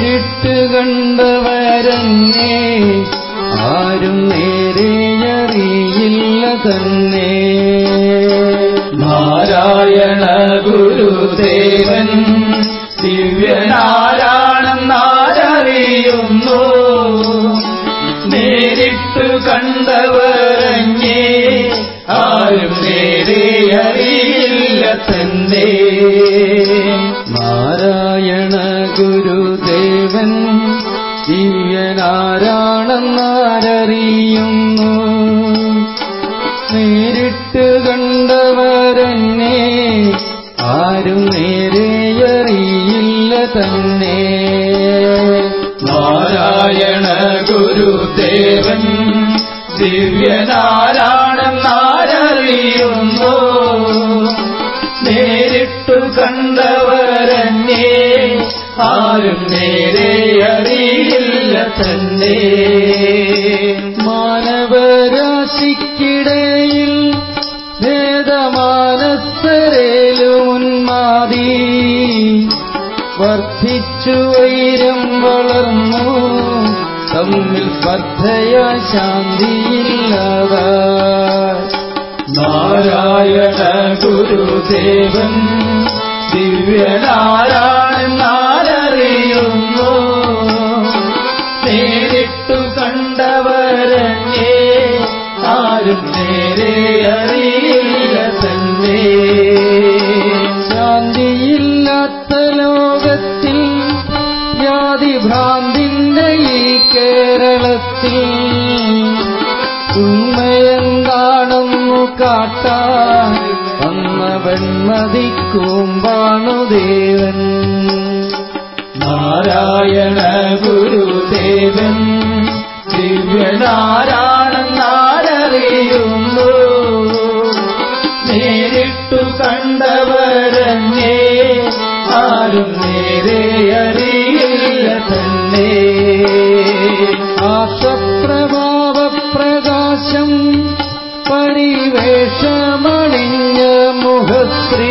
നേരിട്ട് കണ്ടവരന്നെ ആരും നേരെയറിയില്ല തന്നെ നാരായണ ഗുരുദേവൻ ദിവ്യനാരാണെന്നാരറിയുന്നു നേരിട്ടു കണ്ടവരഞ്ഞേ ആരും നേരെ അറിയില്ല തന്നെ നാരായണ ഗുരുദേവൻ ദിവ്യനാരാണെന്നാരറിയുന്നു നേരിട്ട് കണ്ടവരെന്നെ ആരും നേരെയറിയില്ല തന്നെ നാരായണ ഗുരുദേവൻ ദിവ്യനാരാണെന്നാരറിയുന്നു നേരിട്ടു കണ്ടവരന്നെ ആരും നേരെ അറിയില്ല തന്നെ മാനവരാശിക്കിടയിൽ ഭേദമാനസരേലുന്മാതി വർദ്ധിച്ചു വൈരം വളർന്നു തമ്മിൽ സ്പർദ്ധയായി ശാന്തിയില്ലാത നാരായണ ഗുരുദേവൻ ദിവ്യനാരാണെന്നാരറിയുന്നു നേരിട്ടു കണ്ടവരന്നെ ആരും നേരെ അറിയില്ല തന്നെ ശാന്തിയില്ലാത്ത ലോകത്തിൽ യാതിഭ്രാന്തിന്റെ ഈ കേരളത്തിൽ ഉണ്മയെന്താണെന്നു കാട്ടാൻ വന്ന വെൺമതിക്കൂമ്പാണുദേവൻ നാരായണ ഗുരുദേവൻ ദിവ്യനാരാണെന്നാരറിയുന്നു നേരിട്ടു കണ്ടവരന്നെ ആരും നേരെ അറിയില്ല തന്നെ ആശപ്രഭാവപ്രകാശം പരിവേഷമണിഞ്ഞ മുഖശ്രീ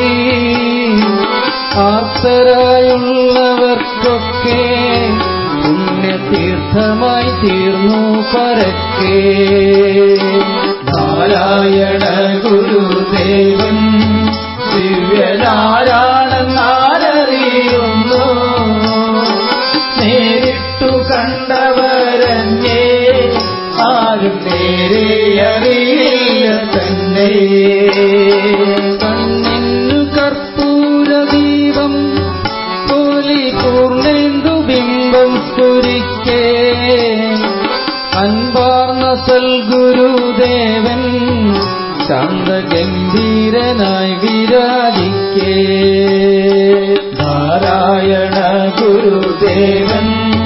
ആർത്തരായുള്ളവർക്കൊക്കെ പുണ്യതീർത്ഥമായി തീർന്നു പരക്കെ നാരായണ ഗുരുദേവൻ ദിവ്യനാരാണെന്നാരറിയുന്നു നേരിട്ടു കണ്ടവരന്നെ ആരും നേരെ അറിയില്ല തന്നെ കണ്ണിന്നു കർപ്പൂരദീപം പോലി പൂർണ്ണേന്ദു ബിംബം സ്ഫുരിക്കേ അൻപാർന്ന സൽഗുരുദേവൻ ശാന്തഗംഭീരനായി വിരാജിക്കേ നാരായണ ഗുരുദേവൻ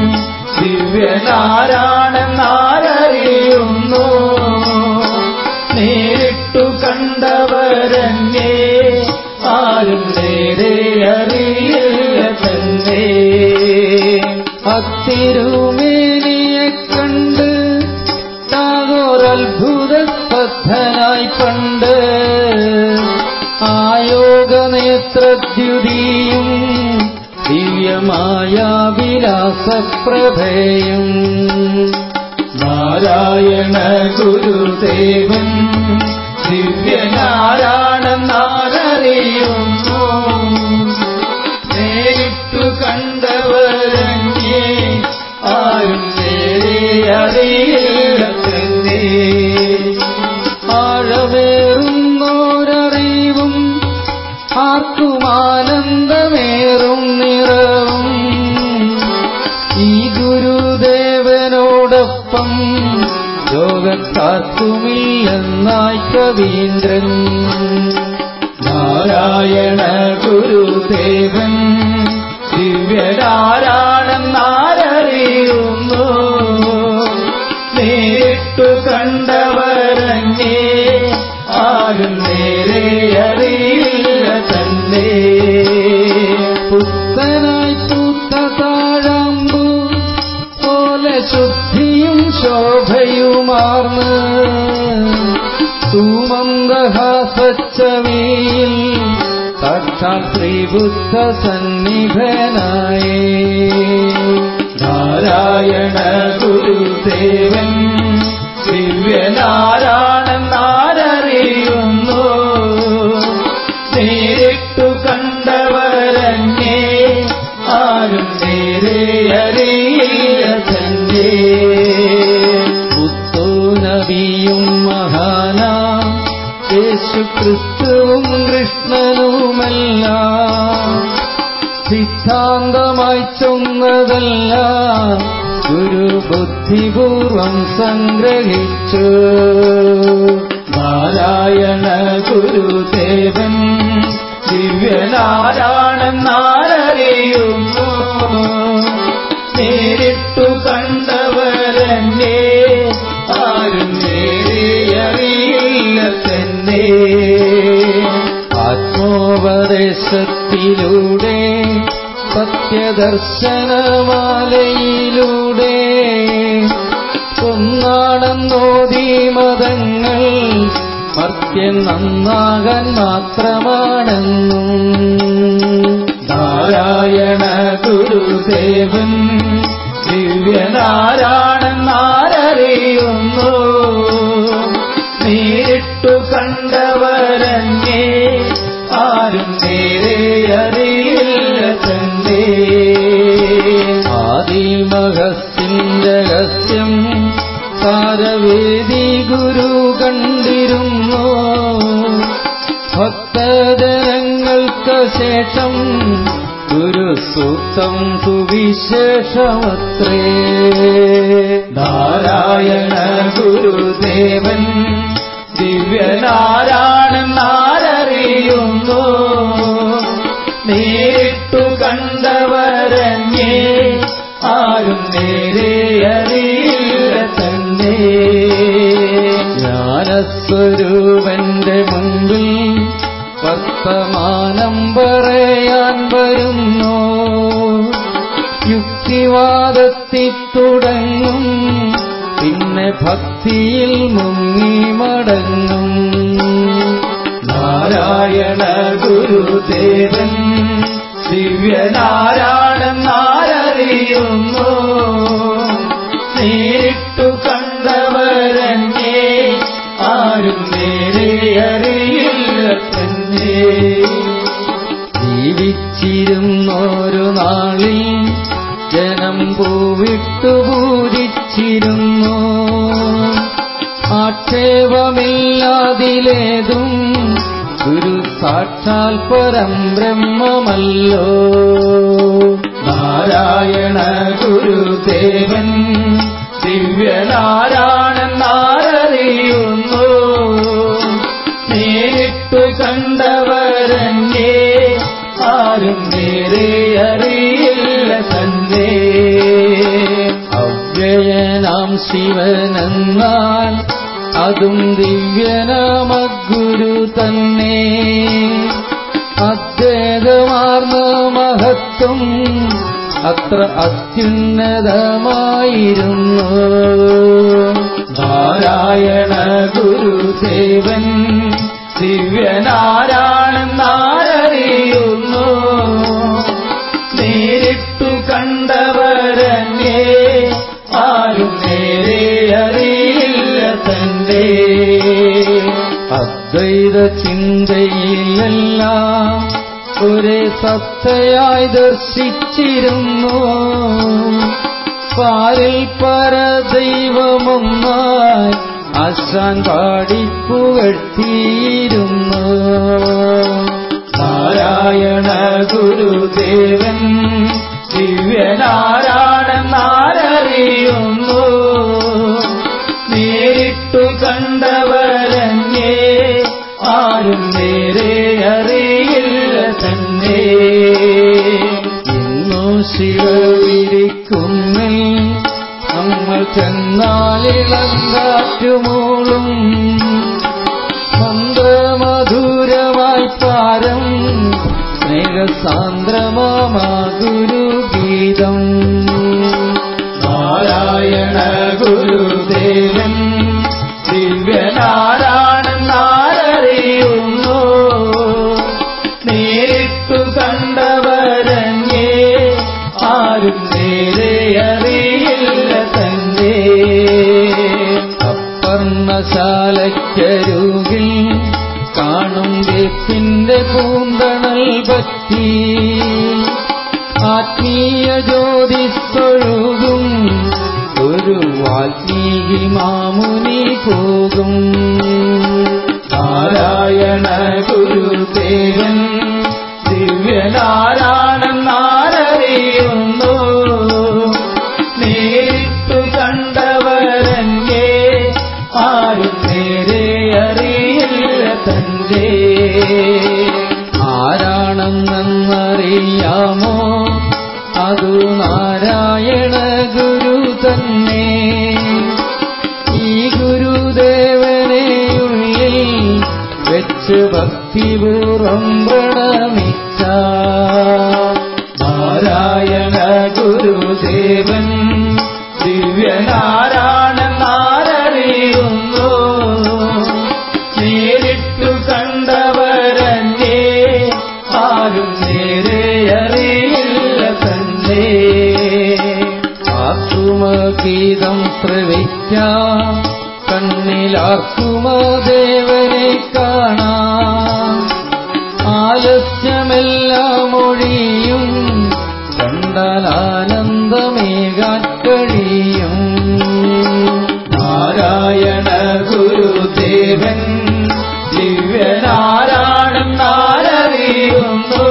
ദിവ്യനാരാണെന്നാരറിയുന്നു നേരിട്ടു കണ്ടവരന്നെ ആരും നേരെ അറിയില്ല തന്നെ അത്തിരുമേനിയെ കണ്ട് ടാഗോരത്ഭുത സ്പദ്ധനായി പണ്ട് ആയോഗനേത്രദ്യുതിയും ദിവ്യമായ വിലാസപ്രഭയും നാരായണ ഗുരുദേവൻ ദിവ്യനാരാണെന്നാരറിയുന്നു നേരിട്ടു കണ്ടവരഞ്ഞേ ആരും നേരെ അറിയില്ല തന്നെ ആഴമേറുന്നോരറിവും ആർക്കും ആനന്ദമേറും നിറവും ഈ ഗുരുദേവനോടൊപ്പം ലോകത്താർക്കുമില്ലെന്നായി കവീന്ദ്രൻ നാരായണ ഗുരുദേവൻ ദിവ്യനാരാണെന്നാരറിയുന്നു നേരിട്ടു കണ്ടവരഞ്ഞേ ആരും നേരെ അറിയില്ല തന്നെ പുത്തനായി പൂത്ത താഴാമ്പു പോലെ ശുദ്ധിയും ശോഭയുമാർന്ന് സുമന്ദഹാസച്ചവിയിൽ സാക്ഷാൽ ശ്രീബുദ്ധ സന്നിധനായേ ഗുരുദേവൻ ദിവ്യനാരാണെന്നാരറിയുന്നു നേരിട്ടു കണ്ടവരങ്ങേ ആരും നേരെ അറിയില്ല തന്നെ പുത്തോനബിയും മഹാന യേശു ക്രിസ്തുവും കൃഷ്ണനുമല്ല സിദ്ധാന്തമായി ചൊന്നതല്ല ഗുരു ബുദ്ധിപൂർവം സംഗ്രഹിച്ചു നാരായണ ഗുരുദേവൻ ദിവ്യനാരാണെന്നാരറിയുന്നു നേരിട്ടു കണ്ടവരന്നെ ആരും നേരെ അറിയില്ല തന്നെ ആത്മോപദേശത്തിലൂടെ സത്യദർശനമാലയിലൂടെ ഒന്നാണെന്നോതി മതങ്ങൾ മർത്യൻ നന്നാകാൻ മാത്രമാണെന്നും നാരായണ ഗുരുദേവൻ ദിവ്യനാരാണെന്നാരറിയുന്നു നേരിട്ടു കണ്ടവരന്നെ ആരും നേരെ അറിയില്ല തന്നെ ആദിമഹസിന്റെ രഹസ്യം സാരവേദി ഗുരു കണ്ടിരുന്നു ഭക്തജനങ്ങൾക്ക് ശേഷം ഗുരു സൂക്തം സുവിശേഷമത്രേ നാരായണ ഗുരുദേവൻ ദിവ്യനാരാണെന്നാരറിയുന്നു നേരിട്ടു കണ്ടവരങ്ങേ ആരും നേരെ അറിയില്ല തന്നെ ജ്ഞാനസ്വരൂപന്റെ മുൻപിൽ വർത്തമാനം പറയാൻ വരുന്നു യുക്തിവാദത്തിൽ തുടങ്ങും പിന്നെ ഭക്തിയിൽ മുങ്ങി മടങ്ങും നാരായണ ഗുരുദേവൻ ദിവ്യനാരാണെന്നാരറിയുന്നു നേരിട്ടു കണ്ടവരന്നെ ആരും നേരെ അറിയില്ല തന്നെ ജീവിച്ചിരുന്നൊരു നാളിൽ ജനം പൂവിട്ടു പൂജിച്ചിരുന്നു ആക്ഷേപമില്ലാതിലേതും ഗുരു സാക്ഷാൽ പരം ബ്രഹ്മമല്ലോ നാരായണ ഗുരുദേവൻ ദിവ്യനാരാണെന്നാരറിയുന്നു നേരിട്ടു കണ്ടവരന്നെ ആരും നേരെ അറിയില്ല തന്നെ അവ്യയനാം ശിവനെന്നാൽ അതും ദിവ്യനാമഗുരു തന്നെ അദ്വൈതമാർന്ന മഹത്വം അത്ര അത്യുന്നതമായിരുന്നു നാരായണ ഗുരുദേവൻ ദിവ്യനാരാണെന്നാരറിയുന്നു നേരിട്ടു കണ്ടവരന്നെ ആരും നേരെ അറിയില്ല തന്നെ അദ്വൈത ചിന്തയിലെല്ലാം ഒരേ സത്തയായി ദർശിച്ചിരുന്നു പാലിൽ പരദൈവമൊന്നായി ആശാൻ പാടിപ്പുകഴ്ത്തിയിരുന്നു നാരായണ ഗുരുദേവൻ ദിവ്യനാരാണെന്നാരറിയുന്നു നേരിട്ടു കണ്ടവരന്നെ ആരും നേരെ അറിയില്ല തന്നെ ഇന്നു ശിവവിരിക്കുന്നിൽ നമ്മൾ ചെന്നാലിളങ്കാറ്റുമൂളും മന്ത്രമധുരമായി പാരം സ്നേഹസാന്ദ്രമാ ഗുരുഗീതം നാരായണ ഗുരുദേവൻ ദിവ്യനാരാണെന്നാരറിയുന്നു നേരിട്ടു കണ്ടവരങ്ങേ ആരും നേരെ അറിയില്ല തന്നെ നെഞ്ചരുകിൽ കാണും വേപ്പിന്റെ കൂന്തണൽ പറ്റി ആത്മീയ ജ്യോതിസ്തൊഴുകും ഒരു വാൽമീകി മാമുനി പോകും നാരായണ ഗുരുദേവൻ ദിവ്യനാരായണെന്നാരറിയുന്നു നേരിട്ടു കണ്ടവരന്റെ ആരും നേരെ അറിയില്ല തന്റെ ആരാണെന്നറിയാമോ അതു നാരായണ ഗുരു തന്നെ ഈ ഗുരുദേവനെയുള്ളിൽ വെച്ച് ഭക്തിപൂർവം പ്രണമിച്ച നാരായണ ഗുരുദേവൻ ദിവ്യനാരായണെന്നാരറിയുന്നു നേരിട്ടു കണ്ടവരന്നെ ആരും നേരെ അറിയില്ല തന്നെ ആക്കുമഗീതം ശ്രവിക്കാം കണ്ണിലാക്കുമോ ദേവനെ കാണാം ആലസ്യമെല്ലാം ഒഴിയും കണ്ടാലാനന്ദമേകാൻ കഴിയും നാരായണ ഗുരുദേവൻ ദിവ്യനാരായണെന്നാരറിയുന്നു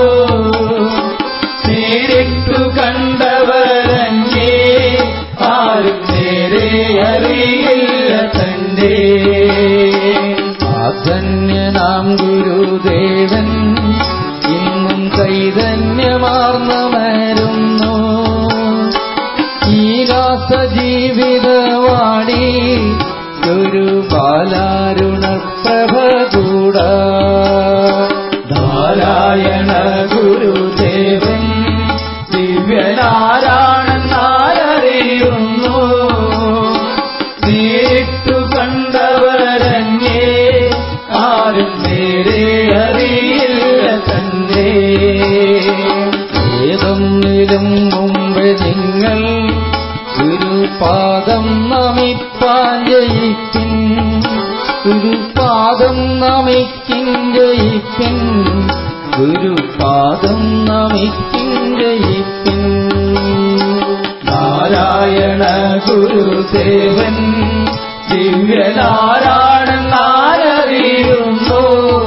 നേരിട്ടു കണ്ടവരഞ്ഞേ ആരും നേരെ അറിയില്ല തന്റെ ആധന്യനാം ഗുരുദേവൻ ഇന്നും ചൈതന്യമാർന്നമരുന്നു ഈ ജീവിതവാണി ഗുരു ബാലാരുണപ്രഭ കൂടാ നാരായണ ഗുരുദേവൻ ദിവ്യനാരായണെന്നാരറിയുന്നു നേരിട്ടു കണ്ടവരഞ്ഞേ ആരും നേരെ അറിയില്ല തന്നെ ഏതൊന്നിലും മുമ്പ് നിങ്ങൾ ഗുരുപാദം നമിപ്പാൻ ജയിപ്പിൻ ഗുരുപാദം നമിക്കിൻ ജയിപ്പിൻ ഗുരുപാദം നമിക്കിൻ ജയിപ്പിൻ നാരായണ ഗുരുദേവൻ ദിവ്യനാരായണെന്നാരറിയുന്നു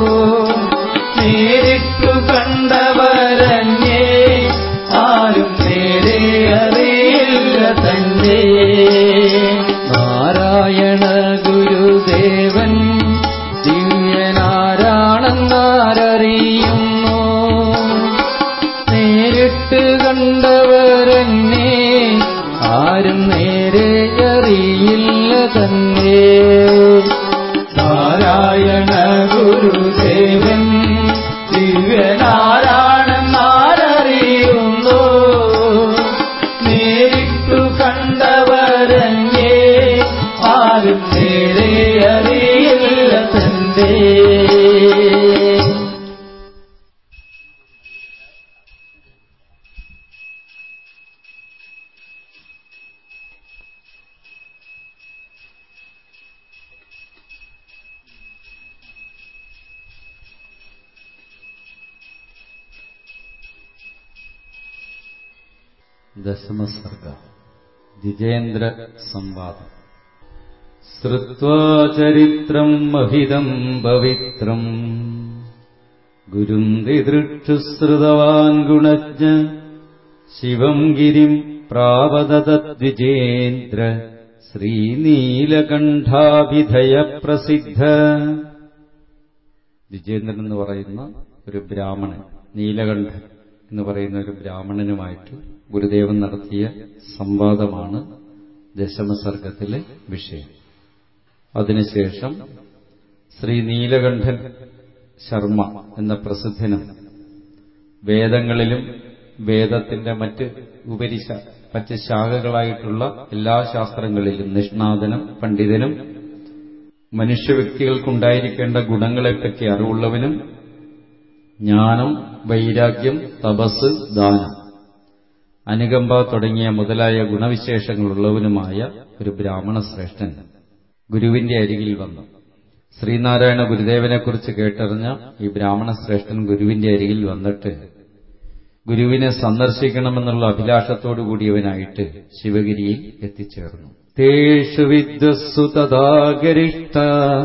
നേരിട്ടു കണ്ടവരഞ്ഞേ ആരും നേരെ അറിയില്ല തന്നെ നാരായണ ഗുരുദേവൻ ദിവ്യനാരാണെന്നാരറിയുന്നു നേരിട്ട് കണ്ടവരെന്നെ ആരും നേരെ അറിയില്ല തന്നെ നാരായണ ഗുരുദേവൻ ദിവ്യനാരായണെന്നാരറിയുന്നു നേരിട്ടു കണ്ടവരഞ്ഞേ ആരും നേരെ അറിയില്ല തന്റെ ദശമസർഗ ദ്വിജേന്ദ്ര സംവാദം ശ്രുത്വാ ചരിത്രം മഹിതം പവിത്രം ഗുരും ദിദൃക്ഷുശ്രുതവാൻ ഗുണജ്ഞ ശിവം ഗിരിം പ്രാവതദ്വിജേന്ദ്ര ശ്രീനീലകണ്ഠാഭിധയ പ്രസിദ്ധ ദ്വിജേന്ദ്രൻ എന്ന് പറയുന്ന ഒരു ബ്രാഹ്മണൻ നീലകണ്ഠൻ എന്ന് പറയുന്ന ഒരു ബ്രാഹ്മണനുമായിട്ട് ഗുരുദേവൻ നടത്തിയ സംവാദമാണ് ദശമസർഗത്തിലെ വിഷയം അതിനുശേഷം ശ്രീ നീലകണ്ഠൻ ശർമ്മ എന്ന പ്രസിദ്ധനും വേദങ്ങളിലും വേദത്തിന്റെ മറ്റ് ഉപരിശ മറ്റ് ശാഖകളായിട്ടുള്ള എല്ലാ ശാസ്ത്രങ്ങളിലും നിഷ്ണാതനും പണ്ഡിതനും മനുഷ്യവ്യക്തികൾക്കുണ്ടായിരിക്കേണ്ട ഗുണങ്ങളെപ്പറ്റി അറിവുള്ളവനും ജ്ഞാനം വൈരാഗ്യം തപസ് ദാനം അനുകമ്പ തുടങ്ങിയ മുതലായ ഗുണവിശേഷങ്ങളുള്ളവനുമായ ഒരു ബ്രാഹ്മണ ശ്രേഷ്ഠൻ ഗുരുവിന്റെ അരികിൽ വന്നു ശ്രീനാരായണ ഗുരുദേവനെക്കുറിച്ച് കേട്ടറിഞ്ഞ ഈ ബ്രാഹ്മണ ശ്രേഷ്ഠൻ ഗുരുവിന്റെ അരികിൽ വന്നിട്ട് ഗുരുവിനെ സന്ദർശിക്കണമെന്നുള്ള അഭിലാഷത്തോടു കൂടിയവനായിട്ട് ശിവഗിരിയിൽ എത്തിച്ചേർന്നു തേഷു വിദ്വസ്സു തഥാഗരിഷ്ട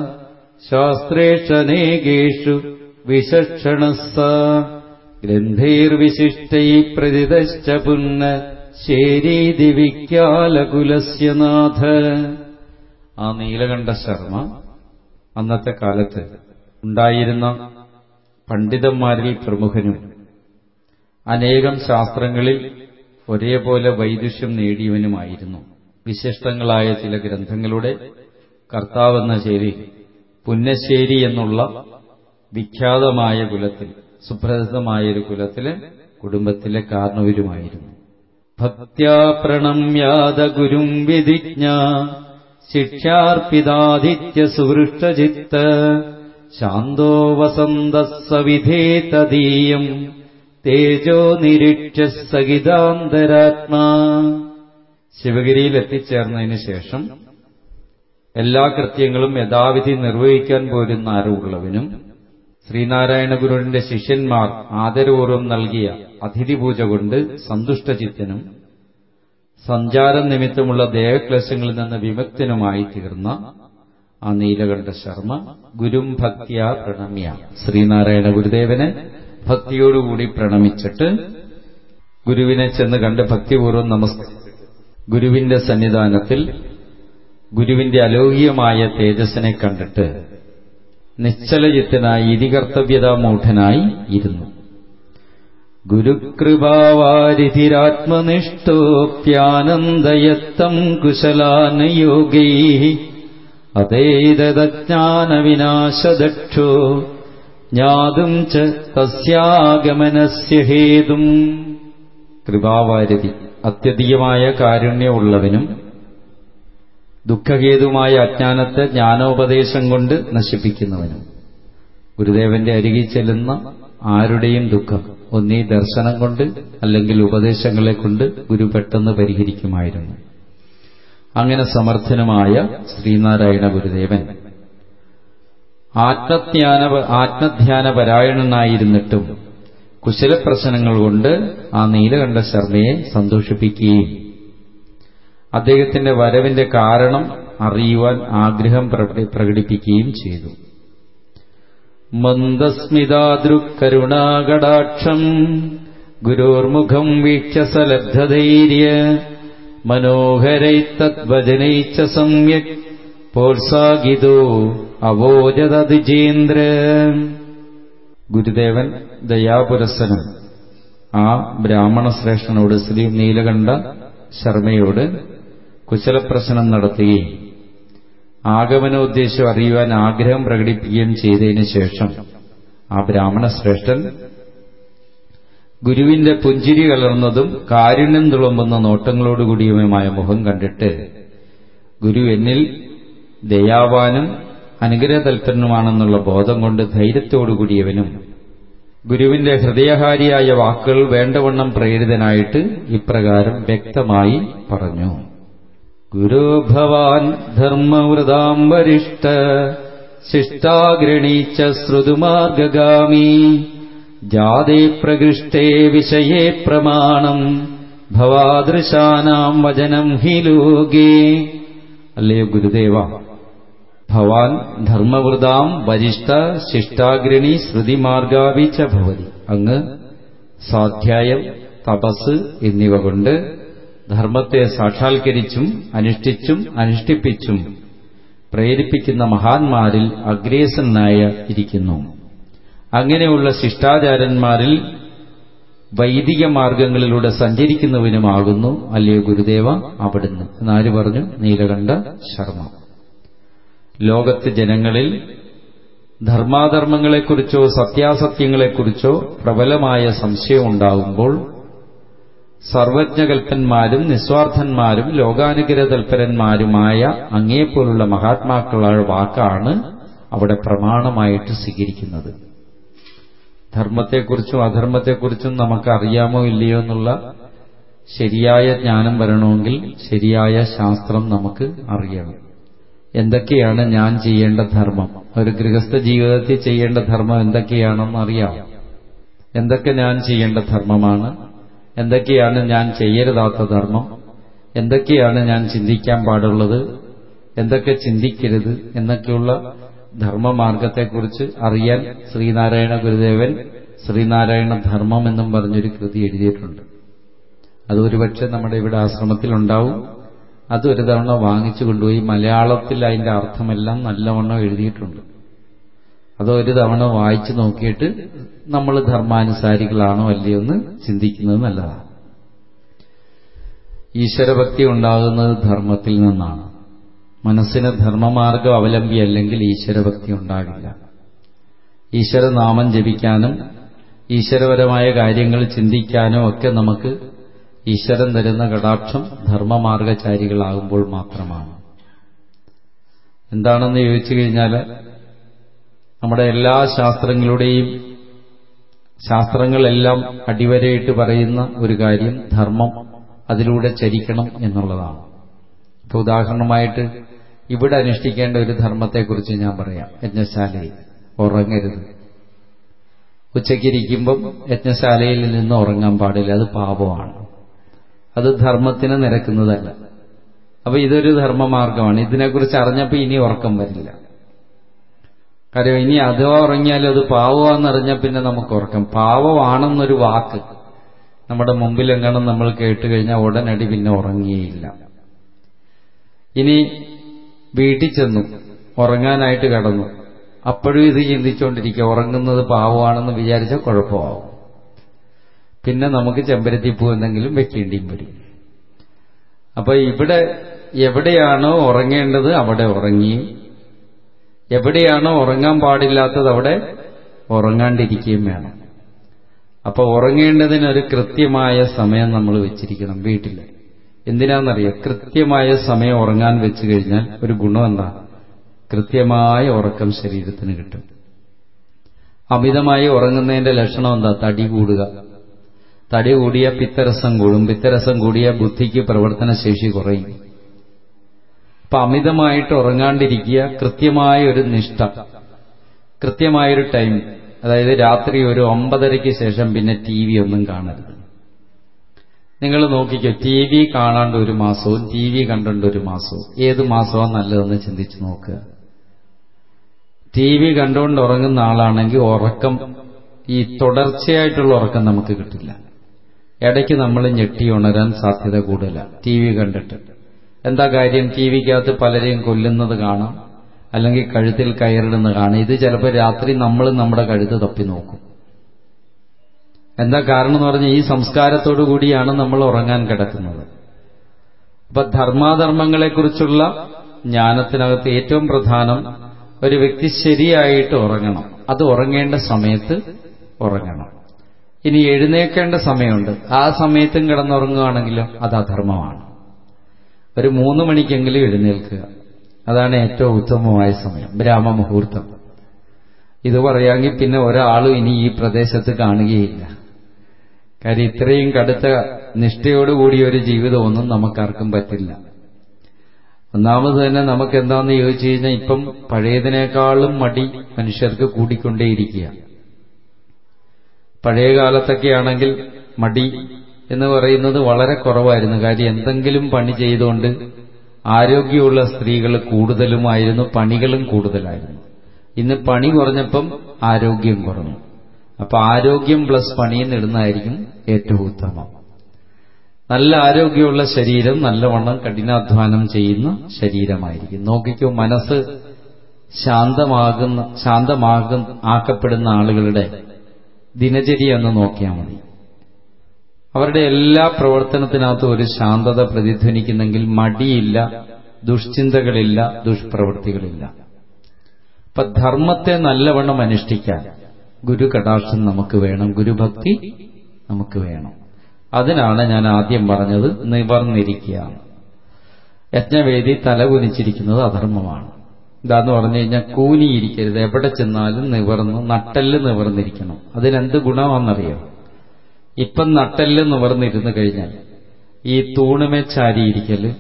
ശാസ്ത്രേഷനേകേഷു വിശക്ഷണസ ഗ്രന്ഥൈർവിശിഷ്ടൈ പ്രതിതശ്ച പുന്ന ശേരീതി വിഖ്യാലകുലസ്യ നാഥ ആ നീലകണ്ഠ ശർമ്മ അന്നത്തെ കാലത്ത് ഉണ്ടായിരുന്ന പണ്ഡിതന്മാരിൽ പ്രമുഖനും അനേകം ശാസ്ത്രങ്ങളിൽ ഒരേപോലെ വൈദുഷ്യം നേടിയവനുമായിരുന്നു വിശിഷ്ടങ്ങളായ ചില ഗ്രന്ഥങ്ങളുടെ കർത്താവെന്ന ശരി പുന്നശ്ശേരി എന്നുള്ള വിഖ്യാതമായ കുലത്തിൽ സുപ്രസിദ്ധമായൊരു കുലത്തിലെ കുടുംബത്തിലെ കാരണവരുമായിരുന്നു ഭക്ത്യാ പ്രണമ്യാത ഗുരും വിധിജ്ഞ ശിക്ഷാർപ്പിതാദിത്യ സുവൃഷ്ടചിത്ത ശാന്തോ വസന്ത സവിധേതദീയം തേജോ നിരീക്ഷ്യ സഹിതാന്തരാത്മാ ശിവഗിരിയിൽ എത്തിച്ചേർന്നതിന് ശേഷം എല്ലാ കൃത്യങ്ങളും യഥാവിധി നിർവഹിക്കാൻ പോരുന്ന അറിവുള്ളവനും ശ്രീനാരായണ ഗുരുവിന്റെ ശിഷ്യന്മാർ ആദരപൂർവ്വം നൽകിയ അതിഥിപൂജ കൊണ്ട് സന്തുഷ്ടചിത്തനും സഞ്ചാരം നിമിത്തമുള്ള ദേഹക്ലേശങ്ങളിൽ നിന്ന് വിമുക്തനുമായി തീർന്ന ആ നീലകണ്ഠ ശർമ്മ ഗുരും ഭക്തിയ പ്രണമ്യ ശ്രീനാരായണ ഗുരുദേവനെ ഭക്തിയോടുകൂടി പ്രണമിച്ചിട്ട് ഗുരുവിനെ ചെന്ന് കണ്ട് ഭക്തിപൂർവ്വം നമസ്കരിച്ചു ഗുരുവിന്റെ സന്നിധാനത്തിൽ ഗുരുവിന്റെ അലൗകികമായ തേജസ്സിനെ കണ്ടിട്ട് നിശ്ചലചിത്തനായി ഇതികർത്തവ്യതാമൂഢനായി ഇരുന്നു ഗുരുകൃപാവാരിധിരാത്മനിഷ്ഠോപ്യാനന്ദയത്തം കുശലാനയോഗൈ അതേതജ്ഞാനവിനാശദക്ഷോ ജ്ഞാതും ച തസ്യാഗമനസ്യ ഹേതും കൃപാവാരിധി അത്യധികമായ കാരുണ്യമുള്ളവനും ദുഃഖഹേതുമായ അജ്ഞാനത്തെ ജ്ഞാനോപദേശം കൊണ്ട് നശിപ്പിക്കുന്നവനും ഗുരുദേവന്റെ അരികിൽ ചെല്ലുന്ന ആരുടെയും ദുഃഖം ഒന്നീ ദർശനം കൊണ്ട് അല്ലെങ്കിൽ ഉപദേശങ്ങളെ കൊണ്ട് ഗുരു പെട്ടെന്ന് പരിഹരിക്കുമായിരുന്നു അങ്ങനെ സമർത്ഥനുമായ ശ്രീനാരായണ ഗുരുദേവൻ ആത്മജ്ഞാന ആത്മധ്യാന പരായണനായിരുന്നിട്ടും കുശലപ്രശ്നങ്ങൾ കൊണ്ട് ആ നീലകണ്ഠ ശർമ്മയെ സന്തോഷിപ്പിക്കുകയും അദ്ദേഹത്തിന്റെ വരവിന്റെ കാരണം അറിയുവാൻ ആഗ്രഹം പ്രകടിപ്പിക്കുകയും ചെയ്തു മന്ദസ്മിതാദൃക്കരുണാകടാക്ഷം ഗുരോർമുഖം വീക്ഷസലബ്ധധൈര്യ മനോഹരൈത്തദ്വചനൈച്ച സമ്യക് പ്രോത്സാഹിതോ അവോജതതിജേന്ദ്ര ഗുരുദേവൻ ദയാപുരസനം ആ ബ്രാഹ്മണ ശ്രേഷ്ഠനോട് ശ്രീ നീലകണ്ഠ ശർമ്മയോട് കുശലപ്രശ്നം നടത്തുകയും ആഗമനോദ്ദേശം അറിയുവാൻ ആഗ്രഹം പ്രകടിപ്പിക്കുകയും ചെയ്തതിനു ശേഷം ആ ബ്രാഹ്മണ ശ്രേഷ്ഠൻ ഗുരുവിന്റെ പുഞ്ചിരി കലർന്നതും കാരുണ്യം തുളുമ്പുന്ന നോട്ടങ്ങളോടുകൂടിയവുമായ മുഖം കണ്ടിട്ട് ഗുരു എന്നിൽ ദയാവാനും അനുഗ്രഹതൽപരനുമാണെന്നുള്ള ബോധം കൊണ്ട് ധൈര്യത്തോടുകൂടിയവനും ഗുരുവിന്റെ ഹൃദയഹാരിയായ വാക്കുകൾ വേണ്ടവണ്ണം പ്രേരിതനായിട്ട് ഇപ്രകാരം വ്യക്തമായി പറഞ്ഞു ഗുരു ഭവാൻ ധർമ്മവൃതാം വരിഷ്ഠ ശിഷ്ടാഗ്രണീച്ച ശ്രുതുമാർഗാമി ജാതേ പ്രകൃഷ്ടേ വിഷയേ പ്രമാണം ഭവാദൃശാനാം വചനം ഹി ലോകേ അല്ലയോ ഗുരുദേവ ഭവാൻ ധർമ്മവൃതാം വരിഷ്ഠ ശിഷ്ടാഗ്രണി ശ്രുതിമാർഗാവി ച ഭവതി അങ്ങ് സ്വാധ്യായം തപസ് എന്നിവ കൊണ്ട് ധർമ്മത്തെ സാക്ഷാത്കരിച്ചും അനുഷ്ഠിച്ചും അനുഷ്ഠിപ്പിച്ചും പ്രേരിപ്പിക്കുന്ന മഹാന്മാരിൽ അഗ്രേസനായ ഇരിക്കുന്നു അങ്ങനെയുള്ള ശിഷ്ടാചാരന്മാരിൽ വൈദിക മാർഗങ്ങളിലൂടെ സഞ്ചരിക്കുന്നവനുമാകുന്നു അല്ലയോ ഗുരുദേവ അവിടുന്ന് എന്നാര് പറഞ്ഞു നീലകണ്ഠ ശർമ്മ ലോകത്ത് ജനങ്ങളിൽ ധർമാധർമ്മങ്ങളെക്കുറിച്ചോ സത്യാസത്യങ്ങളെക്കുറിച്ചോ പ്രബലമായ സംശയമുണ്ടാകുമ്പോൾ സർവജ്ഞകൽപ്പന്മാരും നിസ്വാർത്ഥന്മാരും ലോകാനുഗ്രഹ തൽപരന്മാരുമായ അങ്ങേപ്പോലുള്ള മഹാത്മാക്കളുടെ വാക്കാണ് അവിടെ പ്രമാണമായിട്ട് സ്വീകരിക്കുന്നത് ധർമ്മത്തെക്കുറിച്ചും അധർമ്മത്തെക്കുറിച്ചും നമുക്ക് അറിയാമോ ഇല്ലയോ എന്നുള്ള ശരിയായ ജ്ഞാനം വരണമെങ്കിൽ ശരിയായ ശാസ്ത്രം നമുക്ക് അറിയണം എന്തൊക്കെയാണ് ഞാൻ ചെയ്യേണ്ട ധർമ്മം ഒരു ഗൃഹസ്ഥ ജീവിതത്തിൽ ചെയ്യേണ്ട ധർമ്മം എന്തൊക്കെയാണെന്ന് അറിയാം എന്തൊക്കെ ഞാൻ ചെയ്യേണ്ട ധർമ്മമാണ് എന്തൊക്കെയാണ് ഞാൻ ചെയ്യരുതാത്ത ധർമ്മം എന്തൊക്കെയാണ് ഞാൻ ചിന്തിക്കാൻ പാടുള്ളത് എന്തൊക്കെ ചിന്തിക്കരുത് എന്നൊക്കെയുള്ള ധർമ്മമാർഗത്തെക്കുറിച്ച് അറിയാൻ ശ്രീനാരായണ ഗുരുദേവൻ ശ്രീനാരായണ ധർമ്മം എന്നും പറഞ്ഞൊരു കൃതി എഴുതിയിട്ടുണ്ട് അത് ഒരുപക്ഷെ നമ്മുടെ ഇവിടെ ആശ്രമത്തിലുണ്ടാവും അത് ഒരു തവണ വാങ്ങിച്ചു കൊണ്ടുപോയി മലയാളത്തിൽ അതിന്റെ അർത്ഥമെല്ലാം നല്ലവണ്ണം എഴുതിയിട്ടുണ്ട് അത് ഒരു തവണ വായിച്ചു നോക്കിയിട്ട് നമ്മൾ ധർമാനുസാരികളാണോ അല്ലയോ എന്ന് ചിന്തിക്കുന്നത് നല്ലതാണ് ഈശ്വരഭക്തി ഉണ്ടാകുന്നത് ധർമ്മത്തിൽ നിന്നാണ് മനസ്സിന് ധർമ്മമാർഗം അവലംബിയല്ലെങ്കിൽ ഈശ്വരഭക്തി ഉണ്ടാകില്ല ഈശ്വരനാമം ജപിക്കാനും ഈശ്വരപരമായ കാര്യങ്ങൾ ചിന്തിക്കാനും ഒക്കെ നമുക്ക് ഈശ്വരൻ തരുന്ന കടാക്ഷം ധർമ്മമാർഗചാരികളാകുമ്പോൾ മാത്രമാണ് എന്താണെന്ന് ചോദിച്ചു കഴിഞ്ഞാൽ നമ്മുടെ എല്ലാ ശാസ്ത്രങ്ങളുടെയും ശാസ്ത്രങ്ങളെല്ലാം അടിവരയിട്ട് പറയുന്ന ഒരു കാര്യം ധർമ്മം അതിലൂടെ ചരിക്കണം എന്നുള്ളതാണ് ഇപ്പൊ ഉദാഹരണമായിട്ട് ഇവിടെ അനുഷ്ഠിക്കേണ്ട ഒരു ധർമ്മത്തെക്കുറിച്ച് ഞാൻ പറയാം യജ്ഞശാലയിൽ ഉറങ്ങരുത് ഉച്ചയ്ക്കിരിക്കുമ്പം യജ്ഞശാലയിൽ നിന്ന് ഉറങ്ങാൻ പാടില്ല അത് പാപമാണ് അത് ധർമ്മത്തിന് നിരക്കുന്നതല്ല അപ്പൊ ഇതൊരു ധർമ്മമാർഗമാണ് ഇതിനെക്കുറിച്ച് അറിഞ്ഞപ്പോൾ ഇനി ഉറക്കം വരില്ല കാര്യം ഇനി അഥവാ ഉറങ്ങിയാലും അത് പാവമാണെന്നറിഞ്ഞ പിന്നെ നമുക്ക് ഉറക്കം പാവമാണെന്നൊരു വാക്ക് നമ്മുടെ മുമ്പിലെങ്ങാനും നമ്മൾ കേട്ട് കഴിഞ്ഞാൽ ഉടനടി പിന്നെ ഉറങ്ങിയേയില്ല ഇനി വീട്ടിൽ ചെന്നു ഉറങ്ങാനായിട്ട് കടന്നു അപ്പോഴും ഇത് ചിന്തിച്ചുകൊണ്ടിരിക്കുക ഉറങ്ങുന്നത് പാവമാണെന്ന് വിചാരിച്ചാൽ കുഴപ്പമാവും പിന്നെ നമുക്ക് ചെമ്പരത്തിപ്പൂ എന്തെങ്കിലും വെക്കേണ്ടിയും വരും അപ്പൊ ഇവിടെ എവിടെയാണോ ഉറങ്ങേണ്ടത് അവിടെ ഉറങ്ങിയും എവിടെയാണോ ഉറങ്ങാൻ പാടില്ലാത്തത് അവിടെ ഉറങ്ങാണ്ടിരിക്കുകയും വേണം അപ്പൊ ഉറങ്ങേണ്ടതിനൊരു കൃത്യമായ സമയം നമ്മൾ വെച്ചിരിക്കണം വീട്ടിൽ എന്തിനാണെന്നറിയാം കൃത്യമായ സമയം ഉറങ്ങാൻ വെച്ചു കഴിഞ്ഞാൽ ഒരു ഗുണം എന്താ കൃത്യമായ ഉറക്കം ശരീരത്തിന് കിട്ടും അമിതമായി ഉറങ്ങുന്നതിന്റെ ലക്ഷണം എന്താ തടി കൂടുക തടി കൂടിയ പിത്തരസം കൂടും പിത്തരസം കൂടിയ ബുദ്ധിക്ക് പ്രവർത്തനശേഷി കുറയും അപ്പൊ അമിതമായിട്ട് ഉറങ്ങാണ്ടിരിക്കുക കൃത്യമായ ഒരു നിഷ്ഠ കൃത്യമായൊരു ടൈം അതായത് രാത്രി ഒരു ഒമ്പതരയ്ക്ക് ശേഷം പിന്നെ ടി വി ഒന്നും കാണരുത് നിങ്ങൾ നോക്കിക്കോ ടി വി കാണാണ്ട് ഒരു മാസവും ടി വി കണ്ടുകൊണ്ട് ഒരു മാസവും ഏത് മാസമാണ് നല്ലതെന്ന് ചിന്തിച്ചു നോക്കുക ടി വി കണ്ടുകൊണ്ട് ഉറങ്ങുന്ന ആളാണെങ്കിൽ ഉറക്കം ഈ തുടർച്ചയായിട്ടുള്ള ഉറക്കം നമുക്ക് കിട്ടില്ല ഇടയ്ക്ക് നമ്മൾ ഞെട്ടി ഉണരാൻ സാധ്യത കൂടുതലാണ് ടി വി കണ്ടിട്ട് എന്താ കാര്യം ടി വിക്കകത്ത് പലരെയും കൊല്ലുന്നത് കാണാം അല്ലെങ്കിൽ കഴുത്തിൽ കയറിടുന്നത് കാണാം ഇത് ചിലപ്പോൾ രാത്രി നമ്മൾ നമ്മുടെ കഴുത്ത് തപ്പി നോക്കും എന്താ കാരണം എന്ന് പറഞ്ഞാൽ ഈ സംസ്കാരത്തോടു കൂടിയാണ് നമ്മൾ ഉറങ്ങാൻ കിടക്കുന്നത് അപ്പൊ ധർമാധർമ്മങ്ങളെക്കുറിച്ചുള്ള ജ്ഞാനത്തിനകത്ത് ഏറ്റവും പ്രധാനം ഒരു വ്യക്തി ശരിയായിട്ട് ഉറങ്ങണം അത് ഉറങ്ങേണ്ട സമയത്ത് ഉറങ്ങണം ഇനി എഴുന്നേക്കേണ്ട സമയമുണ്ട് ആ സമയത്തും കിടന്നുറങ്ങുകയാണെങ്കിലോ അത് അധർമ്മമാണ് ഒരു മൂന്ന് മണിക്കെങ്കിലും എഴുന്നേൽക്കുക അതാണ് ഏറ്റവും ഉത്തമമായ സമയം ബ്രാഹ്മമുഹൂർത്തം ഇത് പറയാമെങ്കിൽ പിന്നെ ഒരാളും ഇനി ഈ പ്രദേശത്ത് കാണുകയില്ല കാര്യം ഇത്രയും കടുത്ത നിഷ്ഠയോടുകൂടിയ ഒരു ജീവിതമൊന്നും നമുക്കാർക്കും പറ്റില്ല ഒന്നാമത് തന്നെ നമുക്ക് എന്താണെന്ന് ചോദിച്ചു കഴിഞ്ഞാൽ ഇപ്പം പഴയതിനേക്കാളും മടി മനുഷ്യർക്ക് കൂടിക്കൊണ്ടേയിരിക്കുക പഴയ കാലത്തൊക്കെ ആണെങ്കിൽ മടി എന്ന് പറയുന്നത് വളരെ കുറവായിരുന്നു കാര്യം എന്തെങ്കിലും പണി ചെയ്തുകൊണ്ട് ആരോഗ്യമുള്ള സ്ത്രീകൾ കൂടുതലുമായിരുന്നു പണികളും കൂടുതലായിരുന്നു ഇന്ന് പണി കുറഞ്ഞപ്പം ആരോഗ്യം കുറഞ്ഞു അപ്പൊ ആരോഗ്യം പ്ലസ് പണിയും ഇടുന്നതായിരിക്കും ഏറ്റവും ഉത്തമം നല്ല ആരോഗ്യമുള്ള ശരീരം നല്ലവണ്ണം കഠിനാധ്വാനം ചെയ്യുന്ന ശരീരമായിരിക്കും നോക്കിക്കോ മനസ്സ് ശാന്തമാകുന്ന ശാന്തമാകും ആക്കപ്പെടുന്ന ആളുകളുടെ ദിനചര്യ എന്ന് നോക്കിയാൽ മതി അവരുടെ എല്ലാ പ്രവർത്തനത്തിനകത്തും ഒരു ശാന്തത പ്രതിധ്വനിക്കുന്നെങ്കിൽ മടിയില്ല ദുഷ്ചിന്തകളില്ല ദുഷ്പ്രവൃത്തികളില്ല അപ്പൊ ധർമ്മത്തെ നല്ലവണ്ണം അനുഷ്ഠിക്കാൻ ഗുരു കടാക്ഷം നമുക്ക് വേണം ഗുരുഭക്തി നമുക്ക് വേണം അതിനാണ് ഞാൻ ആദ്യം പറഞ്ഞത് നിവർന്നിരിക്കുകയാണ് യജ്ഞവേദി തലകുനിച്ചിരിക്കുന്നത് അധർമ്മമാണ് ഇതാന്ന് പറഞ്ഞു കഴിഞ്ഞാൽ കൂനിയിരിക്കരുത് എവിടെ ചെന്നാലും നിവർന്ന് നട്ടല് നിവർന്നിരിക്കണം അതിനെന്ത് ഗുണമാണെന്നറിയോ ഇപ്പം നട്ടെല്ല് നിവർന്നിരുന്നു കഴിഞ്ഞാൽ ഈ തൂണുമേ ചാരിയിരിക്കല്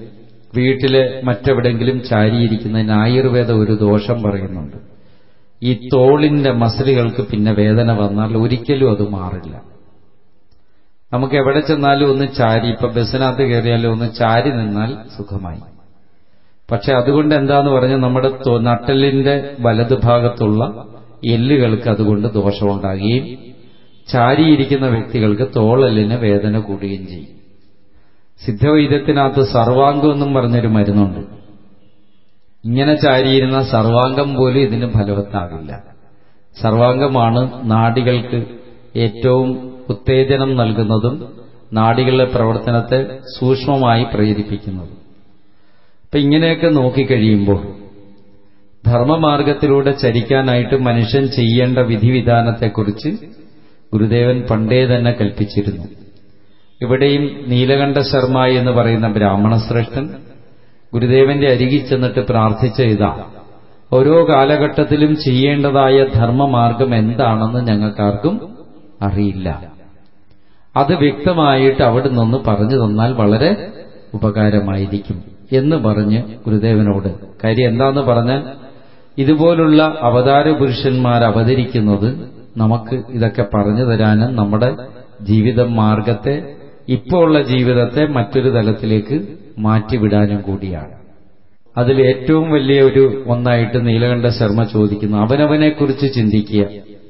വീട്ടിലെ മറ്റെവിടെങ്കിലും ചാരിയിരിക്കുന്നതിന് ആയുർവേദം ഒരു ദോഷം പറയുന്നുണ്ട് ഈ തോളിന്റെ മസിലുകൾക്ക് പിന്നെ വേദന വന്നാൽ ഒരിക്കലും അത് മാറില്ല നമുക്ക് എവിടെ ചെന്നാലും ഒന്ന് ചാരി ഇപ്പൊ ബസ്സിനകത്ത് കയറിയാലും ഒന്ന് ചാരി നിന്നാൽ സുഖമായി പക്ഷെ അതുകൊണ്ട് എന്താന്ന് പറഞ്ഞാൽ നമ്മുടെ നട്ടലിന്റെ വലതുഭാഗത്തുള്ള എല്ലുകൾക്ക് അതുകൊണ്ട് ദോഷമുണ്ടാകുകയും ചാരിയിരിക്കുന്ന വ്യക്തികൾക്ക് തോളലിന് വേദന കൂടുകയും ചെയ്യും സിദ്ധവൈദ്യത്തിനകത്ത് സർവാംഗം എന്നും പറഞ്ഞൊരു മരുന്നുണ്ട് ഇങ്ങനെ ചാരിയിരുന്ന സർവാംഗം പോലും ഇതിന് ഫലവത്താകില്ല സർവാംഗമാണ് നാടികൾക്ക് ഏറ്റവും ഉത്തേജനം നൽകുന്നതും നാടികളുടെ പ്രവർത്തനത്തെ സൂക്ഷ്മമായി പ്രേരിപ്പിക്കുന്നതും അപ്പൊ ഇങ്ങനെയൊക്കെ നോക്കിക്കഴിയുമ്പോൾ ധർമ്മമാർഗത്തിലൂടെ ചരിക്കാനായിട്ട് മനുഷ്യൻ ചെയ്യേണ്ട വിധിവിധാനത്തെക്കുറിച്ച് ഗുരുദേവൻ പണ്ടേ തന്നെ കൽപ്പിച്ചിരുന്നു ഇവിടെയും നീലകണ്ഠ ശർമ്മ എന്ന് പറയുന്ന ബ്രാഹ്മണ ശ്രേഷ്ഠൻ ഗുരുദേവന്റെ അരികിൽ ചെന്നിട്ട് പ്രാർത്ഥിച്ച ഇതാ ഓരോ കാലഘട്ടത്തിലും ചെയ്യേണ്ടതായ ധർമ്മമാർഗം എന്താണെന്ന് ഞങ്ങൾക്കാർക്കും അറിയില്ല അത് വ്യക്തമായിട്ട് അവിടെ നിന്ന് പറഞ്ഞു തന്നാൽ വളരെ ഉപകാരമായിരിക്കും എന്ന് പറഞ്ഞ് ഗുരുദേവനോട് കാര്യം എന്താന്ന് പറഞ്ഞാൽ ഇതുപോലുള്ള അവതാര പുരുഷന്മാർ അവതരിക്കുന്നത് നമുക്ക് ഇതൊക്കെ പറഞ്ഞു തരാനും നമ്മുടെ ജീവിത മാർഗത്തെ ഇപ്പോൾ ഉള്ള ജീവിതത്തെ മറ്റൊരു തലത്തിലേക്ക് മാറ്റിവിടാനും കൂടിയാണ് അതിൽ ഏറ്റവും വലിയ ഒരു ഒന്നായിട്ട് നീലകണ്ഠ ശർമ്മ ചോദിക്കുന്നു അവനവനെക്കുറിച്ച് ചിന്തിക്കുക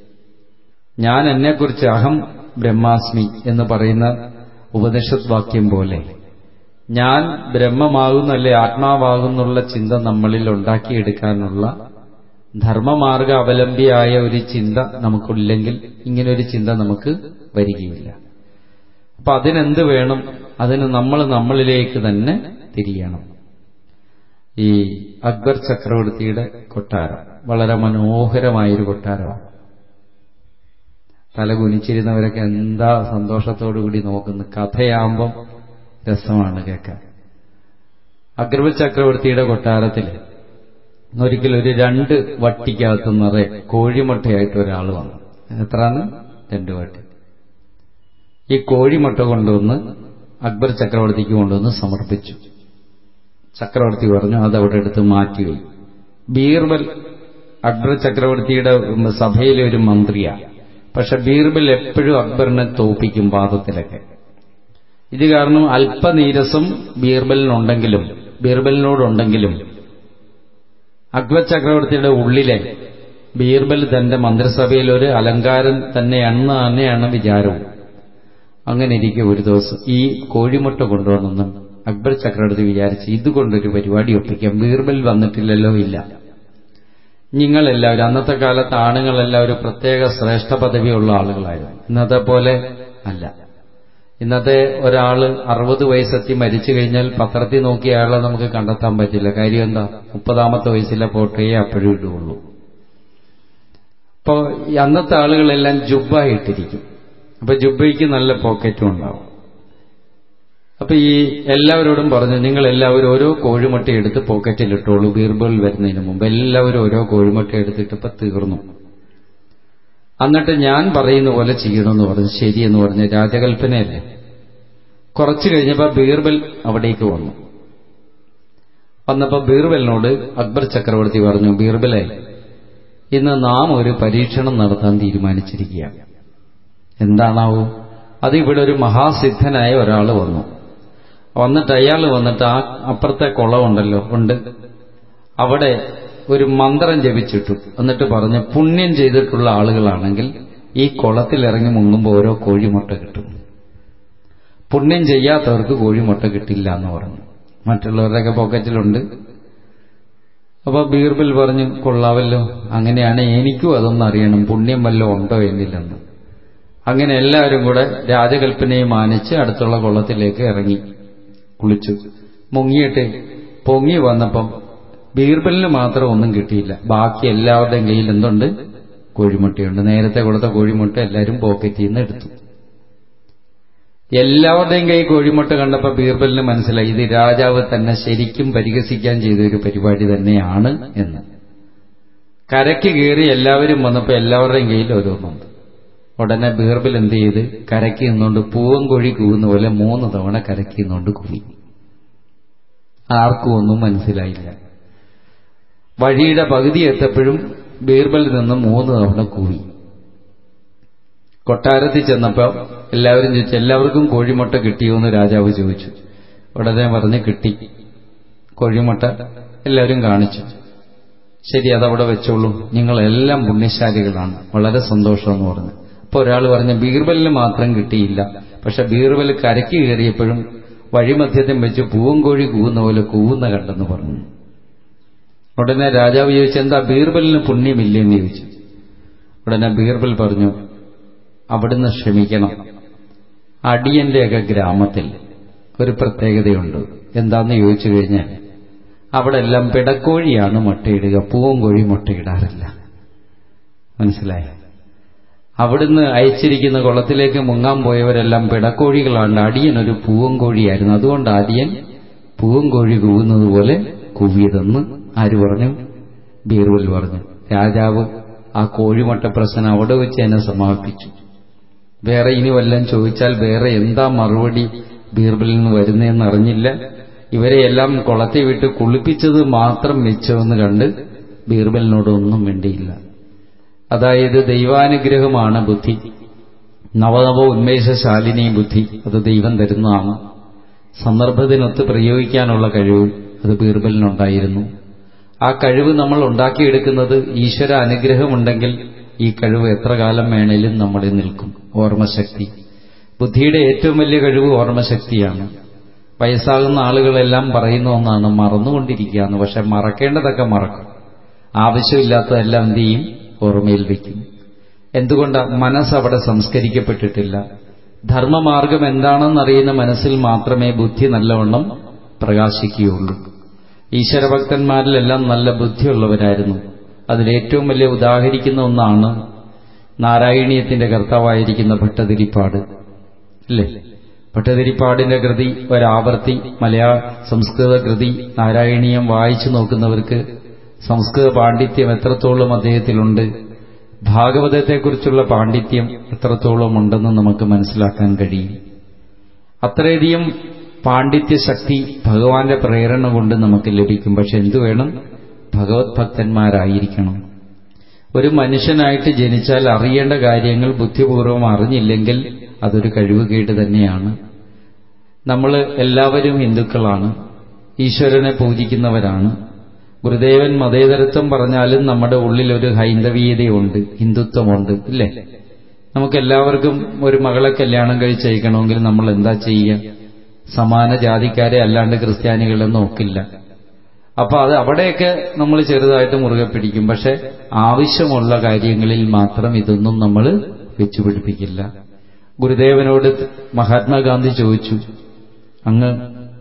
ഞാൻ എന്നെക്കുറിച്ച് അഹം ബ്രഹ്മാസ്മി എന്ന് പറയുന്ന ഉപനിഷത് വാക്യം പോലെ ഞാൻ ബ്രഹ്മമാകുന്നല്ലേ ആത്മാവാകുന്നുള്ള ചിന്ത നമ്മളിൽ ഉണ്ടാക്കിയെടുക്കാനുള്ള ധർമ്മമാർഗ അവലംബിയായ ഒരു ചിന്ത നമുക്കില്ലെങ്കിൽ ഇങ്ങനൊരു ചിന്ത നമുക്ക് വരികയില്ല അപ്പൊ അതിനെന്ത് വേണം അതിന് നമ്മൾ നമ്മളിലേക്ക് തന്നെ തിരിയണം ഈ അക്ബർ ചക്രവർത്തിയുടെ കൊട്ടാരം വളരെ മനോഹരമായൊരു കൊട്ടാരമാണ് തല കുനിച്ചിരുന്നവരൊക്കെ എന്താ സന്തോഷത്തോടുകൂടി നോക്കുന്നു കഥയാകുമ്പം രസമാണ് കേൾക്കാൻ അക്ബർ ചക്രവർത്തിയുടെ കൊട്ടാരത്തിൽ ഒരിക്കൽ ഒരു രണ്ട് വട്ടിക്കകത്ത് നിറയെ കോഴിമുട്ടയായിട്ട് ഒരാൾ വന്നു എത്രാന്ന് രണ്ട് വട്ടി ഈ കോഴിമുട്ട കൊണ്ടുവന്ന് അക്ബർ ചക്രവർത്തിക്ക് കൊണ്ടുവന്ന് സമർപ്പിച്ചു ചക്രവർത്തി പറഞ്ഞു അത് അവിടെ എടുത്ത് മാറ്റിവെയും ബീർബൽ അക്ബർ ചക്രവർത്തിയുടെ സഭയിലെ ഒരു മന്ത്രിയാണ് പക്ഷെ ബീർബൽ എപ്പോഴും അക്ബറിനെ തോപ്പിക്കും വാദത്തിലൊക്കെ ഇത് കാരണം അല്പനീരസം ബീർബലിനുണ്ടെങ്കിലും ബീർബലിനോടുണ്ടെങ്കിലും അക്ബർ ചക്രവർത്തിയുടെ ഉള്ളിലെ ബീർബൽ തന്റെ മന്ത്രിസഭയിൽ ഒരു അലങ്കാരം തന്നെയാണെന്ന് തന്നെയാണ് വിചാരവും അങ്ങനെ ഇരിക്കെ ഒരു ദിവസം ഈ കോഴിമുട്ട കൊണ്ടുവന്നെന്നും അക്ബർ ചക്രവർത്തി വിചാരിച്ച് ഇതുകൊണ്ടൊരു പരിപാടി ഒപ്പിക്കാം ബീർബൽ വന്നിട്ടില്ലല്ലോ ഇല്ല നിങ്ങളെല്ലാവരും അന്നത്തെ കാലത്ത് ആണുങ്ങളെല്ലാം ഒരു പ്രത്യേക ശ്രേഷ്ഠ പദവിയുള്ള ആളുകളായിരുന്നു ഇന്നത്തെ പോലെ അല്ല ഇന്നത്തെ ഒരാള് അറുപത് വയസ്സെത്തി മരിച്ചു കഴിഞ്ഞാൽ പത്രത്തിൽ നോക്കിയ അയാളെ നമുക്ക് കണ്ടെത്താൻ പറ്റില്ല കാര്യം എന്താ മുപ്പതാമത്തെ വയസ്സിലെ ഫോട്ടോയെ അപ്പോഴും ഇടുകയുള്ളൂ അപ്പോ അന്നത്തെ ആളുകളെല്ലാം ജുബ്ബ ഇട്ടിരിക്കും അപ്പൊ ജുബ്ബയ്ക്ക് നല്ല പോക്കറ്റും ഉണ്ടാവും അപ്പൊ ഈ എല്ലാവരോടും പറഞ്ഞു നിങ്ങൾ എല്ലാവരും ഓരോ കോഴിമുട്ട എടുത്ത് പോക്കറ്റിൽ ഇട്ടോളൂ ബീർബൽ വരുന്നതിന് മുമ്പ് എല്ലാവരും ഓരോ കോഴിമുട്ട എടുത്തിട്ട് ഇപ്പൊ തീർന്നു എന്നിട്ട് ഞാൻ പറയുന്ന പോലെ ചെയ്യണമെന്ന് പറഞ്ഞു ശരിയെന്ന് പറഞ്ഞ് രാജകൽപ്പനയല്ലേ കുറച്ചു കഴിഞ്ഞപ്പോ ബീർബൽ അവിടേക്ക് വന്നു വന്നപ്പോ ബീർബലിനോട് അക്ബർ ചക്രവർത്തി പറഞ്ഞു ബീർബലെ ഇന്ന് നാം ഒരു പരീക്ഷണം നടത്താൻ തീരുമാനിച്ചിരിക്കുകയാണ് എന്താണാവോ അത് ഇവിടെ ഒരു മഹാസിദ്ധനായ ഒരാൾ വന്നു വന്നിട്ട് അയാൾ വന്നിട്ട് ആ അപ്പുറത്തെ കുളമുണ്ടല്ലോ ഉണ്ട് അവിടെ ഒരു മന്ത്രം ജപിച്ചിട്ടു എന്നിട്ട് പറഞ്ഞ് പുണ്യം ചെയ്തിട്ടുള്ള ആളുകളാണെങ്കിൽ ഈ കുളത്തിൽ ഇറങ്ങി മുങ്ങുമ്പോൾ ഓരോ കോഴിമുട്ട കിട്ടും പുണ്യം ചെയ്യാത്തവർക്ക് കോഴിമുട്ട കിട്ടില്ല എന്ന് പറഞ്ഞു മറ്റുള്ളവരുടെയൊക്കെ പോക്കറ്റിലുണ്ട് അപ്പൊ ബീർബിൽ പറഞ്ഞു കൊള്ളാവല്ലോ അങ്ങനെയാണ് എനിക്കും അതൊന്നും അറിയണം പുണ്യം വല്ലതും ഉണ്ടോ എന്നില്ലെന്ന് അങ്ങനെ എല്ലാവരും കൂടെ രാജകൽപ്പനയെ മാനിച്ച് അടുത്തുള്ള കുളത്തിലേക്ക് ഇറങ്ങി കുളിച്ചു മുങ്ങിയിട്ട് പൊങ്ങി വന്നപ്പം ബീർബലിന് മാത്രം ഒന്നും കിട്ടിയില്ല ബാക്കി എല്ലാവരുടെയും കയ്യിൽ എന്തുണ്ട് കോഴിമുട്ടയുണ്ട് നേരത്തെ കൊടുത്ത കോഴിമുട്ട എല്ലാവരും പോക്കറ്റിൽ നിന്ന് എടുത്തു എല്ലാവരുടെയും കൈ കോഴിമുട്ട കണ്ടപ്പോൾ ബീർബലിന് മനസ്സിലായി ഇത് രാജാവ് തന്നെ ശരിക്കും പരിഹസിക്കാൻ ചെയ്ത ഒരു പരിപാടി തന്നെയാണ് എന്ന് കരയ്ക്ക് കയറി എല്ലാവരും വന്നപ്പോൾ എല്ലാവരുടെയും കയ്യിൽ ഓരോന്നുണ്ട് ഉടനെ ബീർബൽ എന്ത് ചെയ്ത് കരയ്ക്ക് നിന്നുകൊണ്ട് പൂവൻ കോഴി കൂവുന്ന പോലെ മൂന്ന് തവണ കരയ്ക്ക് നിന്നുകൊണ്ട് കൂവി ആർക്കും ഒന്നും മനസ്സിലായില്ല വഴിയുടെ പകുതി എത്തപ്പോഴും ബീർബലിൽ നിന്ന് മൂന്ന് തവണ കൂവി കൊട്ടാരത്തിൽ ചെന്നപ്പോൾ എല്ലാവരും ചോദിച്ചു എല്ലാവർക്കും കോഴിമുട്ട കിട്ടിയോ എന്ന് രാജാവ് ചോദിച്ചു ഉടനെ പറഞ്ഞ് കിട്ടി കോഴിമുട്ട എല്ലാവരും കാണിച്ചു ശരി അതവിടെ വെച്ചോളൂ നിങ്ങളെല്ലാം പുണ്യശാലികളാണ് വളരെ സന്തോഷം എന്ന് പറഞ്ഞു അപ്പോൾ ഒരാൾ പറഞ്ഞു ബീർബലിന് മാത്രം കിട്ടിയില്ല പക്ഷെ ബീർബൽ കരയ്ക്ക് കയറിയപ്പോഴും വഴിമധ്യത്തിൽ വെച്ച് പൂവൻകോഴി കൂവുന്ന പോലെ കൂവുന്ന കണ്ടെന്ന് പറഞ്ഞു ഉടനെ രാജാവ് ചോദിച്ചു എന്താ ബീർബലിന് പുണ്യമില്ലെന്ന് ചോദിച്ചു ഉടനെ ബീർബൽ പറഞ്ഞു അവിടുന്ന് ക്ഷമിക്കണം അടിയന്റെയൊക്കെ ഗ്രാമത്തിൽ ഒരു പ്രത്യേകതയുണ്ട് എന്താന്ന് ചോദിച്ചു കഴിഞ്ഞാൽ അവിടെ എല്ലാം പിടക്കോഴിയാണ് മുട്ടയിടുക പൂവൻകോഴി മുട്ടയിടാറില്ല മനസ്സിലായോ അവിടുന്ന് അയച്ചിരിക്കുന്ന കുളത്തിലേക്ക് മുങ്ങാൻ പോയവരെല്ലാം പിടക്കോഴികളാണ് അടിയൻ ഒരു പൂവൻകോഴിയായിരുന്നു അതുകൊണ്ട് അടിയൻ പൂവൻകോഴി കൂവുന്നത് പോലെ കൂവിയതെന്ന് ആര് പറഞ്ഞു ബീർബൽ പറഞ്ഞു രാജാവ് ആ കോഴിമുട്ട പ്രശ്നം അവിടെ വെച്ച് എന്നെ സമാപിപ്പിച്ചു വേറെ ഇനി വല്ലതും ചോദിച്ചാൽ വേറെ എന്താ മറുപടി ബീർബലിൽ നിന്ന് വരുന്നതെന്ന് അറിഞ്ഞില്ല ഇവരെയെല്ലാം കുളത്തെ വിട്ട് കുളിപ്പിച്ചത് മാത്രം മെച്ചമെന്ന് കണ്ട് ബീർബലിനോടൊന്നും വേണ്ടിയില്ല അതായത് ദൈവാനുഗ്രഹമാണ് ബുദ്ധി നവനവ ഉന്മേഷശാലിനി ബുദ്ധി അത് ദൈവം തരുന്നതാണ് സന്ദർഭത്തിനൊത്ത് പ്രയോഗിക്കാനുള്ള കഴിവ് അത് ബീർബലിനുണ്ടായിരുന്നു ആ കഴിവ് നമ്മൾ ഉണ്ടാക്കിയെടുക്കുന്നത് ഈശ്വര അനുഗ്രഹമുണ്ടെങ്കിൽ ഈ കഴിവ് എത്ര കാലം വേണേലും നമ്മളിൽ നിൽക്കും ഓർമ്മശക്തി ബുദ്ധിയുടെ ഏറ്റവും വലിയ കഴിവ് ഓർമ്മശക്തിയാണ് വയസ്സാകുന്ന ആളുകളെല്ലാം പറയുന്ന ഒന്നാണ് മറന്നുകൊണ്ടിരിക്കുക എന്ന് പക്ഷെ മറക്കേണ്ടതൊക്കെ മറക്കും ആവശ്യമില്ലാത്തതെല്ലാം എന്ത് ചെയ്യും ഓർമ്മയിൽ വയ്ക്കും എന്തുകൊണ്ട് മനസ്സ് അവിടെ സംസ്കരിക്കപ്പെട്ടിട്ടില്ല ധർമ്മമാർഗം എന്താണെന്നറിയുന്ന മനസ്സിൽ മാത്രമേ ബുദ്ധി നല്ലവണ്ണം പ്രകാശിക്കുകയുള്ളൂ ഈശ്വരഭക്തന്മാരിലെല്ലാം നല്ല ബുദ്ധിയുള്ളവരായിരുന്നു അതിലേറ്റവും വലിയ ഉദാഹരിക്കുന്ന ഒന്നാണ് നാരായണീയത്തിന്റെ കർത്താവായിരിക്കുന്ന ഭട്ടതിരിപ്പാട് അല്ലേ ഭട്ടതിരിപ്പാടിന്റെ കൃതി ഒരാവർത്തി മലയാള സംസ്കൃത കൃതി നാരായണീയം വായിച്ചു നോക്കുന്നവർക്ക് സംസ്കൃത പാണ്ഡിത്യം എത്രത്തോളം അദ്ദേഹത്തിലുണ്ട് ഭാഗവതത്തെക്കുറിച്ചുള്ള പാണ്ഡിത്യം എത്രത്തോളം ഉണ്ടെന്ന് നമുക്ക് മനസ്സിലാക്കാൻ കഴിയും അത്രയധികം പാണ്ഡിത്യ ശക്തി ഭഗവാന്റെ പ്രേരണ കൊണ്ട് നമുക്ക് ലഭിക്കും പക്ഷെ എന്തു വേണം ഭഗവത് ഭക്തന്മാരായിരിക്കണം ഒരു മനുഷ്യനായിട്ട് ജനിച്ചാൽ അറിയേണ്ട കാര്യങ്ങൾ ബുദ്ധിപൂർവ്വം അറിഞ്ഞില്ലെങ്കിൽ അതൊരു കഴിവുകേട് തന്നെയാണ് നമ്മൾ എല്ലാവരും ഹിന്ദുക്കളാണ് ഈശ്വരനെ പൂജിക്കുന്നവരാണ് ഗുരുദേവൻ മതേതരത്വം പറഞ്ഞാലും നമ്മുടെ ഉള്ളിൽ ഒരു ഹൈന്ദവീയതയുണ്ട് ഹിന്ദുത്വമുണ്ട് ഇല്ലേ നമുക്കെല്ലാവർക്കും ഒരു മകളെ കല്യാണം കഴിച്ചയക്കണമെങ്കിൽ നമ്മൾ എന്താ ചെയ്യുക സമാന ജാതിക്കാരെ അല്ലാണ്ട് ക്രിസ്ത്യാനികളെ നോക്കില്ല അപ്പൊ അത് അവിടെയൊക്കെ നമ്മൾ ചെറുതായിട്ട് മുറുകെ പിടിക്കും പക്ഷെ ആവശ്യമുള്ള കാര്യങ്ങളിൽ മാത്രം ഇതൊന്നും നമ്മൾ വെച്ചുപിടിപ്പിക്കില്ല ഗുരുദേവനോട് മഹാത്മാഗാന്ധി ചോദിച്ചു അങ്ങ്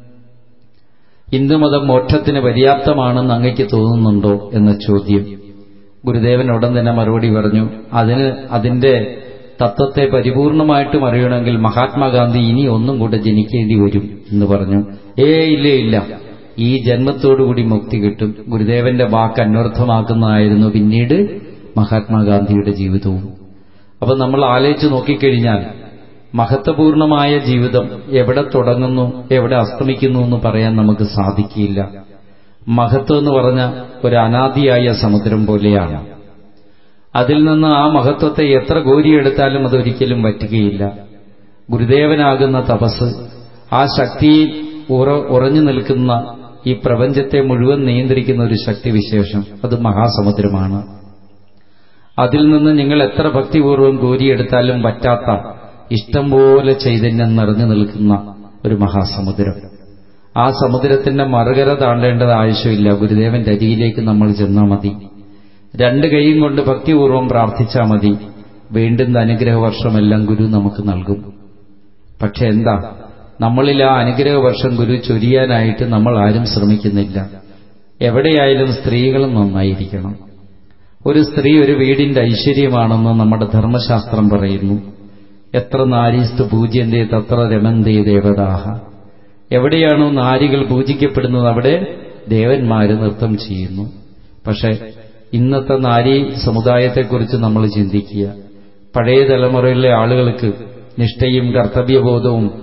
ഹിന്ദുമതം മോക്ഷത്തിന് പര്യാപ്തമാണെന്ന് അങ്ങയ്ക്ക് തോന്നുന്നുണ്ടോ എന്ന ചോദ്യം ഗുരുദേവൻ ഉടൻ തന്നെ മറുപടി പറഞ്ഞു അതിന് അതിന്റെ തത്വത്തെ പരിപൂർണമായിട്ടും അറിയണമെങ്കിൽ മഹാത്മാഗാന്ധി ഇനി ഒന്നും കൂടെ ജനിക്കേണ്ടി വരും എന്ന് പറഞ്ഞു ഏ ഇല്ല ഇല്ല ഈ ജന്മത്തോടുകൂടി മുക്തി കിട്ടും ഗുരുദേവന്റെ വാക്ക് അന്വർത്ഥമാക്കുന്നതായിരുന്നു പിന്നീട് മഹാത്മാഗാന്ധിയുടെ ജീവിതവും അപ്പൊ നമ്മൾ ആലോചിച്ച് നോക്കിക്കഴിഞ്ഞാൽ മഹത്വപൂർണമായ ജീവിതം എവിടെ തുടങ്ങുന്നു എവിടെ അസ്തമിക്കുന്നു എന്ന് പറയാൻ നമുക്ക് സാധിക്കില്ല മഹത്വം എന്ന് പറഞ്ഞ ഒരു അനാദിയായ സമുദ്രം പോലെയാണ് അതിൽ നിന്ന് ആ മഹത്വത്തെ എത്ര കോരിയെടുത്താലും അതൊരിക്കലും പറ്റുകയില്ല ഗുരുദേവനാകുന്ന തപസ് ആ ശക്തിയിൽ ഉറ ഉറഞ്ഞു നിൽക്കുന്ന ഈ പ്രപഞ്ചത്തെ മുഴുവൻ നിയന്ത്രിക്കുന്ന ഒരു ശക്തിവിശേഷം അത് മഹാസമുദ്രമാണ് അതിൽ നിന്ന് നിങ്ങൾ എത്ര ഭക്തിപൂർവ്വം കോരിയെടുത്താലും പറ്റാത്ത ഇഷ്ടം പോലെ ചൈതന്യം നിറഞ്ഞു നിൽക്കുന്ന ഒരു മഹാസമുദ്രം ആ സമുദ്രത്തിന്റെ മറുകര താണ്ടേണ്ടത് ആവശ്യമില്ല ഗുരുദേവന്റെ അരികിലേക്ക് നമ്മൾ ചെന്നാൽ മതി രണ്ട് കൈയും കൊണ്ട് ഭക്തിപൂർവ്വം പ്രാർത്ഥിച്ചാൽ മതി വേണ്ടുന്ന അനുഗ്രഹവർഷമെല്ലാം ഗുരു നമുക്ക് നൽകും പക്ഷെ എന്താ നമ്മളിൽ ആ അനുഗ്രഹവർഷം ഗുരു ചൊരിയാനായിട്ട് നമ്മൾ ആരും ശ്രമിക്കുന്നില്ല എവിടെയായാലും സ്ത്രീകളും നന്നായിരിക്കണം ഒരു സ്ത്രീ ഒരു വീടിന്റെ ഐശ്വര്യമാണെന്ന് നമ്മുടെ ധർമ്മശാസ്ത്രം പറയുന്നു എത്ര നാരീസ്തു പൂജ്യന്തേ തത്ര രമന്തേ ദേവതാഹ എവിടെയാണോ നാരികൾ പൂജിക്കപ്പെടുന്നത് അവിടെ ദേവന്മാര് നൃത്തം ചെയ്യുന്നു പക്ഷെ ഇന്നത്തെ നാരി സമുദായത്തെക്കുറിച്ച് നമ്മൾ ചിന്തിക്കുക പഴയ തലമുറയിലെ ആളുകൾക്ക് നിഷ്ഠയും കർത്തവ്യബോധവും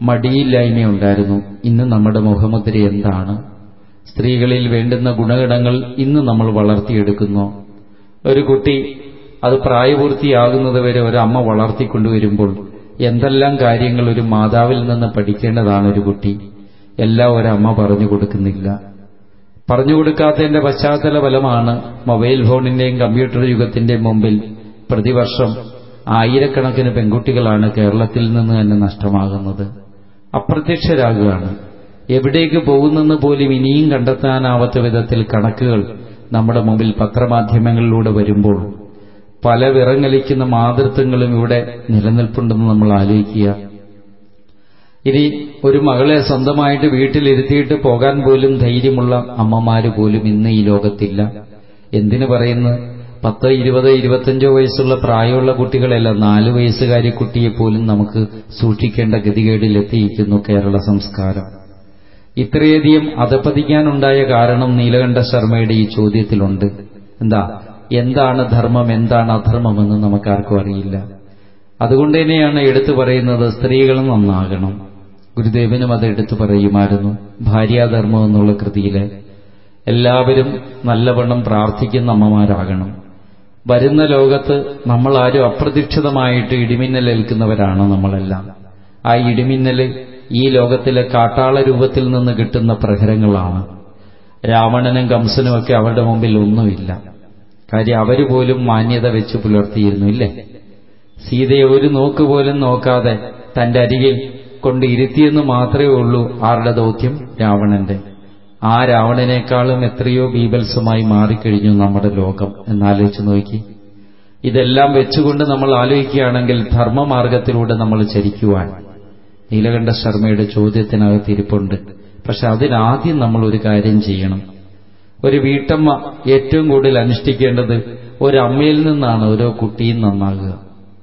മടിയില്ലായ്മയുണ്ടായിരുന്നു ഇന്ന് നമ്മുടെ മുഖമുദ്ര എന്താണ് സ്ത്രീകളിൽ വേണ്ടുന്ന ഗുണഗണങ്ങൾ ഇന്ന് നമ്മൾ വളർത്തിയെടുക്കുന്നു ഒരു കുട്ടി അത് പ്രായപൂർത്തിയാകുന്നത് വരെ ഒരമ്മ വളർത്തിക്കൊണ്ടുവരുമ്പോൾ എന്തെല്ലാം കാര്യങ്ങൾ ഒരു മാതാവിൽ നിന്ന് പഠിക്കേണ്ടതാണ് ഒരു കുട്ടി എല്ലാം ഒരമ്മ പറഞ്ഞു കൊടുക്കുന്നില്ല പറഞ്ഞു കൊടുക്കാത്തതിന്റെ പശ്ചാത്തല ഫലമാണ് മൊബൈൽ ഫോണിന്റെയും കമ്പ്യൂട്ടർ യുഗത്തിന്റെയും മുമ്പിൽ പ്രതിവർഷം ആയിരക്കണക്കിന് പെൺകുട്ടികളാണ് കേരളത്തിൽ നിന്ന് തന്നെ നഷ്ടമാകുന്നത് അപ്രത്യക്ഷരാകുകയാണ് എവിടേക്ക് പോകുന്നെന്ന് പോലും ഇനിയും കണ്ടെത്താനാവാത്ത വിധത്തിൽ കണക്കുകൾ നമ്മുടെ മുമ്പിൽ പത്രമാധ്യമങ്ങളിലൂടെ വരുമ്പോൾ പല വിറങ്ങലിക്കുന്ന മാതൃത്വങ്ങളും ഇവിടെ നിലനിൽപ്പുണ്ടെന്ന് നമ്മൾ ആലോചിക്കുക ഇനി ഒരു മകളെ സ്വന്തമായിട്ട് വീട്ടിലിരുത്തിയിട്ട് പോകാൻ പോലും ധൈര്യമുള്ള അമ്മമാര് പോലും ഇന്ന് ഈ ലോകത്തില്ല എന്തിനു പറയുന്നു പത്ത് ഇരുപത് ഇരുപത്തഞ്ചോ വയസ്സുള്ള പ്രായമുള്ള കുട്ടികളെല്ലാം നാല് വയസ്സുകാരി കുട്ടിയെ പോലും നമുക്ക് സൂക്ഷിക്കേണ്ട ഗതികേടിലെത്തിയിരിക്കുന്നു കേരള സംസ്കാരം ഇത്രയധികം അധപ്പതിക്കാനുണ്ടായ കാരണം നീലകണ്ഠ ശർമ്മയുടെ ഈ ചോദ്യത്തിലുണ്ട് എന്താ എന്താണ് ധർമ്മം എന്താണ് അധർമ്മമെന്ന് നമുക്കാർക്കും അറിയില്ല അതുകൊണ്ട് തന്നെയാണ് എടുത്തു പറയുന്നത് സ്ത്രീകൾ നന്നാകണം ഗുരുദേവനും അത് എടുത്തു പറയുമായിരുന്നു ഭാര്യാധർമ്മം എന്നുള്ള കൃതിയില് എല്ലാവരും നല്ലവണ്ണം പ്രാർത്ഥിക്കുന്ന അമ്മമാരാകണം വരുന്ന ലോകത്ത് നമ്മളാരും അപ്രതീക്ഷിതമായിട്ട് ഇടിമിന്നലേൽക്കുന്നവരാണ് നമ്മളെല്ലാം ആ ഇടിമിന്നല് ഈ ലോകത്തിലെ കാട്ടാള രൂപത്തിൽ നിന്ന് കിട്ടുന്ന പ്രഹരങ്ങളാണ് രാവണനും കംസനുമൊക്കെ അവരുടെ മുമ്പിൽ ഒന്നുമില്ല കാര്യം അവര് പോലും മാന്യത വെച്ച് പുലർത്തിയിരുന്നു ഇല്ലേ സീതയെ ഒരു നോക്ക് പോലും നോക്കാതെ തന്റെ അരികിൽ കൊണ്ട് ഇരുത്തിയെന്ന് മാത്രമേ ഉള്ളൂ ആരുടെ ദൗത്യം രാവണന്റെ ആ രാവണനേക്കാളും എത്രയോ ബീഭത്സമായി മാറിക്കഴിഞ്ഞു നമ്മുടെ ലോകം എന്നാലോചിച്ച് നോക്കി ഇതെല്ലാം വെച്ചുകൊണ്ട് നമ്മൾ ആലോചിക്കുകയാണെങ്കിൽ ധർമ്മമാർഗത്തിലൂടെ നമ്മൾ ചരിക്കുവാൻ നീലകണ്ഠ ശർമ്മയുടെ ചോദ്യത്തിനകത്ത് ഇരിപ്പുണ്ട് പക്ഷെ അതിനാദ്യം നമ്മൾ ഒരു കാര്യം ചെയ്യണം ഒരു വീട്ടമ്മ ഏറ്റവും കൂടുതൽ അനുഷ്ഠിക്കേണ്ടത് ഒരമ്മയിൽ നിന്നാണ് ഓരോ കുട്ടിയും നന്നാകുക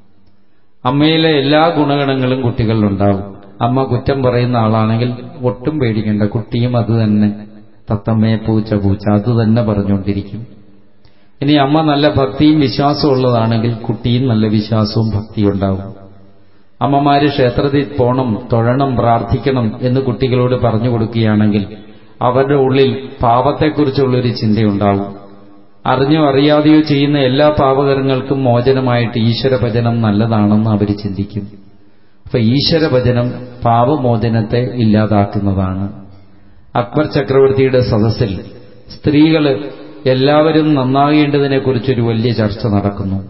അമ്മയിലെ എല്ലാ ഗുണഗണങ്ങളും കുട്ടികളിലുണ്ടാവും അമ്മ കുറ്റം പറയുന്ന ആളാണെങ്കിൽ ഒട്ടും പേടിക്കേണ്ട കുട്ടിയും അത് തന്നെ തത്തമ്മയെ പൂച്ച പൂച്ച അത് തന്നെ പറഞ്ഞുകൊണ്ടിരിക്കും ഇനി അമ്മ നല്ല ഭക്തിയും വിശ്വാസവും ഉള്ളതാണെങ്കിൽ കുട്ടിയും നല്ല വിശ്വാസവും ഭക്തിയും ഉണ്ടാവും അമ്മമാര് ക്ഷേത്രത്തിൽ പോണം തൊഴണം പ്രാർത്ഥിക്കണം എന്ന് കുട്ടികളോട് പറഞ്ഞു കൊടുക്കുകയാണെങ്കിൽ അവരുടെ ഉള്ളിൽ പാപത്തെക്കുറിച്ചുള്ളൊരു ചിന്തയുണ്ടാവും അറിഞ്ഞോ അറിയാതെയോ ചെയ്യുന്ന എല്ലാ പാപകരങ്ങൾക്കും മോചനമായിട്ട് ഈശ്വരഭജനം നല്ലതാണെന്ന് അവർ ചിന്തിക്കും അപ്പൊ ഈശ്വരഭജനം പാപമോചനത്തെ ഇല്ലാതാക്കുന്നതാണ് അക്ബർ ചക്രവർത്തിയുടെ സദസ്സിൽ സ്ത്രീകള് എല്ലാവരും നന്നാകേണ്ടതിനെക്കുറിച്ചൊരു വലിയ ചർച്ച നടക്കുന്നു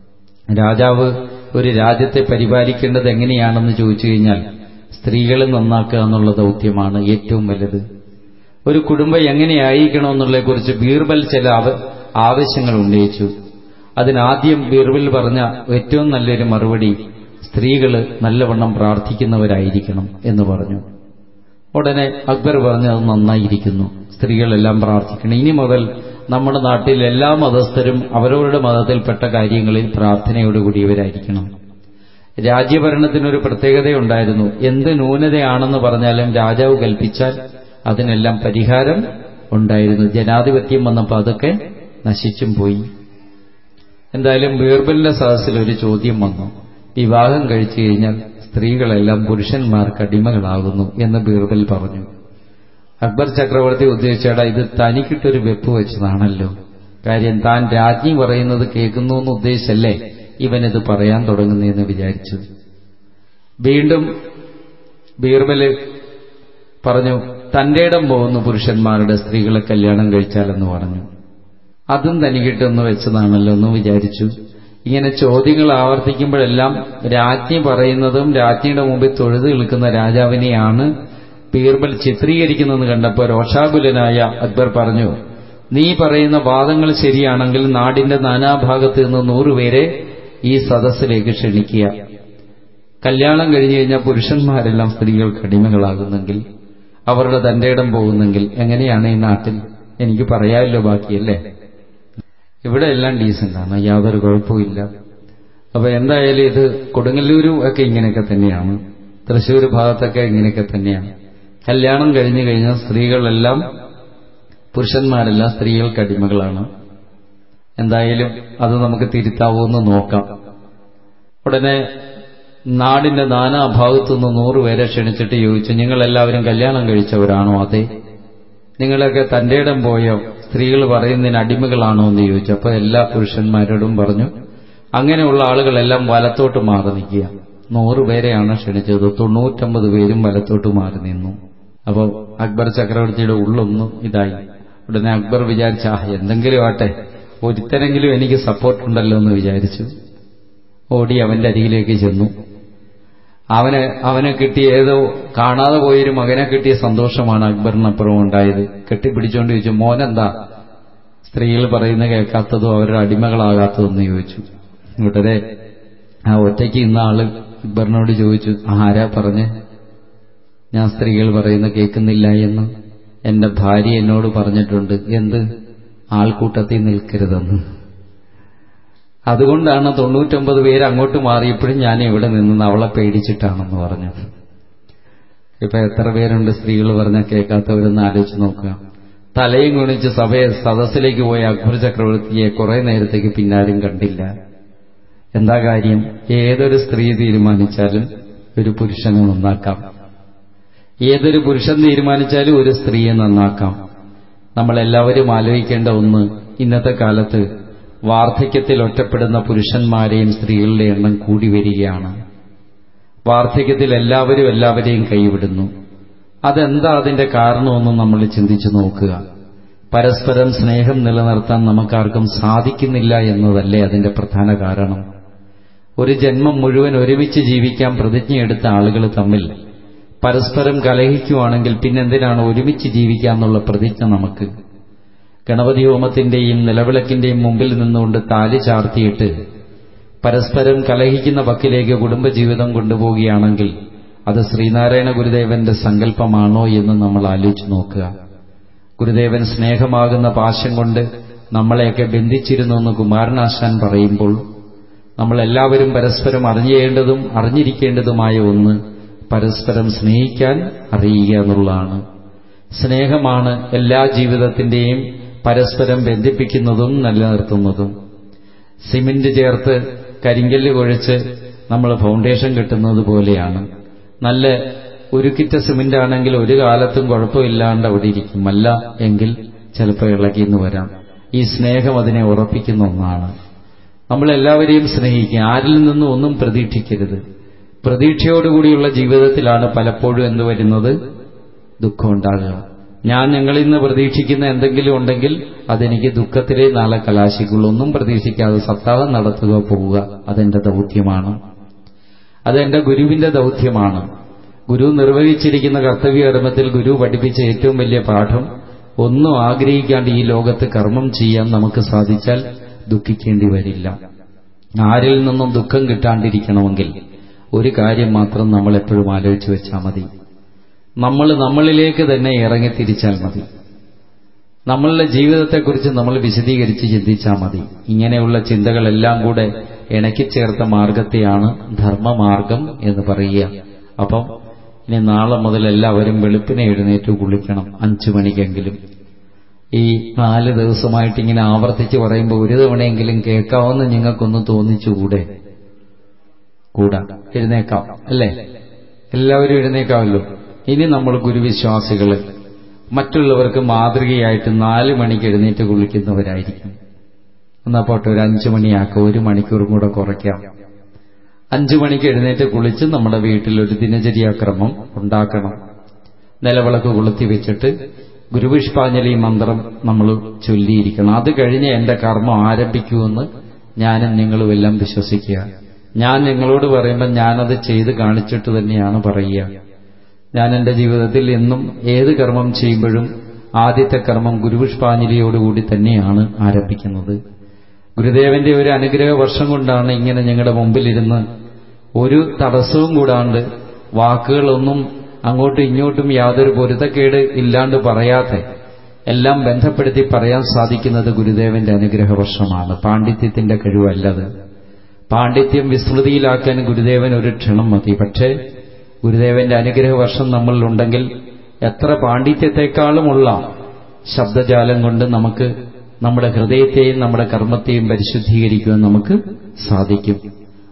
രാജാവ് ഒരു രാജ്യത്തെ പരിപാലിക്കേണ്ടത് എങ്ങനെയാണെന്ന് ചോദിച്ചു കഴിഞ്ഞാൽ സ്ത്രീകളെ നന്നാക്കുക എന്നുള്ള ദൗത്യമാണ് ഏറ്റവും വലുത് ഒരു കുടുംബം എങ്ങനെയായിരിക്കണമെന്നുള്ളതിനെക്കുറിച്ച് ബീർബൽ ചില ആവശ്യങ്ങൾ ഉന്നയിച്ചു അതിനാദ്യം ബീർബൽ പറഞ്ഞ ഏറ്റവും നല്ലൊരു മറുപടി സ്ത്രീകൾ നല്ലവണ്ണം പ്രാർത്ഥിക്കുന്നവരായിരിക്കണം എന്ന് പറഞ്ഞു ഉടനെ അക്ബർ പറഞ്ഞു അത് നന്നായിരിക്കുന്നു സ്ത്രീകളെല്ലാം പ്രാർത്ഥിക്കണം ഇനി മുതൽ നമ്മുടെ നാട്ടിൽ എല്ലാ മതസ്ഥരും അവരവരുടെ മതത്തിൽപ്പെട്ട കാര്യങ്ങളിൽ പ്രാർത്ഥനയോടുകൂടിയവരായിരിക്കണം രാജ്യഭരണത്തിനൊരു പ്രത്യേകതയുണ്ടായിരുന്നു എന്ത് ന്യൂനതയാണെന്ന് പറഞ്ഞാലും രാജാവ് കൽപ്പിച്ചാൽ അതിനെല്ലാം പരിഹാരം ഉണ്ടായിരുന്നു ജനാധിപത്യം വന്നപ്പോൾ അതൊക്കെ നശിച്ചും പോയി എന്തായാലും ബീർബലിന്റെ സദസ്സിൽ ഒരു ചോദ്യം വന്നു വിവാഹം കഴിച്ചു കഴിഞ്ഞാൽ സ്ത്രീകളെല്ലാം പുരുഷന്മാർക്ക് അടിമകളാകുന്നു എന്ന് ബീർബൽ പറഞ്ഞു അക്ബർ ചക്രവർത്തി ഉദ്ദേശിച്ചേടാ ഇത് തനിക്കിട്ടൊരു വെപ്പ് വെച്ചതാണല്ലോ കാര്യം താൻ രാജ്ഞി പറയുന്നത് കേൾക്കുന്നു എന്ന് ഉദ്ദേശിച്ചല്ലേ ഇവനിത് പറയാൻ തുടങ്ങുന്നതെന്ന് വിചാരിച്ചു വീണ്ടും ബീർബല് പറഞ്ഞു തന്റെ ഇടം പോകുന്നു പുരുഷന്മാരുടെ സ്ത്രീകളെ കല്യാണം കഴിച്ചാലെന്ന് പറഞ്ഞു അതും തനിക്കിട്ടൊന്ന് വെച്ചതാണല്ലോ എന്ന് വിചാരിച്ചു ഇങ്ങനെ ചോദ്യങ്ങൾ ആവർത്തിക്കുമ്പോഴെല്ലാം രാജ്ഞി പറയുന്നതും രാജ്ഞിയുടെ മുമ്പിൽ തൊഴുതു നിൽക്കുന്ന രാജാവിനെയാണ് ബീർബൽ ചിത്രീകരിക്കുന്നതെന്ന് കണ്ടപ്പോൾ രോഷാകുലനായ അക്ബർ പറഞ്ഞു നീ പറയുന്ന വാദങ്ങൾ ശരിയാണെങ്കിൽ നാടിന്റെ നാനാഭാഗത്ത് നിന്ന് നൂറുപേരെ ഈ സദസ്സിലേക്ക് ക്ഷണിക്കുക കല്യാണം കഴിഞ്ഞു കഴിഞ്ഞാൽ പുരുഷന്മാരെല്ലാം സ്ത്രീകൾക്ക് അടിമകളാകുന്നെങ്കിൽ അവരുടെ തന്റെ ഇടം പോകുന്നെങ്കിൽ എങ്ങനെയാണ് ഈ നാട്ടിൽ എനിക്ക് പറയാമല്ലോ ബാക്കിയല്ലേ ഇവിടെ എല്ലാം ഡീസൻ്റാണ് യാതൊരു കുഴപ്പമില്ല അപ്പൊ എന്തായാലും ഇത് കൊടുങ്ങല്ലൂരും ഒക്കെ ഇങ്ങനെയൊക്കെ തന്നെയാണ് തൃശ്ശൂർ ഭാഗത്തൊക്കെ ഇങ്ങനെയൊക്കെ തന്നെയാണ് കല്യാണം കഴിഞ്ഞു കഴിഞ്ഞാൽ സ്ത്രീകളെല്ലാം പുരുഷന്മാരെല്ലാം സ്ത്രീകൾക്ക് അടിമകളാണ് എന്തായാലും അത് നമുക്ക് തിരുത്താവൂന്ന് നോക്കാം ഉടനെ നാടിന്റെ നാനാഭാഗത്തുനിന്ന് നൂറുപേരെ ക്ഷണിച്ചിട്ട് ചോദിച്ചു നിങ്ങളെല്ലാവരും കല്യാണം കഴിച്ചവരാണോ അതെ നിങ്ങളൊക്കെ തന്റെ ഇടം പോയോ സ്ത്രീകൾ പറയുന്നതിന് അടിമകളാണോ എന്ന് ചോദിച്ചു അപ്പൊ എല്ലാ പുരുഷന്മാരോടും പറഞ്ഞു അങ്ങനെയുള്ള ആളുകളെല്ലാം വലത്തോട്ട് മാറി നിൽക്കുക നൂറുപേരെയാണ് ക്ഷണിച്ചത് തൊണ്ണൂറ്റമ്പത് പേരും വലത്തോട്ട് മാറി നിന്നു അപ്പോൾ അക്ബർ ചക്രവർത്തിയുടെ ഉള്ളൊന്നും ഇതായി ഉടനെ അക്ബർ വിചാരിച്ച ആ എന്തെങ്കിലും ആട്ടെ ഒരുത്തരെങ്കിലും എനിക്ക് സപ്പോർട്ടുണ്ടല്ലോ എന്ന് വിചാരിച്ചു ഓടി അവന്റെ അരികിലേക്ക് ചെന്നു അവന് അവനെ കിട്ടിയ ഏതോ കാണാതെ പോയൊരു മകനെ കിട്ടിയ സന്തോഷമാണ് അക്ബറിനപ്പുറം ഉണ്ടായത് കെട്ടിപ്പിടിച്ചുകൊണ്ട് ചോദിച്ചു മോനെന്താ സ്ത്രീകൾ പറയുന്ന കേൾക്കാത്തതോ അവരുടെ അടിമകളാകാത്തതോ എന്ന് ചോദിച്ചു ഉടനെ ആ ഒറ്റയ്ക്ക് ഇന്ന ആള് അക്ബറിനോട് ചോദിച്ചു ആരാ പറഞ്ഞ് ഞാൻ സ്ത്രീകൾ പറയുന്ന കേൾക്കുന്നില്ല എന്ന് എന്റെ ഭാര്യ എന്നോട് പറഞ്ഞിട്ടുണ്ട് എന്ത് ആൾക്കൂട്ടത്തിൽ നിൽക്കരുതെന്ന് അതുകൊണ്ടാണ് തൊണ്ണൂറ്റൊമ്പത് പേര് അങ്ങോട്ട് മാറിയപ്പോഴും ഞാൻ ഇവിടെ നിന്ന് അവളെ പേടിച്ചിട്ടാണെന്ന് പറഞ്ഞു ഇപ്പൊ എത്ര പേരുണ്ട് സ്ത്രീകൾ പറഞ്ഞാൽ കേൾക്കാത്തവരെന്ന് ആലോചിച്ച് നോക്കുക തലയും കുണിച്ച് സഭയെ സദസ്സിലേക്ക് പോയ അക്ബർ ചക്രവർത്തിയെ കുറെ നേരത്തേക്ക് പിന്നാരും കണ്ടില്ല എന്താ കാര്യം ഏതൊരു സ്ത്രീ തീരുമാനിച്ചാലും ഒരു പുരുഷനെ നന്നാക്കാം ഏതൊരു പുരുഷൻ തീരുമാനിച്ചാലും ഒരു സ്ത്രീയെ നന്നാക്കാം നമ്മളെല്ലാവരും ആലോചിക്കേണ്ട ഒന്ന് ഇന്നത്തെ കാലത്ത് വാർദ്ധക്യത്തിൽ ഒറ്റപ്പെടുന്ന പുരുഷന്മാരെയും സ്ത്രീകളുടെ എണ്ണം കൂടി വരികയാണ് വാർദ്ധക്യത്തിൽ എല്ലാവരും എല്ലാവരെയും കൈവിടുന്നു അതെന്താ അതിന്റെ കാരണമെന്ന് നമ്മൾ ചിന്തിച്ചു നോക്കുക പരസ്പരം സ്നേഹം നിലനിർത്താൻ നമുക്കാർക്കും സാധിക്കുന്നില്ല എന്നതല്ലേ അതിന്റെ പ്രധാന കാരണം ഒരു ജന്മം മുഴുവൻ ഒരുമിച്ച് ജീവിക്കാൻ പ്രതിജ്ഞയെടുത്ത ആളുകൾ തമ്മിൽ പരസ്പരം കലഹിക്കുവാണെങ്കിൽ പിന്നെന്തിനാണ് ഒരുമിച്ച് ജീവിക്കാന്നുള്ള പ്രതിജ്ഞ നമുക്ക് ഗണപതി ഹോമത്തിന്റെയും നിലവിളക്കിന്റെയും മുമ്പിൽ നിന്നുകൊണ്ട് താലി ചാർത്തിയിട്ട് പരസ്പരം കലഹിക്കുന്ന വക്കിലേക്ക് കുടുംബജീവിതം കൊണ്ടുപോവുകയാണെങ്കിൽ അത് ശ്രീനാരായണ ഗുരുദേവന്റെ സങ്കല്പമാണോ എന്ന് നമ്മൾ ആലോചിച്ചു നോക്കുക ഗുരുദേവൻ സ്നേഹമാകുന്ന പാശം കൊണ്ട് നമ്മളെയൊക്കെ ബന്ധിച്ചിരുന്നു എന്ന് കുമാരനാശാൻ പറയുമ്പോൾ നമ്മളെല്ലാവരും പരസ്പരം അറിഞ്ഞേണ്ടതും അറിഞ്ഞിരിക്കേണ്ടതുമായ ഒന്ന് പരസ്പരം സ്നേഹിക്കാൻ അറിയുക എന്നുള്ളതാണ് സ്നേഹമാണ് എല്ലാ ജീവിതത്തിന്റെയും പരസ്പരം ബന്ധിപ്പിക്കുന്നതും നിലനിർത്തുന്നതും സിമന്റ് ചേർത്ത് കരിങ്കല്ല് കുഴച്ച് നമ്മൾ ഫൗണ്ടേഷൻ കിട്ടുന്നത് പോലെയാണ് നല്ല ഉരുക്കിറ്റ സിമന്റ് ആണെങ്കിൽ ഒരു കാലത്തും കുഴപ്പമില്ലാണ്ട് അവിടെ ഇരിക്കും അല്ല എങ്കിൽ ചിലപ്പോൾ ഇളകിന്ന് വരാം ഈ സ്നേഹം അതിനെ ഉറപ്പിക്കുന്ന ഒന്നാണ് നമ്മളെല്ലാവരെയും സ്നേഹിക്കുക ആരിൽ നിന്നും ഒന്നും പ്രതീക്ഷിക്കരുത് പ്രതീക്ഷയോടുകൂടിയുള്ള ജീവിതത്തിലാണ് പലപ്പോഴും എന്ത് വരുന്നത് ദുഃഖമുണ്ടാകുക ഞാൻ നിങ്ങളിൽ നിന്ന് പ്രതീക്ഷിക്കുന്ന എന്തെങ്കിലും ഉണ്ടെങ്കിൽ അതെനിക്ക് ദുഃഖത്തിലേ നാളെ കലാശിക്കുള്ളൂ ഒന്നും പ്രതീക്ഷിക്കാതെ സപ്താഹം നടത്തുക പോവുക അതെന്റെ ദൗത്യമാണ് അതെന്റെ ഗുരുവിന്റെ ദൗത്യമാണ് ഗുരു നിർവഹിച്ചിരിക്കുന്ന കർത്തവ്യകർമ്മത്തിൽ ഗുരു പഠിപ്പിച്ച ഏറ്റവും വലിയ പാഠം ഒന്നും ആഗ്രഹിക്കാണ്ട് ഈ ലോകത്ത് കർമ്മം ചെയ്യാൻ നമുക്ക് സാധിച്ചാൽ ദുഃഖിക്കേണ്ടി വരില്ല ആരിൽ നിന്നും ദുഃഖം കിട്ടാണ്ടിരിക്കണമെങ്കിൽ ഒരു കാര്യം മാത്രം നമ്മൾ എപ്പോഴും ആലോചിച്ച് വെച്ചാൽ മതി നമ്മൾ നമ്മളിലേക്ക് തന്നെ ഇറങ്ങി തിരിച്ചാൽ മതി നമ്മളുടെ ജീവിതത്തെക്കുറിച്ച് നമ്മൾ വിശദീകരിച്ച് ചിന്തിച്ചാൽ മതി ഇങ്ങനെയുള്ള ചിന്തകളെല്ലാം കൂടെ ഇണക്കിച്ചേർത്ത മാർഗത്തെയാണ് ധർമ്മമാർഗം എന്ന് പറയുക അപ്പം ഇനി നാളെ മുതൽ എല്ലാവരും വെളുപ്പിനെ എഴുന്നേറ്റ് കുളിക്കണം അഞ്ചു മണിക്കെങ്കിലും ഈ നാല് ദിവസമായിട്ട് ഇങ്ങനെ ആവർത്തിച്ച് പറയുമ്പോൾ ഒരു തവണയെങ്കിലും കേൾക്കാമെന്ന് നിങ്ങൾക്കൊന്ന് തോന്നിച്ചുകൂടെ കൂടാ എഴുന്നേക്കാം അല്ലേ എല്ലാവരും എഴുന്നേക്കാമല്ലോ ഇനി നമ്മൾ ഗുരുവിശ്വാസികള് മറ്റുള്ളവർക്ക് മാതൃകയായിട്ട് നാല് മണിക്ക് എഴുന്നേറ്റ് കുളിക്കുന്നവരായിരിക്കും എന്നാ പോട്ടെ ഒരു അഞ്ചു മണിയാക്കാം ഒരു മണിക്കൂറും കൂടെ കുറയ്ക്കാം അഞ്ചു മണിക്ക് എഴുന്നേറ്റ് കുളിച്ച് നമ്മുടെ വീട്ടിൽ ഒരു ദിനചര്യാക്രമം ഉണ്ടാക്കണം നിലവിളക്ക് കൊളുത്തി വെച്ചിട്ട് ഗുരുപുഷ്പാഞ്ജലി മന്ത്രം നമ്മൾ ചൊല്ലിയിരിക്കണം അത് കഴിഞ്ഞ് എന്റെ കർമ്മം ആരംഭിക്കുമെന്ന് ഞാനും നിങ്ങളും എല്ലാം വിശ്വസിക്കുക ഞാൻ നിങ്ങളോട് പറയുമ്പോൾ ഞാനത് ചെയ്ത് കാണിച്ചിട്ട് തന്നെയാണ് പറയുക ഞാൻ എന്റെ ജീവിതത്തിൽ എന്നും ഏത് കർമ്മം ചെയ്യുമ്പോഴും ആദ്യത്തെ കർമ്മം ഗുരുപുഷ്പാഞ്ജലിയോടുകൂടി തന്നെയാണ് ആരംഭിക്കുന്നത് ഗുരുദേവന്റെ ഒരു അനുഗ്രഹ വർഷം കൊണ്ടാണ് ഇങ്ങനെ ഞങ്ങളുടെ മുമ്പിലിരുന്ന് ഒരു തടസ്സവും കൂടാണ്ട് വാക്കുകളൊന്നും അങ്ങോട്ടും ഇങ്ങോട്ടും യാതൊരു പൊരുത്തക്കേട് ഇല്ലാണ്ട് പറയാതെ എല്ലാം ബന്ധപ്പെടുത്തി പറയാൻ സാധിക്കുന്നത് ഗുരുദേവന്റെ അനുഗ്രഹ വർഷമാണ് പാണ്ഡിത്യത്തിന്റെ കഴിവല്ലത് പാണ്ഡിത്യം വിസ്മൃതിയിലാക്കാൻ ഗുരുദേവൻ ഒരു ക്ഷണം മതി പക്ഷേ ഗുരുദേവന്റെ അനുഗ്രഹ വർഷം നമ്മളിലുണ്ടെങ്കിൽ എത്ര പാണ്ഡിത്യത്തെക്കാളുമുള്ള ശബ്ദജാലം കൊണ്ട് നമുക്ക് നമ്മുടെ ഹൃദയത്തെയും നമ്മുടെ കർമ്മത്തെയും പരിശുദ്ധീകരിക്കുവാൻ നമുക്ക് സാധിക്കും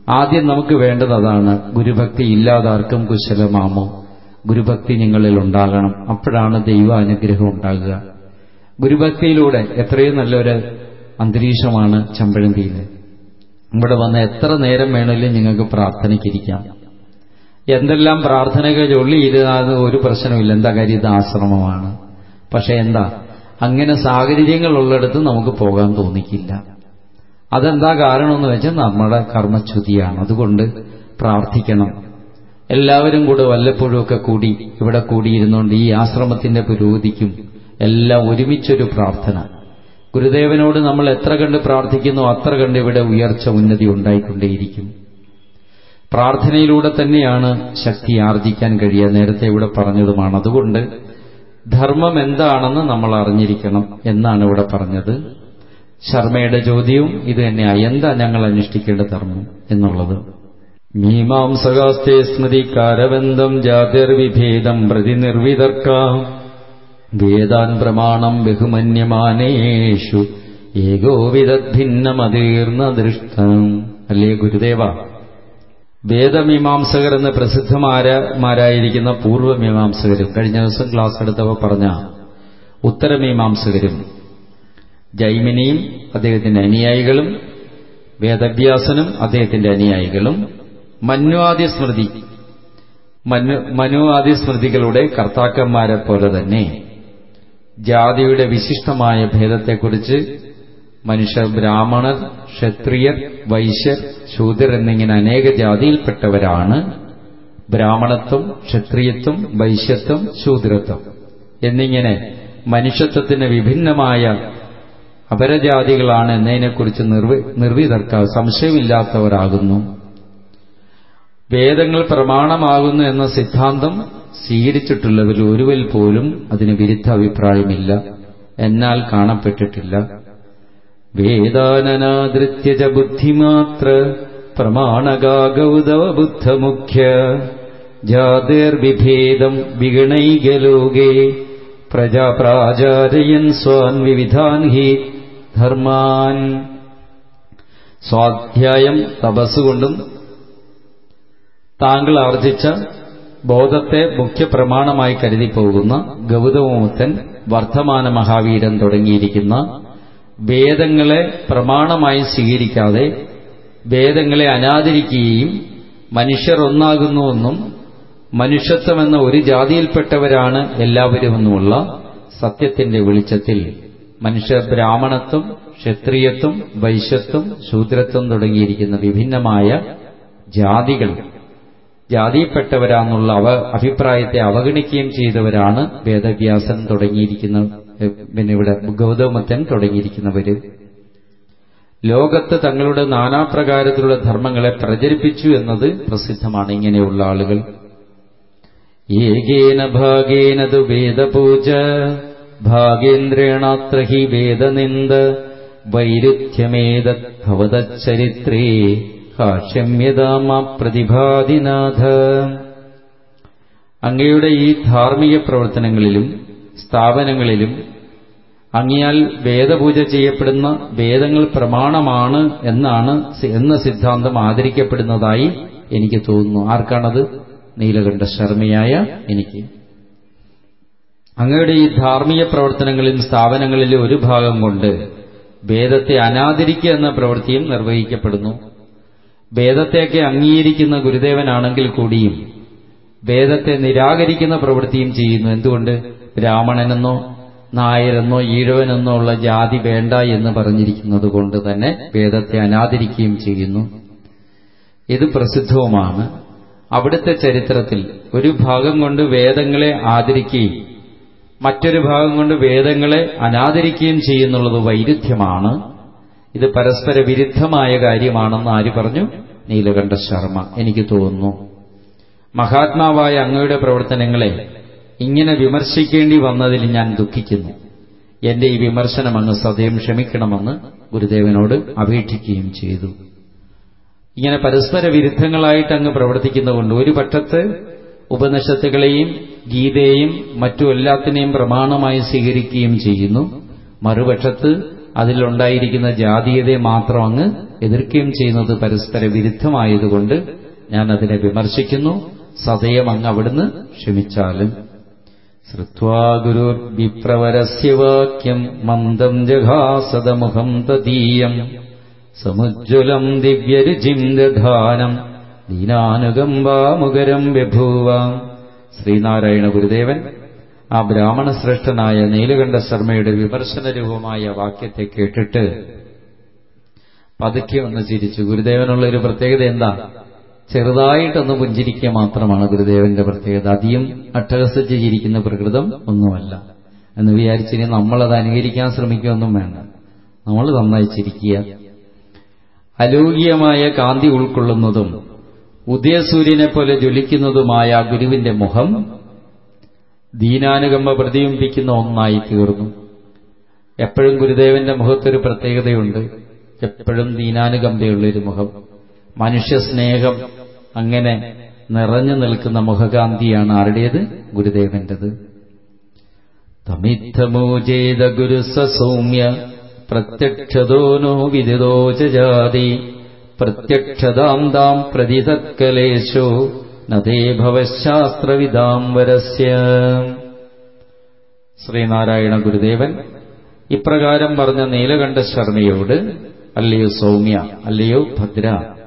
ആദ്യം നമുക്ക് വേണ്ടത് അതാണ് ഗുരുഭക്തി ഇല്ലാതാർക്കും കുശലമാമോ ഗുരുഭക്തി നിങ്ങളിൽ ഉണ്ടാകണം അപ്പോഴാണ് ദൈവ അനുഗ്രഹം ഉണ്ടാകുക ഗുരുഭക്തിയിലൂടെ എത്രയും നല്ലൊരു അന്തരീക്ഷമാണ് ചമ്പഴന്തിയിൽ ഇവിടെ വന്ന് എത്ര നേരം വേണമെങ്കിലും നിങ്ങൾക്ക് പ്രാർത്ഥനയ്ക്കിരിക്കാം എന്തെല്ലാം പ്രാർത്ഥനകൾ ചൊല്ലിയിരുന്നാലും ഒരു പ്രശ്നമില്ല എന്താ കാര്യം ഇത് ആശ്രമമാണ് പക്ഷെ എന്താ അങ്ങനെ സാഹചര്യങ്ങളുള്ളിടത്ത് നമുക്ക് പോകാൻ തോന്നിക്കില്ല അതെന്താ കാരണമെന്ന് വെച്ചാൽ നമ്മുടെ കർമ്മച്യുതിയാണ് അതുകൊണ്ട് പ്രാർത്ഥിക്കണം എല്ലാവരും കൂടെ വല്ലപ്പോഴുമൊക്കെ കൂടി ഇവിടെ കൂടിയിരുന്നുകൊണ്ട് ഈ ആശ്രമത്തിന്റെ പുരോഗതിക്കും എല്ലാം ഒരുമിച്ചൊരു പ്രാർത്ഥന ഗുരുദേവനോട് നമ്മൾ എത്ര കണ്ട് പ്രാർത്ഥിക്കുന്നു അത്ര കണ്ട് ഇവിടെ ഉയർച്ച ഉന്നതി ഉണ്ടായിക്കൊണ്ടേയിരിക്കും പ്രാർത്ഥനയിലൂടെ തന്നെയാണ് ശക്തി ആർജിക്കാൻ കഴിയുക നേരത്തെ ഇവിടെ പറഞ്ഞതുമാണ് അതുകൊണ്ട് ധർമ്മം എന്താണെന്ന് നമ്മൾ അറിഞ്ഞിരിക്കണം എന്നാണ് ഇവിടെ പറഞ്ഞത് ശർമ്മയുടെ ചോദ്യവും ഇത് തന്നെയാണ് എന്താ ഞങ്ങൾ അനുഷ്ഠിക്കേണ്ട ധർമ്മം എന്നുള്ളത് മീമാംസകാസ്തേ സ്മൃതികാരബന്ധം ജാതിർവിഭേദം പ്രതിനിർവിതർക്കാം വേദാൻ പ്രമാണം ബഹുമന്യമാനേഷു ഏകോവിധഭിന്നമതീർന്ന ദൃഷ്ടം അല്ലേ ഗുരുദേവ വേദമീമാംസകർ എന്ന് പ്രസിദ്ധമാരായിരിക്കുന്ന പൂർവ്വമീമാംസകരും കഴിഞ്ഞ ദിവസം ക്ലാസ് എടുത്തവ പറഞ്ഞ ഉത്തരമീമാംസകരും ജൈമിനിയും അദ്ദേഹത്തിന്റെ അനുയായികളും വേദവ്യാസനും അദ്ദേഹത്തിന്റെ അനുയായികളും മന്വാദി സ്മൃതി മനുവാദി സ്മൃതികളുടെ കർത്താക്കന്മാരെ പോലെ തന്നെ ജാതിയുടെ വിശിഷ്ടമായ ഭേദത്തെക്കുറിച്ച് മനുഷ്യ ബ്രാഹ്മണർ ക്ഷത്രിയർ വൈശ്യർ ശൂദ്രർ എന്നിങ്ങനെ അനേക ജാതിയിൽപ്പെട്ടവരാണ് ബ്രാഹ്മണത്വം ക്ഷത്രിയത്വം വൈശ്യത്വം ശൂദ്രത്വം എന്നിങ്ങനെ മനുഷ്യത്വത്തിന് വിഭിന്നമായ അപരജാതികളാണ് എന്നതിനെക്കുറിച്ച് നിർവിതർക്ക സംശയമില്ലാത്തവരാകുന്നു വേദങ്ങൾ പ്രമാണമാകുന്നു എന്ന സിദ്ധാന്തം സ്വീകരിച്ചിട്ടുള്ളവരിൽ ഒരുവൽ പോലും അതിന് വിരുദ്ധ അഭിപ്രായമില്ല എന്നാൽ കാണപ്പെട്ടിട്ടില്ല വേദാനനാദൃത്യജ ബുദ്ധിമാത്ര പ്രമാണഗാഗൗതവ ബുദ്ധമുഖ്യ ജാതിർവിഭേദം വിഗണൈകലോകേ പ്രജാപ്രാചാരയൻ സ്വാൻ വിവിധാൻ ഹി ധർമാൻ സ്വാധ്യായം തപസ്സുകൊണ്ടും താങ്കൾ ആർജിച്ച ബോധത്തെ മുഖ്യപ്രമാണമായി കരുതി പോകുന്ന ഗൗതമമുത്തൻ വർദ്ധമാന മഹാവീരൻ തുടങ്ങിയിരിക്കുന്ന വേദങ്ങളെ പ്രമാണമായി സ്വീകരിക്കാതെ വേദങ്ങളെ അനാദരിക്കുകയും മനുഷ്യർ ഒന്നാകുന്നുവെന്നും മനുഷ്യത്വമെന്ന ഒരു ജാതിയിൽപ്പെട്ടവരാണ് എല്ലാവരുമെന്നുമുള്ള സത്യത്തിന്റെ വെളിച്ചത്തിൽ മനുഷ്യ ബ്രാഹ്മണത്വം ക്ഷത്രിയത്വം വൈശ്യത്വം ശൂദ്രത്വം തുടങ്ങിയിരിക്കുന്ന വിഭിന്നമായ ജാതികൾ ജാതിയിൽപ്പെട്ടവരാന്നുള്ള അവ അഭിപ്രായത്തെ അവഗണിക്കുകയും ചെയ്തവരാണ് വേദവ്യാസൻ തുടങ്ങിയിരിക്കുന്ന പിന്നെ ഇവിടെ ഗൗതമത്തൻ തുടങ്ങിയിരിക്കുന്നവര് ലോകത്ത് തങ്ങളുടെ നാനാപ്രകാരത്തിലുള്ള ധർമ്മങ്ങളെ പ്രചരിപ്പിച്ചു എന്നത് പ്രസിദ്ധമാണ് ഇങ്ങനെയുള്ള ആളുകൾ ഏകേന ഭാഗേനതു വേദപൂജ ഭാഗേന്ദ്രേണാത്ര ഹി വേദനിന്ദ വൈരുദ്ധ്യമേതത് ഭവതച്ചരിത്രേ കാക്ഷ്യമ്യതാമ പ്രതിഭാതിനാഥ അങ്ങയുടെ ഈ ധാർമ്മിക പ്രവർത്തനങ്ങളിലും സ്ഥാപനങ്ങളിലും അങ്ങിയാൽ വേദപൂജ ചെയ്യപ്പെടുന്ന വേദങ്ങൾ പ്രമാണമാണ് എന്നാണ് എന്ന സിദ്ധാന്തം ആദരിക്കപ്പെടുന്നതായി എനിക്ക് തോന്നുന്നു ആർക്കാണത് നീലകണ്ഠ ശർമ്മയായ എനിക്ക് അങ്ങയുടെ ഈ ധാർമ്മിക പ്രവർത്തനങ്ങളിലും സ്ഥാപനങ്ങളിലെ ഒരു ഭാഗം കൊണ്ട് വേദത്തെ അനാദരിക്കുക എന്ന പ്രവൃത്തിയും നിർവഹിക്കപ്പെടുന്നു വേദത്തെയൊക്കെ അംഗീകരിക്കുന്ന ഗുരുദേവനാണെങ്കിൽ കൂടിയും വേദത്തെ നിരാകരിക്കുന്ന പ്രവൃത്തിയും ചെയ്യുന്നു എന്തുകൊണ്ട് ബ്രാഹ്മണനെന്നോ നായരെന്നോ ഈഴവനെന്നോ ഉള്ള ജാതി വേണ്ട എന്ന് പറഞ്ഞിരിക്കുന്നത് കൊണ്ട് തന്നെ വേദത്തെ അനാദരിക്കുകയും ചെയ്യുന്നു ഇത് പ്രസിദ്ധവുമാണ് അവിടുത്തെ ചരിത്രത്തിൽ ഒരു ഭാഗം കൊണ്ട് വേദങ്ങളെ ആദരിക്കുകയും മറ്റൊരു ഭാഗം കൊണ്ട് വേദങ്ങളെ അനാദരിക്കുകയും ചെയ്യുന്നുള്ളത് വൈരുദ്ധ്യമാണ് ഇത് പരസ്പര വിരുദ്ധമായ കാര്യമാണെന്ന് ആര് പറഞ്ഞു നീലകണ്ഠ ശർമ്മ എനിക്ക് തോന്നുന്നു മഹാത്മാവായ അങ്ങയുടെ പ്രവർത്തനങ്ങളെ ഇങ്ങനെ വിമർശിക്കേണ്ടി വന്നതിൽ ഞാൻ ദുഃഖിക്കുന്നു എന്റെ ഈ വിമർശനം അങ്ങ് സദയം ക്ഷമിക്കണമെന്ന് ഗുരുദേവനോട് അപേക്ഷിക്കുകയും ചെയ്തു ഇങ്ങനെ പരസ്പര വിരുദ്ധങ്ങളായിട്ട് അങ്ങ് പ്രവർത്തിക്കുന്നതുകൊണ്ട് ഒരു പക്ഷത്ത് ഉപനിഷത്തുകളെയും ഗീതയെയും മറ്റു എല്ലാത്തിനെയും പ്രമാണമായി സ്വീകരിക്കുകയും ചെയ്യുന്നു മറുപക്ഷത്ത് അതിലുണ്ടായിരിക്കുന്ന ജാതീയതയെ മാത്രം അങ്ങ് എതിർക്കുകയും ചെയ്യുന്നത് പരസ്പര വിരുദ്ധമായതുകൊണ്ട് ഞാൻ അതിനെ വിമർശിക്കുന്നു സദയം അങ്ങ് അവിടുന്ന് ക്ഷമിച്ചാലും ശ്രുവാ ഗുരുർ വിപ്രവരസ്യ വാക്യം മന്ദം ജഘാസദമുഖം തദീയം സമുജ്വലം ദിവ്യരുചിം ദധാനം ദീനാനുകമ്പാമുകരം ബഭൂവാം ശ്രീനാരായണ ഗുരുദേവൻ ആ ബ്രാഹ്മണശ്രേഷ്ഠനായ നീലകണ്ഠ ശർമ്മയുടെ വിമർശന രൂപമായ വാക്യത്തെ കേട്ടിട്ട് പതുക്കെ ഒന്ന് ചിരിച്ചു ഗുരുദേവനുള്ള ഒരു പ്രത്യേകത എന്താ ചെറുതായിട്ടൊന്ന് പുഞ്ചിരിക്കുക മാത്രമാണ് ഗുരുദേവന്റെ പ്രത്യേകത അധികം അട്ടഹസിച്ച് ചിരിക്കുന്ന പ്രകൃതം ഒന്നുമല്ല എന്ന് വിചാരിച്ചിനി നമ്മളത് അനുകരിക്കാൻ ശ്രമിക്കുകയൊന്നും വേണ്ട നമ്മൾ നന്നായി ചിരിക്കുക അലൗകികമായ കാന്തി ഉൾക്കൊള്ളുന്നതും ഉദയസൂര്യനെ പോലെ ജ്വലിക്കുന്നതുമായ ആ ഗുരുവിന്റെ മുഖം ദീനാനുകമ്പ പ്രതിബിംബിക്കുന്ന ഒന്നായി തീർന്നു എപ്പോഴും ഗുരുദേവന്റെ മുഖത്തൊരു പ്രത്യേകതയുണ്ട് എപ്പോഴും ദീനാനുകമ്പയുള്ളൊരു മുഖം മനുഷ്യസ്നേഹം അങ്ങനെ നിറഞ്ഞു നിൽക്കുന്ന മുഖകാന്തിയാണ് ആരുടേത് ഗുരുദേവന്റേത് തമിത്തമോചേത ഗുരുസൗമ്യ പ്രത്യക്ഷതോ നോ വിദിതോചാതി പ്രത്യക്ഷതാം താം പ്രതിതത്കലേശോ നദേ ഭവശ്ശാസ്ത്രവിദാം വരസ്യ ശ്രീനാരായണ ഗുരുദേവൻ ഇപ്രകാരം പറഞ്ഞ നീലകണ്ഠ ശർമ്മയോട് അല്ലയോ സൗമ്യ അല്ലയോ ഭദ്ര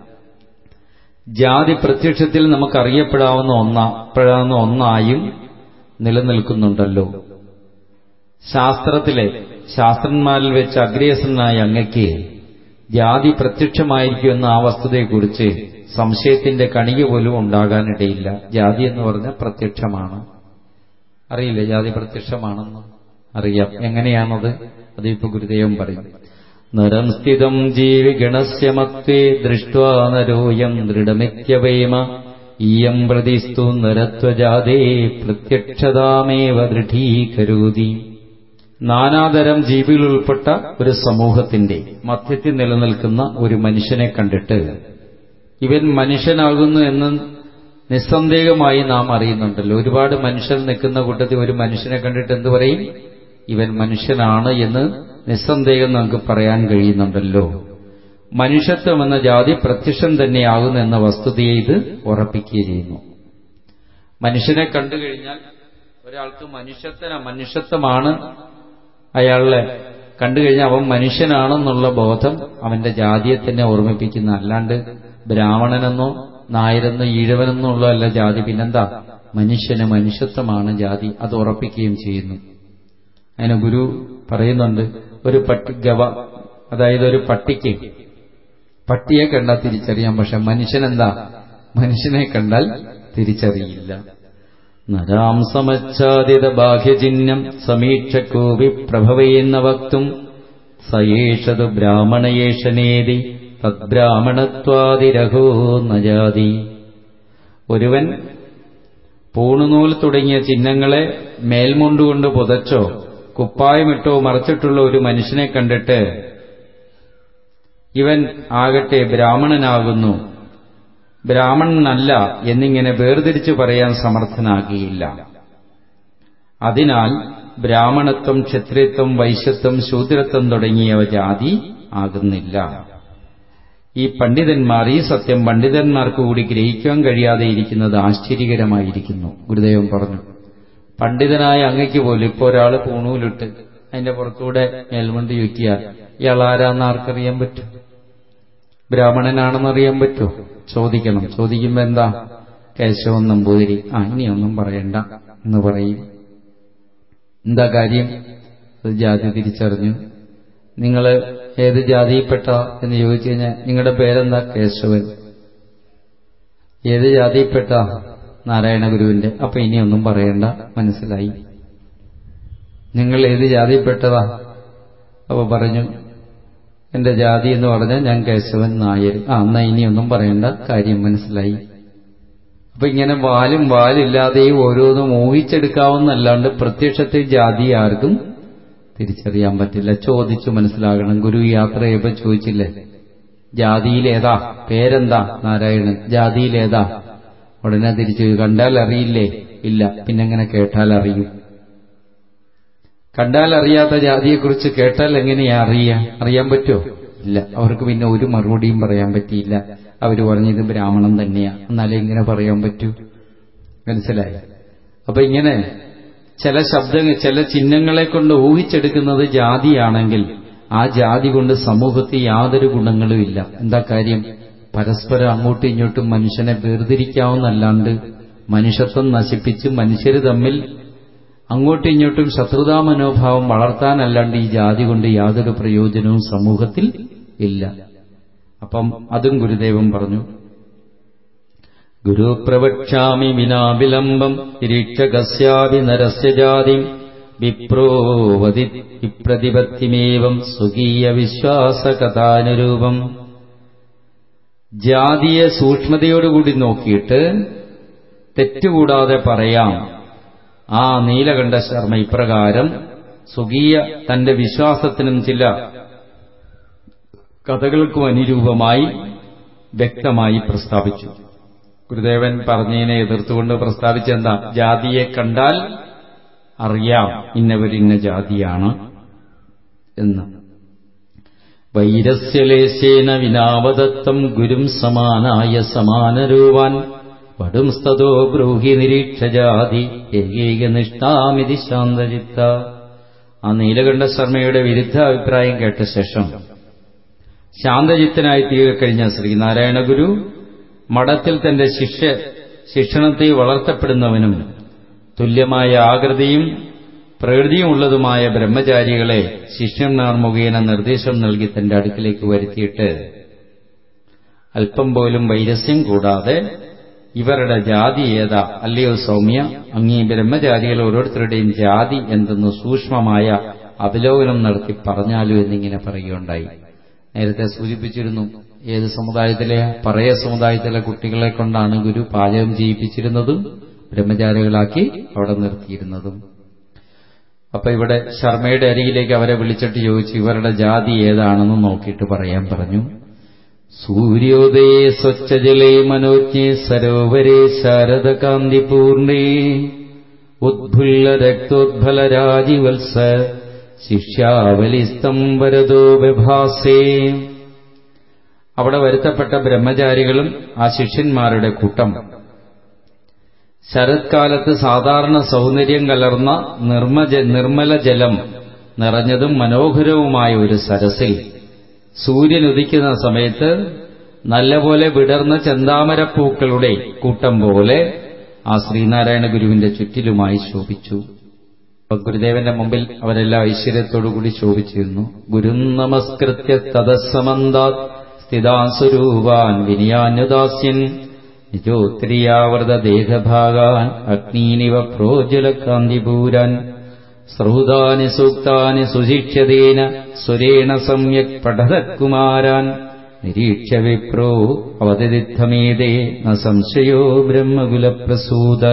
ജാതി പ്രത്യക്ഷത്തിൽ നമുക്കറിയപ്പെടാവുന്ന ഒന്നാ പെടാവുന്ന ഒന്നായും നിലനിൽക്കുന്നുണ്ടല്ലോ ശാസ്ത്രത്തിലെ ശാസ്ത്രന്മാരിൽ വെച്ച് അഗ്രേസനായ അങ്ങയ്ക്ക് ജാതി പ്രത്യക്ഷമായിരിക്കുമെന്ന ആ വസ്തുതയെക്കുറിച്ച് സംശയത്തിന്റെ കണിക പോലും ഉണ്ടാകാനിടയില്ല ജാതി എന്ന് പറഞ്ഞാൽ പ്രത്യക്ഷമാണ് അറിയില്ല ജാതി പ്രത്യക്ഷമാണെന്ന് അറിയാം എങ്ങനെയാണത് അത് ഇപ്പൊ ഗുരുദേവൻ പറയും നരം സ്ഥിതം ജീവിഗണസ്യ മത്വേ ദൃഷ്ട്വാ നരോയം ദൃഢമിത്യവേമ ഇയം പ്രതിസ്തു നരത്വജാതേ പ്രത്യക്ഷതാമേവ ദൃഢീകരോതി നാനാതരം ജീവികൾ ഉൾപ്പെട്ട ഒരു സമൂഹത്തിന്റെ മധ്യത്തിൽ നിലനിൽക്കുന്ന ഒരു മനുഷ്യനെ കണ്ടിട്ട് ഇവൻ മനുഷ്യനാകുന്നു എന്ന് നിസ്സന്ദേഹമായി നാം അറിയുന്നുണ്ടല്ലോ ഒരുപാട് മനുഷ്യർ നിൽക്കുന്ന കൂട്ടത്തിൽ ഒരു മനുഷ്യനെ കണ്ടിട്ട് എന്തു പറയും ഇവൻ മനുഷ്യനാണ് എന്ന് നിസ്സന്ദേഹം നമുക്ക് പറയാൻ കഴിയുന്നുണ്ടല്ലോ മനുഷ്യത്വം എന്ന ജാതി പ്രത്യക്ഷം തന്നെയാകുന്നു എന്ന വസ്തുതയെ ഇത് ഉറപ്പിക്കുകയും ചെയ്യുന്നു മനുഷ്യനെ കണ്ടു കഴിഞ്ഞാൽ ഒരാൾക്ക് മനുഷ്യത്വന മനുഷ്യത്വമാണ് അയാളെ കണ്ടു കഴിഞ്ഞാൽ അവൻ മനുഷ്യനാണെന്നുള്ള ബോധം അവന്റെ ജാതിയെ തന്നെ ഓർമ്മിപ്പിക്കുന്ന അല്ലാണ്ട് ബ്രാഹ്മണനെന്നോ നായരെന്നോ ഈഴവനെന്നോ ഉള്ളതല്ല ജാതി പിന്നെന്താ മനുഷ്യന് മനുഷ്യത്വമാണ് ജാതി അത് ഉറപ്പിക്കുകയും ചെയ്യുന്നു അതിന് ഗുരു പറയുന്നുണ്ട് ഒരു പട്ടി ഗവ അതായത് ഒരു പട്ടിക്ക് പട്ടിയെ കണ്ടാൽ തിരിച്ചറിയാം പക്ഷെ മനുഷ്യനെന്താ മനുഷ്യനെ കണ്ടാൽ തിരിച്ചറിയില്ല നരാം സമച്ഛാദിത ബാഹ്യചിഹ്നം സമീക്ഷക്കോപി പ്രഭവേന്ന വക്തും സയേഷതു ബ്രാഹ്മണയേഷനേതി തദ്ബ്രാഹ്മണത്വാദിരഹോ നജാതി ഒരുവൻ പൂണുനൂൽ തുടങ്ങിയ ചിഹ്നങ്ങളെ മേൽമുണ്ടുകൊണ്ട് പുതച്ചോ കുപ്പായമിട്ടോ മറച്ചിട്ടുള്ള ഒരു മനുഷ്യനെ കണ്ടിട്ട് ഇവൻ ആകട്ടെ ബ്രാഹ്മണനാകുന്നു ബ്രാഹ്മണനല്ല എന്നിങ്ങനെ വേർതിരിച്ചു പറയാൻ സമർത്ഥനാകിയില്ല അതിനാൽ ബ്രാഹ്മണത്വം ക്ഷത്രിയത്വം വൈശ്യത്വം ശൂദ്രത്വം തുടങ്ങിയവ ജാതി ആകുന്നില്ല ഈ പണ്ഡിതന്മാർ ഈ സത്യം പണ്ഡിതന്മാർക്ക് കൂടി ഗ്രഹിക്കാൻ കഴിയാതെ ഇരിക്കുന്നത് ആശ്ചര്യകരമായിരിക്കുന്നു ഗുരുദേവൻ പറഞ്ഞു പണ്ഡിതനായ അങ്ങയ്ക്ക് പോലും ഇപ്പോൾ ഒരാൾ പൂണൂലിട്ട് അതിന്റെ പുറത്തൂടെ മേൽമുണ്ട് ചുറ്റിയാൽ ഇയാൾ ആരാന്ന് ആർക്കറിയാൻ പറ്റും ബ്രാഹ്മണനാണെന്നറിയാൻ പറ്റുമോ ചോദിക്കണം ചോദിക്കുമ്പോ എന്താ കേശവൻ നമ്പൂതിരി ആ ഇനിയൊന്നും പറയണ്ട എന്ന് പറയും എന്താ കാര്യം ജാതി തിരിച്ചറിഞ്ഞു നിങ്ങൾ ഏത് ജാതിയിൽപ്പെട്ട എന്ന് ചോദിച്ചു കഴിഞ്ഞാൽ നിങ്ങളുടെ പേരെന്താ കേശവൻ ഏത് ജാതിയിൽപ്പെട്ട നാരായണ ഗുരുവിന്റെ അപ്പൊ ഇനിയൊന്നും പറയണ്ട മനസ്സിലായി നിങ്ങൾ ഏത് ജാതിയിൽപ്പെട്ടതാ അപ്പൊ പറഞ്ഞു എന്റെ ജാതി എന്ന് പറഞ്ഞാൽ ഞാൻ കേശവൻ നായർ ആ എന്നാ ഇനിയൊന്നും പറയണ്ട കാര്യം മനസ്സിലായി അപ്പൊ ഇങ്ങനെ വാലും വാലില്ലാതെയും ഓരോന്നും ഊഹിച്ചെടുക്കാവുന്നല്ലാണ്ട് പ്രത്യക്ഷത്തെ ജാതി ആർക്കും തിരിച്ചറിയാൻ പറ്റില്ല ചോദിച്ചു മനസ്സിലാകണം ഗുരു യാത്ര ചെയ്യപ്പോ ചോദിച്ചില്ലേ ജാതിയിലേതാ പേരെന്താ നാരായണൻ ജാതിയിലേതാ ഉടനെ തിരിച്ചു കണ്ടാൽ അറിയില്ലേ ഇല്ല പിന്നെങ്ങനെ കേട്ടാൽ അറിയും കണ്ടാൽ അറിയാത്ത ജാതിയെക്കുറിച്ച് കേട്ടാൽ എങ്ങനെയാ അറിയാ അറിയാൻ പറ്റുമോ ഇല്ല അവർക്ക് പിന്നെ ഒരു മറുപടിയും പറയാൻ പറ്റിയില്ല അവർ പറഞ്ഞത് ബ്രാഹ്മണൻ തന്നെയാ എന്നാലേ ഇങ്ങനെ പറയാൻ പറ്റൂ മനസ്സിലായി അപ്പൊ ഇങ്ങനെ ചില ശബ്ദങ്ങൾ ചില ചിഹ്നങ്ങളെ കൊണ്ട് ഊഹിച്ചെടുക്കുന്നത് ജാതിയാണെങ്കിൽ ആ ജാതി കൊണ്ട് സമൂഹത്തിൽ യാതൊരു ഗുണങ്ങളും ഇല്ല എന്താ കാര്യം പരസ്പരം അങ്ങോട്ടും ഇങ്ങോട്ടും മനുഷ്യനെ വേർതിരിക്കാവുന്നല്ലാണ്ട് മനുഷ്യത്വം നശിപ്പിച്ച് മനുഷ്യർ തമ്മിൽ അങ്ങോട്ടും ഇങ്ങോട്ടും ശത്രുതാ മനോഭാവം വളർത്താനല്ലാണ്ട് ഈ ജാതി കൊണ്ട് യാതൊരു പ്രയോജനവും സമൂഹത്തിൽ ഇല്ല അപ്പം അതും ഗുരുദേവൻ പറഞ്ഞു ഗുരു പ്രവക്ഷ്യാമി വിനാവിലംബം നിരീക്ഷകസ്യാവി നരസ്യ ജാതി വിപ്രോവതി വിപ്രതിപത്തിമേവം സ്വകീയ വിശ്വാസകഥാനുരൂപം ജാതിയെ സൂക്ഷ്മതയോടുകൂടി നോക്കിയിട്ട് തെറ്റുകൂടാതെ പറയാം ആ നീലകണ്ഠ ശർമ്മ ഇപ്രകാരം സ്വകീയ തന്റെ വിശ്വാസത്തിനും ചില കഥകൾക്കും അനുരൂപമായി വ്യക്തമായി പ്രസ്താവിച്ചു ഗുരുദേവൻ പറഞ്ഞതിനെ എതിർത്തുകൊണ്ട് പ്രസ്താവിച്ചെന്താ ജാതിയെ കണ്ടാൽ അറിയാം ഇന്നവരിന്ന ജാതിയാണ് എന്ന് വൈരസ്യലേശേന വിനാവദത്തം ഗുരും സമാനായ സമാനരൂപാൻ വടുംസ്തോ ബ്രൂഹി നിരീക്ഷജാതി ഏകീകനിഷ്ഠാമിതി ശാന്തചിത്ത ആ നീലകണ്ഠ ശർമ്മയുടെ വിരുദ്ധ അഭിപ്രായം കേട്ട ശേഷം ശാന്തചിത്തനായി തീരക്കഴിഞ്ഞ ശ്രീനാരായണ ഗുരു മഠത്തിൽ തന്റെ ശിഷ്യ ശിക്ഷണത്തെ വളർത്തപ്പെടുന്നവനും തുല്യമായ ആകൃതിയും പ്രകൃതിയും ഉള്ളതുമായ ബ്രഹ്മചാരികളെ ശിഷ്യന്മാർ മുഖേന നിർദ്ദേശം നൽകി തന്റെ അടുക്കിലേക്ക് വരുത്തിയിട്ട് അല്പം പോലും വൈരസ്യം കൂടാതെ ഇവരുടെ ജാതി ഏതാ അല്ലയോ സൗമ്യ അങ്ങീ ബ്രഹ്മചാരികൾ ഓരോരുത്തരുടെയും ജാതി എന്തെന്ന് സൂക്ഷ്മമായ അവലോകനം നടത്തി പറഞ്ഞാലോ എന്നിങ്ങനെ പറയുകയുണ്ടായി നേരത്തെ സൂചിപ്പിച്ചിരുന്നു ഏത് സമുദായത്തിലെ പറയ സമുദായത്തിലെ കുട്ടികളെ കൊണ്ടാണ് ഗുരു പാചകം ചെയ്യിപ്പിച്ചിരുന്നതും ബ്രഹ്മചാരികളാക്കി അവിടെ നിർത്തിയിരുന്നതും അപ്പൊ ഇവിടെ ശർമ്മയുടെ അരികിലേക്ക് അവരെ വിളിച്ചിട്ട് ചോദിച്ചു ഇവരുടെ ജാതി ഏതാണെന്ന് നോക്കിയിട്ട് പറയാൻ പറഞ്ഞു സൂര്യോദയേ സ്വച്ഛജലേ മനോജ്ഞേ സരോവരേ ശാരദകാന്തിപൂർണേ ഉദ്ഭുല്ല രക്തോദ്ഭല രാജിവത്സ ശിഷ്യാവലിസ്തം വരദോ വിഭാസേ അവിടെ വരുത്തപ്പെട്ട ബ്രഹ്മചാരികളും ആ ശിഷ്യന്മാരുടെ കൂട്ടം ശരത്കാലത്ത് സാധാരണ സൗന്ദര്യം കലർന്ന നിർമ്മജ നിർമ്മല ജലം നിറഞ്ഞതും മനോഹരവുമായ ഒരു സരസിൽ സൂര്യൻ ഉദിക്കുന്ന സമയത്ത് നല്ലപോലെ വിടർന്ന ചെന്താമരപ്പൂക്കളുടെ കൂട്ടം പോലെ ആ ശ്രീനാരായണ ഗുരുവിന്റെ ചുറ്റിലുമായി ശോഭിച്ചു ഗുരുദേവന്റെ മുമ്പിൽ അവരെല്ലാം ഐശ്വര്യത്തോടുകൂടി ശോഭിച്ചിരുന്നു ഗുരു നമസ്കൃത്യ തദസമന്താത് സ്ഥിതാസുരൂപാൻ വിനിയാന്യുദാസ്യൻ നിജോത്രിയാവൃത ദേഹഭാഗാൻ അഗ്നീനിവ പ്രോജ്വലകാന്തിപൂരാൻ ശ്രൂതാനി സൂക്താനി സുശിക്ഷ്യതേന സുരേണ സമ്യക് പഠതകുമാരാൻ നിരീക്ഷ്യ വിപ്രോ അവതരിദ്ധമേതേ ന സംശയോ ബ്രഹ്മകുലപ്രസൂത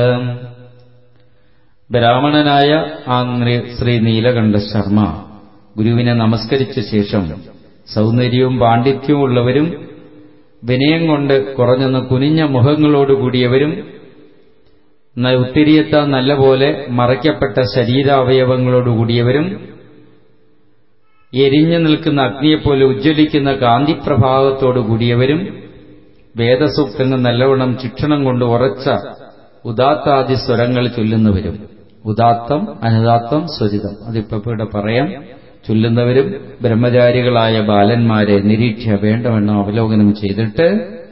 ബ്രാഹ്മണനായ ആ ശ്രീ നീലകണ്ഠ ശർമ്മ ഗുരുവിനെ നമസ്കരിച്ച ശേഷം സൗന്ദര്യവും പാണ്ഡിത്യവും ഉള്ളവരും വിനയം കൊണ്ട് കുറഞ്ഞെന്ന് കുനിഞ്ഞ മുഖങ്ങളോടുകൂടിയവരും ഉത്തിരിയെത്താൻ നല്ലപോലെ മറയ്ക്കപ്പെട്ട ശരീരാവയവങ്ങളോടുകൂടിയവരും എരിഞ്ഞു നിൽക്കുന്ന അഗ്നിയെപ്പോലെ ഉജ്ജ്വലിക്കുന്ന കാന്തിപ്രഭാവത്തോടുകൂടിയവരും വേദസൂക്തങ്ങൾ നല്ലവണ്ണം ശിക്ഷണം കൊണ്ട് ഉറച്ച ഉദാത്താദി സ്വരങ്ങൾ ചൊല്ലുന്നവരും ഉദാത്തം അനുദാത്തം സ്വരിതം അതിപ്പോ ഇവിടെ പറയാം ചൊല്ലുന്നവരും ബ്രഹ്മചാരികളായ ബാലന്മാരെ നിരീക്ഷ വേണ്ടവണ്ണം അവലോകനം ചെയ്തിട്ട്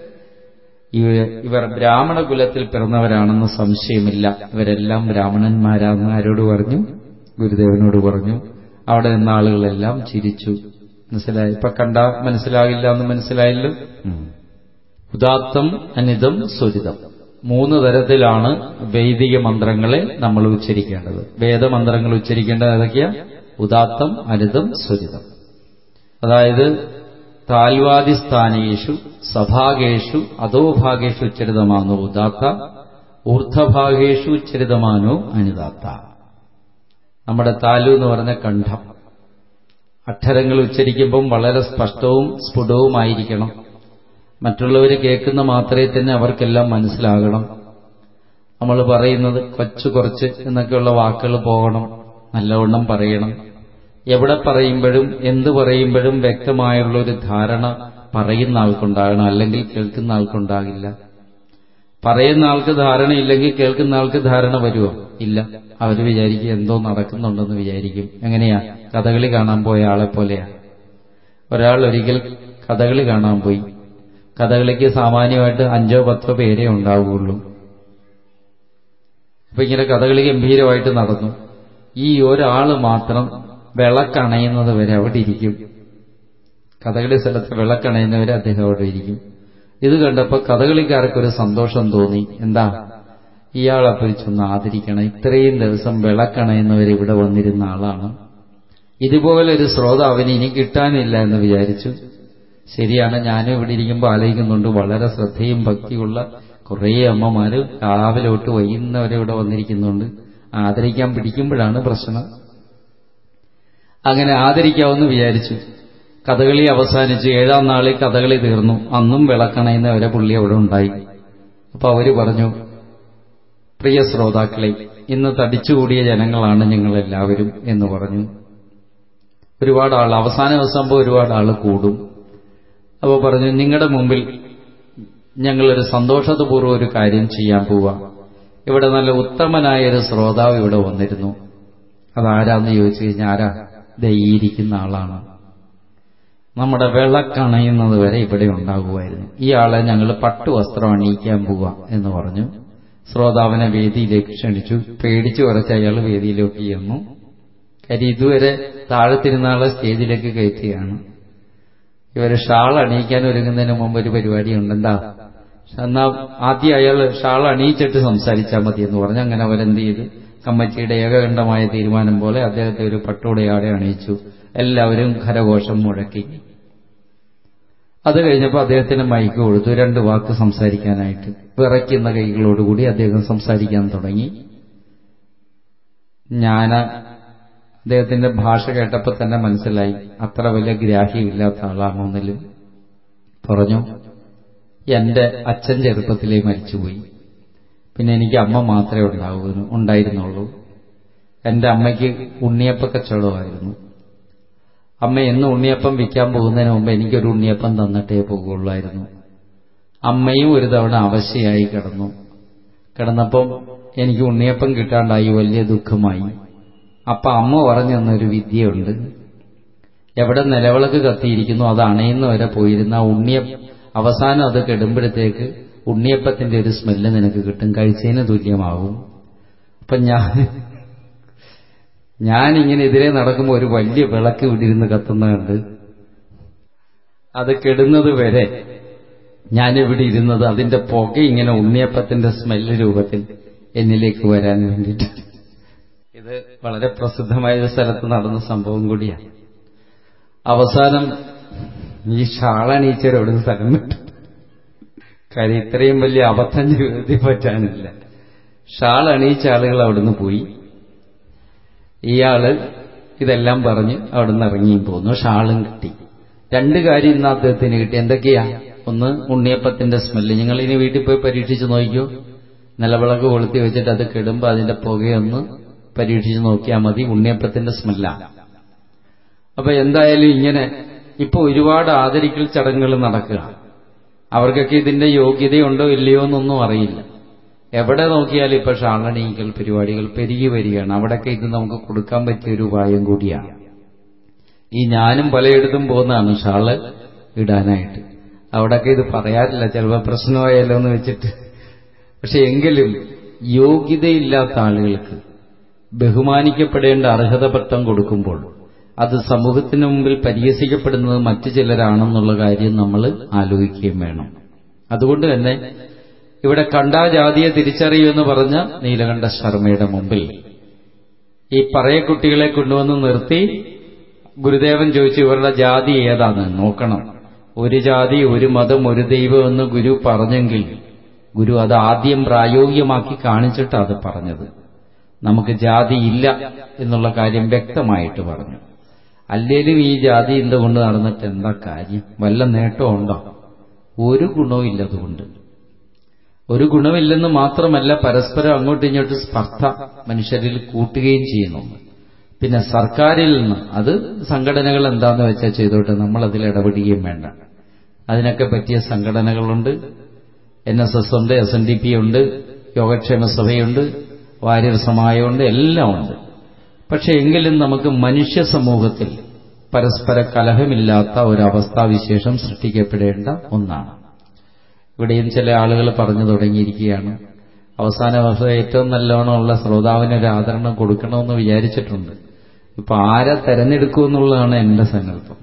ഇവർ ബ്രാഹ്മണ കുലത്തിൽ പിറന്നവരാണെന്ന് സംശയമില്ല ഇവരെല്ലാം ബ്രാഹ്മണന്മാരാണെന്ന് ആരോട് പറഞ്ഞു ഗുരുദേവനോട് പറഞ്ഞു അവിടെ നിന്ന ആളുകളെല്ലാം ചിരിച്ചു മനസ്സിലായി ഇപ്പൊ കണ്ട മനസ്സിലാകില്ല എന്ന് മനസ്സിലായല്ലോ ഉദാത്തം അനിതം സ്വരിതം മൂന്ന് തരത്തിലാണ് വൈദിക മന്ത്രങ്ങളെ നമ്മൾ ഉച്ചരിക്കേണ്ടത് വേദമന്ത്രങ്ങൾ ഉച്ചരിക്കേണ്ടത് ഏതൊക്കെയാ ഉദാത്തം അനിതം സ്വരിതം അതായത് താൽവാദിസ്ഥാനേഷു സഭാഗേഷു അധോഭാഗേഷു ഉച്ചരിതമാനോ ഉദാത്ത ഊർധഭാഗേഷു ഉച്ചരിതമാനോ അനിതാത്ത നമ്മുടെ താലു എന്ന് പറഞ്ഞ കണ്ഠം അക്ഷരങ്ങൾ ഉച്ചരിക്കുമ്പം വളരെ സ്പഷ്ടവും സ്ഫുടവുമായിരിക്കണം മറ്റുള്ളവർ കേൾക്കുന്ന മാത്രമേ തന്നെ അവർക്കെല്ലാം മനസ്സിലാകണം നമ്മൾ പറയുന്നത് കൊച്ചു കുറച്ച് എന്നൊക്കെയുള്ള വാക്കുകൾ പോകണം നല്ലവണ്ണം പറയണം എവിടെ പറയുമ്പോഴും എന്ത് പറയുമ്പോഴും വ്യക്തമായുള്ള ഒരു ധാരണ പറയുന്ന ആൾക്കുണ്ടാകണം അല്ലെങ്കിൽ കേൾക്കുന്ന ആൾക്കുണ്ടാകില്ല പറയുന്ന ആൾക്ക് ധാരണയില്ലെങ്കിൽ കേൾക്കുന്ന ആൾക്ക് ധാരണ വരുമോ ഇല്ല അവർ വിചാരിക്കും എന്തോ നടക്കുന്നുണ്ടെന്ന് വിചാരിക്കും എങ്ങനെയാ കഥകളി കാണാൻ പോയ ആളെ പോലെയാ ഒരാൾ ഒരിക്കൽ കഥകളി കാണാൻ പോയി കഥകളിക്ക് സാമാന്യമായിട്ട് അഞ്ചോ പത്തോ പേരേ ഉണ്ടാവുകയുള്ളൂ അപ്പൊ ഇങ്ങനെ കഥകളി ഗംഭീരമായിട്ട് നടന്നു ഈ ഒരാള് മാത്രം വിളക്കണയുന്നത് വരെ അവിടെ ഇരിക്കും കഥകളി സ്ഥലത്ത് വിളക്കണയുന്നവരെ അദ്ദേഹം അവിടെ ഇരിക്കും ഇത് കണ്ടപ്പോൾ കഥകളിക്കാർക്കൊരു സന്തോഷം തോന്നി എന്താ ഇയാളെ പിടിച്ചൊന്ന് ആദരിക്കണം ഇത്രയും ദിവസം വിളക്കണയുന്നവർ ഇവിടെ വന്നിരുന്ന ആളാണ് ഇതുപോലൊരു ശ്രോതാവിന് ഇനി കിട്ടാനില്ല എന്ന് വിചാരിച്ചു ശരിയാണ് ഞാനും ഇവിടെ ഇരിക്കുമ്പോൾ ആലോചിക്കുന്നുണ്ട് വളരെ ശ്രദ്ധയും ഭക്തിയുള്ള കുറേ അമ്മമാര് രാവിലെ തൊട്ട് വൈകുന്നവരെ ഇവിടെ വന്നിരിക്കുന്നുണ്ട് ആദരിക്കാൻ പിടിക്കുമ്പോഴാണ് പ്രശ്നം അങ്ങനെ ആദരിക്കാമെന്ന് വിചാരിച്ചു കഥകളി അവസാനിച്ച് ഏഴാം നാളിൽ കഥകളി തീർന്നു അന്നും വിളക്കണയുന്നവരെ പുള്ളി അവിടെ ഉണ്ടായി അപ്പൊ അവര് പറഞ്ഞു പ്രിയ ശ്രോതാക്കളെ ഇന്ന് തടിച്ചുകൂടിയ ജനങ്ങളാണ് ഞങ്ങളെല്ലാവരും എന്ന് പറഞ്ഞു ഒരുപാട് ആൾ അവസാന ദിവസമാകുമ്പോൾ ഒരുപാട് ആൾ കൂടും അപ്പോൾ പറഞ്ഞു നിങ്ങളുടെ മുമ്പിൽ ഞങ്ങളൊരു സന്തോഷപൂർവ്വം ഒരു കാര്യം ചെയ്യാൻ പോവാം ഇവിടെ നല്ല ഉത്തമനായ ഒരു ശ്രോതാവ് ഇവിടെ വന്നിരുന്നു അതാരാന്ന് ചോദിച്ചു കഴിഞ്ഞാൽ ആരാ ദയിരിക്കുന്ന ആളാണ് നമ്മുടെ വിളക്കണയുന്നത് വരെ ഇവിടെ ഉണ്ടാകുമായിരുന്നു ഈ ആളെ ഞങ്ങൾ പട്ടുവസ്ത്രം അണിയിക്കാൻ പോവാം എന്ന് പറഞ്ഞു ശ്രോതാവിനെ വേദിയിലേക്ക് ക്ഷണിച്ചു പേടിച്ചു കുറച്ച് അയാൾ വേദിയിലേക്ക് ചെന്നു കാര്യം ഇതുവരെ താഴത്തിരുന്ന ആളെ സ്റ്റേജിലേക്ക് കയറ്റുകയാണ് ഇവർ ഷാൾ അണിയിക്കാൻ ഒരുങ്ങുന്നതിന് മുമ്പ് ഒരു പരിപാടി ഉണ്ട് എന്താ എന്നാ ആദ്യം അയാൾ ഷാൾ അണിയിച്ചിട്ട് സംസാരിച്ചാൽ മതി എന്ന് പറഞ്ഞു അങ്ങനെ അവരെന്ത് ചെയ്തു കമ്മിറ്റിയുടെ ഏകകണ്ഠമായ തീരുമാനം പോലെ അദ്ദേഹത്തെ ഒരു പട്ടുടയാടെ അണിയിച്ചു എല്ലാവരും ഖരഘോഷം മുഴക്കി അത് കഴിഞ്ഞപ്പോൾ അദ്ദേഹത്തിന് മൈക്ക് കൊടുത്തു രണ്ട് വാക്ക് സംസാരിക്കാനായിട്ട് വിറയ്ക്കുന്ന കൈകളോടുകൂടി അദ്ദേഹം സംസാരിക്കാൻ തുടങ്ങി ഞാൻ അദ്ദേഹത്തിന്റെ ഭാഷ കേട്ടപ്പോൾ തന്നെ മനസ്സിലായി അത്ര വലിയ ഗ്രാഹ്യമില്ലാത്ത ആളാണെന്നതിലും പറഞ്ഞു എന്റെ അച്ഛൻ ചെറുപ്പത്തിലേ മരിച്ചുപോയി പിന്നെ എനിക്ക് അമ്മ മാത്രമേ ഉണ്ടാവൂ ഉണ്ടായിരുന്നുള്ളൂ എന്റെ അമ്മയ്ക്ക് ഉണ്ണിയപ്പ കച്ചവടമായിരുന്നു അമ്മ എന്ന് ഉണ്ണിയപ്പം വിൽക്കാൻ പോകുന്നതിന് മുമ്പ് എനിക്കൊരു ഉണ്ണിയപ്പം തന്നിട്ടേ പോകുള്ളായിരുന്നു അമ്മയും ഒരു തവണ അവശയായി കിടന്നു കിടന്നപ്പം എനിക്ക് ഉണ്ണിയപ്പം കിട്ടാണ്ടായി വലിയ ദുഃഖമായി അപ്പൊ അമ്മ പറഞ്ഞു തന്നൊരു വിദ്യയുണ്ട് എവിടെ നിലവിളക്ക് കത്തിയിരിക്കുന്നു അത് അണയുന്നവരെ പോയിരുന്ന ഉണ്ണിയ അവസാനം അത് കെടുമ്പോഴത്തേക്ക് ഉണ്ണിയപ്പത്തിന്റെ ഒരു സ്മെല്ല് നിനക്ക് കിട്ടും കഴിച്ചതിന് തുല്യമാവും അപ്പൊ ഞാൻ ഞാനിങ്ങനെ എതിരെ നടക്കുമ്പോൾ ഒരു വലിയ വിളക്ക് വിടിരുന്ന് കത്തുന്ന കണ്ട് അത് കെടുന്നത് വരെ ഞാനിവിടെ ഇരുന്നത് അതിന്റെ പുക ഇങ്ങനെ ഉണ്ണിയപ്പത്തിന്റെ സ്മെല്ല് രൂപത്തിൽ എന്നിലേക്ക് വരാൻ വേണ്ടിയിട്ട് ഇത് വളരെ പ്രസിദ്ധമായ ഒരു സ്ഥലത്ത് നടന്ന സംഭവം കൂടിയാണ് അവസാനം ഈ ഷാളണീച്ചർ അവിടുന്ന് സ്ഥലം വിട്ടു കാര്യം ഇത്രയും വലിയ അബദ്ധം ജീവിതത്തിൽ പറ്റാനില്ല ഷാൾ അണിയിച്ച ആളുകൾ അവിടുന്ന് പോയി ഇയാള് ഇതെല്ലാം പറഞ്ഞ് അവിടുന്ന് ഇറങ്ങിയും പോന്നു ഷാളും കിട്ടി രണ്ട് കാര്യം ഇന്ന് അദ്ദേഹത്തിന് കിട്ടി എന്തൊക്കെയാ ഒന്ന് ഉണ്ണിയപ്പത്തിന്റെ സ്മെല്ല് നിങ്ങൾ ഇനി വീട്ടിൽ പോയി പരീക്ഷിച്ച് നോക്കിയോ നിലവിളക്ക് കൊളുത്തി വെച്ചിട്ട് അത് കെടുമ്പോൾ അതിന്റെ പുകയൊന്ന് പരീക്ഷിച്ച് നോക്കിയാൽ മതി ഉണ്ണിയപ്പത്തിന്റെ സ്മെല്ലാണ് അപ്പൊ എന്തായാലും ഇങ്ങനെ ഇപ്പൊ ഒരുപാട് ആദരിക്കൽ ചടങ്ങുകൾ നടക്കുക അവർക്കൊക്കെ ഇതിന്റെ യോഗ്യതയുണ്ടോ ഇല്ലയോ എന്നൊന്നും അറിയില്ല എവിടെ നോക്കിയാലും ഇപ്പൊ ഷാളണീക്കൽ പരിപാടികൾ പെരുകി വരികയാണ് അവിടെയൊക്കെ ഇത് നമുക്ക് കൊടുക്കാൻ പറ്റിയ ഒരു ഉപായം കൂടിയാണ് ഈ ഞാനും പലയിടത്തും പോകുന്നതാണ് ഷാള് ഇടാനായിട്ട് അവിടെയൊക്കെ ഇത് പറയാറില്ല ചിലപ്പോൾ പ്രശ്നമായല്ലോ എന്ന് വെച്ചിട്ട് പക്ഷെ എങ്കിലും യോഗ്യതയില്ലാത്ത ആളുകൾക്ക് ബഹുമാനിക്കപ്പെടേണ്ട അർഹതപത്രം കൊടുക്കുമ്പോൾ അത് സമൂഹത്തിന് മുമ്പിൽ പരിഹസിക്കപ്പെടുന്നത് മറ്റു ചിലരാണെന്നുള്ള കാര്യം നമ്മൾ ആലോചിക്കുകയും വേണം അതുകൊണ്ട് തന്നെ ഇവിടെ കണ്ടാ ജാതിയെ തിരിച്ചറിയുമെന്ന് പറഞ്ഞ നീലകണ്ഠ ശർമ്മയുടെ മുമ്പിൽ ഈ പറയക്കുട്ടികളെ കൊണ്ടുവന്ന് നിർത്തി ഗുരുദേവൻ ചോദിച്ചു ഇവരുടെ ജാതി ഏതാണ് നോക്കണം ഒരു ജാതി ഒരു മതം ഒരു ദൈവം എന്ന് ഗുരു പറഞ്ഞെങ്കിൽ ഗുരു അത് ആദ്യം പ്രായോഗികമാക്കി കാണിച്ചിട്ട് അത് പറഞ്ഞത് നമുക്ക് ജാതി ഇല്ല എന്നുള്ള കാര്യം വ്യക്തമായിട്ട് പറഞ്ഞു അല്ലേലും ഈ ജാതി എന്തുകൊണ്ട് നടന്നിട്ട് എന്താ കാര്യം വല്ല നേട്ടമുണ്ടോ ഒരു ഗുണവും ഇല്ലതുകൊണ്ട് ഒരു ഗുണമില്ലെന്ന് മാത്രമല്ല പരസ്പരം അങ്ങോട്ടും ഇങ്ങോട്ടും സ്പർദ്ധ മനുഷ്യരിൽ കൂട്ടുകയും ചെയ്യുന്നു പിന്നെ സർക്കാരിൽ നിന്ന് അത് സംഘടനകൾ എന്താന്ന് വെച്ചാൽ ചെയ്തോട്ടെ നമ്മൾ അതിൽ ഇടപെടുകയും വേണ്ട അതിനൊക്കെ പറ്റിയ സംഘടനകളുണ്ട് എൻ എസ് എസ് ഉണ്ട് എസ് എൻ ഡി പി ഉണ്ട് യോഗക്ഷേമ സഭയുണ്ട് വാര്യർ സമായമുണ്ട് എല്ലാം ഉണ്ട് പക്ഷെ എങ്കിലും നമുക്ക് മനുഷ്യ സമൂഹത്തിൽ പരസ്പര കലഹമില്ലാത്ത ഒരവസ്ഥാവിശേഷം സൃഷ്ടിക്കപ്പെടേണ്ട ഒന്നാണ് ഇവിടെയും ചില ആളുകൾ പറഞ്ഞു തുടങ്ങിയിരിക്കുകയാണ് അവസാന വർഷം ഏറ്റവും നല്ലോണമുള്ള ശ്രോതാവിന് ഒരു ആദരണം കൊടുക്കണമെന്ന് വിചാരിച്ചിട്ടുണ്ട് ഇപ്പൊ ആരെ തെരഞ്ഞെടുക്കുമെന്നുള്ളതാണ് എന്റെ സങ്കല്പം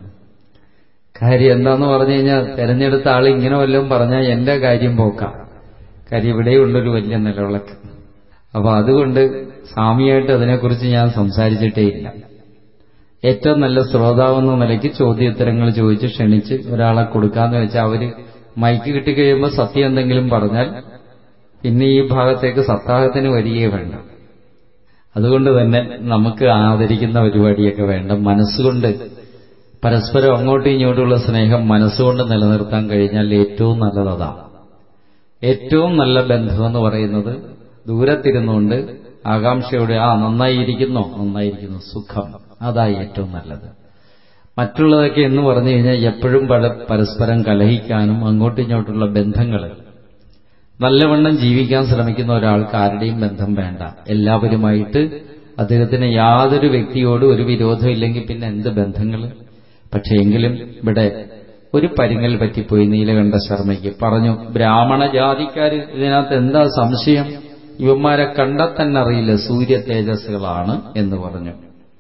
കാര്യം എന്താന്ന് പറഞ്ഞു കഴിഞ്ഞാൽ തെരഞ്ഞെടുത്ത ആൾ ഇങ്ങനെ വല്ലതും പറഞ്ഞാൽ എന്റെ കാര്യം പോക്കാം കാര്യം ഇവിടെയുണ്ടൊരു വലിയ നിലവിളക്ക് അപ്പൊ അതുകൊണ്ട് സ്വാമിയായിട്ട് അതിനെക്കുറിച്ച് ഞാൻ സംസാരിച്ചിട്ടേ ഇല്ല ഏറ്റവും നല്ല ശ്രോതാവെന്ന നിലയ്ക്ക് ചോദ്യോത്തരങ്ങൾ ചോദിച്ച് ക്ഷണിച്ച് ഒരാളെ കൊടുക്കാന്ന് വെച്ചാൽ അവര് മൈക്ക് കിട്ടിക്കഴിയുമ്പോൾ സത്യം എന്തെങ്കിലും പറഞ്ഞാൽ പിന്നെ ഈ ഭാഗത്തേക്ക് സപ്താഹത്തിന് വരികയേ വേണ്ട അതുകൊണ്ട് തന്നെ നമുക്ക് ആദരിക്കുന്ന പരിപാടിയൊക്കെ വേണ്ട മനസ്സുകൊണ്ട് പരസ്പരം അങ്ങോട്ടും ഇങ്ങോട്ടുമുള്ള സ്നേഹം മനസ്സുകൊണ്ട് നിലനിർത്താൻ കഴിഞ്ഞാൽ ഏറ്റവും നല്ലത് അതാണ് ഏറ്റവും നല്ല ബന്ധമെന്ന് പറയുന്നത് ദൂരത്തിരുന്നുകൊണ്ട് ആകാംക്ഷയോടെ ആ നന്നായിരിക്കുന്നോ നന്നായിരിക്കുന്നു സുഖം അതായി ഏറ്റവും നല്ലത് മറ്റുള്ളതൊക്കെ എന്ന് പറഞ്ഞു കഴിഞ്ഞാൽ എപ്പോഴും പരസ്പരം കലഹിക്കാനും അങ്ങോട്ടും ഇങ്ങോട്ടുള്ള ബന്ധങ്ങൾ നല്ലവണ്ണം ജീവിക്കാൻ ശ്രമിക്കുന്ന ഒരാൾക്ക് ആരുടെയും ബന്ധം വേണ്ട എല്ലാവരുമായിട്ട് അദ്ദേഹത്തിന് യാതൊരു വ്യക്തിയോടും ഒരു വിരോധം ഇല്ലെങ്കിൽ പിന്നെ എന്ത് ബന്ധങ്ങൾ പക്ഷേ എങ്കിലും ഇവിടെ ഒരു പരിങ്ങൽ പറ്റിപ്പോയി നീലകണ്ഠ ശർമ്മയ്ക്ക് പറഞ്ഞു ബ്രാഹ്മണ ജാതിക്കാര് ഇതിനകത്ത് എന്താ സംശയം ഇവന്മാരെ കണ്ടാൽ തന്നെ അറിയില്ല സൂര്യ തേജസ്സുകളാണ് എന്ന് പറഞ്ഞു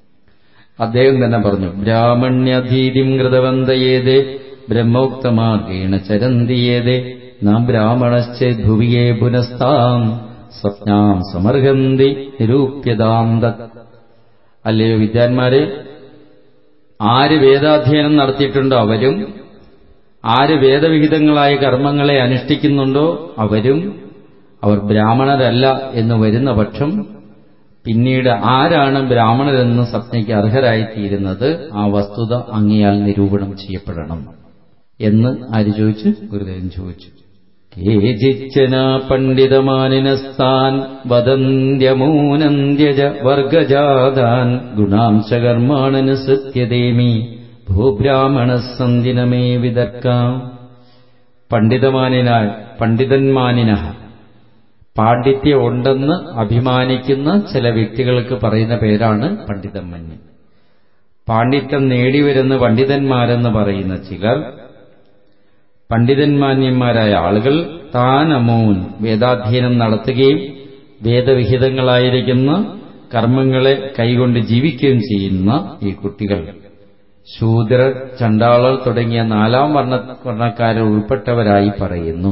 അദ്ദേഹം തന്നെ പറഞ്ഞു ബ്രാഹ്മണ്യധീതിം കൃതവന്തയേതേ ബ്രഹ്മോക്തമാർഗേണ ചരന്തിയേതേ നാം ബ്രാഹ്മണശ്ചേ ഭുവിയെ പുനസ്താം സ്വപ്നാം സമർഹന്തി നിരൂപ്യതാന്ത അല്ലയോ വിദ്യാന്മാരെ ആര് വേദാധ്യയനം നടത്തിയിട്ടുണ്ടോ അവരും ആര് വേദവിഹിതങ്ങളായ കർമ്മങ്ങളെ അനുഷ്ഠിക്കുന്നുണ്ടോ അവരും അവർ ബ്രാഹ്മണരല്ല എന്ന് വരുന്ന പക്ഷം പിന്നീട് ആരാണ് ബ്രാഹ്മണരെന്ന് സപ്നയ്ക്ക് അർഹരായിത്തീരുന്നത് ആ വസ്തുത അങ്ങയാൽ നിരൂപണം ചെയ്യപ്പെടണം എന്ന് ആര് ചോദിച്ചു ഗുരുദേവൻ ചോദിച്ചു കേചിച്ചന പണ്ഡിതമാനിനസ്താൻ വദന്ത്യമൂനന്ത്യജ വർഗജാതാൻ ഗുണാംശകർമാണനുസൃത്യദേമി ഭൂബ്രാഹ്മണസന്ധിനമേ വിതർക്കാം പണ്ഡിതമാനിനാൽ പണ്ഡിതന്മാനിന പാണ്ഡിത്യം ഉണ്ടെന്ന് അഭിമാനിക്കുന്ന ചില വ്യക്തികൾക്ക് പറയുന്ന പേരാണ് പണ്ഡിതന്മന്യൻ പാണ്ഡിത്യം നേടിവരുന്ന പണ്ഡിതന്മാരെന്ന് പറയുന്ന ചിലർ പണ്ഡിതന്മാന്യന്മാരായ ആളുകൾ താൻ അമൂൻ വേദാധ്യയനം നടത്തുകയും വേദവിഹിതങ്ങളായിരിക്കുന്ന കർമ്മങ്ങളെ കൈകൊണ്ട് ജീവിക്കുകയും ചെയ്യുന്ന ഈ കുട്ടികൾ ശൂദ്രർ ചണ്ടാളർ തുടങ്ങിയ നാലാം വർണ്ണ വർണ്ണക്കാരിൽ ഉൾപ്പെട്ടവരായി പറയുന്നു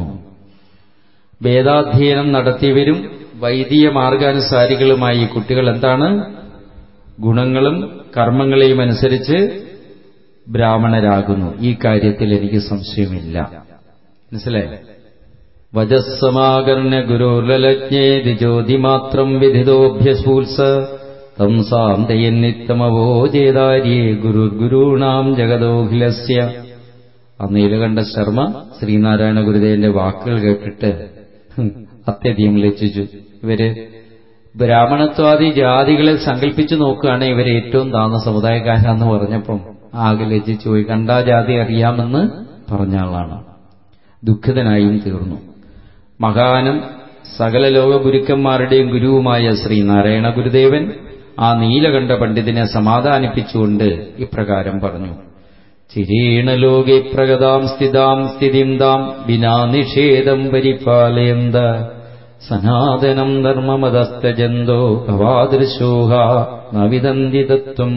വേദാധ്യയനം നടത്തിയവരും വൈദിക മാർഗാനുസാരികളുമായ ഈ കുട്ടികൾ എന്താണ് ഗുണങ്ങളും കർമ്മങ്ങളെയും അനുസരിച്ച് ബ്രാഹ്മണരാകുന്നു ഈ കാര്യത്തിൽ എനിക്ക് സംശയമില്ല മനസ്സിലായി വജസ്സമാകർണ്യ ഗുരുർലജ്ഞേതി ജ്യോതിമാത്രം വിധിതോഭ്യസ്ഫൂത്സ തം സാന്തയന്നിത്തമവോചേതാര്യേ ഗുരുർഗുരുണാം ജഗദോഖിലസ്യ ആ നീലകണ്ഠ ശർമ്മ ശ്രീനാരായണ ഗുരുദേവന്റെ വാക്കുകൾ കേട്ടിട്ട് അത്യധികം ലജ്ജിച്ചു ഇവര് ബ്രാഹ്മണത്വാദി ജാതികളെ സങ്കല്പിച്ചു നോക്കുകയാണ് ഇവർ ഏറ്റവും താഴ്ന്ന സമുദായക്കാരാന്ന് പറഞ്ഞപ്പം ആകെ ലജ്ജിച്ചു പോയി കണ്ടാ ജാതി അറിയാമെന്ന് പറഞ്ഞ ആളാണ് ദുഃഖിതനായും തീർന്നു മഹാനും സകല ലോക ഗുരുക്കന്മാരുടെയും ഗുരുവുമായ ശ്രീനാരായണ ഗുരുദേവൻ ആ നീലകണ്ഠ പണ്ഡിതനെ സമാധാനിപ്പിച്ചുകൊണ്ട് ഇപ്രകാരം പറഞ്ഞു ചിരീണലോകെ പ്രഗതാം സ്ഥിതാം സ്ഥിതിം താം വിനാ നിഷേധം പരിപാലയന്ത സനാതനം ധർമ്മമതസ്തജന്തോ ഭവാദൃശോഹ നവിദന്തി തത്വം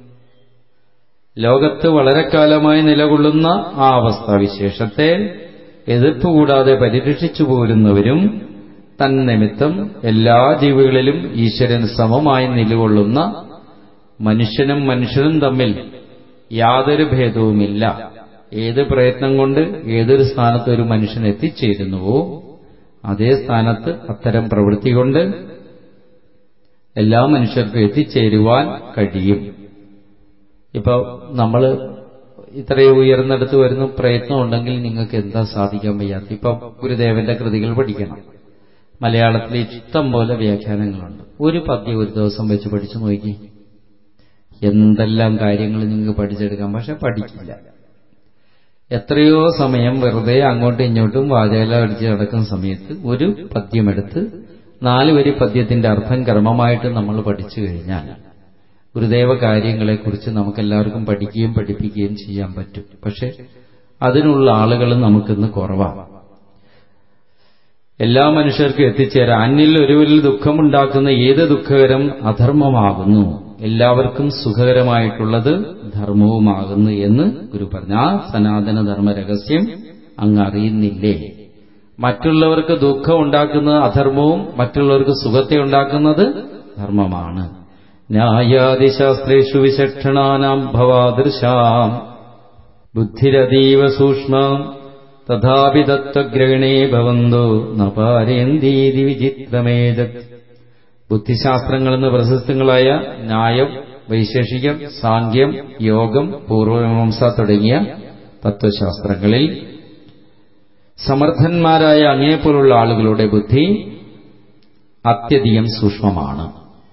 ലോകത്ത് വളരെ കാലമായി നിലകൊള്ളുന്ന ആ അവസ്ഥാവിശേഷത്തെ എതിർപ്പ് കൂടാതെ പരിരക്ഷിച്ചു പോരുന്നവരും തന്നിമിത്തം എല്ലാ ജീവികളിലും ഈശ്വരൻ സമമായി നിലകൊള്ളുന്ന മനുഷ്യനും മനുഷ്യനും തമ്മിൽ യാതൊരു ഭേദവുമില്ല ഏത് പ്രയത്നം കൊണ്ട് ഏതൊരു സ്ഥാനത്ത് ഒരു മനുഷ്യൻ എത്തിച്ചേരുന്നുവോ അതേ സ്ഥാനത്ത് അത്തരം പ്രവൃത്തി കൊണ്ട് എല്ലാ മനുഷ്യർക്കും എത്തിച്ചേരുവാൻ കഴിയും ഇപ്പൊ നമ്മൾ ഇത്രയും ഉയർന്നെടുത്ത് വരുന്ന പ്രയത്നം ഉണ്ടെങ്കിൽ നിങ്ങൾക്ക് എന്താ സാധിക്കാൻ വയ്യാത്ത ഇപ്പൊ ഗുരുദേവന്റെ കൃതികൾ പഠിക്കണം മലയാളത്തിൽ ഇഷ്ടം പോലെ വ്യാഖ്യാനങ്ങളുണ്ട് ഒരു പദ്യം ഒരു ദിവസം വെച്ച് പഠിച്ചു നോക്കി എന്തെല്ലാം കാര്യങ്ങൾ നിങ്ങൾക്ക് പഠിച്ചെടുക്കാം പക്ഷെ പഠിക്കില്ല എത്രയോ സമയം വെറുതെ അങ്ങോട്ടും ഇങ്ങോട്ടും വാചകല അടിച്ച് നടക്കുന്ന സമയത്ത് ഒരു പദ്യമെടുത്ത് നാല് വരി പദ്യത്തിന്റെ അർത്ഥം ക്രമമായിട്ട് നമ്മൾ പഠിച്ചു കഴിഞ്ഞാൽ ഗുരുദേവ കാര്യങ്ങളെക്കുറിച്ച് നമുക്കെല്ലാവർക്കും പഠിക്കുകയും പഠിപ്പിക്കുകയും ചെയ്യാൻ പറ്റും പക്ഷെ അതിനുള്ള ആളുകൾ നമുക്കിന്ന് കുറവാണ് എല്ലാ മനുഷ്യർക്കും എത്തിച്ചേരാൻ അന്നിൽ ഒരുവരിൽ ദുഃഖമുണ്ടാക്കുന്ന ഏത് ദുഃഖകരം അധർമ്മമാകുന്നു എല്ലാവർക്കും സുഖകരമായിട്ടുള്ളത് ധർമ്മവുമാകുന്നു എന്ന് ഗുരു പറഞ്ഞു ആ സനാതന ധർമ്മ രഹസ്യം അങ്ങ് അറിയുന്നില്ലേ മറ്റുള്ളവർക്ക് ദുഃഖം ഉണ്ടാക്കുന്നത് അധർമ്മവും മറ്റുള്ളവർക്ക് സുഖത്തെ ഉണ്ടാക്കുന്നത് ധർമ്മമാണ് ന്യായാദിശാസ്ത്രേഷു വിചക്ഷണാനാം ഭവാദൃശാം ബുദ്ധിരതീവ സൂക്ഷ്മം തഥാപി തത്വഗ്രഹണേ ഭവന്തോ നപാരേന്തീതി വിചിത്രമേതത് ബുദ്ധിശാസ്ത്രങ്ങളെന്ന് പ്രശസ്തങ്ങളായ ന്യായം വൈശേഷികം സാങ്ക്യം യോഗം പൂർവമീമാംസ തുടങ്ങിയ തത്വശാസ്ത്രങ്ങളിൽ സമർത്ഥന്മാരായ അങ്ങേപ്പോലുള്ള ആളുകളുടെ ബുദ്ധി അത്യധികം സൂക്ഷ്മമാണ്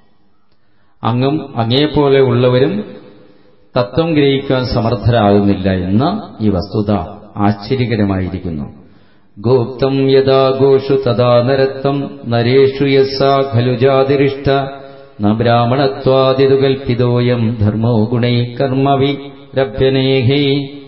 അങ്ങും അങ്ങേപോലെ ഉള്ളവരും തത്വം ഗ്രഹിക്കാൻ സമർത്ഥരാകുന്നില്ല എന്ന ഈ വസ്തുത ആശ്ചര്യകരമായിരിക്കുന്നു ഗോപ്തം യഥാ ഗോഷു തഥാ നരത്വം നരേഷു യസ്സാ ഖലു ജാതിരിഷ്ട ന ബ്രാഹ്മണത്വാദിതു കൽപ്പിതോയം ധർമ്മോ ഗുണൈ കർമ്മവി രഭ്യനേഹേ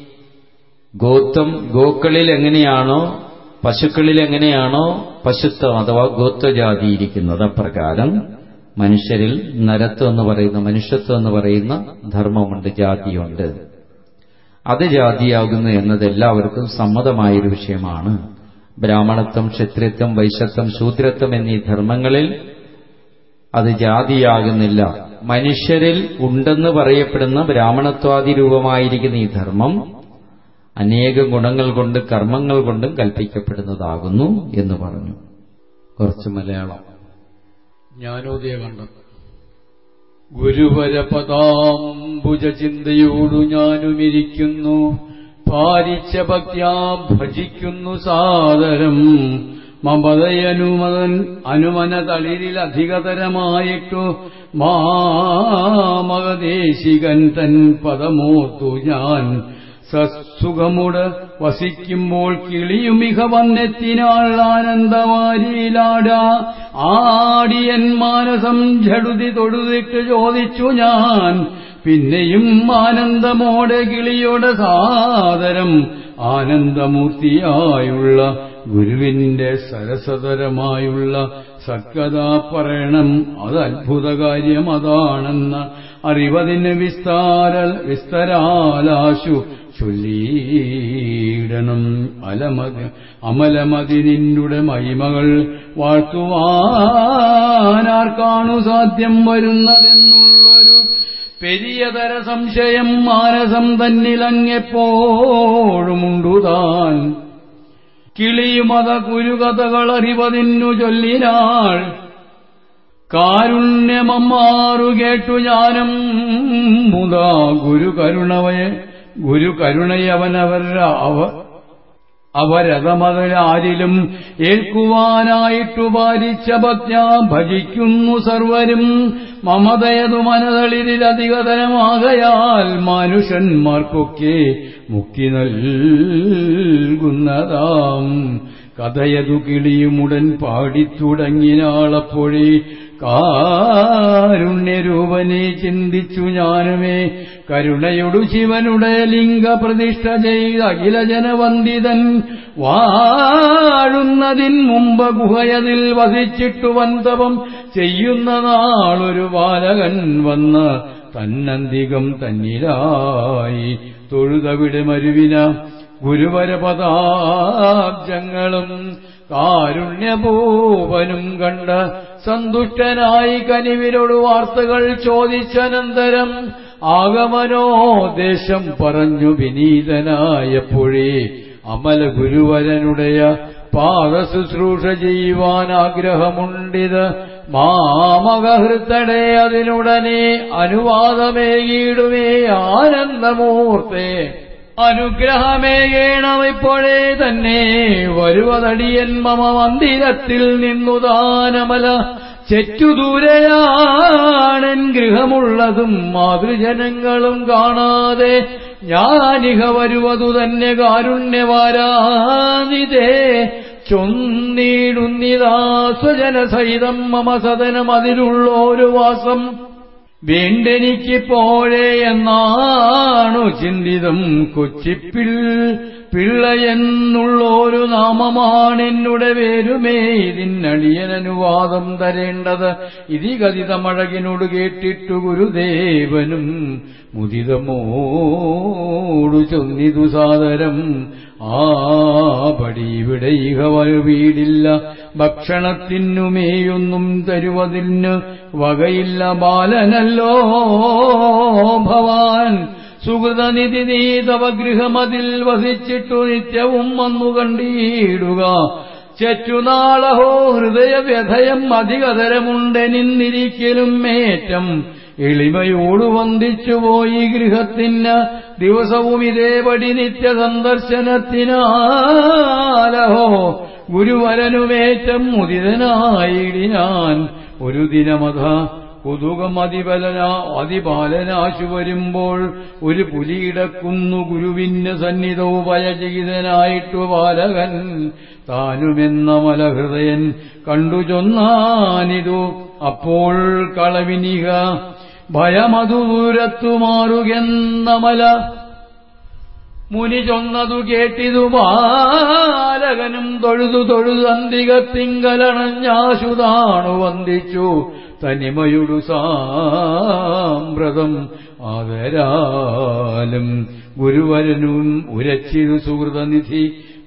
ഗോത്വം ഗോക്കളിൽ എങ്ങനെയാണോ പശുക്കളിൽ എങ്ങനെയാണോ പശുത്വം അഥവാ ഗോത്വജാതി ഇരിക്കുന്നത് അപ്രകാരം മനുഷ്യരിൽ നരത്വം എന്ന് പറയുന്ന മനുഷ്യത്വം എന്ന് പറയുന്ന ധർമ്മമുണ്ട് ജാതിയുണ്ട് അത് ജാതിയാകുന്നു എന്നത് എല്ലാവർക്കും സമ്മതമായൊരു വിഷയമാണ് ബ്രാഹ്മണത്വം ക്ഷത്രിത്വം വൈശ്യത്വം ശൂദ്രത്വം എന്നീ ധർമ്മങ്ങളിൽ അത് ജാതിയാകുന്നില്ല മനുഷ്യരിൽ ഉണ്ടെന്ന് പറയപ്പെടുന്ന ബ്രാഹ്മണത്വാദി രൂപമായിരിക്കുന്ന ഈ ധർമ്മം അനേക ഗുണങ്ങൾ കൊണ്ട് കർമ്മങ്ങൾ കൊണ്ടും കൽപ്പിക്കപ്പെടുന്നതാകുന്നു എന്ന് പറഞ്ഞു കുറച്ച് മലയാളം ജ്ഞാനോദയകണ്ഠം ഗുരുവരപദാംബുജ ചിന്തയോടു ഞാനുമിരിക്കുന്നു പാലിച്ച ഭക്ത്യാം ഭജിക്കുന്നു സാദരം മമതയനുമതൻ അനുമന തളിരിൽ അധികതരമായിട്ടു മാമകദേശികൻ തൻ പദമോർത്തു ഞാൻ സസുഖമുട് വസിക്കുമ്പോൾ കിളിയുമിക വന്നെത്തിനാൾ ആനന്ദമാരിയിലാട ആടിയൻ മാനസം ജടുതി തൊടുതിട്ട് ചോദിച്ചു ഞാൻ പിന്നെയും ആനന്ദമോടെ കിളിയുടെ സാദരം ആനന്ദമൂർത്തിയായുള്ള ഗുരുവിന്റെ സരസതരമായുള്ള സക്കഥാ പറയണം അത് അത്ഭുത കാര്യം അതാണെന്ന് അറിവതിന് വിസ്താര വിസ്തരാലാശു ചൊല്ലിയിടണം അലമതി അമലമതി നിന്നുടെ മഹിമകൾ വാഴ്ത്തുവാനാർക്കാണു സാധ്യം വരുന്നതെന്നുള്ളൊരു പെരിയതര സംശയം മാനസം തന്നിലങ്ങെപ്പോഴുമുണ്ടുതാൻ കിളിയുമത കുരുകഥകൾ അറിവതിന്നു ചൊല്ലിനാൾ കാരുണ്യമമ്മാറു കേട്ടു ഞാനും മുതാ ഗുരു കരുണവയെ ഗുരു കരുണയവനവര അവ അവരതമതലാരിലും ഏൽക്കുവാനായിട്ടു പാലിച്ച ഭക്ത്യ ഭജിക്കുന്നു സർവരും മമതയതു മനതളിരിലധികതരമാകയാൽ മനുഷ്യന്മാർക്കൊക്കെ മുക്തി നൽകുന്നതാം കഥയതു കിളിയുമുടൻ പാടിത്തുടങ്ങിനാളപ്പോഴേ കാരുണ്യരൂപനെ ചിന്തിച്ചു ഞാനുമേ കരുണയൊടു ശിവനുടെ ലിംഗപ്രതിഷ്ഠ ചെയ്ത അഖില ജനവന്ദിതൻ വാഴുന്നതിൻ മുമ്പ് ഗുഹയതിൽ വസിച്ചിട്ടു വന്തപം ചെയ്യുന്ന നാളൊരു ബാലകൻ വന്ന് തന്നന്തികം തന്നിലായി തൊഴുതവിടെ മരുവിന ഗുരുവരപദാബ്ജങ്ങളും കാരുണ്യഭൂപനും കണ്ട് സന്തുഷ്ടനായി കനിവിനോട് വാർത്തകൾ ചോദിച്ചനന്തരം ആഗമനോദേശം പറഞ്ഞു വിനീതനായപ്പോഴേ അമല ഗുരുവരനുടയ പാദശുശ്രൂഷ ചെയ്യുവാൻ ആഗ്രഹമുണ്ടിത് മാമകഹൃത്തടെ അതിനുടനെ അനുവാദമേകിയിടുമേ ആനന്ദമൂർത്തേ അനുഗ്രഹമേകേണം ഇപ്പോഴേ തന്നെ വരുവതടിയൻ മമ മന്ദിരത്തിൽ നിന്നുദാനമല ചെറ്റുദൂരയാണെൻ ഗൃഹമുള്ളതും മാതൃജനങ്ങളും കാണാതെ ഞാനിഹ വരുവതു തന്നെ കാരുണ്യവാരാനിതേ ചൊന്നീടുന്നിതാ സ്വജനസഹിതം മമ സദനം അതിലുള്ളൊരു വാസം വേണ്ടെനിക്കിപ്പോഴേ എന്നാണു ചിന്തിതം കൊച്ചിപ്പിൾ പിള്ളയെന്നുള്ളൊരു നാമമാണെന്നുടെ പേരുമേ ഇതിനടിയനനുവാദം തരേണ്ടത് ഇതി കഥിതമഴകിനോട് കേട്ടിട്ടു ഗുരുദേവനും മുദിതമോടു ചൊന്നിതു സാദരം ആ പടി ഇവിടെ ഇഹ വീടില്ല ഭക്ഷണത്തിനുമേയൊന്നും തരുവതിന് വകയില്ല ബാലനല്ലോ ഭവാൻ സുഹൃതനിധി നീ തവ ഗൃഹമതിൽ വസിച്ചിട്ടു നിത്യവും വന്നു കണ്ടിടുക ചെറ്റുനാളഹോ ഹൃദയവ്യഥയം അധികതരമുണ്ടെനിന്നിരിക്കലും ഏറ്റം എളിമയോട് വന്ദിച്ചുപോയി ഗൃഹത്തിന് ദിവസവും ഇതേപടി നിത്യ സന്ദർശനത്തിനാലഹോ ഗുരുവരനുമേറ്റം മുദിതനായിടിനാൻ ഒരു ദിനമത കൊതുകം അതിബലനാ അതിബാലനാശു വരുമ്പോൾ ഒരു പുലിയിടക്കുന്നു ഗുരുവിന് സന്നിധവും ഭയചകിതനായിട്ടു ബാലകൻ താനുമെന്ന മലഹൃദയൻ കണ്ടു ചൊന്നാനിതു അപ്പോൾ കളവിനിക ഭയമതു ദൂരത്തു മാറുകെന്ന മല മുനി ചൊന്നതു കേട്ടിതു ബാലകനും തൊഴുതു തൊഴുതു അന്തികത്തിങ്കലണഞ്ഞാശുതാണു വന്ദിച്ചു തനിമയുടു സാമ്പ്രതം ആദരാലും ഗുരുവരനും ഉരച്ചിതു സുഹൃതനിധി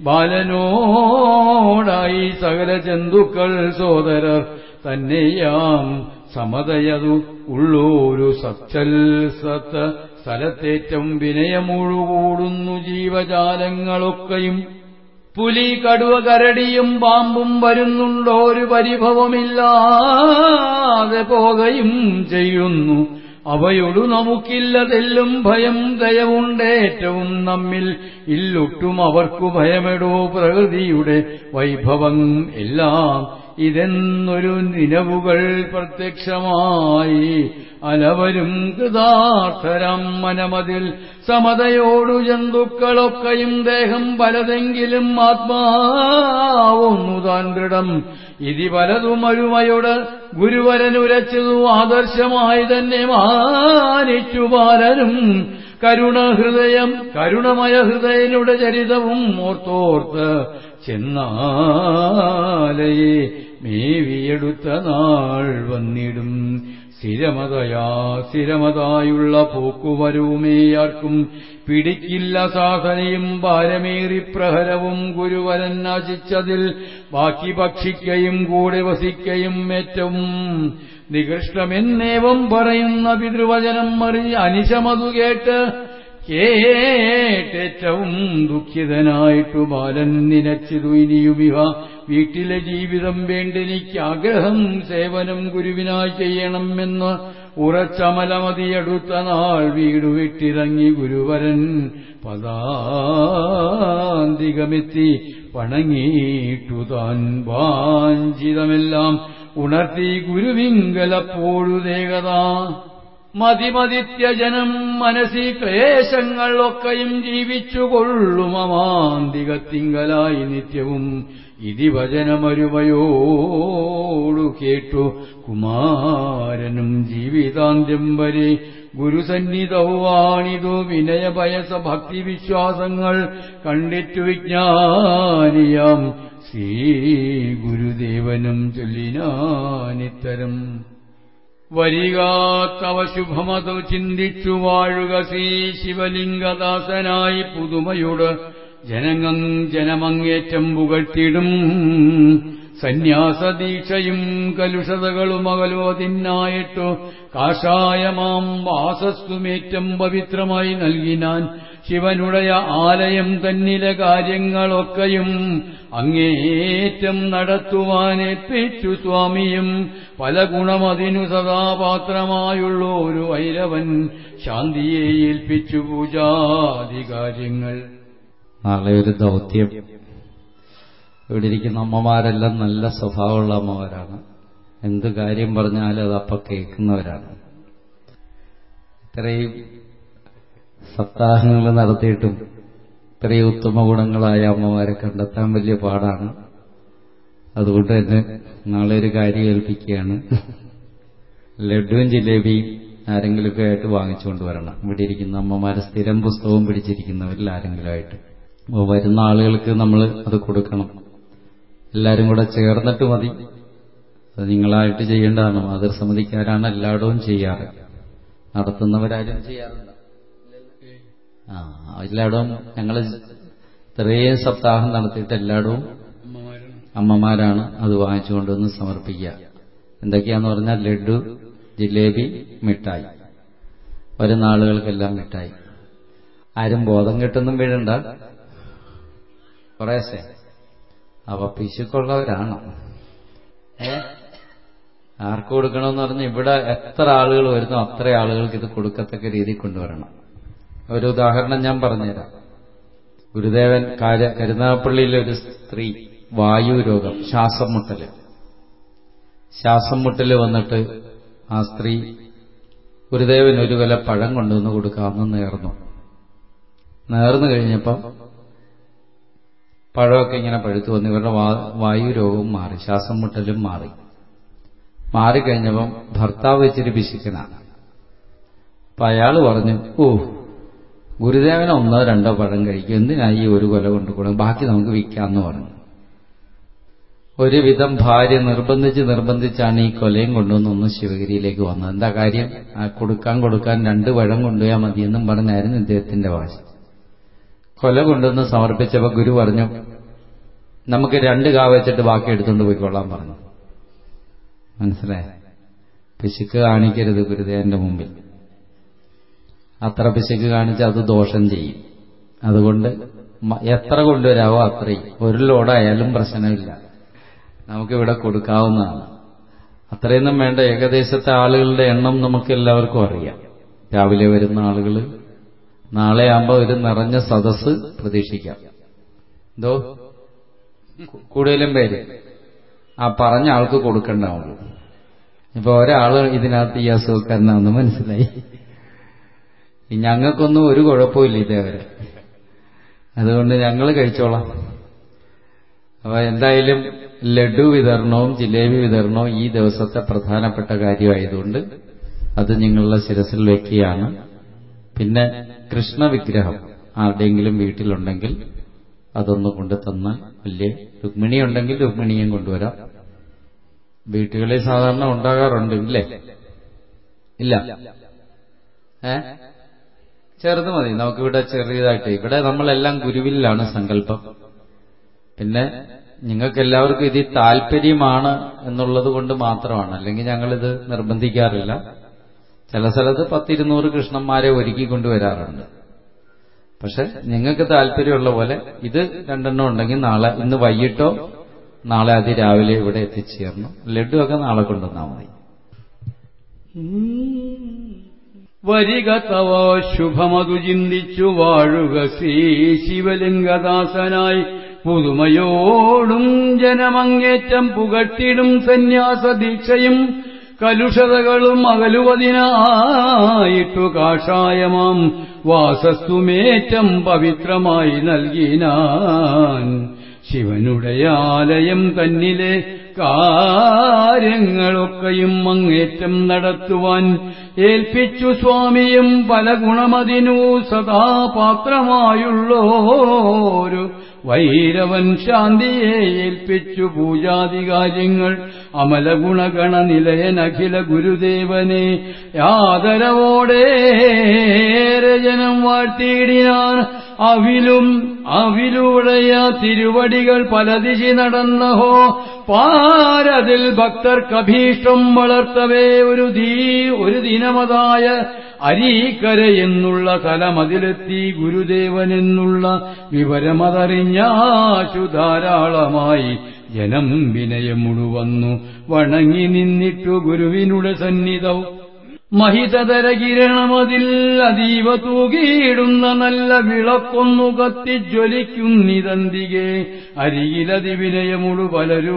ബാലനോടായി സകല ജന്തുക്കൾ സോദരർ തന്നെയാം സമതയതു ഉള്ളോരു സച്ചൽ സത്ത് സ്ഥലത്തേറ്റം വിനയമുഴുകൂടുന്നു ജീവജാലങ്ങളൊക്കെയും പുലി കടുവ കരടിയും പാമ്പും വരുന്നുണ്ടോ ഒരു പരിഭവമില്ലാതെ പോകുകയും ചെയ്യുന്നു അവയോടു നമുക്കില്ലതെല്ലും ഭയം ദയവുണ്ടേറ്റവും നമ്മിൽ ഇല്ലൊട്ടും അവർക്കു ഭയമെടോ പ്രകൃതിയുടെ വൈഭവം എല്ലാം ഇതെന്നൊരു നിലവുകൾ പ്രത്യക്ഷമായി അലവരും കൃതാർത്ഥരം മനമതിൽ സമതയോടു ജന്തുക്കളൊക്കെയും ദേഹം പലതെങ്കിലും ആത്മാവൊന്നു താൻ ദൃഢം ഇതി പലതും അരുമയോട് ഗുരുവരനുരച്ചതു ആദർശമായി തന്നെ മാനിച്ചു ബാലനും കരുണഹൃദയം കരുണമയ ഹൃദയനുടെ ചരിതവും ഓർത്തോർത്ത് ചെന്നാലയെ മേവിയെടുത്ത നാൾ വന്നിടും സ്ഥിരമതയാ സ്ഥിരമതായുള്ള പോക്കുവരവുമേയാർക്കും പിടിക്കില്ല സാധനയും ഭാരമേറി പ്രഹരവും ഗുരുവരൻ നാശിച്ചതിൽ ബാക്കി ഭക്ഷിക്കയും കൂടെ വസിക്കയും ഏറ്റവും നികൃഷ്ടമെന്നേവം പറയുന്ന പിതൃവചനം മറി അനിശമതു കേട്ട് കേട്ടേറ്റവും ദുഃഖിതനായിട്ടു ബാലൻ നിനച്ചിതു ഇനിയുമിഹ വീട്ടിലെ ജീവിതം വേണ്ടെനിക്ക് ആഗ്രഹം സേവനം ഗുരുവിനായി ചെയ്യണമെന്ന് ഉറച്ചമലമതിയടുത്ത നാൾ വീടു വിട്ടിറങ്ങി ഗുരുവരൻ പദാന്തികമെത്തി പണങ്ങിയിട്ടു താൻ വാഞ്ചിതമെല്ലാം ഉണർത്തി ഗുരുവിങ്കലപ്പോഴു ദേഹതാ മതിമതിത്യജനം മനസ്സി ക്ലേശങ്ങളൊക്കെയും ജീവിച്ചുകൊള്ളും അമാന്തികത്തിങ്കലായി നിത്യവും ഇതി വചനമരുമയോടു കേട്ടു കുമാരനും ജീവിതാന്ത്യം വരെ ഗുരുസന്നിധവുവാണിതു വിനയഭയസ ഭക്തിവിശ്വാസങ്ങൾ കണ്ടിട്ടു വിജ്ഞാനിയാം ശ്രീ ഗുരുദേവനും ചൊല്ലിനാനിത്തരം വരികാത്തവ ശുഭമതു ചിന്തിച്ചു വാഴുക ശ്രീ ശിവലിംഗദാസനായി പുതുമയോട് ജനങ്ങം ജനമങ്ങേറ്റം പുകഴ്ത്തിടും സന്യാസദീക്ഷയും കലുഷതകളും അകലോതിനായിട്ടു കാഷായമാം വാസസ്തുമേറ്റം പവിത്രമായി നൽകിനാൻ ശിവനുടയ ആലയം തന്നിലെ കാര്യങ്ങളൊക്കെയും അങ്ങേറ്റം നടത്തുവാനേൽപ്പിച്ചു സ്വാമിയും പല ഗുണമതിനു സദാപാത്രമായുള്ള ഒരു വൈരവൻ ശാന്തിയെ ഏൽപ്പിച്ചു പൂജാധികാര്യങ്ങൾ നാളെ ഒരു ദൗത്യം ഇവിടെ ഇരിക്കുന്ന അമ്മമാരെല്ലാം നല്ല സ്വഭാവമുള്ള അമ്മമാരാണ് എന്ത് കാര്യം പറഞ്ഞാലും അത് അപ്പം കേൾക്കുന്നവരാണ് ഇത്രയും സപ്താഹങ്ങൾ നടത്തിയിട്ടും ഇത്രയും ഉത്തമ ഗുണങ്ങളായ അമ്മമാരെ കണ്ടെത്താൻ വലിയ പാടാണ് അതുകൊണ്ട് തന്നെ നാളെ ഒരു കാര്യം ഏൽപ്പിക്കുകയാണ് ലഡുവും ജിലേബിയും ആരെങ്കിലുമൊക്കെ ആയിട്ട് വാങ്ങിച്ചുകൊണ്ട് വരണം ഇവിടെ ഇരിക്കുന്ന അമ്മമാരെ സ്ഥിരം പുസ്തകവും പിടിച്ചിരിക്കുന്നവരിൽ ആരെങ്കിലും ആയിട്ട് അപ്പോൾ വരുന്ന ആളുകൾക്ക് നമ്മൾ അത് കൊടുക്കണം എല്ലാവരും കൂടെ ചേർന്നിട്ട് മതി അത് നിങ്ങളായിട്ട് ചെയ്യേണ്ടതാണ് മാതൃസമിതിക്കാരാണ് എല്ലായിടവും ചെയ്യാറ് നടത്തുന്നവരാരും ചെയ്യാറുണ്ട് ആ എല്ലായിടവും ഞങ്ങൾ ഇത്രയും സപ്താഹം നടത്തിയിട്ട് എല്ലായിടവും അമ്മമാരാണ് അത് വാങ്ങിച്ചു കൊണ്ടുവന്ന് സമർപ്പിക്കുക എന്തൊക്കെയാന്ന് പറഞ്ഞാൽ ലഡു ജിലേബി മിഠായി വരുന്ന ആളുകൾക്കെല്ലാം മിഠായി ആരും ബോധം കെട്ടൊന്നും വീഴണ്ട കുറേശ്ശെ അവ പിശുക്കുള്ളവരാണ് ഏ ആർക്ക് കൊടുക്കണമെന്ന് പറഞ്ഞ് ഇവിടെ എത്ര ആളുകൾ വരുന്നോ അത്ര ആളുകൾക്ക് ഇത് കൊടുക്കത്തക്ക രീതിയിൽ കൊണ്ടുവരണം ഒരു ഉദാഹരണം ഞാൻ പറഞ്ഞുതരാം ഗുരുദേവൻ കാര്യ കരുനാഗപ്പള്ളിയിലെ ഒരു സ്ത്രീ വായു രോഗം ശ്വാസം മുട്ടല് ശ്വാസം മുട്ടല് വന്നിട്ട് ആ സ്ത്രീ ഗുരുദേവൻ ഒരു വില പഴം കൊണ്ടുവന്ന് കൊടുക്കാമെന്ന് നേർന്നു നേർന്നു കഴിഞ്ഞപ്പം പഴമൊക്കെ ഇങ്ങനെ പഴുത്തു വന്നു ഇവരുടെ വായു രോഗവും മാറി ശ്വാസം മുട്ടലും മാറി മാറിക്കഴിഞ്ഞപ്പം ഭർത്താവ് ഇച്ചിരി പിശുക്കനാണ് അപ്പൊ അയാൾ പറഞ്ഞു ഓ ഗുരുദേവൻ ഒന്നോ രണ്ടോ പഴം കഴിക്കും എന്തിനായി ഒരു കൊല കൊണ്ടുകൂടും ബാക്കി നമുക്ക് വിൽക്കാമെന്ന് പറഞ്ഞു ഒരുവിധം ഭാര്യ നിർബന്ധിച്ച് നിർബന്ധിച്ചാണ് ഈ കൊലയും കൊണ്ടുവന്ന് ഒന്ന് ശിവഗിരിയിലേക്ക് വന്നത് എന്താ കാര്യം ആ കൊടുക്കാൻ കൊടുക്കാൻ രണ്ട് പഴം കൊണ്ടുപോയാൽ മതിയെന്നും പറഞ്ഞായിരുന്നു ഇദ്ദേഹത്തിന്റെ വാശി കൊല കൊണ്ടുവന്ന് സമർപ്പിച്ചപ്പോൾ ഗുരു പറഞ്ഞു നമുക്ക് രണ്ട് കാ വെച്ചിട്ട് ബാക്കി എടുത്തുകൊണ്ട് പോയിക്കൊള്ളാൻ പറഞ്ഞു മനസ്സിലായ പിശുക്ക് കാണിക്കരുത് ഗുരുദേവന്റെ മുമ്പിൽ അത്ര പിശുക്ക് കാണിച്ച് അത് ദോഷം ചെയ്യും അതുകൊണ്ട് എത്ര കൊണ്ടുവരാവോ അത്രയും ഒരു ലോഡായാലും പ്രശ്നമില്ല നമുക്കിവിടെ കൊടുക്കാവുന്നതാണ് അത്രയൊന്നും വേണ്ട ഏകദേശത്തെ ആളുകളുടെ എണ്ണം നമുക്ക് എല്ലാവർക്കും അറിയാം രാവിലെ വരുന്ന ആളുകൾ നാളെ ആകുമ്പോൾ ഒരു നിറഞ്ഞ സദസ് പ്രതീക്ഷിക്കാം എന്തോ കൂടുതലും പേര് ആ പറഞ്ഞ ആൾക്ക് കൊടുക്കണ്ടാവുള്ളൂ ഇപ്പൊ ഒരാള് ഇതിനകത്ത് ഈ അസുഖക്കാരനാണെന്ന് മനസ്സിലായി ഞങ്ങൾക്കൊന്നും ഒരു കുഴപ്പമില്ല ഇതേവരെ അതുകൊണ്ട് ഞങ്ങൾ കഴിച്ചോളാം അപ്പൊ എന്തായാലും ലഡു വിതരണവും ജിലേബി വിതരണവും ഈ ദിവസത്തെ പ്രധാനപ്പെട്ട കാര്യമായതുകൊണ്ട് അത് നിങ്ങളുടെ ശിരസിൽ വയ്ക്കുകയാണ് പിന്നെ കൃഷ്ണവിഗ്രഹം ആരുടെയെങ്കിലും വീട്ടിലുണ്ടെങ്കിൽ അതൊന്ന് കൊണ്ടു തന്നാൽ വലിയ രുക്മിണി ഉണ്ടെങ്കിൽ രുക്മിണിയും കൊണ്ടുവരാം വീട്ടുകളിൽ സാധാരണ ഉണ്ടാകാറുണ്ട് ഇല്ലേ ഇല്ല ഏ ചെറുത് മതി നമുക്കിവിടെ ചെറിയതായിട്ട് ഇവിടെ നമ്മളെല്ലാം ഗുരുവിലാണ് സങ്കല്പം പിന്നെ നിങ്ങൾക്ക് എല്ലാവർക്കും ഇതിൽ താല്പര്യമാണ് എന്നുള്ളത് കൊണ്ട് മാത്രമാണ് അല്ലെങ്കിൽ ഞങ്ങളിത് നിർബന്ധിക്കാറില്ല ചില സ്ഥലത്ത് പത്തിരുന്നൂറ് കൃഷ്ണന്മാരെ ഒരുക്കി കൊണ്ടുവരാറുണ്ട് പക്ഷെ നിങ്ങൾക്ക് താല്പര്യമുള്ള പോലെ ഇത് രണ്ടെണ്ണം ഉണ്ടെങ്കിൽ നാളെ ഇന്ന് വൈകിട്ടോ നാളെ അതിരാവിലെ ഇവിടെ എത്തിച്ചേർന്നു ലഡു ഒക്കെ നാളെ കൊണ്ടുവന്നാൽ മതി വരിക തവ ശുഭമതു ചിന്തിച്ചു വാഴുക ശ്രീ ശിവലിംഗദാസനായി പുതുമയോടും ജനമങ്ങേറ്റം പുകട്ടിടും സന്യാസദീക്ഷയും കലുഷതകളും അകലുവതിനായിട്ടു കാഷായമാം വാസസ്തുമേറ്റം പവിത്രമായി നൽകിനാൻ ശിവനുടെ ആലയം തന്നിലെ കാര്യങ്ങളൊക്കെയും അങ്ങേറ്റം നടത്തുവാൻ ഏൽപ്പിച്ചു സ്വാമിയും പല ഗുണമതിനു സദാ പാത്രമായുള്ളോരു വൈരവൻ ശാന്തിയെ ഏൽപ്പിച്ചു പൂജാതികാര്യങ്ങൾ അമലഗുണഗണ നിലയനഖില ഗുരുദേവനെ യാദരവോടെ ജനം വാഴ്ത്തിയിടിനാൻ അവിലും അവിലുടയ തിരുവടികൾ പലദിശി നടന്നഹോ പാരതിൽ ഭക്തർക്കഭീഷ്ടം വളർത്തവേ ഒരു ദീ ഒരു ദിനമതായ അരീക്കര എന്നുള്ള തലമതിലെത്തി ഗുരുദേവനെന്നുള്ള വിവരമതറിഞ്ഞാശു ധാരാളമായി ജനം വിനയമുഴുവന്നു വണങ്ങി നിന്നിട്ടു ഗുരുവിനുടെ സന്നിധവും മഹിതതര കിരണമതിൽ അതീവ തൂകിയിടുന്ന നല്ല വിളക്കൊന്നു കത്തിജ്വലിക്കുന്നിതന്തികെ അരികിലതി വിനയമുഴു പലരും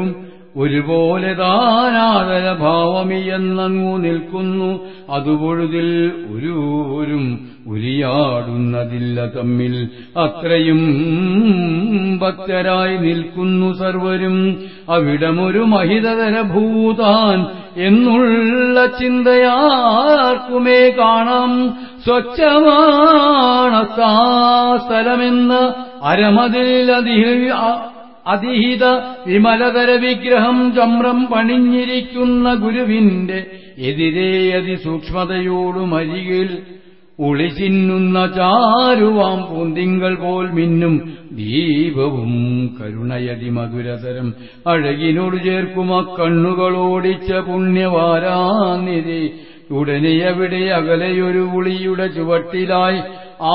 ഒരുപോലെ താനാദര ഭാവമിയെന്നങ്ങു നിൽക്കുന്നു അതുപൊഴുതിൽ ഒരുവരും ഉരിയാടുന്നതില്ല തമ്മിൽ അത്രയും ഭക്തരായി നിൽക്കുന്നു സർവരും അവിടമൊരു മഹിതതര ഭൂതാൻ എന്നുള്ള ചിന്തയാർക്കുമേ കാണാം സ്വച്ഛമാണത്താ സ്ഥലമെന്ന് അരമതിൽ അതിൽ അതിഹിത വിമലതര വിഗ്രഹം ചമ്രം പണിഞ്ഞിരിക്കുന്ന ഗുരുവിന്റെ എതിരെ അതിസൂക്ഷ്മതയോടും അരികിൽ ഒളിച്ചിന്നുന്ന ചാരുവാം പൂന്തിങ്കൾ പോൽ മിന്നും ദീപവും കരുണയതി മധുരതരം അഴകിനോട് ചേർക്കുമ കണ്ണുകളോടിച്ച പുണ്യവാരാനിധി ഉടനെ അവിടെ അകലെയൊരു ഉളിയുടെ ചുവട്ടിലായി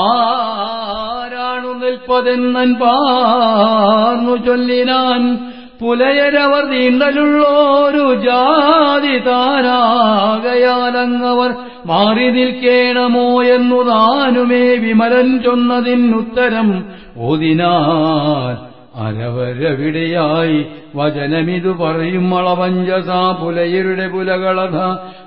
ആരാണു നിൽപ്പതെന്നൻ പാർന്നു ചൊല്ലിനാൻ പുലയരവർ നീണ്ടലുള്ളോരു ജാതി താരാകയാലങ്ങവർ മാറി നിൽക്കേണമോ എന്നു താനുമേ വിമലൻ ചൊന്നതിനുത്തരം ഓതിനാൻ അരവരവിടെയായി വചനമിതു പറയും അളവഞ്ചസാ പുലയരുടെ പുലകളഥ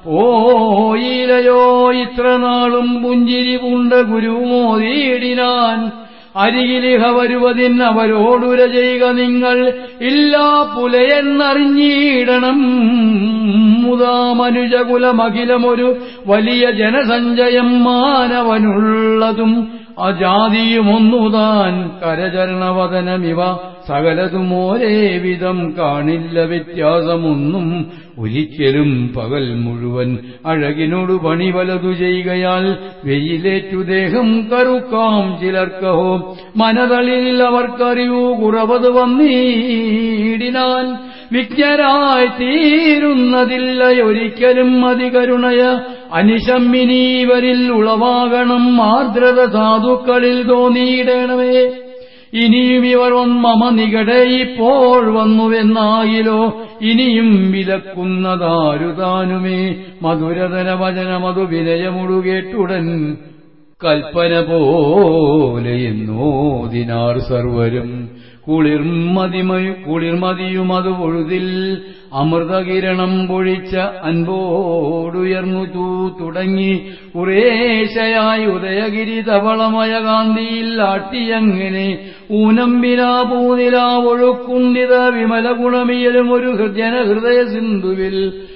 പോയിലയോ ഇത്ര നാളും പുഞ്ചിരി പൂണ്ട ഗുരുമോദീടിനാൻ അരികിലിഹ വരുവതിൻ അവരോടുര ചെയ്യുക നിങ്ങൾ ഇല്ലാ പുലയെന്നറിഞ്ഞിടണം മുതാ മനുജകുലമഖിലമൊരു വലിയ ജനസഞ്ചയം മാനവനുള്ളതും അജാതിയുമൊന്നുതാൻ കരചരണവദനമിവ സകലതും ഒരേ വിധം കാണില്ല വ്യത്യാസമൊന്നും ഒരിക്കലും പകൽ മുഴുവൻ അഴകിനോട് പണി വലതു ചെയ്യുകയാൽ വെയിലേറ്റു ദേഹം കറുക്കാം ചിലർക്കഹോ മനതളിൽ അവർക്കറിയൂ കുറവത് വന്നീടിനാൻ വിജ്ഞരായി തീരുന്നതില്ല ഒരിക്കലും അതികരുണയ അനിശമ്മിനീവരിൽ ഉളവാകണം ആർദ്രത സാധുക്കളിൽ തോന്നിയിടണമേ ഇനിയും ഇവർ മമ നികടെ ഇപ്പോൾ വന്നുവെന്നായിലോ ഇനിയും വിലക്കുന്നതാരുതാനുമേ മധുരതര വചനമതു വിനയമുടുകേട്ടുടൻ കൽപ്പന പോലെ എന്നോദിനാർ സർവരും കുളിർമതിമയു കുളിർമതിയും അത് പൊഴുതിൽ അമൃതകിരണം പൊഴിച്ച അൻപോടുയർന്നു തൂ തുടങ്ങി കുറേശയായി ഉദയഗിരി തവളമയ കാന്തിയിൽ ആട്ടിയങ്ങനെ ഊനമ്പിലാ പൂനിലാ ഒഴുക്കുന്നിത വിമല ഗുണമിയലും ഒരു ജനഹൃദയ സിന്ധുവിൽ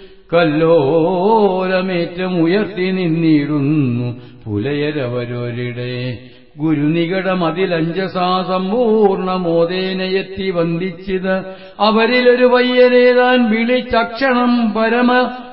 കല്ലോലമേറ്റം ഉയർത്തി നിന്നിടുന്നു പുലയരവരൊരിടെ ഗുരുനികടമതിലഞ്ചസാ സമ്പൂർണമോദേനയെത്തി വന്ദിച്ചിത് അവരിലൊരു പയ്യനേതാൻ വിളിച്ചക്ഷണം പരമ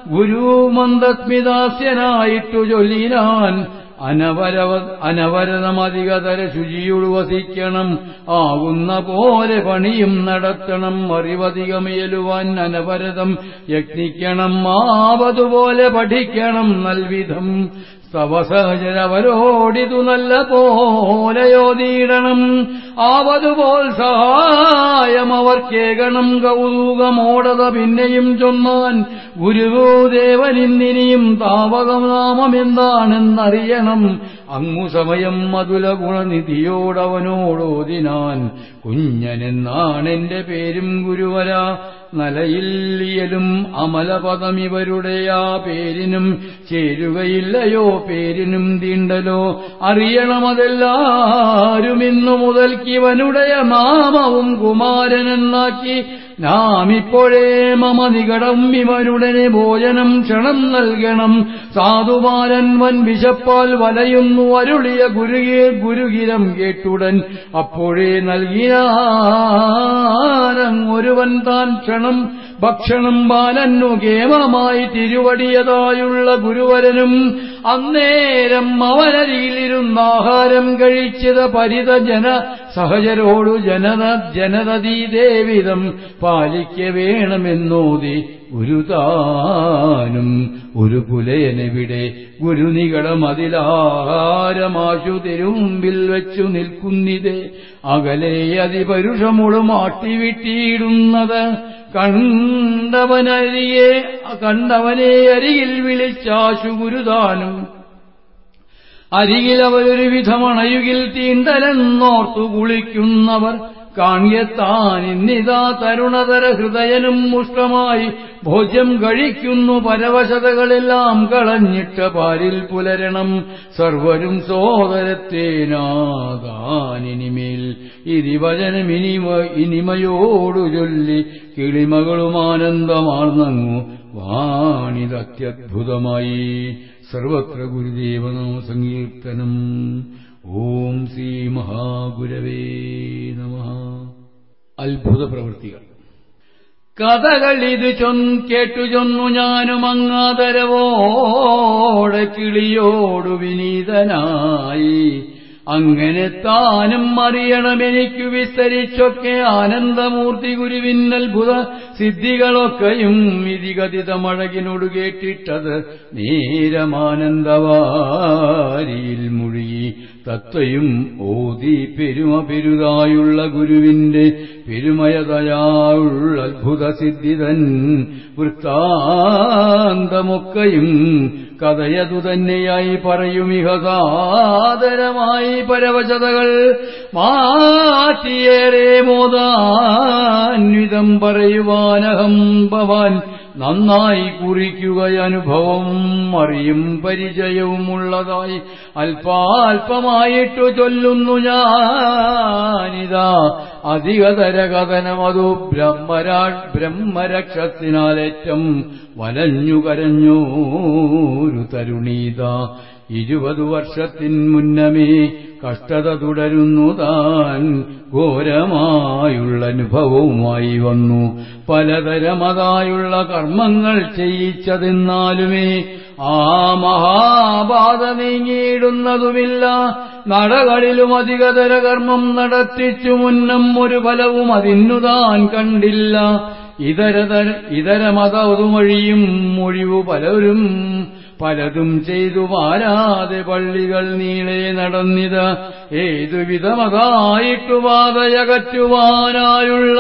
ഗുരുമന്ദസ്മിതാസ്യനായിട്ടു ചൊല്ലിനാൻ അനവരവ അനവരതമധികതര ശുചിയോട് വസിക്കണം ആകുന്ന പോലെ പണിയും നടത്തണം അറിവധികമേലുവാൻ അനവരതം യത്നിക്കണം ആവതുപോലെ പഠിക്കണം നൽവിധം സവസഹജരവരോടിതു നല്ല പോലെയോതീടണം ആവതുപോൽ സഹായം അവർക്കേകണം കൗതുകമോടത പിന്നെയും ചൊന്നാൻ ഗുരുദേവനിന്നിനിയും താവകനാമം എന്താണെന്നറിയണം അങ്ങു സമയം മധുല ഗുണനിധിയോടവനോടോതിനാൻ കുഞ്ഞനെന്നാണെന്റെ പേരും ഗുരുവര നലയില്ലിയലും അമലപദം ഇവരുടെ ആ പേരിനും ചേരുകയില്ലയോ പേരിനും തീണ്ടലോ അറിയണമതെല്ലാരും ഇന്നു മുതൽക്കിവനുടെ നാമവും കുമാരനെന്നാക്കി നാം ഇപ്പോഴേ മമ നികടം ഇവനുടനെ ഭോജനം ക്ഷണം നൽകണം സാധുബാലൻ വൻ വിശപ്പാൽ വലയുന്നു അരുളിയ ഗുരുകേ ഗുരുകിരം കേട്ടുടൻ അപ്പോഴേ നൽകിയാനങ്ങൊരുവൻ താൻ ക്ഷണം ഭക്ഷണം ബാലന്നു കേമമായി തിരുവടിയതായുള്ള ഗുരുവരനും അന്നേരം അവനരിയിലിരുന്ന ആഹാരം കഴിച്ചത് പരിത ജന സഹജരോടു ജനത ജനതീദേവിതം പാലിക്ക വേണമെന്നോതി ഗുരുതാനും ഒരു പുലയനെവിടെ ഗുരുനികടം അതിലാഹാരമാശു തിരുമുമ്പിൽ വെച്ചു നിൽക്കുന്നിതേ അകലെ അതിപരുഷമുളും ആട്ടിവിട്ടിയിടുന്നത് കണ്ടവനരിയെ കണ്ടവനെ അരികിൽ വിളിച്ചാശു ഗുരുതാനും അരികിൽ അവരൊരു വിധമണയുകിൽ തീണ്ടലെന്നോർത്തു കുളിക്കുന്നവർ കാണ്യത്താൻ ഇന്നിതാ തരുണതര ഹൃദയനും മുഷ്ടമായി ഭോജ്യം കഴിക്കുന്നു പരവശതകളെല്ലാം കളഞ്ഞിട്ട പാരിൽ പുലരണം സർവരും സോദരത്തേനാദാനിനിമേൽ ഇതിവചനം ഇനിമ ഇനിമയോടു ചൊല്ലി കിളിമകളും ആനന്ദമാർന്നങ്ങു വാണിതത്യദ്ഭുതമായി സർവത്ര ഗുരുദേവനാമ സങ്കീർത്തനം ഓം ശ്രീ മഹാഗുരവേ നമ അത്ഭുത പ്രവൃത്തികൾ കഥകൾ ഇത് ചൊന്ന് കേട്ടു ചൊന്നു ഞാനും അങ്ങാതരവോടെ കിളിയോടു വിനീതനായി അങ്ങനെ താനും അറിയണമെനിക്കു വിസ്തരിച്ചൊക്കെ ആനന്ദമൂർത്തി ഗുരുവിൻ അത്ഭുത സിദ്ധികളൊക്കെയും ഇതികഥിതമഴകിനോട് കേട്ടിട്ടത് നേരമാനന്ദവാരിയിൽ മുഴുകി തത്വയും ഓതി പെരുമ പെരുതായുള്ള ഗുരുവിന്റെ പെരുമയതയായുള്ള അത്ഭുത സിദ്ധിതൻ വൃത്താന്തമൊക്കെയും കഥയതു തന്നെയായി പറയുമിഹ സാദരമായി പരവശതകൾ മാറ്റിയേറെ മോദാന്വിതം പറയുവാനഹം ഭവാൻ നന്നായി കുറിക്കുക അനുഭവം അറിയും പരിചയവും ഉള്ളതായി അല്പാൽപമായിട്ടു ചൊല്ലുന്നു ഞാനിതാ അധികതര കഥനമതു ബ്രഹ്മരാ ബ്രഹ്മരക്ഷത്തിനാലേറ്റം വലഞ്ഞു കരഞ്ഞോരു തരുണീത ഇരുപതു വർഷത്തിൻ മുന്നമേ കഷ്ടത തുടരുന്നു താൻ ഘോരമായുള്ള അനുഭവവുമായി വന്നു പലതരമതായുള്ള കർമ്മങ്ങൾ ചെയ്യിച്ചതെന്നാലുമേ ആ മഹാബാധ നീങ്ങിയിടുന്നതുമില്ല നടകളിലും അധികതര കർമ്മം നടത്തിച്ചു മുന്നം ഒരു ഫലവും അതിന്നു താൻ കണ്ടില്ല ഇതരതര ഇതരമതതുമൊഴിയും മൊഴിവു പലരും പലതും ചെയ്തു വാരാതെ പള്ളികൾ നീളെ നടന്നിത് ഏതുവിധമതായിട്ടു ബാധയകറ്റുവാനായുള്ള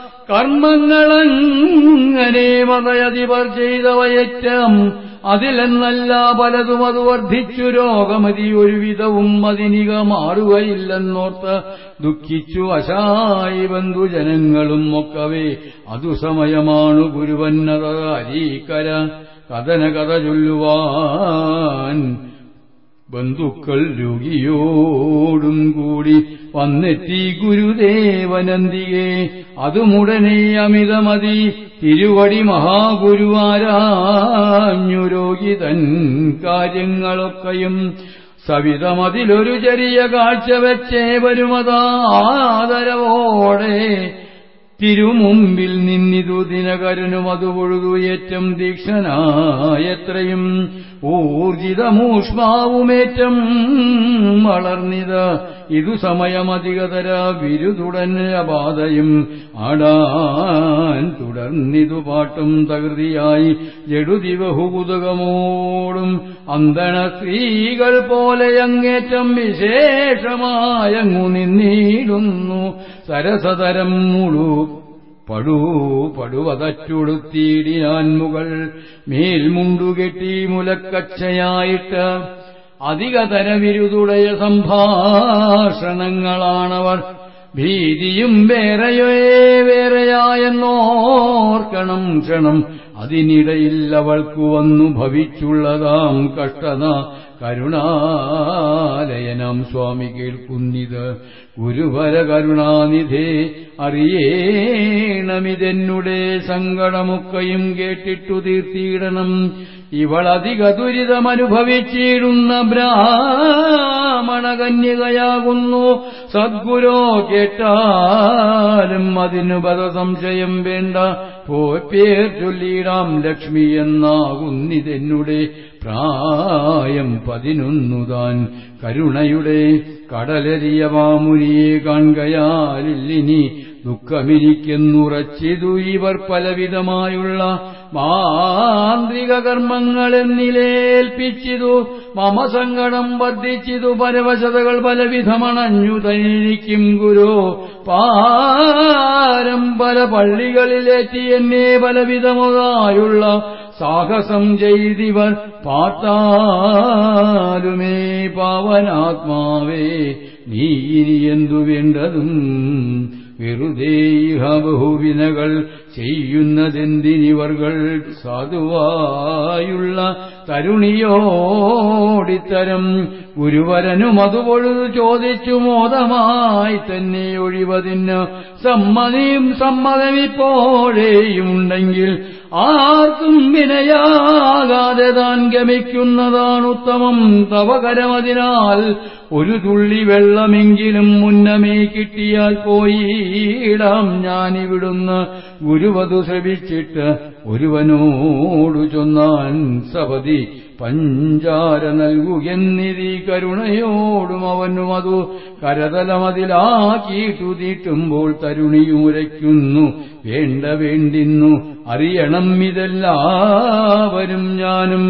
കർമ്മങ്ങളങ്ങനെ മതയതിവർ ചെയ്തവയറ്റം അതിലെന്നല്ല പലതും അത് വർദ്ധിച്ചു രോഗമതി ഒരുവിധവും അതിനിക മാറുകയില്ലെന്നോർത്ത് ദുഃഖിച്ചു അശായി ബന്ധുജനങ്ങളും ഒക്കവേ അതു സമയമാണു ഗുരുവന്നത അരീക്കര കഥന കഥ ചൊല്ലുവാൻ ബന്ധുക്കൾ രോഗിയോടും കൂടി വന്നെത്തി ഗുരുദേവനന്തികെ അതുമുടനെ അമിതമതി തിരുവടി മഹാഗുരുവാരാഞ്ഞു രോഗി തൻ കാര്യങ്ങളൊക്കെയും സവിതമതിലൊരു ചെറിയ കാഴ്ച വെച്ചേ വരുമതാദരവോടെ തിരുമുമ്പിൽ നിന്നിതു ദിനകരനും അതു പൊഴുതു ഏറ്റം ദീക്ഷനായത്രയും ഊർജിതമൂഷ്മാവുമേറ്റം വളർന്നിത് ഇതു സമയമധികതര വിരുതുടൻ അബാധയും ആടാൻ തുടർന്നിതു പാട്ടും തകൃതിയായി ജഡുദിവഹുകുതുകമോടും അന്തണ സ്ത്രീകൾ പോലെ അങ്ങേറ്റം വിശേഷമായങ്ങു നിന്നിടുന്നു സരസതരം മുഴു പടു പടുവതച്ചുടുത്തിയിടിയാൻ മുകൾ മേൽമുണ്ടുകെട്ടി മുലക്കച്ചയായിട്ട് അധികതര വിരുതുടയ സംഭാഷണങ്ങളാണവർ ഭീതിയും വേറെയോ വേറെയായെന്നോർക്കണം ക്ഷണം അതിനിടയിൽ അവൾക്കു വന്നു ഭവിച്ചുള്ളതാം കഷ്ടത കരുണാലയനാം സ്വാമി കേൾക്കുന്നിത് ഗുരുവര കരുണാനിധേ അറിയേണമിതെന്നുടെ സങ്കടമൊക്കെയും കേട്ടിട്ടു തീർത്തിയിടണം ഇവളധിക ദുരിതമനുഭവിച്ചിടുന്ന ബ്രാഹ്മണകന്യകയാകുന്നു സദ്ഗുരോ കേട്ടാലും അതിനു പദ സംശയം വേണ്ട പോപ്പേർ ചൊല്ലിയിടാം ലക്ഷ്മി എന്നാകുന്നിതെന്നുടെ പ്രായം പതിനൊന്നുതാൻ കരുണയുടെ കടലരിയ മാമുനിയെ കാണുകയാലില്ലിനി ദുഃഖമിരിക്കെന്നുറച്ചിതു ഇവർ പലവിധമായുള്ള മാന്ത്രിക കർമ്മങ്ങളെന്നിലേൽപ്പിച്ചിതു മമ സങ്കടം വർദ്ധിച്ചിതു പരവശതകൾ പലവിധമണഞ്ഞു തനിക്കും ഗുരു പാരം പല പള്ളികളിലേറ്റി എന്നെ പലവിധമുതായുള്ള സാഹസം ചെയ്തിവർ പാർത്താലുമേ പാവനാത്മാവേ നീ ഇനി എന്തു വേണ്ടതും വെറുതെ ഇഹ ബഹുവിനകൾ ചെയ്യുന്നതെന്തിനിവർകൾ സാധുവായുള്ള തരുണിയോടിത്തരം ഗുരുവരനും അതുപൊഴുതു ചോദിച്ചു മോദമായി തന്നെ ഒഴിവതിന് സമ്മതിയും സമ്മതമിപ്പോഴേയുണ്ടെങ്കിൽ ആർക്കും വിനയാകാതെ താൻ ഗമിക്കുന്നതാണ് ഉത്തമം തവകരമതിനാൽ ഒരു തുള്ളി വെള്ളമെങ്കിലും മുന്നമേ കിട്ടിയാൽ പോയിടാം ഞാനിവിടുന്ന് ഗുരുവധു ശ്രവിച്ചിട്ട് ഒരുവനോടു ചൊന്നാൻ സപതി പഞ്ചാര നൽകുകെന്നിരി കരുണയോടും അവനും അതു കരതലമതിലാക്കിയിട്ടു തീട്ടുമ്പോൾ തരുണിയുരയ്ക്കുന്നു വേണ്ട വേണ്ടിന്നു അറിയണം ഇതെല്ലാവരും ഞാനും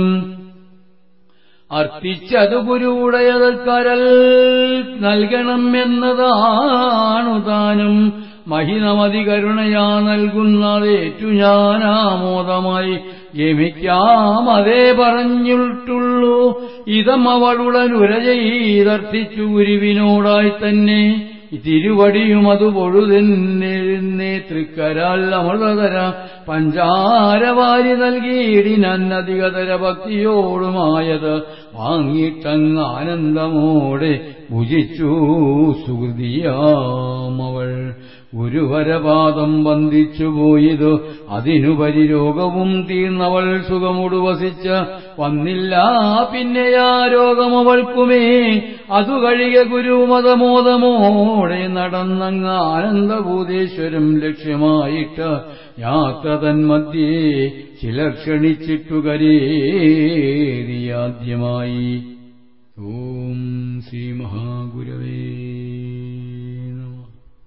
അർത്ഥിച്ചതു ഗുരുവുടയത് കരൽ നൽകണം എന്നതാണു താനും മഹിതമതി കരുണയാ നൽകുന്നതേറ്റു ഞാനാമോദമായി ഗമിക്കാം അതേ പറഞ്ഞിട്ടുള്ളൂ ഇതം അവളുടെ നുര ചെയ്തർത്ഥിച്ചു ഗുരുവിനോടായി തന്നെ തിരുവടിയും അത് പൊഴുതെന്നെ തൃക്കരാൽ അമൃതതര പഞ്ചാരവാരി നൽകിയിടിനധികതര ഭക്തിയോടുമായത് വാങ്ങിട്ടങ്ങ് ആനന്ദമോടെ ഭുജിച്ചു സുഹൃതിയാമവൾ ഗുരുവരപാദം വന്ദിച്ചു പോയതു അതിനുപരി രോഗവും തീർന്നവൾ സുഖമുടു വസിച്ച വന്നില്ല പിന്നെയാ രോഗമവൾക്കുമേ അതു കഴിയ ഗുരുമതമോദമോടെ നടന്നങ്ങ് ആനന്ദഭൂതേശ്വരം ലക്ഷ്യമായിട്ട് യാത്ര തന്മധ്യേ ചിലർ ക്ഷണിച്ചിട്ടു കരേറിയാദ്യമായി ഓം ശ്രീ മഹാഗുരവേ നമഃ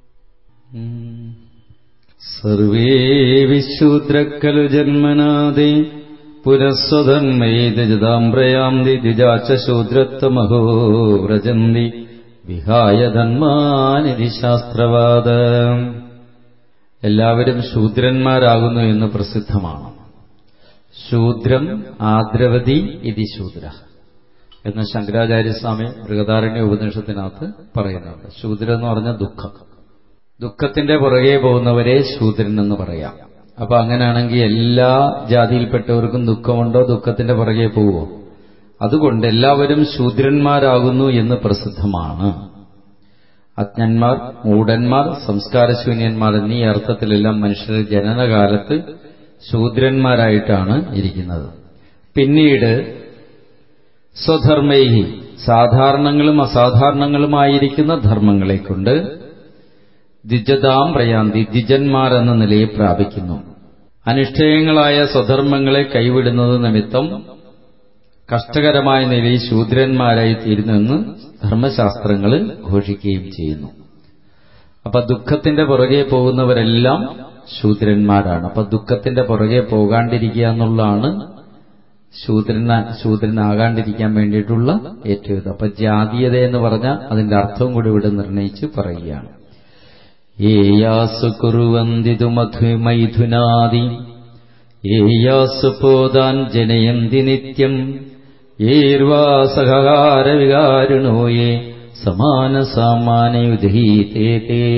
സർവേ വിശൂദ്രക്കലു ജന്മനാദേ പുരസ്വധന്മേതജതാം പ്രയാന്തി ദ്വിജാച്ച ശൂദ്രത്വമഹോ വ്രജന്തി വിഹായ ധന്മാനിധി ശാസ്ത്രവാദ എല്ലാവരും ശൂദ്രന്മാരാകുന്നു എന്ന് പ്രസിദ്ധമാണ് ശൂദ്രം ആദ്രവതി ഇതി ശൂദ്ര എന്ന് ശങ്കരാചാര്യസ്വാമി ബൃഹദാരണ്യ ഉപനിഷത്തിനകത്ത് പറയുന്നുണ്ട് ശൂദ്രം എന്ന് പറഞ്ഞ ദുഃഖം ദുഃഖത്തിന്റെ പുറകെ പോകുന്നവരെ ശൂദ്രൻ എന്ന് പറയാം അപ്പൊ അങ്ങനെയാണെങ്കിൽ എല്ലാ ജാതിയിൽപ്പെട്ടവർക്കും ദുഃഖമുണ്ടോ ദുഃഖത്തിന്റെ പുറകെ പോവോ അതുകൊണ്ട് എല്ലാവരും ശൂദ്രന്മാരാകുന്നു എന്ന് പ്രസിദ്ധമാണ് അജ്ഞന്മാർ മൂഢന്മാർ സംസ്കാരശൂന്യന്മാർ എന്നീ അർത്ഥത്തിലെല്ലാം മനുഷ്യർ ജനനകാലത്ത് ശൂദ്രന്മാരായിട്ടാണ് ഇരിക്കുന്നത് പിന്നീട് സ്വധർമ്മൈഹി സാധാരണങ്ങളും അസാധാരണങ്ങളുമായിരിക്കുന്ന ധർമ്മങ്ങളെ കൊണ്ട് ദ്വിജതാം പ്രയാന്തി ദ്വിജന്മാർ എന്ന നിലയെ പ്രാപിക്കുന്നു അനിഷ്ഠേയങ്ങളായ സ്വധർമ്മങ്ങളെ കൈവിടുന്നത് നിമിത്തം കഷ്ടകരമായ നിലയിൽ ശൂദ്രന്മാരായി തീരുന്നെന്ന് ധർമ്മശാസ്ത്രങ്ങൾ ഘോഷിക്കുകയും ചെയ്യുന്നു അപ്പൊ ദുഃഖത്തിന്റെ പുറകെ പോകുന്നവരെല്ലാം ശൂദ്രന്മാരാണ് അപ്പൊ ദുഃഖത്തിന്റെ പുറകെ പോകാണ്ടിരിക്കുക എന്നുള്ളതാണ് ശൂദ്രന ശൂദ്രനാകാണ്ടിരിക്കാൻ വേണ്ടിയിട്ടുള്ള ഏറ്റവും ഇത് അപ്പൊ ജാതീയത എന്ന് പറഞ്ഞാൽ അതിന്റെ അർത്ഥവും കൂടി ഇവിടെ നിർണയിച്ച് പറയുകയാണ് ഏയാസു കുറുവന്തിതു മധുമൈഥുനാദി ഏയാസു പോതാൻ ജനയന്തി നിത്യം ഏർവാ സഹകാരവികാരിണോയേ സമാന സാമാനയുധീതേ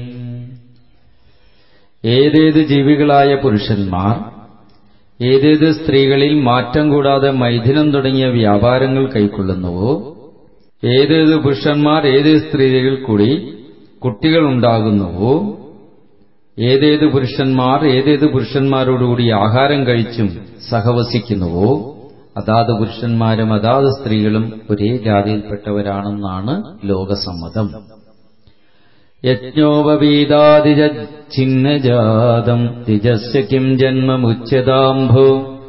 ഏതേത് ജീവികളായ പുരുഷന്മാർ ഏതേത് സ്ത്രീകളിൽ മാറ്റം കൂടാതെ മൈഥുനം തുടങ്ങിയ വ്യാപാരങ്ങൾ കൈക്കൊള്ളുന്നുവോ ഏതേത് പുരുഷന്മാർ ഏതേത് സ്ത്രീകൾ കൂടി കുട്ടികളുണ്ടാകുന്നുവോ ഏതേത് പുരുഷന്മാർ ഏതേത് പുരുഷന്മാരോടുകൂടി ആഹാരം കഴിച്ചും സഹവസിക്കുന്നുവോ അതാത് പുരുഷന്മാരും അതാത് സ്ത്രീകളും ഒരേ ജാതിയിൽപ്പെട്ടവരാണെന്നാണ് ലോകസമ്മതം യജ്ഞോപവീതാതിജിന്നജാതം തിജസ് കിം ജന്മമുച്യതാംഭോ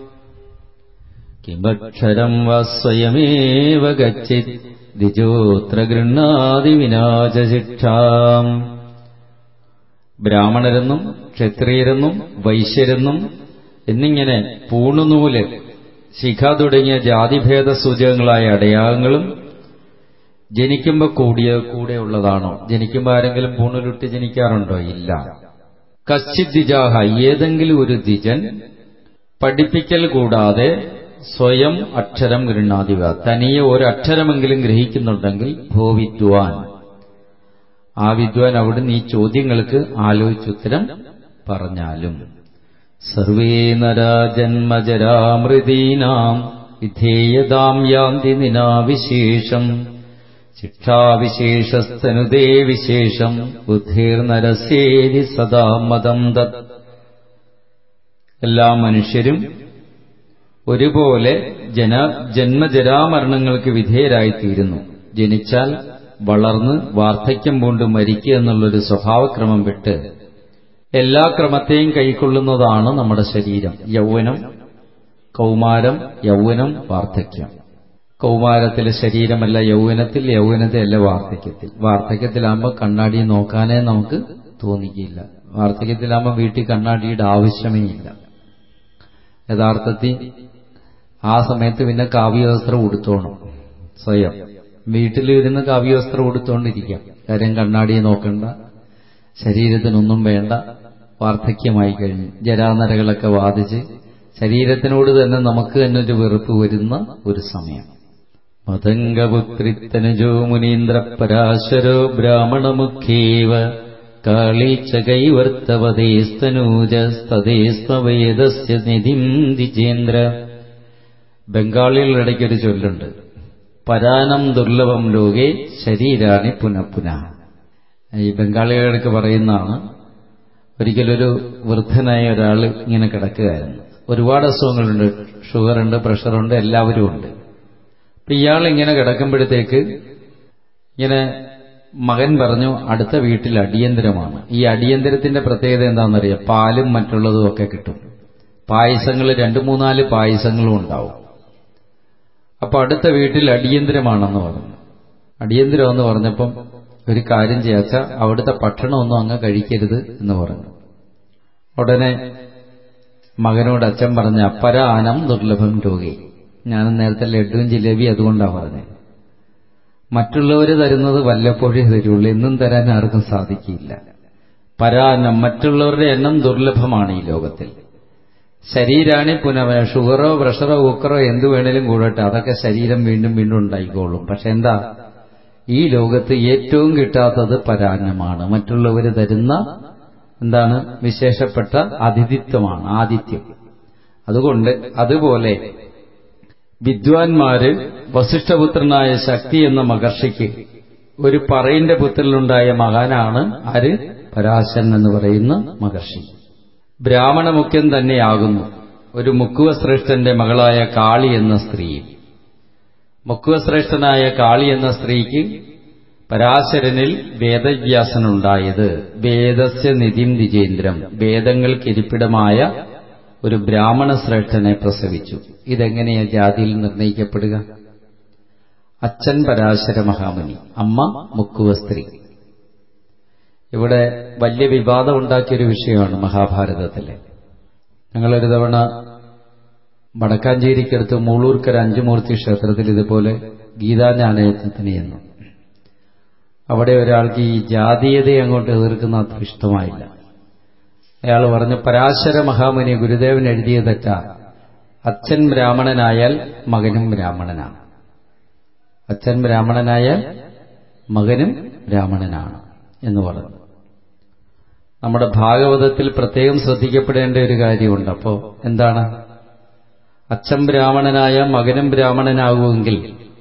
കിമക്ഷരം വാ സ്വയമേവ ഗച്ഛിത് ദ്വിജോത്ര ഗൃഹാതി വിനാശശിക്ഷാം ബ്രാഹ്മണരെന്നും ക്ഷത്രിയരെന്നും വൈശ്യരെന്നും എന്നിങ്ങനെ പൂണുനൂല് ശിഖ തുടങ്ങിയ ജാതിഭേദ സൂചകങ്ങളായ അടയാളങ്ങളും ജനിക്കുമ്പോൾ കൂടിയ കൂടെയുള്ളതാണോ ജനിക്കുമ്പോൾ ആരെങ്കിലും പൂണുരുട്ടി ജനിക്കാറുണ്ടോ ഇല്ല കശ്ചിത് ദ്വിജാഹ ഏതെങ്കിലും ഒരു ദ്വിജൻ പഠിപ്പിക്കൽ കൂടാതെ സ്വയം അക്ഷരം ഗൃഹാദിവ തനിയെ ഒരു അക്ഷരമെങ്കിലും ഗ്രഹിക്കുന്നുണ്ടെങ്കിൽ ഭോ വിദ്വാൻ ആ വിദ്വാൻ അവിടുന്ന് ഈ ചോദ്യങ്ങൾക്ക് ആലോചിച്ചുത്തരം പറഞ്ഞാലും സർവേ നരാ ജന്മജരാമൃതീനാം വിധേയതാം യാന്തി നിനാവിശേഷം ശിക്ഷാവിശേഷസ്തനുദേ വിശേഷം ബുദ്ധിർനരസേരി സദാ മതം തത് എല്ലാ മനുഷ്യരും ഒരുപോലെ ജന ജന്മജരാമരണങ്ങൾക്ക് വിധേയരായിത്തീരുന്നു ജനിച്ചാൽ വളർന്ന് വാർദ്ധക്യം പൂണ്ട് മരിക്കുക എന്നുള്ളൊരു സ്വഭാവക്രമം വിട്ട് എല്ലാ ക്രമത്തെയും കൈക്കൊള്ളുന്നതാണ് നമ്മുടെ ശരീരം യൗവനം കൗമാരം യൗവനം വാർദ്ധക്യം കൗമാരത്തിലെ ശരീരമല്ല യൗവനത്തിൽ യൗവനത്തിലല്ല വാർദ്ധക്യത്തിൽ വാർദ്ധക്യത്തിലാകുമ്പോൾ കണ്ണാടി നോക്കാനേ നമുക്ക് തോന്നിക്കില്ല വാർദ്ധക്യത്തിലാകുമ്പോൾ വീട്ടിൽ കണ്ണാടിയുടെ ആവശ്യമേ ഇല്ല യഥാർത്ഥത്തിൽ ആ സമയത്ത് പിന്നെ കാവ്യവസ്ത്രം ഉടുത്തോണം സ്വയം വീട്ടിലിരുന്ന് കാവ്യവസ്ത്രം ഉടുത്തോണ്ടിരിക്കാം കാര്യം കണ്ണാടിയെ നോക്കണ്ട ശരീരത്തിനൊന്നും വേണ്ട വാർദ്ധക്യമായി കഴിഞ്ഞു ജരാനരകളൊക്കെ വാദിച്ച് ശരീരത്തിനോട് തന്നെ നമുക്ക് തന്നെ ഒരു വെറുപ്പ് വരുന്ന ഒരു സമയം മതംഗപുത്രിത്തനുജോ മുനീന്ദ്രപരാശരോ ബ്രാഹ്മണമുഖ്യേവ കാളീച്ച കൈവർത്തവതേസ്തനൂജസ്തേസ്മവേദസ്യ നിധിം ദ്വിജേന്ദ്ര ബംഗാളികളിടയ്ക്കൊരു ചൊല്ലുണ്ട് പരാനം ദുർലഭം ലോകെ ശരീരാണി പുനഃപുന ഈ ബംഗാളികൾക്ക് പറയുന്നതാണ് ഒരിക്കലൊരു വൃദ്ധനായ ഒരാൾ ഇങ്ങനെ കിടക്കുകയായിരുന്നു ഒരുപാട് അസുഖങ്ങളുണ്ട് ഷുഗറുണ്ട് പ്രഷറുണ്ട് എല്ലാവരും ഉണ്ട് അപ്പൊ ഇയാൾ ഇങ്ങനെ കിടക്കുമ്പോഴത്തേക്ക് ഇങ്ങനെ മകൻ പറഞ്ഞു അടുത്ത വീട്ടിൽ അടിയന്തരമാണ് ഈ അടിയന്തരത്തിന്റെ പ്രത്യേകത എന്താണെന്നറിയാം പാലും മറ്റുള്ളതും ഒക്കെ കിട്ടും പായസങ്ങൾ രണ്ടു മൂന്നാല് പായസങ്ങളും ഉണ്ടാവും അപ്പൊ അടുത്ത വീട്ടിൽ അടിയന്തരമാണെന്ന് പറഞ്ഞു അടിയന്തരം എന്ന് പറഞ്ഞപ്പം ഒരു കാര്യം ചെയ്യാച്ച അവിടുത്തെ ഭക്ഷണമൊന്നും അങ്ങ് കഴിക്കരുത് എന്ന് പറഞ്ഞു ഉടനെ മകനോട് അച്ഛൻ പറഞ്ഞ അപരാനം ദുർലഭം രോഗി ഞാൻ നേരത്തെ ലഡുവും ജിലേബി അതുകൊണ്ടാണ് പറഞ്ഞത് മറ്റുള്ളവർ തരുന്നത് വല്ലപ്പോഴേ തരുള്ളൂ എന്നും തരാൻ ആർക്കും സാധിക്കില്ല പരാനം മറ്റുള്ളവരുടെ എണ്ണം ദുർലഭമാണ് ഈ ലോകത്തിൽ ശരീരാണി പുനഃ ഷുഗറോ പ്രഷറോ കുക്കറോ എന്തു വേണേലും കൂടട്ടെ അതൊക്കെ ശരീരം വീണ്ടും വീണ്ടും ഉണ്ടായിക്കോളും പക്ഷെ എന്താ ഈ ലോകത്ത് ഏറ്റവും കിട്ടാത്തത് പരാന്നമാണ് മറ്റുള്ളവർ തരുന്ന എന്താണ് വിശേഷപ്പെട്ട അതിഥിത്വമാണ് ആതിഥ്യം അതുകൊണ്ട് അതുപോലെ വിദ്വാൻമാര് വസിഷ്ഠപുത്രനായ ശക്തി എന്ന മഹർഷിക്ക് ഒരു പറയിന്റെ പുത്രനുണ്ടായ മകാനാണ് ആര് പരാശരൻ എന്ന് പറയുന്ന മഹർഷി ബ്രാഹ്മണമുഖ്യൻ തന്നെയാകുന്നു ഒരു മുക്കുവശ്രേഷ്ഠന്റെ മകളായ കാളി എന്ന സ്ത്രീ മുക്കുവശ്രേഷ്ഠനായ കാളി എന്ന സ്ത്രീക്ക് പരാശരനിൽ വേദവ്യാസനുണ്ടായത് വേദസ്യ നിധിം ദ്വിജേന്ദ്രം വേദങ്ങൾക്കിരിപ്പിടമായ ഒരു ബ്രാഹ്മണ ശ്രേഷ്ഠനെ പ്രസവിച്ചു ഇതെങ്ങനെയാ ജാതിയിൽ നിർണയിക്കപ്പെടുക അച്ഛൻ പരാശര മഹാമുനി അമ്മ മുക്കുവ സ്ത്രീ ഇവിടെ വലിയ വിവാദം ഉണ്ടാക്കിയൊരു വിഷയമാണ് മഹാഭാരതത്തിലെ ഞങ്ങളൊരു തവണ വടക്കാഞ്ചേരിക്കടുത്ത് മൂളൂർക്കര അഞ്ചുമൂർത്തി ക്ഷേത്രത്തിൽ ഇതുപോലെ ഗീതാജ്ഞാനയജ്ഞത്തിന് ചെന്നു അവിടെ ഒരാൾക്ക് ഈ ജാതീയതയെ അങ്ങോട്ട് എതിർക്കുന്ന അത്ര ഇഷ്ടമായില്ല അയാൾ പറഞ്ഞു പരാശര മഹാമുനി ഗുരുദേവൻ എഴുതിയ തെറ്റാ അച്ഛൻ ബ്രാഹ്മണനായാൽ മകനും ബ്രാഹ്മണനാണ് അച്ഛൻ ബ്രാഹ്മണനായാൽ മകനും ബ്രാഹ്മണനാണ് എന്ന് പറഞ്ഞു നമ്മുടെ ഭാഗവതത്തിൽ പ്രത്യേകം ശ്രദ്ധിക്കപ്പെടേണ്ട ഒരു കാര്യമുണ്ട് അപ്പോ എന്താണ് അച്ഛൻ ബ്രാഹ്മണനായ മകനും ബ്രാഹ്മണനാകുമെങ്കിൽ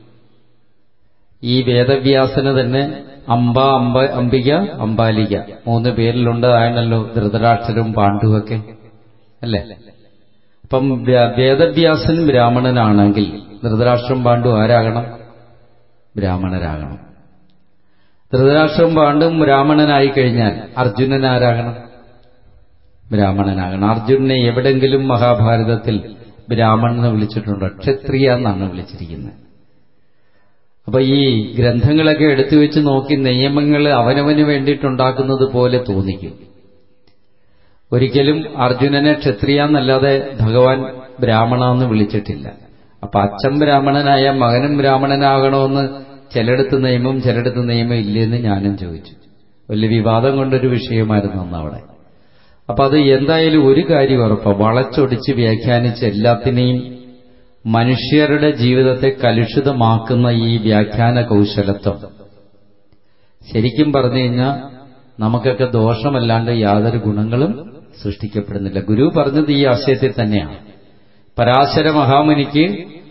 ഈ വേദവ്യാസന് തന്നെ അംബ അംബ അംബിക അംബാലിക മൂന്ന് പേരിലുണ്ടതാണല്ലോ ധൃതരാക്ഷരും പാണ്ഡുവൊക്കെ അല്ലേ അപ്പം വേദവ്യാസൻ ബ്രാഹ്മണനാണെങ്കിൽ ധൃതരാഷ്ട്രം പാണ്ഡു ആരാകണം ബ്രാഹ്മണരാകണം ധൃതരാഷ്ട്രം പാണ്ഡും ബ്രാഹ്മണനായി കഴിഞ്ഞാൽ അർജുനൻ ആരാകണം ബ്രാഹ്മണനാകണം അർജുനനെ എവിടെങ്കിലും മഹാഭാരതത്തിൽ ബ്രാഹ്മണനെ വിളിച്ചിട്ടുണ്ടോ ക്ഷത്രിയ എന്നാണ് വിളിച്ചിരിക്കുന്നത് അപ്പൊ ഈ ഗ്രന്ഥങ്ങളൊക്കെ എടുത്തു വെച്ച് നോക്കി നിയമങ്ങൾ അവനവന് വേണ്ടിയിട്ടുണ്ടാക്കുന്നത് പോലെ തോന്നിക്കും ഒരിക്കലും അർജുനനെ ക്ഷത്രിയ എന്നല്ലാതെ ഭഗവാൻ ബ്രാഹ്മണ എന്ന് വിളിച്ചിട്ടില്ല അപ്പൊ അച്ഛൻ ബ്രാഹ്മണനായ മകനും ബ്രാഹ്മണനാകണമെന്ന് ചിലയിടത്ത് നിയമം ചിലയിടത്ത് നിയമം ഇല്ലെന്ന് ഞാനും ചോദിച്ചു വലിയ വിവാദം കൊണ്ടൊരു വിഷയമായിരുന്നു അന്ന് അവിടെ അപ്പൊ അത് എന്തായാലും ഒരു കാര്യം ഉറപ്പാണ് വളച്ചൊടിച്ച് വ്യാഖ്യാനിച്ച് എല്ലാത്തിനെയും മനുഷ്യരുടെ ജീവിതത്തെ കലുഷിതമാക്കുന്ന ഈ വ്യാഖ്യാന കൗശലത്വം ശരിക്കും പറഞ്ഞു കഴിഞ്ഞാൽ നമുക്കൊക്കെ ദോഷമല്ലാണ്ട് യാതൊരു ഗുണങ്ങളും സൃഷ്ടിക്കപ്പെടുന്നില്ല ഗുരു പറഞ്ഞത് ഈ ആശയത്തിൽ തന്നെയാണ് പരാശര മഹാമുനിക്ക്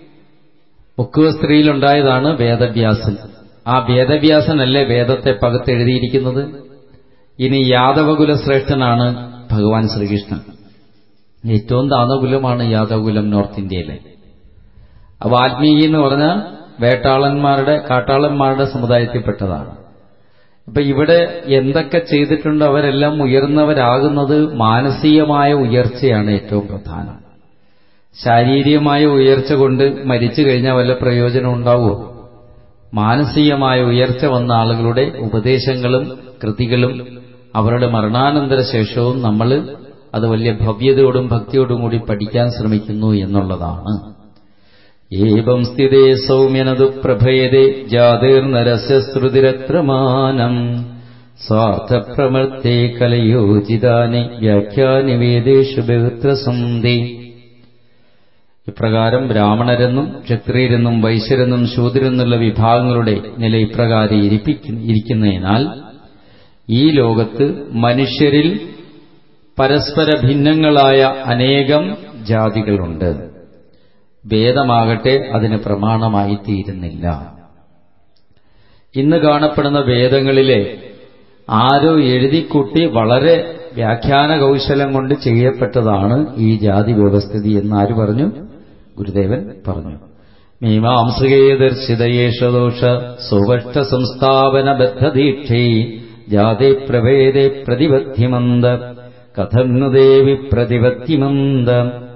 മുക്കുവസ്ത്രീയിലുണ്ടായതാണ് വേദവ്യാസൻ ആ വേദവ്യാസനല്ലേ വേദത്തെ പകുത്തെഴുതിയിരിക്കുന്നത് ഇനി യാദവകുല ശ്രേഷ്ഠനാണ് ഭഗവാൻ ശ്രീകൃഷ്ണൻ ഏറ്റവും താതകുലമാണ് യാദവകുലം നോർത്ത് ഇന്ത്യയിലെ വാൽമീകി എന്ന് പറഞ്ഞാൽ വേട്ടാളന്മാരുടെ കാട്ടാളന്മാരുടെ സമുദായത്തിൽപ്പെട്ടതാണ് ഇപ്പൊ ഇവിടെ എന്തൊക്കെ ചെയ്തിട്ടുണ്ടോ അവരെല്ലാം ഉയർന്നവരാകുന്നത് മാനസികമായ ഉയർച്ചയാണ് ഏറ്റവും പ്രധാനം ശാരീരികമായ ഉയർച്ച കൊണ്ട് മരിച്ചു കഴിഞ്ഞാൽ വല്ല പ്രയോജനം ഉണ്ടാവുമോ മാനസികമായ ഉയർച്ച വന്ന ആളുകളുടെ ഉപദേശങ്ങളും കൃതികളും അവരുടെ മരണാനന്തര ശേഷവും നമ്മൾ അത് വലിയ ഭവ്യതയോടും ഭക്തിയോടും കൂടി പഠിക്കാൻ ശ്രമിക്കുന്നു എന്നുള്ളതാണ് ഏവം സ്ഥിതേ സൗമ്യനതു പ്രഭയതേ ജാതിർനരസ്യശ്രുതിരത്രമാനം സ്വാർത്ഥപ്രമർത്തേ കലയോചിതാനി വ്യാഖ്യാനിവേദേഷു ബഹുത്രസന്ധി ഇപ്രകാരം ബ്രാഹ്മണരെന്നും ക്ഷത്രിയരെന്നും വൈശ്യരെന്നും ശൂദ്രെന്നുള്ള വിഭാഗങ്ങളുടെ നില ഇപ്രകാരം ഇരിക്കുന്നതിനാൽ ഈ ലോകത്ത് മനുഷ്യരിൽ പരസ്പര ഭിന്നങ്ങളായ അനേകം ജാതികളുണ്ട് വേദമാകട്ടെ അതിന് പ്രമാണമായി തീരുന്നില്ല ഇന്ന് കാണപ്പെടുന്ന വേദങ്ങളിലെ ആരോ എഴുതിക്കൂട്ടി വളരെ വ്യാഖ്യാന കൗശലം കൊണ്ട് ചെയ്യപ്പെട്ടതാണ് ഈ ജാതി വ്യവസ്ഥിതി എന്ന് ആര് പറഞ്ഞു ഗുരുദേവൻ പറഞ്ഞു മീമാംസകേദർശിതയേഷദോഷ സുവഷ്ട സംസ്ഥാപന ബദ്ധദീക്ഷേ ജാതി പ്രഭേദേ പ്രതിപദ്ധ്യമന്ത കഥം നു ദേവി പ്രതിപദ്ധ്യമന്ത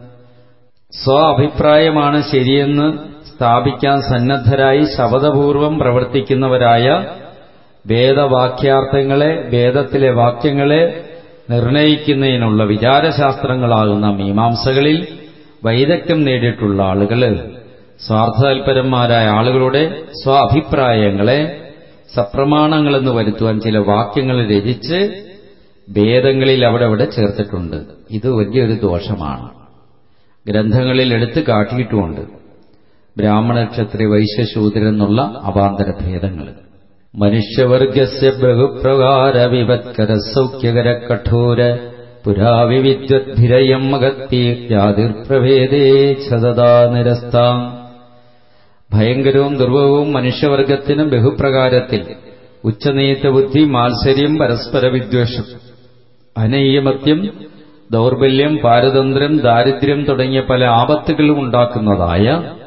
സ്വാഭിപ്രായമാണ് ശരിയെന്ന് സ്ഥാപിക്കാൻ സന്നദ്ധരായി ശബദപൂർവം പ്രവർത്തിക്കുന്നവരായ വേദവാക്യാർത്ഥങ്ങളെ വേദത്തിലെ വാക്യങ്ങളെ നിർണയിക്കുന്നതിനുള്ള വിചാരശാസ്ത്രങ്ങളാകുന്ന മീമാംസകളിൽ വൈദഗ്ധ്യം നേടിയിട്ടുള്ള ആളുകള് സ്വാർത്ഥതാൽപരന്മാരായ ആളുകളുടെ സ്വാഭിപ്രായങ്ങളെ സപ്രമാണങ്ങളെന്ന് വരുത്തുവാൻ ചില വാക്യങ്ങൾ രചിച്ച് വേദങ്ങളിൽ അവിടെ അവിടെ ചേർത്തിട്ടുണ്ട് ഇത് വലിയൊരു ദോഷമാണ് ഗ്രന്ഥങ്ങളിൽ എടുത്തു കാട്ടിയിട്ടുമുണ്ട് ബ്രാഹ്മണ ക്ഷത്രി വൈശ്യശൂദ്രെന്നുള്ള അവാന്തര ഭേദങ്ങൾ മനുഷ്യവർഗസ്യ ബഹുപ്രകാര വിവത്കര സൗഖ്യകര കഠോര പുരാവിവിദ്വദ്ഭിരയം മകത്തി ജാതിർപ്രഭേദേ ഛതദാ നിരസ്താം ഭയങ്കരവും ദുർവവും മനുഷ്യവർഗത്തിന് ബഹുപ്രകാരത്തിൽ ഉച്ചനീത്ത ബുദ്ധി മാത്സര്യം പരസ്പര വിദ്വേഷം അനൈയമത്യം ദൗർബല്യം പാരതന്ത്ര്യം ദാരിദ്ര്യം തുടങ്ങിയ പല ആപത്തുകളും ഉണ്ടാക്കുന്നതായ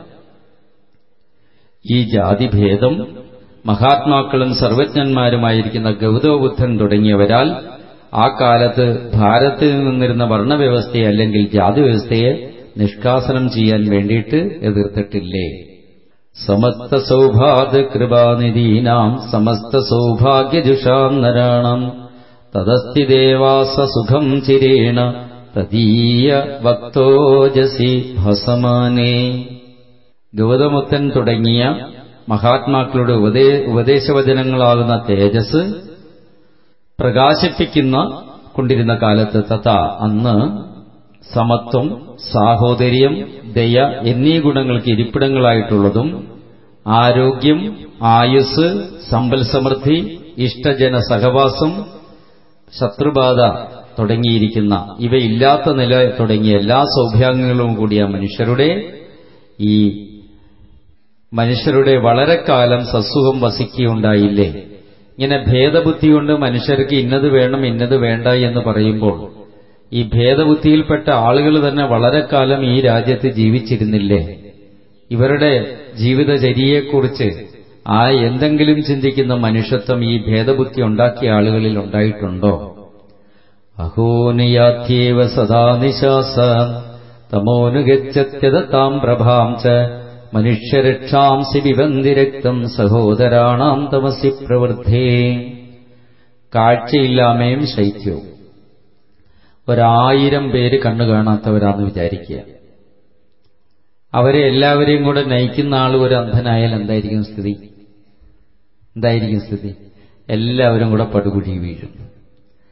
ഈ ജാതിഭേദം മഹാത്മാക്കളും സർവജ്ഞന്മാരുമായിരിക്കുന്ന ഗൗതമബുദ്ധൻ തുടങ്ങിയവരാൽ ആ കാലത്ത് ഭാരതത്തിൽ നിന്നിരുന്ന വർണ്ണവ്യവസ്ഥയെ അല്ലെങ്കിൽ ജാതി വ്യവസ്ഥയെ നിഷ്കാസനം ചെയ്യാൻ വേണ്ടിയിട്ട് എതിർത്തിട്ടില്ലേ സമസ്ത സൗഭാദ കൃപാനിധീനാം സമസ്ത സൗഭാഗ്യജുഷാം നരാണം തദസ്തി ദേവാസ സുഖം ചിരേണ തദീയ വക്തോജസി ഭസമാനേ ഗൗതമുത്തൻ തുടങ്ങിയ മഹാത്മാക്കളുടെ ഉപദേ ഉപദേശവചനങ്ങളാകുന്ന തേജസ് പ്രകാശിപ്പിക്കുന്ന കൊണ്ടിരുന്ന കാലത്ത് തഥ അന്ന് സമത്വം സാഹോദര്യം ദയ എന്നീ ഗുണങ്ങൾക്ക് ഇരിപ്പിടങ്ങളായിട്ടുള്ളതും ആരോഗ്യം ആയുസ് സമ്പൽ സമൃദ്ധി ഇഷ്ടജന സഹവാസം ശത്രുബാധ തുടങ്ങിയിരിക്കുന്ന ഇവയില്ലാത്ത നില തുടങ്ങിയ എല്ലാ സൗഭാഗ്യങ്ങളും കൂടിയ മനുഷ്യരുടെ ഈ മനുഷ്യരുടെ വളരെ കാലം സസുഖം വസിക്കുകയുണ്ടായില്ലേ ഇങ്ങനെ ഭേദബുദ്ധി കൊണ്ട് മനുഷ്യർക്ക് ഇന്നത് വേണം ഇന്നത് വേണ്ട എന്ന് പറയുമ്പോൾ ഈ ഭേദബുദ്ധിയിൽപ്പെട്ട ആളുകൾ തന്നെ വളരെ കാലം ഈ രാജ്യത്ത് ജീവിച്ചിരുന്നില്ലേ ഇവരുടെ ജീവിതചര്യയെക്കുറിച്ച് ആ എന്തെങ്കിലും ചിന്തിക്കുന്ന മനുഷ്യത്വം ഈ ഭേദബുദ്ധി ഉണ്ടാക്കിയ ആളുകളിൽ ഉണ്ടായിട്ടുണ്ടോ അഹോനിയാത്യേവ സദാ നിശാസ തമോനുഗച്ഛത്യത താം പ്രഭാം ച മനുഷ്യരക്ഷാംസി വിവന്തി രക്തം സഹോദരാണാം തമസി പ്രവൃദ്ധേ കാഴ്ചയില്ലാമയും ശൈത്യവും ഒരായിരം പേര് കണ്ണു കാണാത്തവരാന്ന് വിചാരിക്കുക അവരെ എല്ലാവരെയും കൂടെ നയിക്കുന്ന ആൾ ഒരു അന്ധനായാൽ എന്തായിരിക്കും സ്ഥിതി എന്തായിരിക്കും സ്ഥിതി എല്ലാവരും കൂടെ പടുകുഴി വീഴും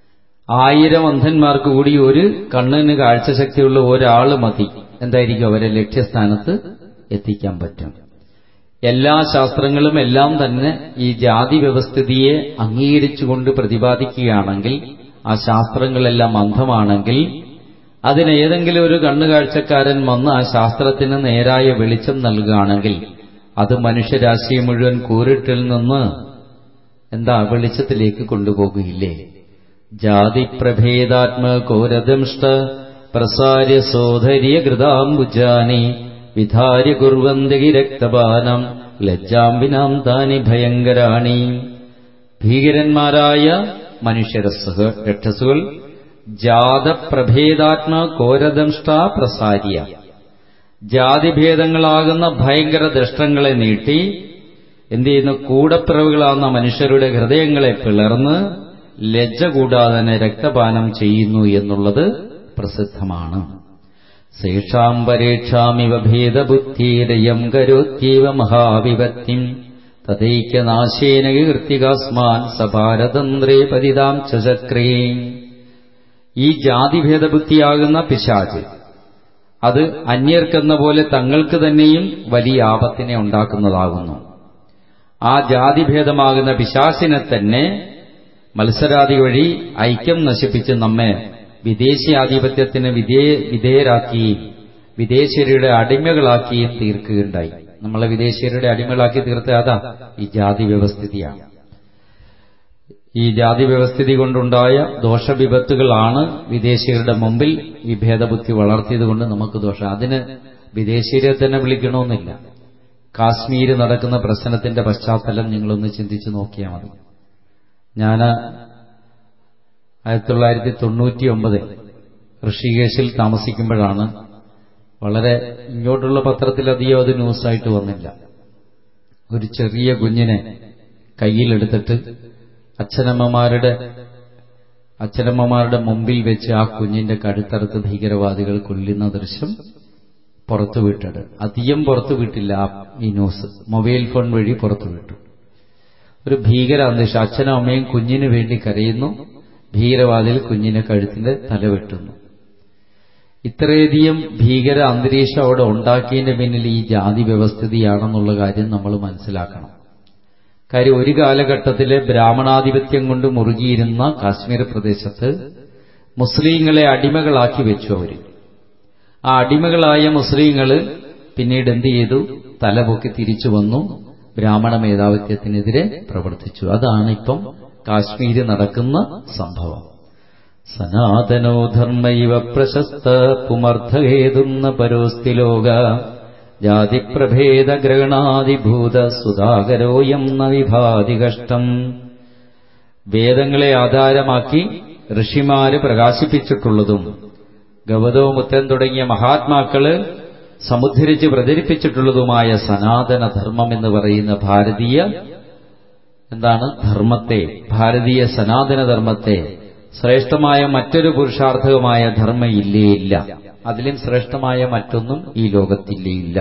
ആയിരം അന്ധന്മാർക്ക് കൂടി ഒരു കണ്ണിന് കാഴ്ചശക്തിയുള്ള ഒരാൾ മതി എന്തായിരിക്കും അവരെ ലക്ഷ്യസ്ഥാനത്ത് എത്തിക്കാൻ പറ്റും എല്ലാ ശാസ്ത്രങ്ങളും എല്ലാം തന്നെ ഈ ജാതി വ്യവസ്ഥിതിയെ അംഗീകരിച്ചുകൊണ്ട് പ്രതിപാദിക്കുകയാണെങ്കിൽ ആ ശാസ്ത്രങ്ങളെല്ലാം അന്ധമാണെങ്കിൽ അതിന് ഏതെങ്കിലും ഒരു കണ്ണുകാഴ്ചക്കാരൻ വന്ന് ആ ശാസ്ത്രത്തിന് നേരായ വെളിച്ചം നൽകുകയാണെങ്കിൽ അത് മനുഷ്യരാശിയെ മുഴുവൻ കൂരിട്ടിൽ നിന്ന് എന്താ വെളിച്ചത്തിലേക്ക് കൊണ്ടുപോകുകയില്ലേ ജാതിപ്രഭേദാത്മകോരദംഷ്ട പ്രസാര്യ സോധര്യ കൃതാംബുജാനി വിധാര്യ കുർവന്തി രക്തപാനം ലജ്ജാംബിനാം താനി ഭയങ്കരാണി ഭീകരന്മാരായ മനുഷ്യരസ്സുകൾ രക്ഷസുകൾ ജാതപ്രഭേദാത്മ കോരദംഷ്ട പ്രസാര്യ ജാതിഭേദങ്ങളാകുന്ന ഭയങ്കര ദൃഷ്ടങ്ങളെ നീട്ടി എന്ത് ചെയ്യുന്നു കൂടപ്പിറവുകളാകുന്ന മനുഷ്യരുടെ ഹൃദയങ്ങളെ പിളർന്ന് ലജ്ജ കൂടാതെ തന്നെ രക്തപാനം ചെയ്യുന്നു എന്നുള്ളത് പ്രസിദ്ധമാണ് ശേഷാം പരീക്ഷാമിവ ഭേദബുദ്ധിരയം കരോത്യവ മഹാവിപത്തിം തദൈക്യനാശേന കീർത്തികാസ്മാൻ സഭാരതന്ത്രേ പതിതാം ചക്രേ ഈ ജാതിഭേദബുദ്ധിയാകുന്ന പിശാച് അത് അന്യർക്കെന്ന പോലെ തങ്ങൾക്ക് തന്നെയും വലിയ ആപത്തിനെ ഉണ്ടാക്കുന്നതാകുന്നു ആ ജാതിഭേദമാകുന്ന പിശാസിനെ തന്നെ മത്സരാദി വഴി ഐക്യം നശിപ്പിച്ച് നമ്മെ വിദേശീയാധിപത്യത്തിന് വിധേ വിധേയരാക്കിയും വിദേശീയരുടെ അടിമകളാക്കിയും തീർക്കുകയുണ്ടായി നമ്മളെ വിദേശീയരുടെ അടിമകളാക്കി തീർത്ത അതാ ഈ ജാതി വ്യവസ്ഥിതിയാണ് ഈ ജാതി വ്യവസ്ഥിതി കൊണ്ടുണ്ടായ ദോഷവിപത്തുകളാണ് വിദേശീയരുടെ മുമ്പിൽ ഈ ഭേദബുദ്ധി വളർത്തിയതുകൊണ്ട് നമുക്ക് ദോഷം അതിന് വിദേശീയരെ തന്നെ വിളിക്കണമെന്നില്ല കാശ്മീര് നടക്കുന്ന പ്രശ്നത്തിന്റെ പശ്ചാത്തലം നിങ്ങളൊന്ന് ചിന്തിച്ചു നോക്കിയാൽ മതി ഞാൻ ആയിരത്തി തൊള്ളായിരത്തി തൊണ്ണൂറ്റി ഒമ്പത് ഋഷികേശിൽ താമസിക്കുമ്പോഴാണ് വളരെ ഇങ്ങോട്ടുള്ള പത്രത്തിലധികം അത് ന്യൂസായിട്ട് വന്നില്ല ഒരു ചെറിയ കുഞ്ഞിനെ കയ്യിലെടുത്തിട്ട് അച്ഛനമ്മമാരുടെ അച്ഛനമ്മമാരുടെ മുമ്പിൽ വെച്ച് ആ കുഞ്ഞിന്റെ കഴുത്തറുത്ത് ഭീകരവാദികൾ കൊല്ലുന്ന ദൃശ്യം പുറത്തുവിട്ടത് അധികം പുറത്തുവിട്ടില്ല ആ ഈ ന്യൂസ് മൊബൈൽ ഫോൺ വഴി പുറത്തുവിട്ടു ഒരു ഭീകര അന്തരീക്ഷം അച്ഛനും അമ്മയും കുഞ്ഞിനു വേണ്ടി കരയുന്നു ഭീകരവാദികൾ കുഞ്ഞിനെ കഴുത്തിന്റെ തല വെട്ടുന്നു ഇത്രയധികം ഭീകര അന്തരീക്ഷം അവിടെ ഉണ്ടാക്കിയതിന്റെ പിന്നിൽ ഈ ജാതി വ്യവസ്ഥിതിയാണെന്നുള്ള കാര്യം നമ്മൾ മനസ്സിലാക്കണം കാര്യം ഒരു കാലഘട്ടത്തിലെ ബ്രാഹ്മണാധിപത്യം കൊണ്ട് മുറുകിയിരുന്ന കാശ്മീർ പ്രദേശത്ത് മുസ്ലിങ്ങളെ അടിമകളാക്കി വെച്ചു അവര് ആ അടിമകളായ മുസ്ലിങ്ങള് പിന്നീട് എന്ത് ചെയ്തു തലപൊക്കി തിരിച്ചു വന്നു ബ്രാഹ്മണ മേധാവിത്വത്തിനെതിരെ പ്രവർത്തിച്ചു അതാണ് ഇപ്പം കാശ്മീര് നടക്കുന്ന സംഭവം സനാതനോ ധർമ്മൈവ പ്രശസ്ത പുമർത്ഥഹേതുന്ന പരോസ്തി ലോക ജാതിപ്രഭേദ ഗ്രഹണാതിഭൂത സുധാകരോയം ന വിഭാതി കഷ്ടം വേദങ്ങളെ ആധാരമാക്കി ഋഷിമാര് പ്രകാശിപ്പിച്ചിട്ടുള്ളതും ഗൗതമുത്തൻ തുടങ്ങിയ മഹാത്മാക്കള് സമുദ്ധരിച്ച് പ്രചരിപ്പിച്ചിട്ടുള്ളതുമായ സനാതന ധർമ്മം എന്ന് പറയുന്ന ഭാരതീയ എന്താണ് ധർമ്മത്തെ ഭാരതീയ സനാതന ധർമ്മത്തെ ശ്രേഷ്ഠമായ മറ്റൊരു പുരുഷാർത്ഥകമായ ധർമ്മ ഇല്ലേ ഇല്ല അതിലും ശ്രേഷ്ഠമായ മറ്റൊന്നും ഈ ലോകത്തില്ലേ ഇല്ല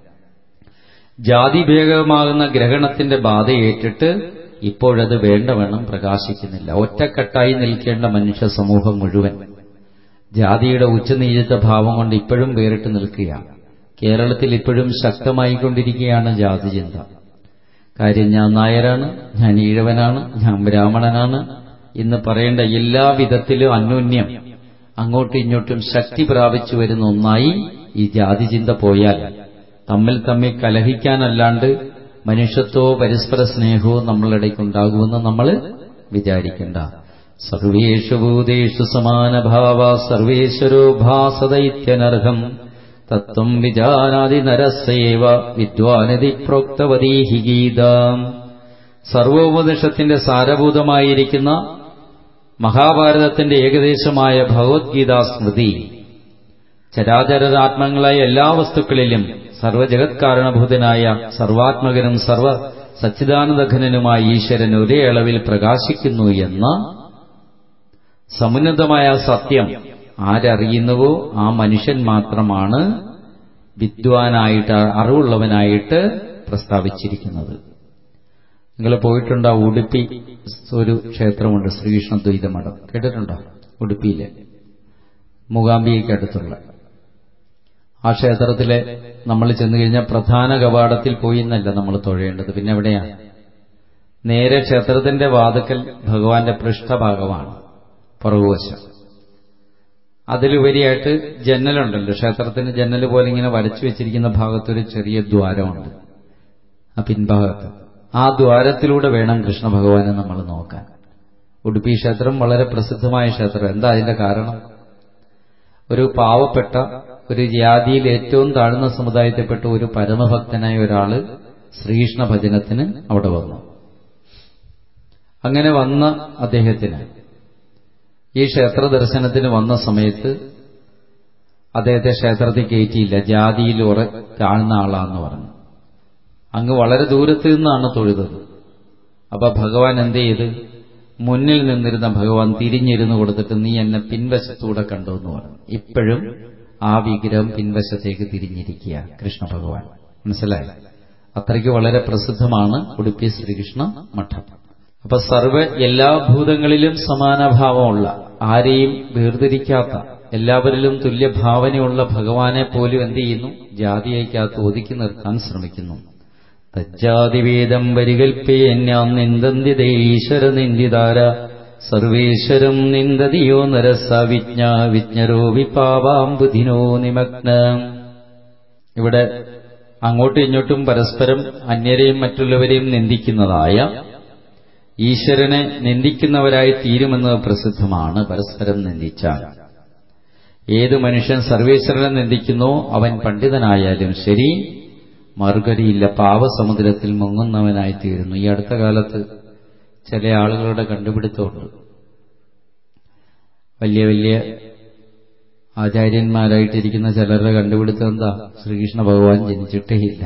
ജാതിഭേദമാകുന്ന ഗ്രഹണത്തിന്റെ ബാധയേറ്റിട്ട് ഇപ്പോഴത് വേണ്ടവണ്ണം പ്രകാശിക്കുന്നില്ല ഒറ്റക്കെട്ടായി നിൽക്കേണ്ട മനുഷ്യ സമൂഹം മുഴുവൻ ജാതിയുടെ ഉച്ചനീചിത്ത ഭാവം കൊണ്ട് ഇപ്പോഴും വേറിട്ട് നിൽക്കുകയാണ് കേരളത്തിൽ ഇപ്പോഴും ശക്തമായിക്കൊണ്ടിരിക്കുകയാണ് ജാതി ചിന്ത കാര്യം ഞാൻ നായരാണ് ഞാൻ ഈഴവനാണ് ഞാൻ ബ്രാഹ്മണനാണ് എന്ന് പറയേണ്ട എല്ലാ വിധത്തിലും അന്യോന്യം അങ്ങോട്ടും ഇങ്ങോട്ടും ശക്തി പ്രാപിച്ചു വരുന്ന ഒന്നായി ഈ ജാതി ചിന്ത പോയാൽ തമ്മിൽ തമ്മിൽ കലഹിക്കാനല്ലാണ്ട് മനുഷ്യത്വോ പരസ്പര സ്നേഹമോ നമ്മളിടയ്ക്കുണ്ടാകുമെന്ന് നമ്മൾ വിചാരിക്കണ്ട സർവേഷു ഭൂതേഷു സമാനഭാവ സർവേശ്വരോ ഭാസദൈത്യനർഹം തത്വം വിജാനാതി നരസേവ വിദ്വാനതി പ്രോക്തവതീഹി ഗീതാം സർവോപനിഷത്തിന്റെ സാരഭൂതമായിരിക്കുന്ന മഹാഭാരതത്തിന്റെ ഏകദേശമായ ഭഗവത്ഗീതാ സ്മൃതി ചരാചരാത്മങ്ങളായ എല്ലാ വസ്തുക്കളിലും സർവജഗത്കാരണഭൂതനായ സർവാത്മകനും സർവ സച്ചിദാനന്ദഘനനുമായ ഈശ്വരൻ ഒരേ അളവിൽ പ്രകാശിക്കുന്നു എന്ന സമുന്നതമായ സത്യം ആരറിയുന്നുവോ ആ മനുഷ്യൻ മാത്രമാണ് വിദ്വാനായിട്ട് അറിവുള്ളവനായിട്ട് പ്രസ്താവിച്ചിരിക്കുന്നത് നിങ്ങൾ പോയിട്ടുണ്ടോ ഉടുപ്പി ഒരു ക്ഷേത്രമുണ്ട് ശ്രീകൃഷ്ണ ദ്വൈത മഠം കേട്ടിട്ടുണ്ടോ ഉടുപ്പിയിലെ മൂകാംബികയ്ക്ക് അടുത്തുള്ള ആ ക്ഷേത്രത്തിലെ നമ്മൾ ചെന്നു കഴിഞ്ഞാൽ പ്രധാന കവാടത്തിൽ പോയി എന്നല്ല നമ്മൾ തൊഴേണ്ടത് പിന്നെ എവിടെയാണ് നേരെ ക്ഷേത്രത്തിന്റെ വാതുക്കൽ ഭഗവാന്റെ പൃഷ്ഠഭാഗമാണ് പുറകുവശം അതിലുപരിയായിട്ട് ജന്നലുണ്ടല്ലോ ക്ഷേത്രത്തിന് ജന്നൽ പോലെ ഇങ്ങനെ വരച്ചു വെച്ചിരിക്കുന്ന ഭാഗത്തൊരു ചെറിയ ദ്വാരമുണ്ട് ആ പിൻഭാഗത്ത് ആ ദ്വാരത്തിലൂടെ വേണം കൃഷ്ണ ഭഗവാനെ നമ്മൾ നോക്കാൻ ഉടുപ്പി ക്ഷേത്രം വളരെ പ്രസിദ്ധമായ ക്ഷേത്രം എന്താ അതിന്റെ കാരണം ഒരു പാവപ്പെട്ട ഒരു ജാതിയിൽ ഏറ്റവും താഴ്ന്ന സമുദായത്തിൽപ്പെട്ട ഒരു പരമഭക്തനായ ഒരാള് ശ്രീകൃഷ്ണ ഭജനത്തിന് അവിടെ വന്നു അങ്ങനെ വന്ന അദ്ദേഹത്തിന് ഈ ക്ഷേത്ര ദർശനത്തിന് വന്ന സമയത്ത് അദ്ദേഹത്തെ ക്ഷേത്രത്തിൽ കയറ്റിയില്ല ജാതിയിൽ ഉറ താഴ്ന്ന ആളാന്ന് പറഞ്ഞു അങ്ങ് വളരെ ദൂരത്ത് നിന്നാണ് തൊഴുതത് അപ്പൊ ഭഗവാൻ എന്ത് ചെയ്ത് മുന്നിൽ നിന്നിരുന്ന ഭഗവാൻ തിരിഞ്ഞിരുന്നു കൊടുത്തിട്ട് നീ എന്നെ പിൻവശത്തൂടെ കണ്ടു എന്ന് പറഞ്ഞു ഇപ്പോഴും ആ വിഗ്രഹം പിൻവശത്തേക്ക് തിരിഞ്ഞിരിക്കുക കൃഷ്ണ ഭഗവാൻ മനസ്സിലായി അത്രയ്ക്ക് വളരെ പ്രസിദ്ധമാണ് ഉടുപ്പി ശ്രീകൃഷ്ണ മഠം അപ്പൊ സർവ എല്ലാ ഭൂതങ്ങളിലും സമാനഭാവമുള്ള ആരെയും വേർതിരിക്കാത്ത എല്ലാവരിലും തുല്യഭാവനയുള്ള ഭഗവാനെ പോലും എന്ത് ചെയ്യുന്നു ജാതിയേക്കകത്ത് ഒതുക്കി നിർത്താൻ ശ്രമിക്കുന്നു തജ്ജാതിവേദം പരികൽപ്പേന്യാം നിന്ദന്തിതേ ഈശ്വര നിന്ദിതാര സർവേശ്വരം നിന്ദതിയോ നരസ വിജ്ഞ വിജ്ഞരോ വിപാവാം ബുധിനോ നിമഗ്ന ഇവിടെ അങ്ങോട്ടും ഇങ്ങോട്ടും പരസ്പരം അന്യരെയും മറ്റുള്ളവരെയും നിന്ദിക്കുന്നതായ ഈശ്വരനെ നിന്ദിക്കുന്നവരായി തീരുമെന്നത് പ്രസിദ്ധമാണ് പരസ്പരം നിന്ദിച്ചാൽ ഏത് മനുഷ്യൻ സർവേശ്വരനെ നിന്ദിക്കുന്നോ അവൻ പണ്ഡിതനായാലും ശരി മറുകടിയില്ല പാവസമുദ്രത്തിൽ മുങ്ങുന്നവനായി തീരുന്നു ഈ അടുത്ത കാലത്ത് ചില ആളുകളുടെ കണ്ടുപിടുത്തമുണ്ട് വലിയ വലിയ ആചാര്യന്മാരായിട്ടിരിക്കുന്ന ചിലരുടെ കണ്ടുപിടുത്തം എന്താ ശ്രീകൃഷ്ണ ഭഗവാൻ ജനിച്ചിട്ടേയില്ല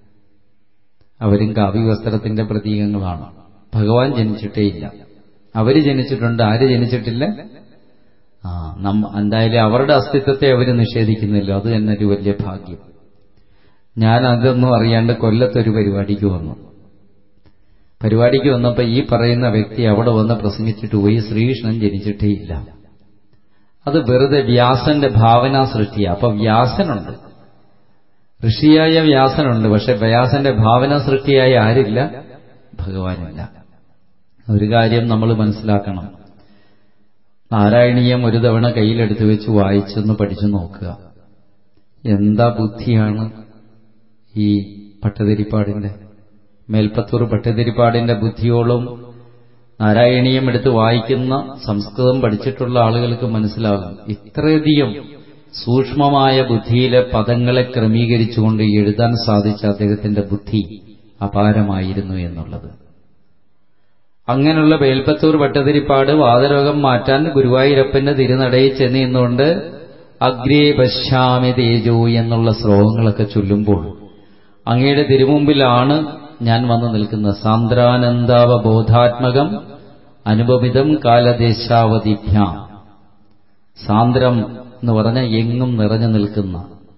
അവരും കാവ്യവസ്ത്രത്തിന്റെ പ്രതീകങ്ങളാണ് ഭഗവാൻ ജനിച്ചിട്ടേയില്ല അവര് ജനിച്ചിട്ടുണ്ട് ആര് ജനിച്ചിട്ടില്ല ആ നമ്മ എന്തായാലും അവരുടെ അസ്തിത്വത്തെ അവർ നിഷേധിക്കുന്നില്ല അത് തന്നെ ഒരു വലിയ ഭാഗ്യം ഞാൻ അതൊന്നും അറിയാണ്ട് കൊല്ലത്തൊരു പരിപാടിക്ക് വന്നു പരിപാടിക്ക് വന്നപ്പോൾ ഈ പറയുന്ന വ്യക്തി അവിടെ വന്ന് പ്രസംഗിച്ചിട്ട് പോയി ശ്രീകൃഷ്ണൻ ജനിച്ചിട്ടേയില്ല അത് വെറുതെ വ്യാസന്റെ ഭാവനാ സൃഷ്ടിയാണ് അപ്പൊ വ്യാസനുണ്ട് ഋഷിയായ വ്യാസനുണ്ട് പക്ഷെ വ്യാസന്റെ ഭാവന സൃഷ്ടിയായ ആരില്ല ഭഗവാനില്ല ഒരു കാര്യം നമ്മൾ മനസ്സിലാക്കണം നാരായണീയം ഒരു തവണ കയ്യിലെടുത്ത് വെച്ച് വായിച്ചൊന്ന് പഠിച്ചു നോക്കുക എന്താ ബുദ്ധിയാണ് ഈ പട്ടതിരിപ്പാടിന്റെ മേൽപ്പത്തൂർ പട്ടതിരിപ്പാടിന്റെ ബുദ്ധിയോളം നാരായണീയം എടുത്ത് വായിക്കുന്ന സംസ്കൃതം പഠിച്ചിട്ടുള്ള ആളുകൾക്ക് മനസ്സിലാകും ഇത്രയധികം സൂക്ഷ്മമായ ബുദ്ധിയിലെ പദങ്ങളെ ക്രമീകരിച്ചുകൊണ്ട് എഴുതാൻ സാധിച്ച അദ്ദേഹത്തിന്റെ ബുദ്ധി അപാരമായിരുന്നു എന്നുള്ളത് അങ്ങനെയുള്ള വേൽപ്പത്തൂർ ഭട്ടതിരിപ്പാട് വാതരോഗം മാറ്റാൻ ഗുരുവായൂരപ്പന്റെ തിരുനടയിൽ ചെന്ന് നിന്നുകൊണ്ട് അഗ്രേ പശ്യാമി തേജോ എന്നുള്ള ശ്ലോകങ്ങളൊക്കെ ചൊല്ലുമ്പോൾ അങ്ങയുടെ തിരുമുമ്പിലാണ് ഞാൻ വന്നു നിൽക്കുന്നത് സാന്ദ്രാനന്ദാവബോധാത്മകം അനുപമിതം കാലദേശാവതിഭ്യാം സാന്ദ്രം എന്ന് പറഞ്ഞ എങ്ങും നിറഞ്ഞു നിൽക്കുന്ന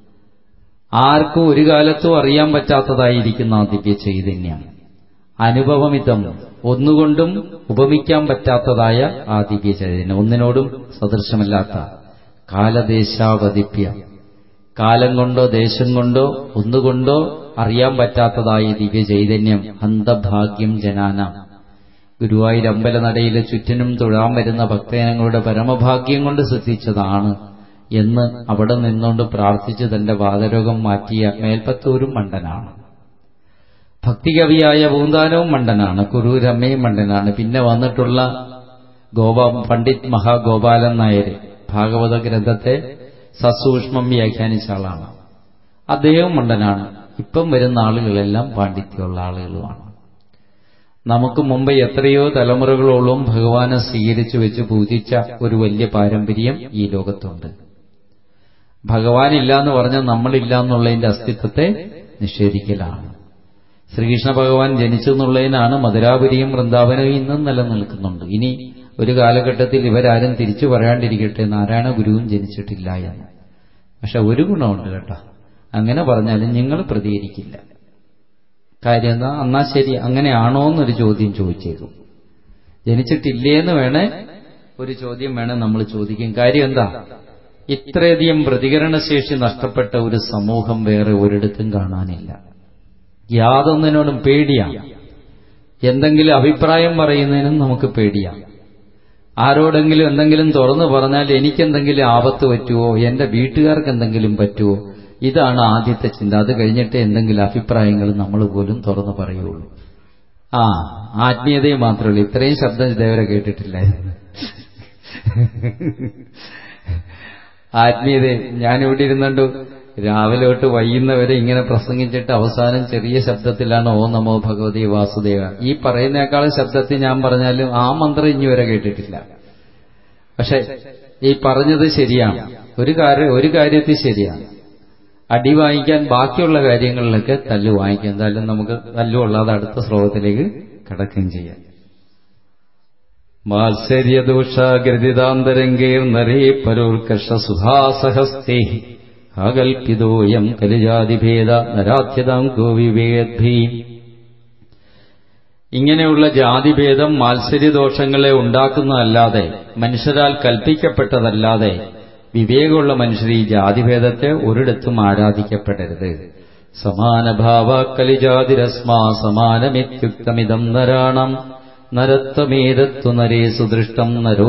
ആർക്കും ഒരു കാലത്തും അറിയാൻ പറ്റാത്തതായിരിക്കുന്ന ആ ദിവ്യ ചൈതന്യം അനുഭവമിതം ഒന്നുകൊണ്ടും ഉപമിക്കാൻ പറ്റാത്തതായ ആ ദിവ്യ ചൈതന്യം ഒന്നിനോടും സദൃശമല്ലാത്ത കാലദേശാവതിപ്യ കാലം കൊണ്ടോ ദേശം കൊണ്ടോ ഒന്നുകൊണ്ടോ അറിയാൻ പറ്റാത്തതായ ദിവ്യ ചൈതന്യം അന്തഭാഗ്യം ജനാന ഗുരുവായൂർ അമ്പലനടയിലെ ചുറ്റിനും തൊഴാൻ വരുന്ന ഭക്തജനങ്ങളുടെ പരമഭാഗ്യം കൊണ്ട് സിദ്ധിച്ചതാണ് എന്ന് അവിടെ നിന്നുകൊണ്ട് പ്രാർത്ഥിച്ച് തന്റെ വാതരോഗം മാറ്റിയ മേൽപ്പത്തൂരും മണ്ടനാണ് ഭക്തികവിയായ പൂന്താനവും മണ്ടനാണ് കുറൂരമ്മയും മണ്ടനാണ് പിന്നെ വന്നിട്ടുള്ള ഗോപ പണ്ഡിറ്റ് മഹാഗോപാലൻ നായർ ഭാഗവത ഗ്രന്ഥത്തെ സസൂക്ഷ്മം വ്യാഖ്യാനിച്ച ആളാണ് അദ്ദേഹവും മണ്ടനാണ് ഇപ്പം വരുന്ന ആളുകളെല്ലാം പാണ്ഡിത്യമുള്ള ആളുകളുമാണ് നമുക്ക് മുമ്പ് എത്രയോ തലമുറകളോളം ഭഗവാനെ സ്വീകരിച്ചു വെച്ച് പൂജിച്ച ഒരു വലിയ പാരമ്പര്യം ഈ ലോകത്തുണ്ട് ഭഗവാനില്ല എന്ന് പറഞ്ഞാൽ നമ്മളില്ല എന്നുള്ളതിന്റെ അസ്തിത്വത്തെ നിഷേധിക്കലാണ് ശ്രീകൃഷ്ണ ഭഗവാൻ ജനിച്ചു എന്നുള്ളതിനാണ് മധുരാപുരിയും വൃന്ദാവനവും ഇന്നും നിലനിൽക്കുന്നുണ്ട് ഇനി ഒരു കാലഘട്ടത്തിൽ ഇവരാരും തിരിച്ചു പറയാണ്ടിരിക്കട്ടെ നാരായണ ഗുരുവും ജനിച്ചിട്ടില്ല എന്ന് പക്ഷെ ഒരു ഗുണമുണ്ട് കേട്ടോ അങ്ങനെ പറഞ്ഞാലും നിങ്ങൾ പ്രതികരിക്കില്ല കാര്യം എന്താ എന്നാ ശരി അങ്ങനെയാണോ എന്നൊരു ചോദ്യം ചോദിച്ചേക്കും ജനിച്ചിട്ടില്ലേന്ന് വേണേ ഒരു ചോദ്യം വേണേ നമ്മൾ ചോദിക്കും കാര്യം എന്താ ഇത്രയധികം പ്രതികരണശേഷി നഷ്ടപ്പെട്ട ഒരു സമൂഹം വേറെ ഒരിടത്തും കാണാനില്ല യാതൊന്നിനോടും പേടിയാണ് എന്തെങ്കിലും അഭിപ്രായം പറയുന്നതിനും നമുക്ക് പേടിയാണ് ആരോടെങ്കിലും എന്തെങ്കിലും തുറന്നു പറഞ്ഞാൽ എനിക്കെന്തെങ്കിലും ആപത്ത് പറ്റുമോ എന്റെ വീട്ടുകാർക്ക് എന്തെങ്കിലും പറ്റുമോ ഇതാണ് ആദ്യത്തെ ചിന്ത അത് കഴിഞ്ഞിട്ട് എന്തെങ്കിലും അഭിപ്രായങ്ങൾ നമ്മൾ പോലും തുറന്നു പറയുള്ളൂ ആ ആത്മീയതയെ മാത്രമേ ഉള്ളൂ ഇത്രയും ശബ്ദം ഇതേവരെ കേട്ടിട്ടില്ലായിരുന്നു ആത്മീയത ഞാനിവിടെ ഇരുന്നുണ്ട് രാവിലെ തൊട്ട് വൈകുന്നവരെ ഇങ്ങനെ പ്രസംഗിച്ചിട്ട് അവസാനം ചെറിയ ശബ്ദത്തിലാണ് ഓ നമോ ഭഗവതി വാസുദേവ ഈ പറയുന്നേക്കാളും ശബ്ദത്തിൽ ഞാൻ പറഞ്ഞാലും ആ മന്ത്രം ഇനി വരെ കേട്ടിട്ടില്ല പക്ഷെ ഈ പറഞ്ഞത് ശരിയാണ് ഒരു കാര്യം ഒരു കാര്യത്തിൽ ശരിയാണ് അടി വാങ്ങിക്കാൻ ബാക്കിയുള്ള കാര്യങ്ങളിലൊക്കെ തല്ല് വാങ്ങിക്കാം എന്തായാലും നമുക്ക് തല്ലുകൊള്ളാതെ അടുത്ത ശ്ലോകത്തിലേക്ക് കടക്കുകയും ചെയ്യാം മാത്സര്യദോഷാഗ്രതിതാന്തരംഗേർന്നരേ പരോർക്കർഷ സുധാസഹസ്തേ ആകൽപ്പിതോയം കലിജാതിഭേദ നരാധ്യതാം ഗോവിവേദ്ഭീ ഇങ്ങനെയുള്ള ജാതിഭേദം മാത്സര്യദോഷങ്ങളെ ഉണ്ടാക്കുന്നതല്ലാതെ മനുഷ്യരാൽ കൽപ്പിക്കപ്പെട്ടതല്ലാതെ വിവേകമുള്ള മനുഷ്യർ ഈ ജാതിഭേദത്തെ ഒരിടത്തും ആരാധിക്കപ്പെടരുത് സമാനഭാവ കലിജാതിരസ്മാ സമാനമിത്യുക്തമിതം നരാണം നരത്വമേതത്വ നരേ സുദൃഷ്ടം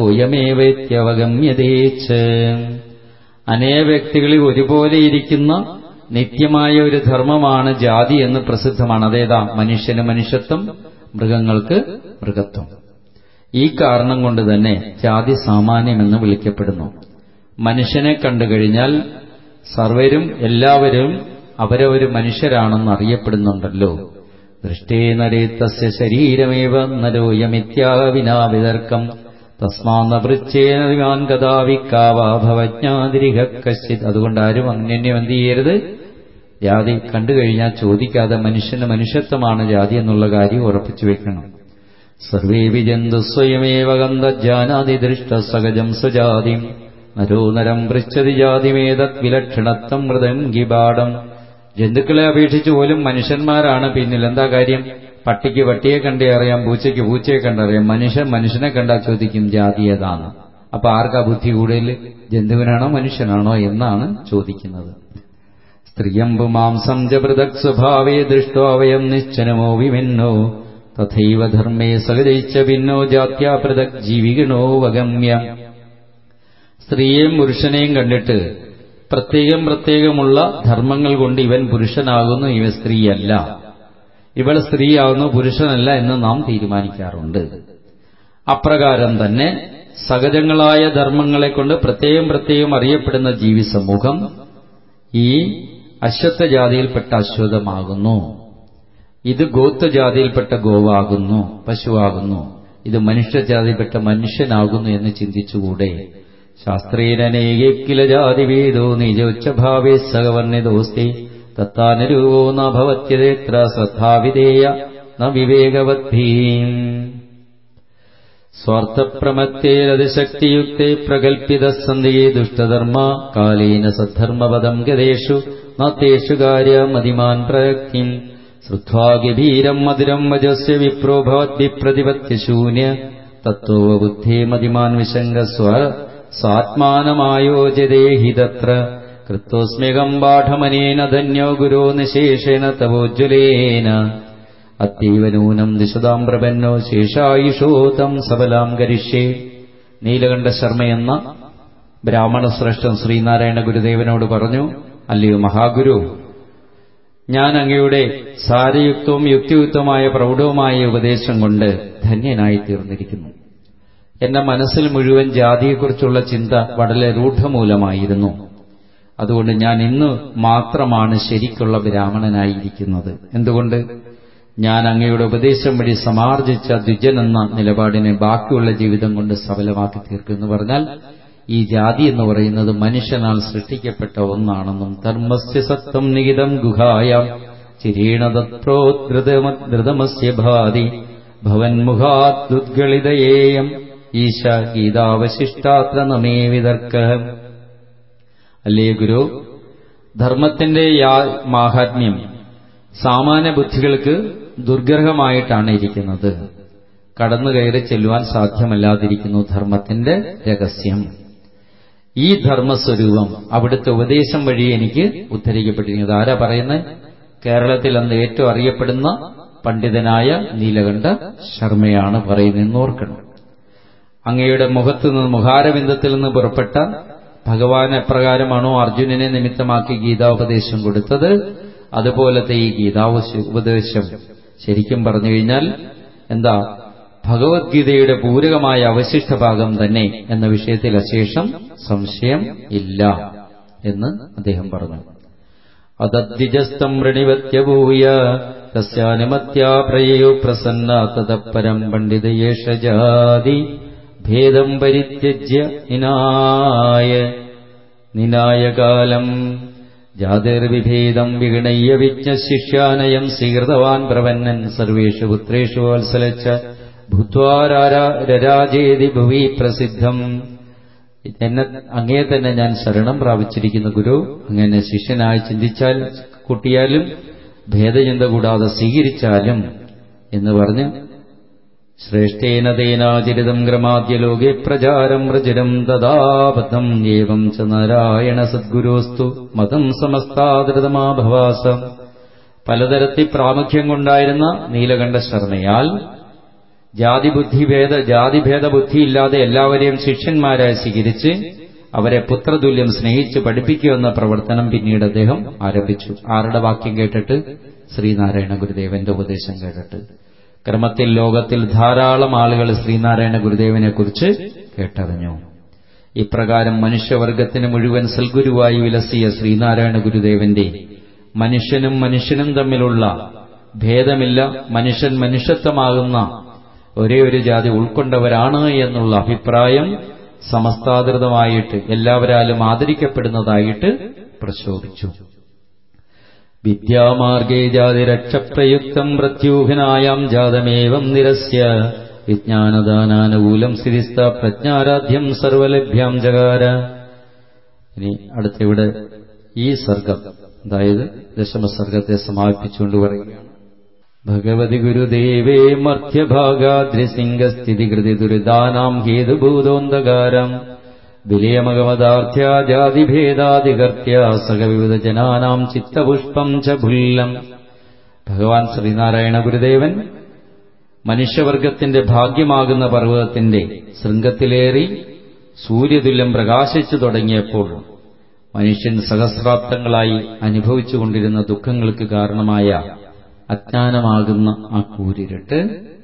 നരോയമേവേത്യവഗമ്യതേച്ച് അനേക വ്യക്തികളിൽ ഒരുപോലെ ഇരിക്കുന്ന നിത്യമായ ഒരു ധർമ്മമാണ് ജാതി എന്ന് പ്രസിദ്ധമാണ് അതേതാ മനുഷ്യന് മനുഷ്യത്വം മൃഗങ്ങൾക്ക് മൃഗത്വം ഈ കാരണം കൊണ്ട് തന്നെ ജാതി സാമാന്യമെന്ന് വിളിക്കപ്പെടുന്നു മനുഷ്യനെ കണ്ടുകഴിഞ്ഞാൽ സർവരും എല്ലാവരും അവരവര് മനുഷ്യരാണെന്ന് അറിയപ്പെടുന്നുണ്ടല്ലോ ദൃഷ്ടേ നരേത്തസ്യ ശരീരമേവ നരോയമിത്യാവിനാവിതർക്കം തസ്മാന്നവൃച്ചേനവിമാൻ കഥാവിക്കാവാഭവജ്ഞാതിരിഹ കശ്ചിത് അതുകൊണ്ട് ആരും അന്യന്യം എന്ത് ചെയ്യരുത് ജാതി കണ്ടുകഴിഞ്ഞാൽ ചോദിക്കാതെ മനുഷ്യന് മനുഷ്യത്വമാണ് ജാതി എന്നുള്ള കാര്യം ഉറപ്പിച്ചു വെക്കണം സർവേ വിജന്തു സ്വയമേവ ഗന്ധജാനാതി ദൃഷ്ട സഹജം സ്വജാതിം നരോ നരം പൃച്ഛതി ജാതിമേതത് വിലക്ഷണത്വം മൃദംഗിപാഠം ജന്തുക്കളെ അപേക്ഷിച്ച് പോലും മനുഷ്യന്മാരാണ് പിന്നിൽ എന്താ കാര്യം പട്ടിക്ക് പട്ടിയെ കണ്ടേ അറിയാം പൂച്ചയ്ക്ക് പൂച്ചയെ കണ്ടറിയാം മനുഷ്യൻ മനുഷ്യനെ കണ്ടാൽ ചോദിക്കും ജാതി ഏതാണ് അപ്പൊ ആർക്കാ ബുദ്ധി കൂടുതൽ ജന്തുവിനാണോ മനുഷ്യനാണോ എന്നാണ് ചോദിക്കുന്നത് സ്ത്രിയമ്പു മാംസം ച പൃഥക് സ്വഭാവേ ദൃഷ്ടോ വയം നിശ്ചനമോ വിഭിന്നോ തഥൈവ ധർമ്മേ സഹജയിച്ച ഭിന്നോ ജാത്യാ പൃഥക് ജീവികണോ വഗമ്യ സ്ത്രീയെയും പുരുഷനെയും കണ്ടിട്ട് പ്രത്യേകം പ്രത്യേകമുള്ള ധർമ്മങ്ങൾ കൊണ്ട് ഇവൻ പുരുഷനാകുന്നു ഇവൻ സ്ത്രീയല്ല ഇവൾ സ്ത്രീയാകുന്നു പുരുഷനല്ല എന്ന് നാം തീരുമാനിക്കാറുണ്ട് അപ്രകാരം തന്നെ സഹജങ്ങളായ ധർമ്മങ്ങളെ കൊണ്ട് പ്രത്യേകം പ്രത്യേകം അറിയപ്പെടുന്ന ജീവി സമൂഹം ഈ അശ്വത്ഥജാതിയിൽപ്പെട്ട അശ്വതമാകുന്നു ഇത് ഗോത്രജാതിയിൽപ്പെട്ട ഗോവാകുന്നു പശുവാകുന്നു ഇത് മനുഷ്യജാതിയിൽപ്പെട്ട മനുഷ്യനാകുന്നു എന്ന് ചിന്തിച്ചുകൂടെ ശാസ്ത്രീയനേകെ കില ജാതിവേദോ നിജോച്ചഭാവേ സഹവർണിതോസ്തി തത്താനുരൂപോ ന ഭവത്യതേത്ര ശ്രദ്ധാവിധേയ ന വിവേകവദ്ധീം സ്വാർത്ഥപ്രമത്തേരതിശക്തിയുക്തേ പ്രകൽപ്പിത സന്ധിയേ ദുഷ്ടധർമ്മ കാലേന സദ്ധർമ്മപദം ഗതേഷു നേഷു കാര്യമതിമാൻ പ്രയക്തിം ശ്രുത്വാ ഗഭീരം മധുരം വജസ്യ വിപ്രോ ഭവദ്വിപ്രതിപത്യശൂന്യ തത്വ ബുദ്ധേ മതിമാൻ വിശങ്കസ്വ സാത്മാനമായോജതേഹി തത്ര കൃത്തോസ്മ്യകം പാഠമനേന ധന്യോ ഗുരോ നിശേഷേണ തവോജ്വലേന അത്തീവ നൂനം ദിശതാം പ്രപന്നോ ശേഷായുഷോതം സബലാം കരിഷ്യേ നീലകണ്ഠ ശർമ്മ എന്ന ബ്രാഹ്മണ ശ്രേഷ്ഠൻ ശ്രീനാരായണ ഗുരുദേവനോട് പറഞ്ഞു അല്ലയോ മഹാഗുരു ഞാൻ അങ്ങയുടെ സാരയുക്തവും യുക്തിയുക്തമായ പ്രൗഢവുമായ ഉപദേശം കൊണ്ട് ധന്യനായി തീർന്നിരിക്കുന്നു എന്റെ മനസ്സിൽ മുഴുവൻ ജാതിയെക്കുറിച്ചുള്ള ചിന്ത വളരെ രൂഢമൂലമായിരുന്നു അതുകൊണ്ട് ഞാൻ ഇന്ന് മാത്രമാണ് ശരിക്കുള്ള ബ്രാഹ്മണനായിരിക്കുന്നത് എന്തുകൊണ്ട് ഞാൻ അങ്ങയുടെ ഉപദേശം വഴി സമാർജിച്ച ദ്വിജൻ എന്ന നിലപാടിനെ ബാക്കിയുള്ള ജീവിതം കൊണ്ട് സഫലമാക്കി തീർക്കുമെന്ന് പറഞ്ഞാൽ ഈ ജാതി എന്ന് പറയുന്നത് മനുഷ്യനാൽ സൃഷ്ടിക്കപ്പെട്ട ഒന്നാണെന്നും ധർമ്മസ്യ സത്വം നിഹിതം ഗുഹായാം ചിരീണതത്രോദ്ഗൃതമസ്യ ഭാതി ഭവന്മുഖാദ്ഗളിതയേയം ഈശ ഗീതാവശിഷ്ടാത്ര നമേ വിതർക്ക അല്ലേ ഗുരു ധർമ്മത്തിന്റെ യാ മാഹാത്മ്യം സാമാന്യ ബുദ്ധികൾക്ക് ദുർഗ്രഹമായിട്ടാണ് ഇരിക്കുന്നത് കടന്നു കയറി ചെല്ലുവാൻ സാധ്യമല്ലാതിരിക്കുന്നു ധർമ്മത്തിന്റെ രഹസ്യം ഈ ധർമ്മസ്വരൂപം അവിടുത്തെ ഉപദേശം വഴി എനിക്ക് ഉദ്ധരിക്കപ്പെട്ടിരിക്കുന്നത് ആരാ പറയുന്നത് കേരളത്തിൽ അന്ന് ഏറ്റവും അറിയപ്പെടുന്ന പണ്ഡിതനായ നീലകണ്ഠ ശർമ്മയാണ് പറയുന്നതെന്ന് ഓർക്കണം അങ്ങയുടെ മുഖത്തു നിന്ന് മുഖാരബിന്ദത്തിൽ നിന്ന് പുറപ്പെട്ട ഭഗവാൻ എപ്രകാരമാണോ അർജുനനെ നിമിത്തമാക്കി ഗീതാപദേശം കൊടുത്തത് അതുപോലത്തെ ഈ ഗീതാവ ഉപദേശം ശരിക്കും പറഞ്ഞു കഴിഞ്ഞാൽ എന്താ ഭഗവത്ഗീതയുടെ പൂരകമായ അവശിഷ്ട ഭാഗം തന്നെ എന്ന വിഷയത്തിൽ അശേഷം സംശയം ഇല്ല എന്ന് അദ്ദേഹം പറഞ്ഞു അതദ്വിജസ്തം വൃണിവത്യഭൂയ തസ്യാനുമത്യാപ്രയോ പ്രസന്ന തതപരം പണ്ഡിതയേഷ ജാതി ഭേദം പരിത്യജ്യ നിനായ നിനായകാലം ജാതിർവിഭേദം വിഗണയ്യ വിജ്ഞശിഷ്യാനയം സ്വീകൃതവാൻ പ്രവന്നൻ സർവേഷു പുത്രേഷു വത്സലച്ച ഭൂത്വാരാജേതി ഭുവി പ്രസിദ്ധം എന്നെ അങ്ങേ തന്നെ ഞാൻ ശരണം പ്രാപിച്ചിരിക്കുന്ന ഗുരു അങ്ങനെ ശിഷ്യനായി ചിന്തിച്ചാൽ കൂട്ടിയാലും ഭേദചിന്ത കൂടാതെ സ്വീകരിച്ചാലും എന്ന് പറഞ്ഞ് ശ്രേഷ്ഠേന തേനാചരിതം ക്രമാദ്യലോകെ പ്രചാരം പ്രചരം തഥാബദ്ധം ഏവം ച നാരായണ സദ്ഗുരോസ്തു മതം സമസ്താദൃതമാഭവാസം പലതരത്തിൽ പ്രാമുഖ്യം കൊണ്ടായിരുന്ന നീലകണ്ഠ ശർമ്മയാൽ ജാതിബുദ്ധിഭേദ ജാതിഭേദ ബുദ്ധിയില്ലാതെ എല്ലാവരെയും ശിഷ്യന്മാരായി സ്വീകരിച്ച് അവരെ പുത്രതുല്യം സ്നേഹിച്ച് പഠിപ്പിക്കുമെന്ന പ്രവർത്തനം പിന്നീട് അദ്ദേഹം ആരംഭിച്ചു ആരുടെ വാക്യം കേട്ടിട്ട് ശ്രീനാരായണ ഗുരുദേവന്റെ ഉപദേശം കേട്ടിട്ട് ക്രമത്തിൽ ലോകത്തിൽ ധാരാളം ആളുകൾ ശ്രീനാരായണ ഗുരുദേവനെ കുറിച്ച് കേട്ടറിഞ്ഞു ഇപ്രകാരം മനുഷ്യവർഗത്തിന് മുഴുവൻ സൽഗുരുവായി വിലസിയ ശ്രീനാരായണ ഗുരുദേവന്റെ മനുഷ്യനും മനുഷ്യനും തമ്മിലുള്ള ഭേദമില്ല മനുഷ്യൻ മനുഷ്യത്വമാകുന്ന ഒരേ ഒരു ജാതി ഉൾക്കൊണ്ടവരാണ് എന്നുള്ള അഭിപ്രായം സമസ്താദൃതമായിട്ട് എല്ലാവരാലും ആദരിക്കപ്പെടുന്നതായിട്ട് പ്രശോഭിച്ചു വിദ്യാമാർഗേ ജാതിരക്ഷപ്രയുക്തം പ്രത്യൂഹനായാം ജാതമേവം നിരസ്യ വിജ്ഞാനദാനാനുകൂലം സ്ഥിതിസ്ഥ പ്രജ്ഞാരാധ്യം സർവലഭ്യാം ജകാര ഇനി അടുത്തിവിടെ ഈ സർഗം അതായത് ദശമസർഗത്തെ സമാപിപ്പിച്ചുകൊണ്ട് പറയുകയാണ് ഭഗവതി ഗുരുദേവേ മർത്യഭാഗാദ്രിസിംഗസ്ഥിതികൃതി ദുരിതാനാം ഹേതുഭൂതോന്തകാരം വിലയമകമദാർത്ഥ്യ ജാതിഭേദാധികർത്യ സകവിവിധ ജനാനാം ചിത്തപുഷ്പം ച ഭുല്ലം ഭഗവാൻ ശ്രീനാരായണ ഗുരുദേവൻ മനുഷ്യവർഗത്തിന്റെ ഭാഗ്യമാകുന്ന പർവ്വതത്തിന്റെ ശൃംഗത്തിലേറി സൂര്യതുല്യം പ്രകാശിച്ചു തുടങ്ങിയപ്പോൾ മനുഷ്യൻ സഹസ്രാബ്ദങ്ങളായി അനുഭവിച്ചുകൊണ്ടിരുന്ന ദുഃഖങ്ങൾക്ക് കാരണമായ അജ്ഞാനമാകുന്ന ആ കൂരിരട്ട്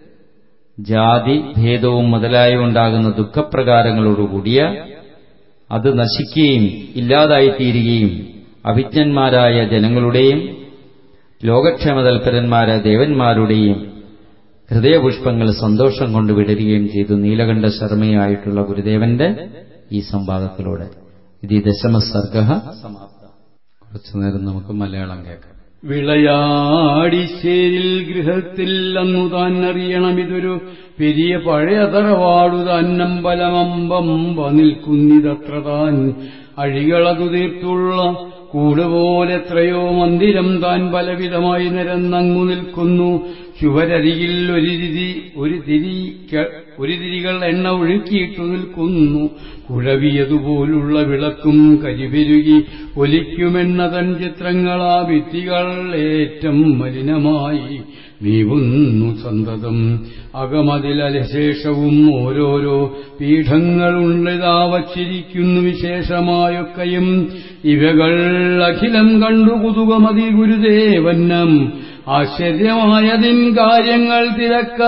ജാതി ഭേദവും മുതലായി ഉണ്ടാകുന്ന ദുഃഖപ്രകാരങ്ങളോടുകൂടിയ അത് നശിക്കുകയും ഇല്ലാതായിത്തീരുകയും അവിജ്ഞന്മാരായ ജനങ്ങളുടെയും ലോകക്ഷേമതൽപരന്മാരായ ദേവന്മാരുടെയും ഹൃദയപുഷ്പങ്ങൾ സന്തോഷം കൊണ്ട് വിടരുകയും ചെയ്തു നീലകണ്ഠ ശർമ്മയായിട്ടുള്ള ഗുരുദേവന്റെ ഈ സംവാദത്തിലൂടെ ഇത് ഈ ദശമസർഗ സമാപ്ത കുറച്ചുനേരം നമുക്ക് മലയാളം കേൾക്കാം വിളയാടിശ്ശേരിൽ ഗൃഹത്തിൽ അന്നു താൻ അറിയണം ഇതൊരു പെരിയ പഴയ തറവാടു തന്നമ്പലമമ്പമ്പ നിൽക്കുന്നിതത്ര താൻ അഴികളതു തീർത്തുള്ള കൂടുപോലെത്രയോ മന്ദിരം താൻ പലവിധമായി നിരന്നങ്ങു നിൽക്കുന്നു ചുവരരികിൽ ഒരു തിരി ഒരു തിരി ഒരു തിരികൾ എണ്ണ ഒഴുക്കിയിട്ടു നിൽക്കുന്നു കുഴവിയതുപോലുള്ള വിളക്കും കരിപെരുകി ഒലിക്കുമെണ്ണ തൻ ചിത്രങ്ങളാ ഭിത്തികൾ ഏറ്റം മലിനമായി നീവുന്നു സന്തതം അകമതിലശേഷവും ഓരോരോ പീഠങ്ങളുണ്ടിതാ വച്ചിരിക്കുന്നു വിശേഷമായൊക്കെയും ഇവകൾ അഖിലം കണ്ടു കുതുകമതി ഗുരുദേവന്നം ആശ്ചര്യമായതിൻ കാര്യങ്ങൾ തിരക്ക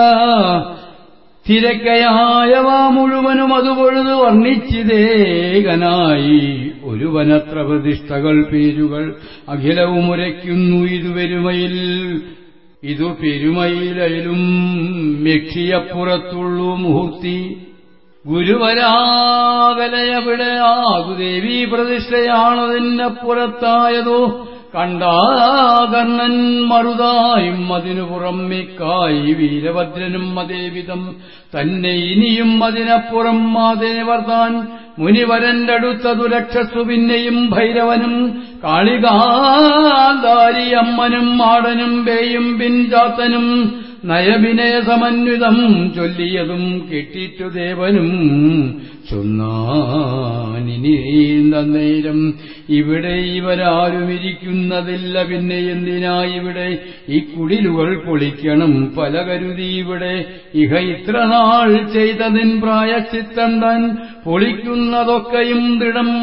തിരക്കയായവ മുഴുവനും അതുപൊഴുതു വർണ്ണിച്ചിതേകനായി ഒരു വനത്ര പ്രതിഷ്ഠകൾ പേരുകൾ അഖിലവും ഉരയ്ക്കുന്നു ഇതുവരുമയിൽ ഇതു പെരുമയിലും യക്ഷിയപ്പുറത്തുള്ളൂ മുഹൂർത്തി ഗുരുവരാകലയവിടെ ആകുദേവീ പ്രതിഷ്ഠയാണതിനപ്പുറത്തായതോ കണ്ടാകർണൻ മറുതായും അതിനു പുറമേക്കായി വീരഭദ്രനും അതേവിധം തന്നെ ഇനിയും അതിനപ്പുറം മാതേവർ താൻ മുനിവരന്റെ അടുത്തതു രക്ഷസു പിന്നെയും ഭൈരവനും കാളികാന്താരി അമ്മനും മാടനും പേയും പിൻചാത്തനും നയവിനയ സമന്വിതം ചൊല്ലിയതും കെട്ടിറ്റു ദേവനും ചൊന്നാനിനീന്തന്നേരം ഇവിടെ ഇവരാരും ഇരിക്കുന്നതില്ല പിന്നെ എന്തിനാ ഇവിടെ ഈ കുടിലുകൾ പൊളിക്കണം പല കരുതി ഇവിടെ ഇഹ ഇത്ര നാൾ ചെയ്തതിൻ പ്രായച്ചിത്തം താൻ പൊളിക്കുന്നതൊക്കെയും ദൃഢം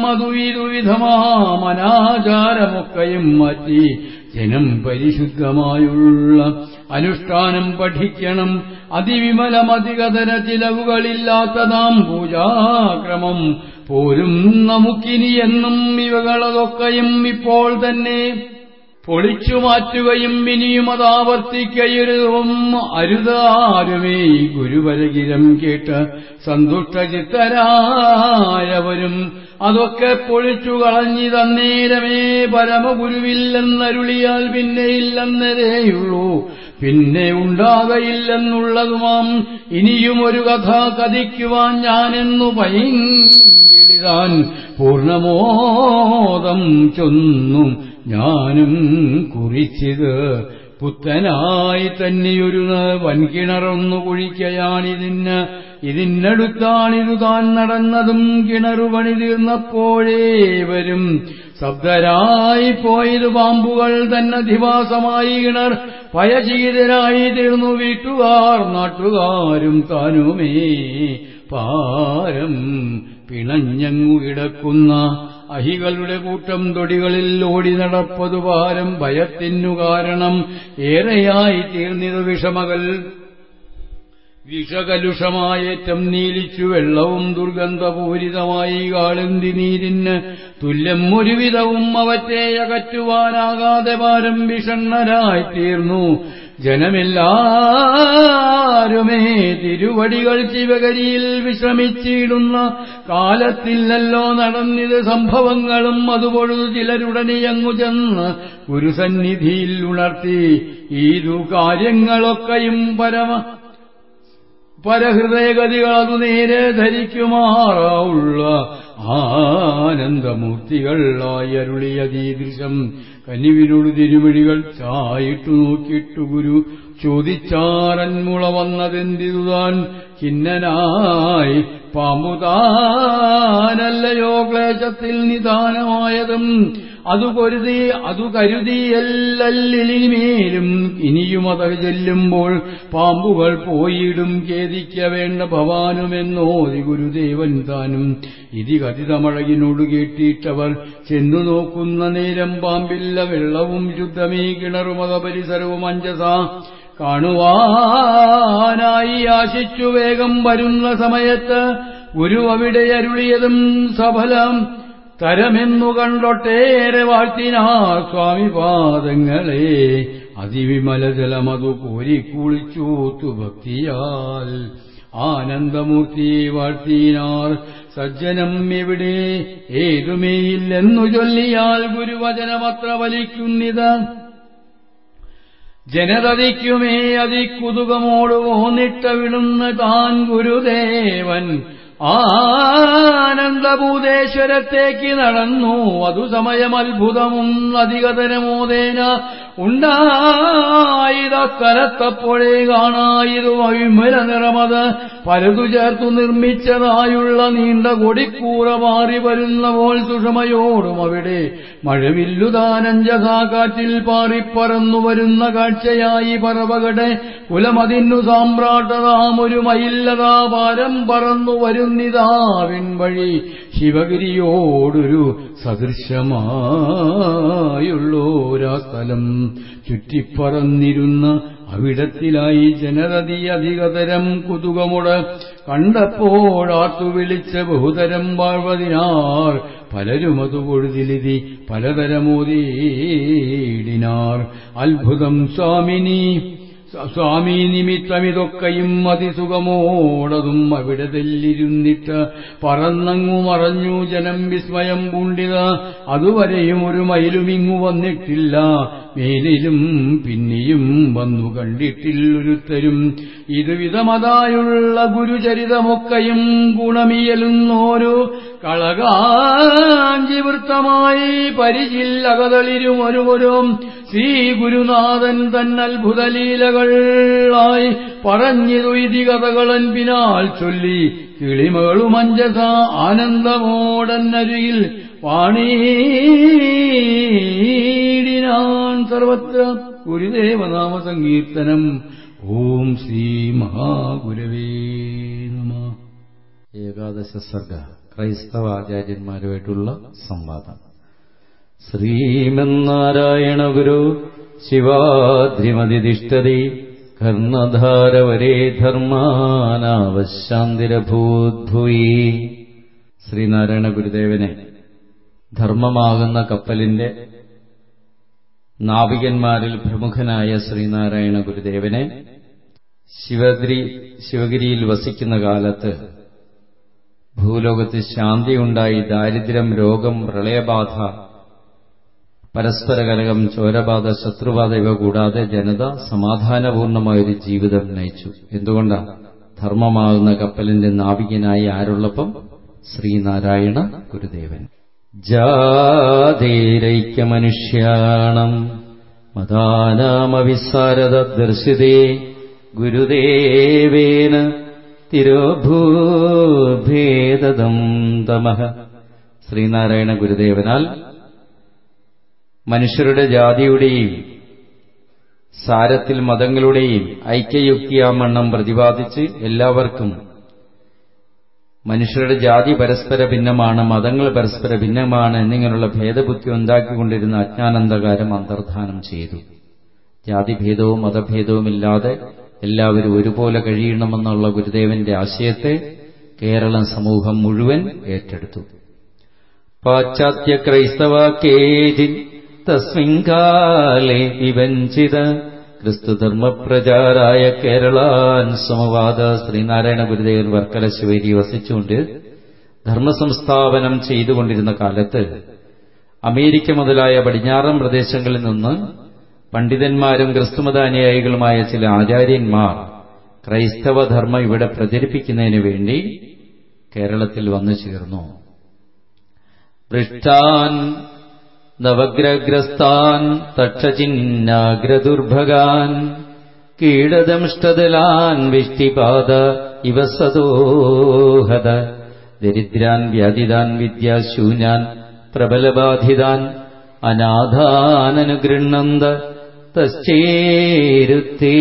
മതുവിധമാമനാചാരമൊക്കെയും മാറ്റി ജനം പരിശുദ്ധമായുള്ള അനുഷ്ഠാനം പഠിക്കണം അതിവിമലമധികതര ചിലവുകളില്ലാത്തതാം പൂജാക്രമം പോരും നമുക്കിനി എന്നും ഇവകളതൊക്കെയും ഇപ്പോൾ തന്നെ പൊളിച്ചു മാറ്റുകയും ഇനിയും അതാവർത്തിക്കരുതും അരുതാരുമേ ഗുരുവരകിരം കേട്ട് സന്തുഷ്ടചിത്തരായവരും അതൊക്കെ പൊളിച്ചു കളഞ്ഞി തന്നേരമേ പരമഗുരുവില്ലെന്നരുളിയാൽ പിന്നെ ഇല്ലെന്നതേയുള്ളൂ പിന്നെ ഉണ്ടാകയില്ലെന്നുള്ളതുമാം ഇനിയും ഒരു കഥ കഥിക്കുവാൻ ഞാനെന്നു പൈങ്കിളിതാൻ പൂർണമോദം ചൊന്നും ഞാനും കുറിച്ചത് പുത്തനായി തന്നെയൊരു വൻകിണറൊന്നു കുഴിക്കയാണിതിന് ഇതിനടുത്താണിതു താൻ നടന്നതും കിണറുപണി തീർന്നപ്പോഴേ വരും ശബ്ദരായി പോയത് പാമ്പുകൾ തന്നധിവാസമായി കിണർ ഭയചീതരായി തീർന്നു വീട്ടുകാർ നാട്ടുകാരും താനുമേ പാരം പിണഞ്ഞങ്ങു കിടക്കുന്ന അഹികളുടെ കൂട്ടം തൊടികളിൽ ഓടി നടപ്പതു പാരം ഭയത്തിനു കാരണം ഏറെയായി തീർന്നിതു വിഷമകൾ വിഷകലുഷമായേറ്റം നീലിച്ചു വെള്ളവും ദുർഗന്ധപൂരിതമായി കാളുന്തി നീരിന് തുല്യം ഒരുവിധവും അവറ്റെ അകറ്റുവാനാകാതെ പാരം വിഷണ്ണരായി തീർന്നു ജനമെല്ലാരുമേ തിരുവടികൾ ശിവകരിയിൽ വിശ്രമിച്ചിടുന്ന കാലത്തില്ലല്ലോ നടന്നിത് സംഭവങ്ങളും അതുപൊഴുതു ചിലരുടനെയങ്ങു ചെന്ന് ഗുരുസന്നിധിയിൽ ഉണർത്തി ഈതു കാര്യങ്ങളൊക്കെയും പരമ പരഹൃദയഗതികൾ അതു നേരെ ധരിക്കുമാറുള്ള ആനന്ദമൂർത്തികളായി അരുളിയതീദൃശം കനിവിനോട് തിരുവഴികൾ ചായിട്ടു നോക്കിയിട്ടു ഗുരു ചോദിച്ചാരന്മുള വന്നതെന്തിതുതാൻ ഖിന്നനായി പാമ്പുതാനല്ലയോ ക്ലേശത്തിൽ നിദാനമായതും അതു കരുതി അതു കരുതിയല്ലിനിമേലും ഇനിയും അത് ചെല്ലുമ്പോൾ പാമ്പുകൾ പോയിടും ഖേദിക്ക വേണ്ട ഭവാനുമെന്നോതി ഗുരുദേവൻ താനും ഇതി കഥിതമഴകിനോട് കേട്ടിട്ടവർ ചെന്നു നോക്കുന്ന നേരം പാമ്പില്ല വെള്ളവും ശുദ്ധമീ കിണറുമത പരിസരവും അഞ്ചസ കാണുവാനായി ആശിച്ചു വേഗം വരുന്ന സമയത്ത് ഗുരു അവിടെ അരുളിയതും സഫലം തരമെന്നു കണ്ടൊട്ടേറെ വാഴ്ത്തിനാർ സ്വാമി പാദങ്ങളെ അതിവിമലജലമതു കോരിക്കുളിച്ചൂത്തു ഭക്തിയാൽ ആനന്ദമൂർത്തിയെ വാഴ്ത്തിനാർ സജ്ജനം എവിടെ ഏതുമേയില്ലെന്നു ചൊല്ലിയാൽ ഗുരുവചനമത്ര വലിക്കുന്നിത് ജനതതിക്കുമേ അതിക്കുതുകമോട് പോന്നിട്ട വിടുന്ന താൻ ഗുരുദേവൻ ആനന്ദഭൂതേശ്വരത്തേക്ക് നടന്നു അതു സമയം അത്ഭുതമും അധികതരമോദേന ഉണ്ടായിത സ്ഥലത്തപ്പോഴേ കാണായിതു വിമല നിറമത് പലതു ചേർത്തു നിർമ്മിച്ചതായുള്ള നീണ്ട കൊടിക്കൂറ മാറി വരുന്നപ്പോൾ സുഷമയോടും അവിടെ മഴവില്ലുതാനഞ്ചസാകാറ്റിൽ പാറിപ്പറന്നു വരുന്ന കാഴ്ചയായി പറവകടെ കുലമതിന്നു സാമ്രാട്ടതാമൊരു മയില്ലതാ പാരം പറന്നു വരുന്നിതാവിൻ വഴി ശിവഗിരിയോടൊരു സദൃശമായുള്ളോരാ സ്ഥലം ചുറ്റിപ്പറന്നിരുന്ന അവിടത്തിലായി ജനതതി അധികതരം കുതുകമുട് കണ്ടപ്പോഴാത്തു വിളിച്ച ബഹുതരം വാഴ്വതിനാർ പലരും അതു പൊഴുതിലിതി പലതരമോദീടിനാർ അത്ഭുതം സ്വാമിനി സ്വാമി നിമിത്തമിതൊക്കെയും അതിസുഖമോടതും അവിടെ തെല്ലിരുന്നിട്ട് പറന്നങ്ങു മറഞ്ഞു ജനം വിസ്മയം പൂണ്ടിത അതുവരെയും ഒരു മയിലുമിങ്ങു വന്നിട്ടില്ല മേലിലും പിന്നെയും വന്നു കണ്ടിട്ടില്ലൊരുത്തരും ഇതുവിധമതായുള്ള ഗുരുചരിതമൊക്കെയും ഗുണമിയലുന്നോരു കളകാഞ്ചിവൃത്തമായി പരിചില്ലകതളിരും ഒരുവരും ശ്രീ ഗുരുനാഥൻ തന്നത്ഭുതലീലകളായി പറഞ്ഞിതു ഇതി കഥകളൻ പിനാൽ ചൊല്ലി കിളിമകളുമഞ്ചസ ആനന്ദമോടന്നരിയിൽ വാണീടിനാൻ സർവത്ര ഗുരുദേവനാമ സങ്കീർത്തനം ഓം ശ്രീ മഹാഗുരവേ നമ ഏകാദശ സർഗ ക്രൈസ്തവ ആചാര്യന്മാരുമായിട്ടുള്ള സംവാദം ശ്രീമന്നാരായണ ഗുരു ശിവാദ്രിമതിഷ്ഠതി കർണധാരവരേ ധർമാനാവശ്യാന്തിരഭൂദ്ഭുയി ശ്രീനാരായണ ഗുരുദേവനെ ധർമ്മമാകുന്ന കപ്പലിന്റെ നാവികന്മാരിൽ പ്രമുഖനായ ശ്രീനാരായണ ഗുരുദേവനെ ശിവഗിരി ശിവഗിരിയിൽ വസിക്കുന്ന കാലത്ത് ഭൂലോകത്ത് ശാന്തിയുണ്ടായി ദാരിദ്ര്യം രോഗം പ്രളയബാധ പരസ്പര കലകം ചോരബാധ ശത്രുബാധ ഇവ കൂടാതെ ജനത സമാധാനപൂർണമായൊരു ജീവിതം നയിച്ചു എന്തുകൊണ്ടാണ് ധർമ്മമാകുന്ന കപ്പലിന്റെ നാവികനായി ആരുള്ളപ്പം ശ്രീനാരായണ ഗുരുദേവൻ ജാതേരൈക്യമനുഷ്യാണം മതാനാമവിസാരത ദർശിതേ ഗുരുദേവേന തിരോഭൂഭേദം തമഃ ശ്രീനാരായണ ഗുരുദേവനാൽ മനുഷ്യരുടെ ജാതിയുടെയും സാരത്തിൽ മതങ്ങളുടെയും ഐക്യയുക്തിയാമണ്ണം പ്രതിപാദിച്ച് എല്ലാവർക്കും മനുഷ്യരുടെ ജാതി പരസ്പര ഭിന്നമാണ് മതങ്ങൾ പരസ്പര ഭിന്നമാണ് എന്നിങ്ങനെയുള്ള ഭേദബുദ്ധി ഉണ്ടാക്കിക്കൊണ്ടിരുന്ന അജ്ഞാനന്ധകാരം അന്തർധാനം ചെയ്തു ജാതിഭേദവും മതഭേദവുമില്ലാതെ എല്ലാവരും ഒരുപോലെ കഴിയണമെന്നുള്ള ഗുരുദേവന്റെ ആശയത്തെ കേരള സമൂഹം മുഴുവൻ ഏറ്റെടുത്തു പാശ്ചാത്യ ക്രൈസ്തവ കേജിൻ തസ്മിൻകാലേ വിവഞ്ചിത ക്രിസ്തുധർമ്മപ്രചാരായ കേരളാൻ സമവാദ ശ്രീനാരായണ ഗുരുദേവൻ വർക്കല ശിവേരി വസിച്ചുകൊണ്ട് ധർമ്മസംസ്ഥാപനം ചെയ്തുകൊണ്ടിരുന്ന കാലത്ത് അമേരിക്ക മുതലായ പടിഞ്ഞാറൻ പ്രദേശങ്ങളിൽ നിന്ന് പണ്ഡിതന്മാരും ക്രിസ്തുമതാനുയായികളുമായ ചില ആചാര്യന്മാർ ക്രൈസ്തവ ധർമ്മം ഇവിടെ പ്രചരിപ്പിക്കുന്നതിന് വേണ്ടി കേരളത്തിൽ വന്നു ചേർന്നു പൃഷ്ടാൻ നവഗ്രഗ്രസ്താൻ തക്ഷചിന്നാഗ്രദുർഭഗാൻ കീടദംഷ്ടദലാൻ വിഷ്ടിപാദ ഇവ സദോഹത ദരിദ്രാൻ വ്യാധിതാൻ വിദ്യാശൂന്യാൻ പ്രബലബാധിതാൻ അനാഥാനനുഗൃണ്ണന്ത തശ്ചേരുത്തേ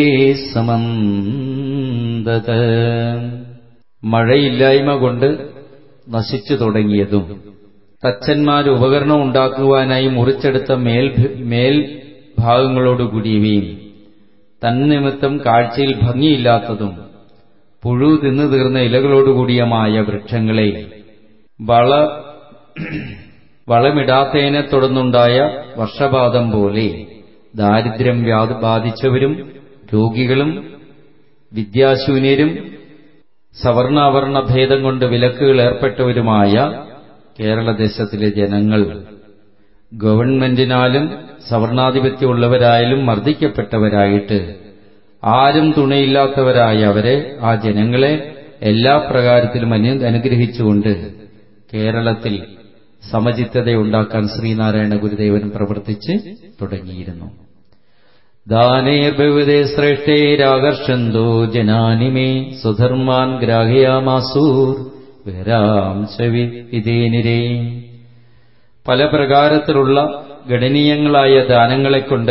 സമന്തത മഴയില്ലായ്മ കൊണ്ട് നശിച്ചു തുടങ്ങിയതും തച്ചന്മാർ ഉപകരണം ഉണ്ടാക്കുവാനായി മുറിച്ചെടുത്ത മേൽ മേൽഭാഗങ്ങളോടുകൂടിയവയും തന്നിമിത്തം കാഴ്ചയിൽ ഭംഗിയില്ലാത്തതും പുഴു തിന്നു തീർന്ന ഇലകളോടുകൂടിയമായ വൃക്ഷങ്ങളെ വള വളമിടാത്തതിനെ തുടർന്നുണ്ടായ വർഷപാതം പോലെ ദാരിദ്ര്യം ബാധിച്ചവരും രോഗികളും വിദ്യാശൂന്യരും സവർണാവർണ ഭേദം കൊണ്ട് വിലക്കുകൾ ഏർപ്പെട്ടവരുമായ കേരളദേശത്തിലെ ജനങ്ങൾ ഗവൺമെന്റിനാലും സവർണാധിപത്യമുള്ളവരായാലും മർദ്ദിക്കപ്പെട്ടവരായിട്ട് ആരും തുണയില്ലാത്തവരായ അവരെ ആ ജനങ്ങളെ എല്ലാ പ്രകാരത്തിലും അനുഗ്രഹിച്ചുകൊണ്ട് കേരളത്തിൽ സമചിത്തതയുണ്ടാക്കാൻ ശ്രീനാരായണ ഗുരുദേവൻ പ്രവർത്തിച്ച് തുടങ്ങിയിരുന്നു ദാനേർഭവതേ ശ്രേഷ്ഠേരാകർഷന്തോ ജനാനിമേ സുധർമാൻ ഗ്രാഹയാമാസൂർ വരാം ചവി ഇതേനിരേ പല പ്രകാരത്തിലുള്ള ഗണനീയങ്ങളായ ദാനങ്ങളെക്കൊണ്ട്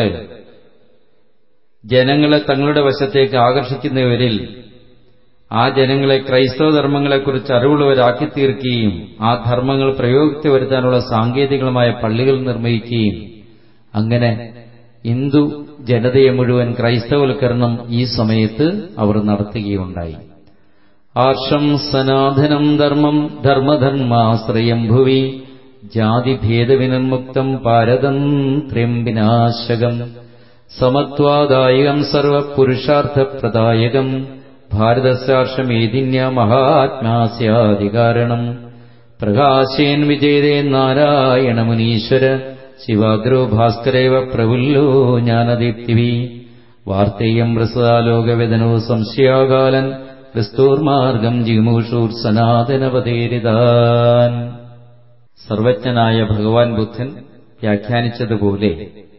ജനങ്ങളെ തങ്ങളുടെ വശത്തേക്ക് ആകർഷിക്കുന്നവരിൽ ആ ജനങ്ങളെ ക്രൈസ്തവ ധർമ്മങ്ങളെക്കുറിച്ച് അറിവുള്ളവരാക്കി തീർക്കുകയും ആ ധർമ്മങ്ങൾ പ്രയോഗത്തിൽ വരുത്താനുള്ള സാങ്കേതികമായ പള്ളികൾ നിർമ്മിക്കുകയും അങ്ങനെ ഹിന്ദു ജനതയെ മുഴുവൻ ക്രൈസ്തവൽക്കരണം ഈ സമയത്ത് അവർ നടത്തുകയുണ്ടായി ആർഷം സനാതനം ധർമ്മം ധർമ്മധർമാശ്രയം ഭുവി ജാതിഭേദവിനിർമുക്തം പാരതന്ത്ര്യം വിനാശകം സമത്വാദായകം സർവപുരുഷാർത്ഥപ്രദായകം ഭാരതസാർഷമേദിന്യ മഹാത്മാസ്യാധികാരണം പ്രകാശേൻ വിജയതേ നാരായണമുനീശ്വര ശിവാഗ്രോ ഭാസ്കരേവ പ്രഫുല്ലോ ജ്ഞാനദീപ്തിവി വാർത്തേയം പ്രസദാലോകവേദനോ സംശയാകാലൻ ക്രിസ്തോർമാർഗം ജിമുഷൂർ സനാതനപതേരിതാൻ സർവജ്ഞനായ ഭഗവാൻ ബുദ്ധൻ വ്യാഖ്യാനിച്ചതുപോലെ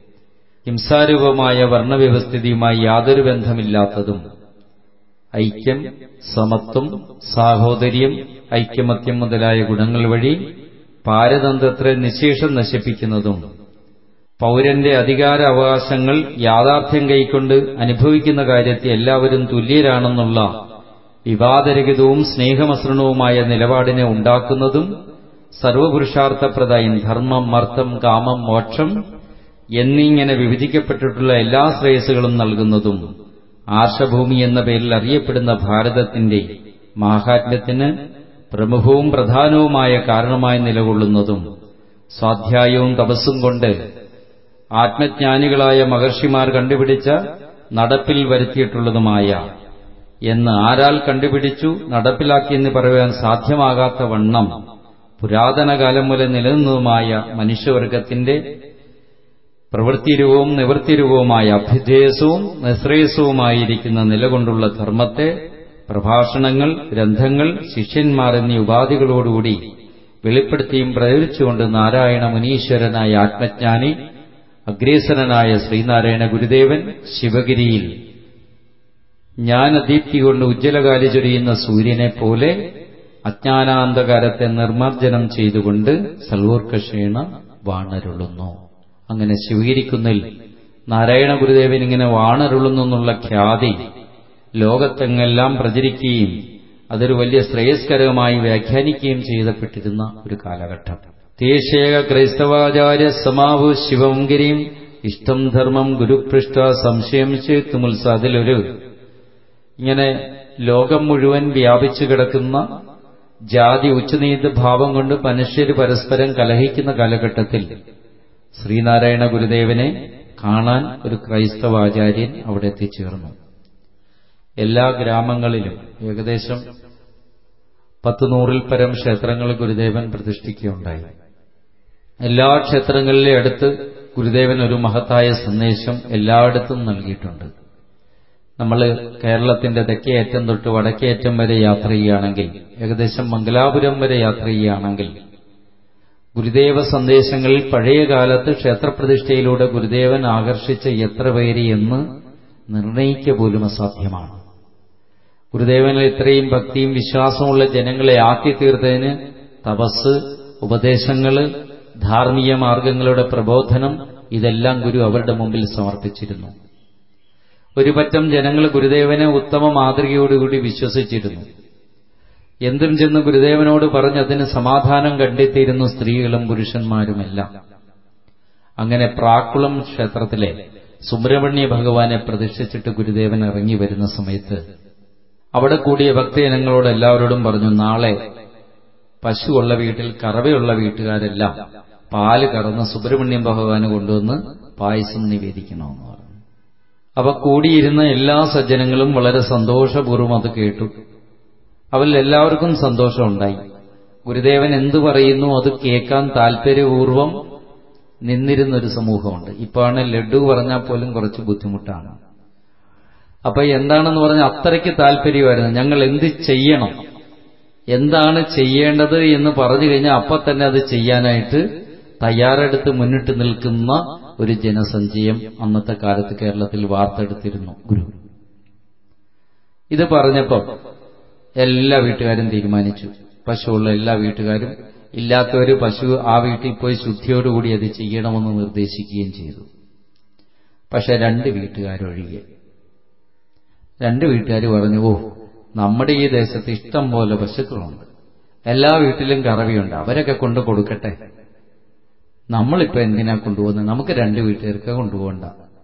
ഹിംസാരൂപമായ വർണ്ണവ്യവസ്ഥിതിയുമായി യാതൊരു ബന്ധമില്ലാത്തതും ഐക്യം സമത്വം സാഹോദര്യം ഐക്യമത്യം മുതലായ ഗുണങ്ങൾ വഴി പാരതന്ത്രത്തെ നിശേഷം നശിപ്പിക്കുന്നതും പൗരന്റെ അധികാര അവകാശങ്ങൾ യാഥാർത്ഥ്യം കൈക്കൊണ്ട് അനുഭവിക്കുന്ന കാര്യത്തിൽ എല്ലാവരും തുല്യരാണെന്നുള്ള വിവാദരഹിതവും സ്നേഹമസൃണവുമായ നിലപാടിനെ ഉണ്ടാക്കുന്നതും സർവപുരുഷാർത്ഥപ്രദായം ധർമ്മം മർത്തം കാമം മോക്ഷം എന്നിങ്ങനെ വിഭജിക്കപ്പെട്ടിട്ടുള്ള എല്ലാ ശ്രേയസ്സുകളും നൽകുന്നതും ആർഷഭൂമി എന്ന പേരിൽ അറിയപ്പെടുന്ന ഭാരതത്തിന്റെ മാഹാത്മ്യത്തിന് പ്രമുഖവും പ്രധാനവുമായ കാരണമായി നിലകൊള്ളുന്നതും സ്വാധ്യായവും തപസ്സും കൊണ്ട് ആത്മജ്ഞാനികളായ മഹർഷിമാർ കണ്ടുപിടിച്ച നടപ്പിൽ വരുത്തിയിട്ടുള്ളതുമായ എന്ന് ആരാൽ കണ്ടുപിടിച്ചു നടപ്പിലാക്കിയെന്ന് പറയുവാൻ സാധ്യമാകാത്ത വണ്ണം പുരാതന കാലം മുതൽ നിലനിന്നതുമായ മനുഷ്യവർഗത്തിന്റെ പ്രവൃത്തിരൂപവും നിവൃത്തിരൂപവുമായ അഭ്യുദയസവും നിശ്രേയസവുമായിരിക്കുന്ന നിലകൊണ്ടുള്ള ധർമ്മത്തെ പ്രഭാഷണങ്ങൾ ഗ്രന്ഥങ്ങൾ ശിഷ്യന്മാർ എന്നീ ഉപാധികളോടുകൂടി വെളിപ്പെടുത്തിയും പ്രചരിച്ചുകൊണ്ട് നാരായണ മുനീശ്വരനായ ആത്മജ്ഞാനി അഗ്രേസരനായ ശ്രീനാരായണ ഗുരുദേവൻ ശിവഗിരിയിൽ ജ്ഞാനദീപ്തി കൊണ്ട് ഉജ്ജ്വലകാലി ചൊരിയുന്ന സൂര്യനെ പോലെ അജ്ഞാനാന്തകാരത്തെ നിർമാർജനം ചെയ്തുകൊണ്ട് സൽവോർക്കഷേണ വാണരുളുന്നു അങ്ങനെ ശിവഗിരിക്കുന്നിൽ നാരായണ ഗുരുദേവൻ ഇങ്ങനെ വാണരുളുന്നു എന്നുള്ള ഖ്യാതി ലോകത്തെങ്ങെല്ലാം പ്രചരിക്കുകയും അതൊരു വലിയ ശ്രേയസ്കരമായി വ്യാഖ്യാനിക്കുകയും ചെയ്തപ്പെട്ടിരുന്ന ഒരു കാലഘട്ടം തേശേക ക്രൈസ്തവാചാര്യ സമാവു ശിവംഗിരിയും ഇഷ്ടം ധർമ്മം ഗുരുപൃഷ്ട സംശയം ചേത്തുമുത്സ അതിലൊരു ഇങ്ങനെ ലോകം മുഴുവൻ വ്യാപിച്ചു കിടക്കുന്ന ജാതി ഉച്ചനീത ഭാവം കൊണ്ട് മനുഷ്യർ പരസ്പരം കലഹിക്കുന്ന കാലഘട്ടത്തിൽ ശ്രീനാരായണ ഗുരുദേവനെ കാണാൻ ഒരു ക്രൈസ്തവാചാര്യൻ അവിടെ എത്തിച്ചേർന്നു എല്ലാ ഗ്രാമങ്ങളിലും ഏകദേശം പത്ത് നൂറിൽ പരം ക്ഷേത്രങ്ങൾ ഗുരുദേവൻ പ്രതിഷ്ഠിക്കുകയുണ്ടായി എല്ലാ ക്ഷേത്രങ്ങളിലെ അടുത്ത് ഗുരുദേവൻ ഒരു മഹത്തായ സന്ദേശം എല്ലായിടത്തും നൽകിയിട്ടുണ്ട് നമ്മൾ കേരളത്തിന്റെ തെക്കേ അറ്റം തൊട്ട് വടക്കേ അറ്റം വരെ യാത്ര ചെയ്യുകയാണെങ്കിൽ ഏകദേശം മംഗലാപുരം വരെ യാത്ര ചെയ്യുകയാണെങ്കിൽ ഗുരുദേവ സന്ദേശങ്ങളിൽ പഴയ കാലത്ത് ക്ഷേത്രപ്രതിഷ്ഠയിലൂടെ ഗുരുദേവൻ ആകർഷിച്ച എത്ര പേര് എന്ന് നിർണയിക്കുക പോലും അസാധ്യമാണ് ഗുരുദേവനിൽ ഇത്രയും ഭക്തിയും വിശ്വാസമുള്ള ജനങ്ങളെ ആക്കി തീർത്തതിന് തപസ് ഉപദേശങ്ങള് ധാർമ്മിക മാർഗങ്ങളുടെ പ്രബോധനം ഇതെല്ലാം ഗുരു അവരുടെ മുമ്പിൽ സമർപ്പിച്ചിരുന്നു ഒരു പറ്റം ജനങ്ങൾ ഗുരുദേവനെ ഉത്തമ മാതൃകയോടുകൂടി വിശ്വസിച്ചിരുന്നു എന്തും ചെന്ന് ഗുരുദേവനോട് പറഞ്ഞ് അതിന് സമാധാനം കണ്ടെത്തിയിരുന്നു സ്ത്രീകളും പുരുഷന്മാരുമെല്ലാം അങ്ങനെ പ്രാക്കുളം ക്ഷേത്രത്തിലെ സുബ്രഹ്മണ്യ ഭഗവാനെ പ്രതിഷ്ഠിച്ചിട്ട് ഗുരുദേവൻ ഇറങ്ങി വരുന്ന സമയത്ത് അവിടെ കൂടിയ ഭക്തജനങ്ങളോട് എല്ലാവരോടും പറഞ്ഞു നാളെ പശുവുള്ള വീട്ടിൽ കറവയുള്ള വീട്ടുകാരെല്ലാം പാല് കറന്ന് സുബ്രഹ്മണ്യം ഭഗവാന് കൊണ്ടുവന്ന് പായസം നിവേദിക്കണമെന്ന് പറഞ്ഞു അപ്പൊ കൂടിയിരുന്ന എല്ലാ സജ്ജനങ്ങളും വളരെ സന്തോഷപൂർവ്വം അത് കേട്ടു അവരിൽ എല്ലാവർക്കും സന്തോഷമുണ്ടായി ഗുരുദേവൻ എന്തു പറയുന്നു അത് കേൾക്കാൻ താല്പര്യപൂർവ്വം നിന്നിരുന്നൊരു സമൂഹമുണ്ട് ഇപ്പാണ് ലഡു പറഞ്ഞാൽ പോലും കുറച്ച് ബുദ്ധിമുട്ടാണ് അപ്പൊ എന്താണെന്ന് പറഞ്ഞാൽ അത്രയ്ക്ക് താല്പര്യമായിരുന്നു ഞങ്ങൾ എന്ത് ചെയ്യണം എന്താണ് ചെയ്യേണ്ടത് എന്ന് പറഞ്ഞു കഴിഞ്ഞാൽ അപ്പൊ തന്നെ അത് ചെയ്യാനായിട്ട് തയ്യാറെടുത്ത് മുന്നിട്ട് നിൽക്കുന്ന ഒരു ജനസഞ്ചയം അന്നത്തെ കാലത്ത് കേരളത്തിൽ വാർത്തെടുത്തിരുന്നു ഗുരു ഇത് പറഞ്ഞപ്പോൾ എല്ലാ വീട്ടുകാരും തീരുമാനിച്ചു പശുവുള്ള എല്ലാ വീട്ടുകാരും ഇല്ലാത്തവര് പശു ആ വീട്ടിൽ പോയി ശുദ്ധിയോടുകൂടി അത് ചെയ്യണമെന്ന് നിർദ്ദേശിക്കുകയും ചെയ്തു പക്ഷെ രണ്ട് വീട്ടുകാരൊഴികെ രണ്ട് വീട്ടുകാർ പറഞ്ഞു ഓ നമ്മുടെ ഈ ദേശത്ത് ഇഷ്ടം പോലെ പശുക്കളുണ്ട് എല്ലാ വീട്ടിലും കറവിയുണ്ട് അവരൊക്കെ കൊണ്ട് കൊടുക്കട്ടെ നമ്മളിപ്പോ എന്തിനാ കൊണ്ടുപോകുന്നത് നമുക്ക് രണ്ട് വീട്ടുകാർക്ക് കൊണ്ടുപോകണ്ട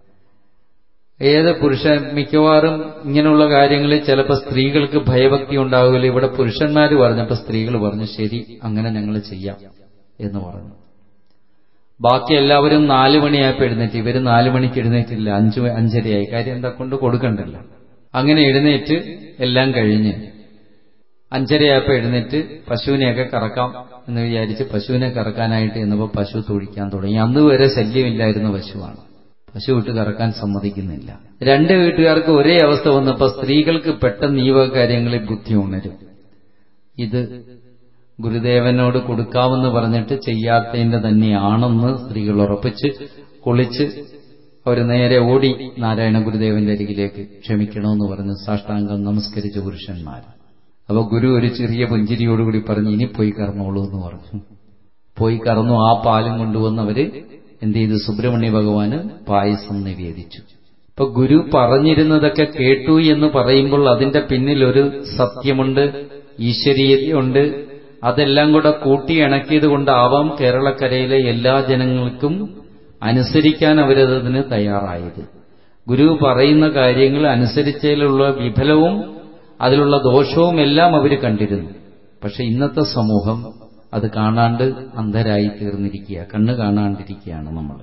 ഏത് പുരുഷ മിക്കവാറും ഇങ്ങനെയുള്ള കാര്യങ്ങളിൽ ചിലപ്പോൾ സ്ത്രീകൾക്ക് ഭയഭക്തി ഉണ്ടാവില്ല ഇവിടെ പുരുഷന്മാർ പറഞ്ഞപ്പോൾ സ്ത്രീകൾ പറഞ്ഞു ശരി അങ്ങനെ ഞങ്ങൾ ചെയ്യാം എന്ന് പറഞ്ഞു ബാക്കി എല്ലാവരും നാലു മണിയായപ്പോൾ എഴുന്നേറ്റ് ഇവര് നാലു മണിക്ക് എഴുന്നേറ്റില്ല അഞ്ചു അഞ്ചരയായി കാര്യം എന്താ കൊണ്ട് കൊടുക്കണ്ടല്ലോ അങ്ങനെ എഴുന്നേറ്റ് എല്ലാം കഴിഞ്ഞ് അഞ്ചരയായപ്പോൾ എഴുന്നേറ്റ് പശുവിനെയൊക്കെ കറക്കാം എന്ന് വിചാരിച്ച് പശുവിനെ കറക്കാനായിട്ട് എന്നപ്പോൾ പശു തൊഴിക്കാൻ തുടങ്ങി അന്ന് വരെ ശല്യമില്ലായിരുന്ന പശുവാണ് പശു വിട്ട് കറക്കാൻ സമ്മതിക്കുന്നില്ല രണ്ട് വീട്ടുകാർക്ക് ഒരേ അവസ്ഥ വന്നപ്പോൾ സ്ത്രീകൾക്ക് പെട്ടെന്ന് ഈ വക കാര്യങ്ങളിൽ ബുദ്ധി ഉണരും ഇത് ഗുരുദേവനോട് കൊടുക്കാമെന്ന് പറഞ്ഞിട്ട് ചെയ്യാത്തതിന്റെ തന്നെയാണെന്ന് സ്ത്രീകൾ ഉറപ്പിച്ച് കുളിച്ച് അവർ നേരെ ഓടി നാരായണ ഗുരുദേവന്റെ അരികിലേക്ക് ക്ഷമിക്കണമെന്ന് പറഞ്ഞ് സാഷ്ടാംഗം നമസ്കരിച്ച പുരുഷന്മാർ അപ്പൊ ഗുരു ഒരു ചെറിയ പുഞ്ചിരിയോടുകൂടി പറഞ്ഞു ഇനി പോയി കറന്നോളൂ എന്ന് പറഞ്ഞു പോയി കറന്നു ആ പാലും കൊണ്ടുവന്നവര് എന്ത് ചെയ്തു സുബ്രഹ്മണ്യ ഭഗവാന് പായസം നിവേദിച്ചു ഇപ്പൊ ഗുരു പറഞ്ഞിരുന്നതൊക്കെ കേട്ടു എന്ന് പറയുമ്പോൾ അതിന്റെ പിന്നിൽ ഒരു സത്യമുണ്ട് ഈശ്വരീയതയുണ്ട് അതെല്ലാം കൂടെ കൂട്ടിയിണക്കിയത് കൊണ്ടാവാം കേരളക്കരയിലെ എല്ലാ ജനങ്ങൾക്കും അനുസരിക്കാൻ അവരതിന് തയ്യാറായത് ഗുരു പറയുന്ന കാര്യങ്ങൾ അനുസരിച്ചതിലുള്ള വിഫലവും അതിലുള്ള ദോഷവും എല്ലാം അവർ കണ്ടിരുന്നു പക്ഷെ ഇന്നത്തെ സമൂഹം അത് കാണാണ്ട് അന്ധരായി തീർന്നിരിക്കുക കണ്ണ് കാണാണ്ടിരിക്കുകയാണ് നമ്മൾ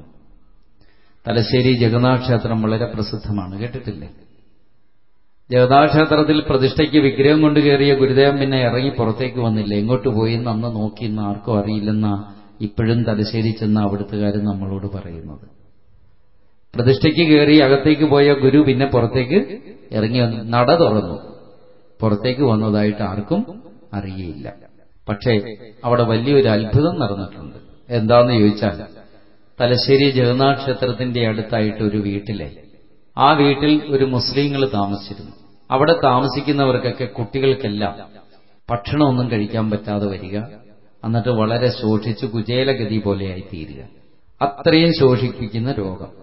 തലശ്ശേരി ജഗന്നാഥ ക്ഷേത്രം വളരെ പ്രസിദ്ധമാണ് കേട്ടിട്ടില്ലേ ജഗന്നാഥ ക്ഷേത്രത്തിൽ പ്രതിഷ്ഠയ്ക്ക് വിഗ്രഹം കൊണ്ട് കയറിയ ഗുരുദേവൻ പിന്നെ ഇറങ്ങി പുറത്തേക്ക് വന്നില്ല എങ്ങോട്ട് പോയി അന്ന് നോക്കി എന്ന് ആർക്കും അറിയില്ലെന്ന ഇപ്പോഴും തലശ്ശേരി ചെന്ന അവിടുത്തുകാർ നമ്മളോട് പറയുന്നത് പ്രതിഷ്ഠയ്ക്ക് കയറി അകത്തേക്ക് പോയ ഗുരു പിന്നെ പുറത്തേക്ക് ഇറങ്ങി വന്നു നട തുറന്നു പുറത്തേക്ക് വന്നതായിട്ട് ആർക്കും അറിയയില്ല പക്ഷേ അവിടെ വലിയൊരു അത്ഭുതം നടന്നിട്ടുണ്ട് എന്താന്ന് ചോദിച്ചാൽ തലശ്ശേരി ജഗന്നാഥ ക്ഷേത്രത്തിന്റെ അടുത്തായിട്ട് ഒരു വീട്ടിലെ ആ വീട്ടിൽ ഒരു മുസ്ലിങ്ങൾ താമസിച്ചിരുന്നു അവിടെ താമസിക്കുന്നവർക്കൊക്കെ കുട്ടികൾക്കെല്ലാം ഭക്ഷണമൊന്നും കഴിക്കാൻ പറ്റാതെ വരിക എന്നിട്ട് വളരെ ശോഷിച്ച് കുചേലഗതി പോലെയായി തീരുക അത്രയും ശോഷിപ്പിക്കുന്ന രോഗം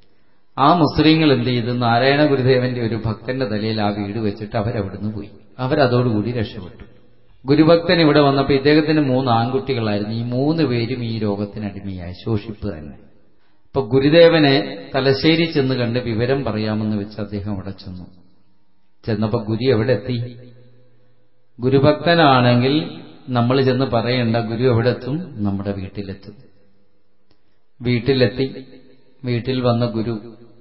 ആ മുസ്ലിങ്ങൾ എന്ത് ചെയ്തു നാരായണ ഗുരുദേവന്റെ ഒരു ഭക്തന്റെ തലയിൽ ആ വീട് വെച്ചിട്ട് അവരവിടുന്ന് പോയി അവരതോടുകൂടി രക്ഷപ്പെട്ടു ഗുരുഭക്തൻ ഇവിടെ വന്നപ്പോൾ ഇദ്ദേഹത്തിന് മൂന്ന് ആൺകുട്ടികളായിരുന്നു ഈ മൂന്ന് പേരും ഈ രോഗത്തിന് അടിമയായി ശോഷിപ്പ് തന്നെ ഇപ്പൊ ഗുരുദേവനെ തലശ്ശേരി ചെന്ന് കണ്ട് വിവരം പറയാമെന്ന് വെച്ച് അദ്ദേഹം അവിടെ ചെന്നു ചെന്നപ്പോ ഗുരു എവിടെ എത്തി ഗുരുഭക്തനാണെങ്കിൽ നമ്മൾ ചെന്ന് പറയേണ്ട ഗുരു എവിടെ എത്തും നമ്മുടെ വീട്ടിലെത്തും വീട്ടിലെത്തി വീട്ടിൽ വന്ന ഗുരു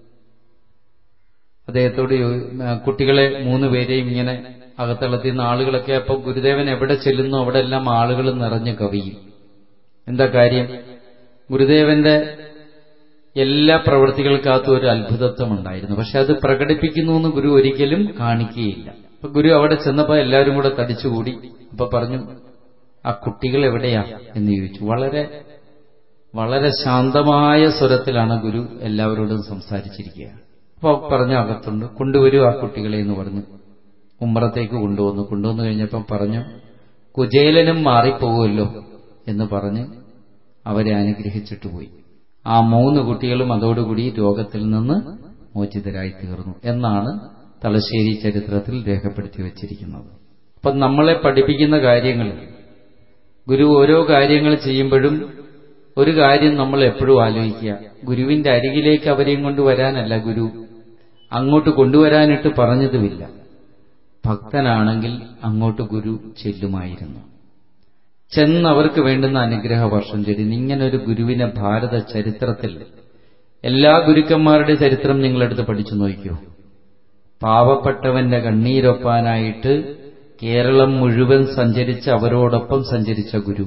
അദ്ദേഹത്തോട് കുട്ടികളെ മൂന്ന് പേരെയും ഇങ്ങനെ അകത്തളത്തിന്ന് ആളുകളൊക്കെ അപ്പൊ ഗുരുദേവൻ എവിടെ ചെല്ലുന്നു അവിടെ എല്ലാം ആളുകൾ നിറഞ്ഞു കവിയും എന്താ കാര്യം ഗുരുദേവന്റെ എല്ലാ പ്രവൃത്തികൾക്കകത്തും ഒരു അത്ഭുതത്വം ഉണ്ടായിരുന്നു പക്ഷെ അത് പ്രകടിപ്പിക്കുന്നു എന്ന് ഗുരു ഒരിക്കലും കാണിക്കുകയില്ല അപ്പൊ ഗുരു അവിടെ ചെന്നപ്പോ എല്ലാവരും കൂടെ തടിച്ചുകൂടി അപ്പൊ പറഞ്ഞു ആ കുട്ടികൾ എവിടെയാ എന്ന് ചോദിച്ചു വളരെ വളരെ ശാന്തമായ സ്വരത്തിലാണ് ഗുരു എല്ലാവരോടും സംസാരിച്ചിരിക്കുക അപ്പൊ പറഞ്ഞു അകത്തുണ്ട് കൊണ്ടുവരൂ ആ കുട്ടികളെ എന്ന് പറഞ്ഞു ഉമ്മറത്തേക്ക് കൊണ്ടുവന്നു കൊണ്ടുവന്നു കഴിഞ്ഞപ്പം പറഞ്ഞു കുചേലനും മാറിപ്പോകുമല്ലോ എന്ന് പറഞ്ഞ് അവരെ അനുഗ്രഹിച്ചിട്ട് പോയി ആ മൂന്ന് കുട്ടികളും അതോടുകൂടി രോഗത്തിൽ നിന്ന് മോചിതരായി തീർന്നു എന്നാണ് തലശ്ശേരി ചരിത്രത്തിൽ രേഖപ്പെടുത്തി വച്ചിരിക്കുന്നത് അപ്പം നമ്മളെ പഠിപ്പിക്കുന്ന കാര്യങ്ങൾ ഗുരു ഓരോ കാര്യങ്ങൾ ചെയ്യുമ്പോഴും ഒരു കാര്യം നമ്മൾ എപ്പോഴും ആലോചിക്കുക ഗുരുവിന്റെ അരികിലേക്ക് അവരെയും കൊണ്ട് വരാനല്ല ഗുരു അങ്ങോട്ട് കൊണ്ടുവരാനിട്ട് പറഞ്ഞതുമില്ല ഭക്തനാണെങ്കിൽ അങ്ങോട്ട് ഗുരു ചെല്ലുമായിരുന്നു ചെന്ന് അവർക്ക് വേണ്ടുന്ന അനുഗ്രഹ വർഷം ചെല്ലുന്നു ഇങ്ങനൊരു ഗുരുവിനെ ഭാരത ചരിത്രത്തിൽ എല്ലാ ഗുരുക്കന്മാരുടെ ചരിത്രം നിങ്ങളെടുത്ത് പഠിച്ചു നോക്കിയോ പാവപ്പെട്ടവന്റെ കണ്ണീരൊപ്പാനായിട്ട് കേരളം മുഴുവൻ സഞ്ചരിച്ച് അവരോടൊപ്പം സഞ്ചരിച്ച ഗുരു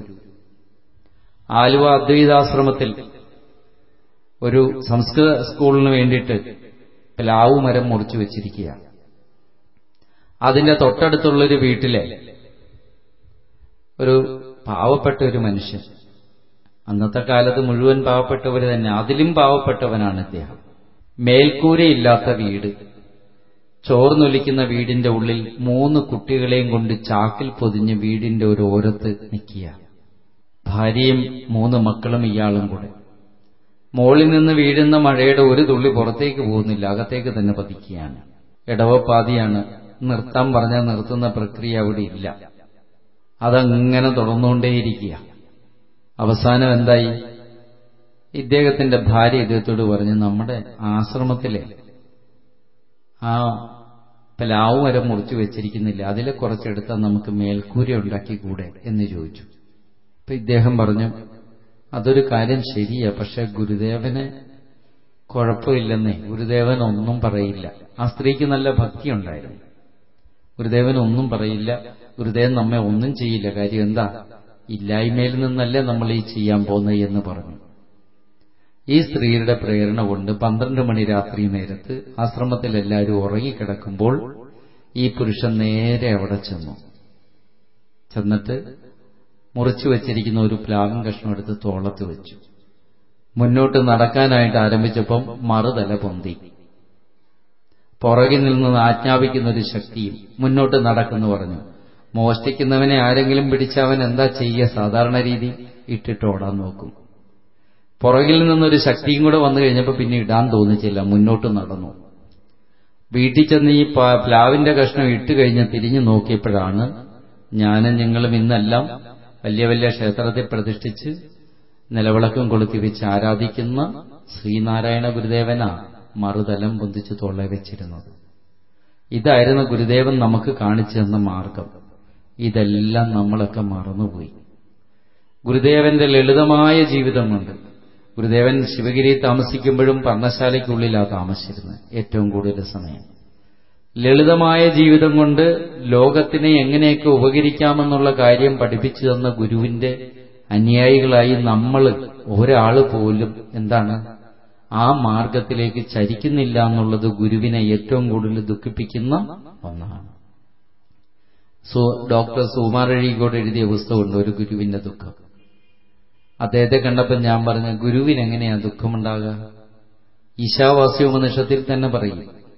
ആലുവ അദ്വൈതാശ്രമത്തിൽ ഒരു സംസ്കൃത സ്കൂളിന് വേണ്ടിയിട്ട് പ്ലാവ് മരം മുറിച്ചു വെച്ചിരിക്കുക അതിന്റെ തൊട്ടടുത്തുള്ളൊരു വീട്ടിലെ ഒരു പാവപ്പെട്ട ഒരു മനുഷ്യൻ അന്നത്തെ കാലത്ത് മുഴുവൻ പാവപ്പെട്ടവർ തന്നെ അതിലും പാവപ്പെട്ടവനാണ് ഇദ്ദേഹം മേൽക്കൂരയില്ലാത്ത വീട് ചോർന്നൊലിക്കുന്ന വീടിന്റെ ഉള്ളിൽ മൂന്ന് കുട്ടികളെയും കൊണ്ട് ചാക്കിൽ പൊതിഞ്ഞ് വീടിന്റെ ഒരു ഓരത്ത് നിൽക്കുക ഭാര്യയും മൂന്ന് മക്കളും ഇയാളും കൂടെ മോളിൽ നിന്ന് വീഴുന്ന മഴയുടെ ഒരു തുള്ളി പുറത്തേക്ക് പോകുന്നില്ല അകത്തേക്ക് തന്നെ പതിക്കുകയാണ് ഇടവപ്പാതിയാണ് നിർത്താൻ പറഞ്ഞാൽ നിർത്തുന്ന പ്രക്രിയ അവിടെ ഇല്ല അതങ്ങനെ തുടർന്നുകൊണ്ടേയിരിക്കുക അവസാനം എന്തായി ഇദ്ദേഹത്തിന്റെ ഭാര്യ ഇദ്ദേഹത്തോട് പറഞ്ഞു നമ്മുടെ ആശ്രമത്തിലെ ആ പ്ലാവ് വരെ മുറിച്ചു വെച്ചിരിക്കുന്നില്ല അതിലെ കുറച്ചെടുത്താൽ നമുക്ക് മേൽക്കൂര ഉണ്ടാക്കിക്കൂടെ എന്ന് ചോദിച്ചു അപ്പൊ ഇദ്ദേഹം പറഞ്ഞു അതൊരു കാര്യം ശരിയാ പക്ഷെ ഗുരുദേവന് കുഴപ്പമില്ലെന്നേ ഗുരുദേവൻ ഒന്നും പറയില്ല ആ സ്ത്രീക്ക് നല്ല ഭക്തിയുണ്ടായിരുന്നു ഗുരുദേവൻ ഒന്നും പറയില്ല ഗുരുദേവൻ നമ്മെ ഒന്നും ചെയ്യില്ല കാര്യം എന്താ ഇല്ലായ്മയിൽ നിന്നല്ലേ നമ്മൾ ഈ ചെയ്യാൻ പോകുന്നത് എന്ന് പറഞ്ഞു ഈ സ്ത്രീയുടെ പ്രേരണ കൊണ്ട് പന്ത്രണ്ട് മണി രാത്രി നേരത്ത് ആശ്രമത്തിൽ എല്ലാവരും ഉറങ്ങിക്കിടക്കുമ്പോൾ ഈ പുരുഷൻ നേരെ അവിടെ ചെന്നു ചെന്നിട്ട് മുറിച്ചു വച്ചിരിക്കുന്ന ഒരു പ്ലാവിൻ കഷ്ണം എടുത്ത് തോളത്ത് വെച്ചു മുന്നോട്ട് നടക്കാനായിട്ട് ആരംഭിച്ചപ്പം മറുതല പൊന്തി പുറകിൽ നിന്ന് ആജ്ഞാപിക്കുന്ന ഒരു ശക്തിയും മുന്നോട്ട് നടക്കുന്നു പറഞ്ഞു മോഷ്ടിക്കുന്നവനെ ആരെങ്കിലും പിടിച്ചവൻ എന്താ ചെയ്യുക സാധാരണ രീതി ഇട്ടിട്ട് ഓടാൻ നോക്കും പുറകിൽ നിന്നൊരു ശക്തിയും കൂടെ വന്നു കഴിഞ്ഞപ്പോൾ പിന്നെ ഇടാൻ തോന്നിച്ചില്ല മുന്നോട്ട് നടന്നു വീട്ടിൽ ചെന്ന് ഈ പ്ലാവിന്റെ കഷ്ണം ഇട്ട് കഴിഞ്ഞ് തിരിഞ്ഞു നോക്കിയപ്പോഴാണ് ഞാനും ഞങ്ങളും ഇന്നെല്ലാം വലിയ വലിയ ക്ഷേത്രത്തിൽ പ്രതിഷ്ഠിച്ച് നിലവിളക്കം കൊളുത്തി വെച്ച് ആരാധിക്കുന്ന ശ്രീനാരായണ ഗുരുദേവനാ മറുതലം പൊന്തിച്ച് തൊള്ള വെച്ചിരുന്നത് ഇതായിരുന്നു ഗുരുദേവൻ നമുക്ക് കാണിച്ചു തന്ന മാർഗം ഇതെല്ലാം നമ്മളൊക്കെ മറന്നുപോയി ഗുരുദേവന്റെ ലളിതമായ ജീവിതം കൊണ്ട് ഗുരുദേവൻ ശിവഗിരി താമസിക്കുമ്പോഴും പർണശാലയ്ക്കുള്ളിലാ താമസിച്ചിരുന്നത് ഏറ്റവും കൂടുതൽ സമയം ലളിതമായ ജീവിതം കൊണ്ട് ലോകത്തിനെ എങ്ങനെയൊക്കെ ഉപകരിക്കാമെന്നുള്ള കാര്യം പഠിപ്പിച്ചു തന്ന ഗുരുവിന്റെ അനുയായികളായി നമ്മൾ ഒരാൾ പോലും എന്താണ് ആ മാർഗത്തിലേക്ക് ചരിക്കുന്നില്ല എന്നുള്ളത് ഗുരുവിനെ ഏറ്റവും കൂടുതൽ ദുഃഖിപ്പിക്കുന്ന ഒന്നാണ് സോ ഡോക്ടർ സുകുമാർ അഴീകോട് എഴുതിയ പുസ്തകമുണ്ട് ഒരു ഗുരുവിന്റെ ദുഃഖം അദ്ദേഹത്തെ കണ്ടപ്പോൾ ഞാൻ പറഞ്ഞ ഗുരുവിന് എങ്ങനെയാ ദുഃഖമുണ്ടാകുക ഈശാവാസ്യോപനിഷത്തിൽ തന്നെ പറയും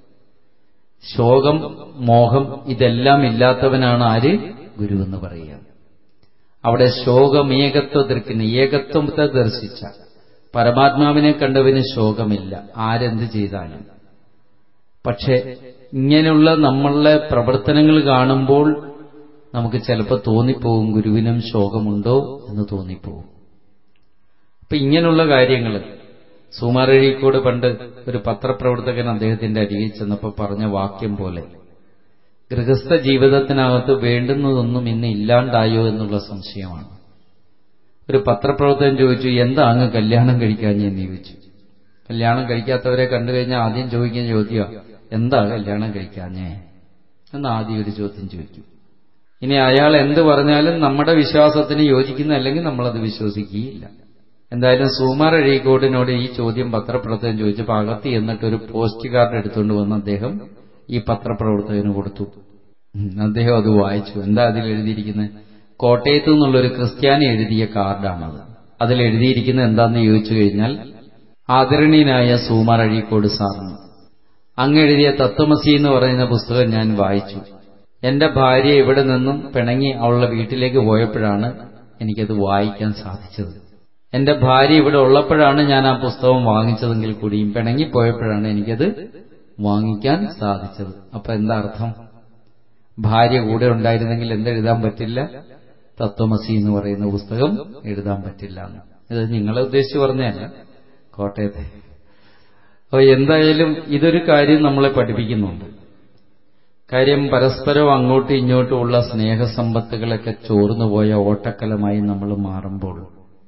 ശോകം മോഹം ഇതെല്ലാം ഇല്ലാത്തവനാണ് ആര് ഗുരു എന്ന് പറയുക അവിടെ ശോകം ഏകത്വത്തിർക്കുന്ന ഏകത്വത്തെ ദർശിച്ച പരമാത്മാവിനെ കണ്ടവന് ശോകമില്ല ആരെന്ത് ചെയ്താലും പക്ഷെ ഇങ്ങനെയുള്ള നമ്മളുടെ പ്രവർത്തനങ്ങൾ കാണുമ്പോൾ നമുക്ക് ചിലപ്പോൾ തോന്നിപ്പോവും ഗുരുവിനും ശോകമുണ്ടോ എന്ന് തോന്നിപ്പോവും അപ്പൊ ഇങ്ങനെയുള്ള കാര്യങ്ങൾ സുമാരഴിക്കോട് പണ്ട് ഒരു പത്രപ്രവർത്തകൻ അദ്ദേഹത്തിന്റെ അരികിൽ ചെന്നപ്പോൾ പറഞ്ഞ വാക്യം പോലെ ഗൃഹസ്ഥ ജീവിതത്തിനകത്ത് വേണ്ടുന്നതൊന്നും ഇന്ന് ഇല്ലാണ്ടായോ എന്നുള്ള സംശയമാണ് ഒരു പത്രപ്രവർത്തകൻ ചോദിച്ചു എന്താ അങ്ങ് കല്യാണം കഴിക്കാഞ്ഞെന്ന് ചോദിച്ചു കല്യാണം കഴിക്കാത്തവരെ കണ്ടു കഴിഞ്ഞാൽ ആദ്യം ചോദിക്കുന്ന ചോദ്യം എന്താ കല്യാണം കഴിക്കാഞ്ഞേ എന്ന് ആദ്യം ഒരു ചോദ്യം ചോദിക്കും ഇനി അയാൾ എന്ത് പറഞ്ഞാലും നമ്മുടെ വിശ്വാസത്തിന് യോജിക്കുന്ന അല്ലെങ്കിൽ നമ്മളത് വിശ്വസിക്കുകയില്ല എന്തായാലും സുമാർ അഴീക്കോടിനോട് ഈ ചോദ്യം പത്രപ്രവർത്തകൻ ചോദിച്ചപ്പോൾ അകത്തി എന്നിട്ട് ഒരു പോസ്റ്റ് കാർഡ് എടുത്തുകൊണ്ട് വന്ന് അദ്ദേഹം ഈ പത്രപ്രവർത്തകന് കൊടുത്തു അദ്ദേഹം അത് വായിച്ചു എന്താ അതിൽ എഴുതിയിരിക്കുന്നത് കോട്ടയത്തു നിന്നുള്ളൊരു ക്രിസ്ത്യാനി എഴുതിയ കാർഡാണത് അതിൽ എഴുതിയിരിക്കുന്നത് എന്താന്ന് ചോദിച്ചു കഴിഞ്ഞാൽ ആദരണീയനായ സൂമാർ അഴീക്കോട് സാറിന് അങ്ങ് എഴുതിയ തത്വമസി എന്ന് പറയുന്ന പുസ്തകം ഞാൻ വായിച്ചു എന്റെ ഭാര്യ ഇവിടെ നിന്നും പിണങ്ങി അവളുടെ വീട്ടിലേക്ക് പോയപ്പോഴാണ് എനിക്കത് വായിക്കാൻ സാധിച്ചത് എന്റെ ഭാര്യ ഇവിടെ ഉള്ളപ്പോഴാണ് ഞാൻ ആ പുസ്തകം വാങ്ങിച്ചതെങ്കിൽ കൂടിയും പിണങ്ങിപ്പോയപ്പോഴാണ് എനിക്കത് വാങ്ങിക്കാൻ സാധിച്ചത് അപ്പൊ എന്താ അർത്ഥം ഭാര്യ കൂടെ ഉണ്ടായിരുന്നെങ്കിൽ എന്തെഴുതാൻ പറ്റില്ല തത്വമസി എന്ന് പറയുന്ന പുസ്തകം എഴുതാൻ പറ്റില്ല എന്ന് ഇത് നിങ്ങളെ ഉദ്ദേശിച്ച് പറഞ്ഞല്ല കോട്ടയത്തെ അപ്പൊ എന്തായാലും ഇതൊരു കാര്യം നമ്മളെ പഠിപ്പിക്കുന്നുണ്ട് കാര്യം പരസ്പരം അങ്ങോട്ടും ഇങ്ങോട്ടും ഉള്ള സ്നേഹസമ്പത്തുകളൊക്കെ ചോർന്നുപോയ ഓട്ടക്കലമായി നമ്മൾ മാറുമ്പോൾ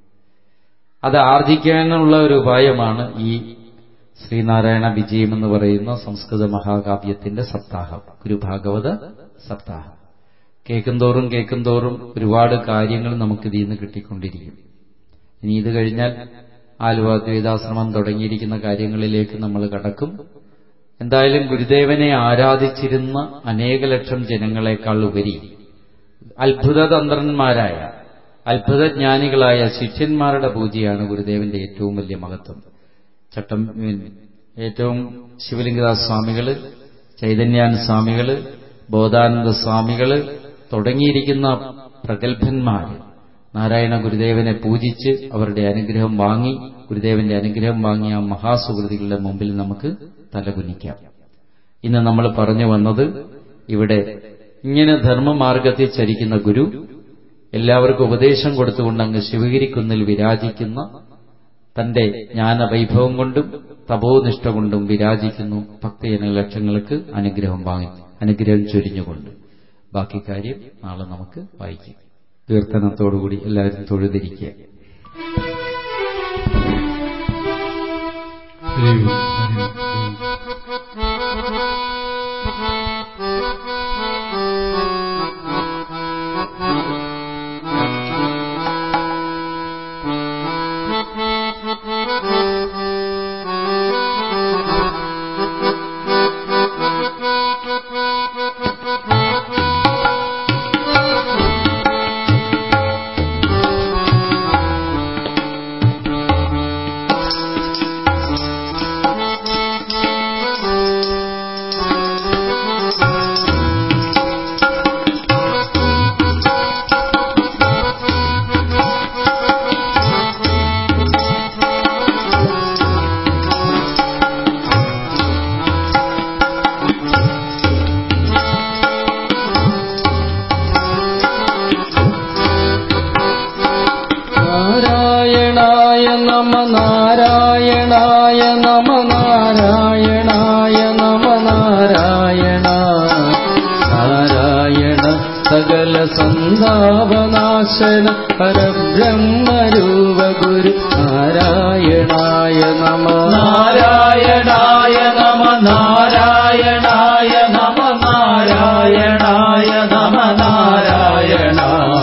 അത് ആർജിക്കാനുള്ള ഒരു ഉപായമാണ് ഈ ശ്രീനാരായണ വിജയം എന്ന് പറയുന്ന സംസ്കൃത മഹാകാവ്യത്തിന്റെ സപ്താഹം ഗുരുഭാഗവത സപ്താഹം കേൾക്കുന്തോറും കേൾക്കുന്തോറും ഒരുപാട് കാര്യങ്ങൾ നമുക്ക് ഇതിൽ നിന്ന് കിട്ടിക്കൊണ്ടിരിക്കും ഇനി ഇത് കഴിഞ്ഞാൽ ആലുവ ദ്വൈതാശ്രമം തുടങ്ങിയിരിക്കുന്ന കാര്യങ്ങളിലേക്ക് നമ്മൾ കടക്കും എന്തായാലും ഗുരുദേവനെ ആരാധിച്ചിരുന്ന അനേക ലക്ഷം ജനങ്ങളെക്കാൾ ഉപരി അത്ഭുതതന്ത്രന്മാരായ അത്ഭുതജ്ഞാനികളായ ശിഷ്യന്മാരുടെ പൂജയാണ് ഗുരുദേവന്റെ ഏറ്റവും വലിയ മഹത്വം ചട്ടം ഏറ്റവും ശിവലിംഗദാസ് സ്വാമികള് ചൈതന്യാന സ്വാമികള് ബോധാനന്ദ സ്വാമികള് തുടങ്ങിയിരിക്കുന്ന പ്രഗത്ഭന്മാർ നാരായണ ഗുരുദേവനെ പൂജിച്ച് അവരുടെ അനുഗ്രഹം വാങ്ങി ഗുരുദേവന്റെ അനുഗ്രഹം വാങ്ങിയ ആ മഹാസുഹൃതികളുടെ മുമ്പിൽ നമുക്ക് തലകുനിക്കാം ഇന്ന് നമ്മൾ പറഞ്ഞു വന്നത് ഇവിടെ ഇങ്ങനെ ധർമ്മമാർഗത്തിൽ ചരിക്കുന്ന ഗുരു എല്ലാവർക്കും ഉപദേശം കൊടുത്തുകൊണ്ട് അങ്ങ് ശിവഗിരിക്കുന്നിൽ വിരാജിക്കുന്ന തന്റെ ജ്ഞാനവൈഭവം കൊണ്ടും തപോനിഷ്ഠ കൊണ്ടും വിരാജിക്കുന്നു ഭക്തജന ലക്ഷങ്ങൾക്ക് അനുഗ്രഹം വാങ്ങി അനുഗ്രഹം ചൊരിഞ്ഞുകൊണ്ട് ബാക്കി കാര്യം നാളെ നമുക്ക് വായിക്കാം കീർത്തനത്തോടുകൂടി എല്ലാവരും തൊഴുതിരിക്കുക നാരായണായ നമ നാരായണായ നമ നാരായണായ നമ നാരായണ നാരായണ സകല സന്താപനാശന പരബ്രഹ്മരൂപ ഗുരു നാരായണായ നമ നാരായണായ നമ നാരായണായ നമ നാരായണായ നമ നാരായണ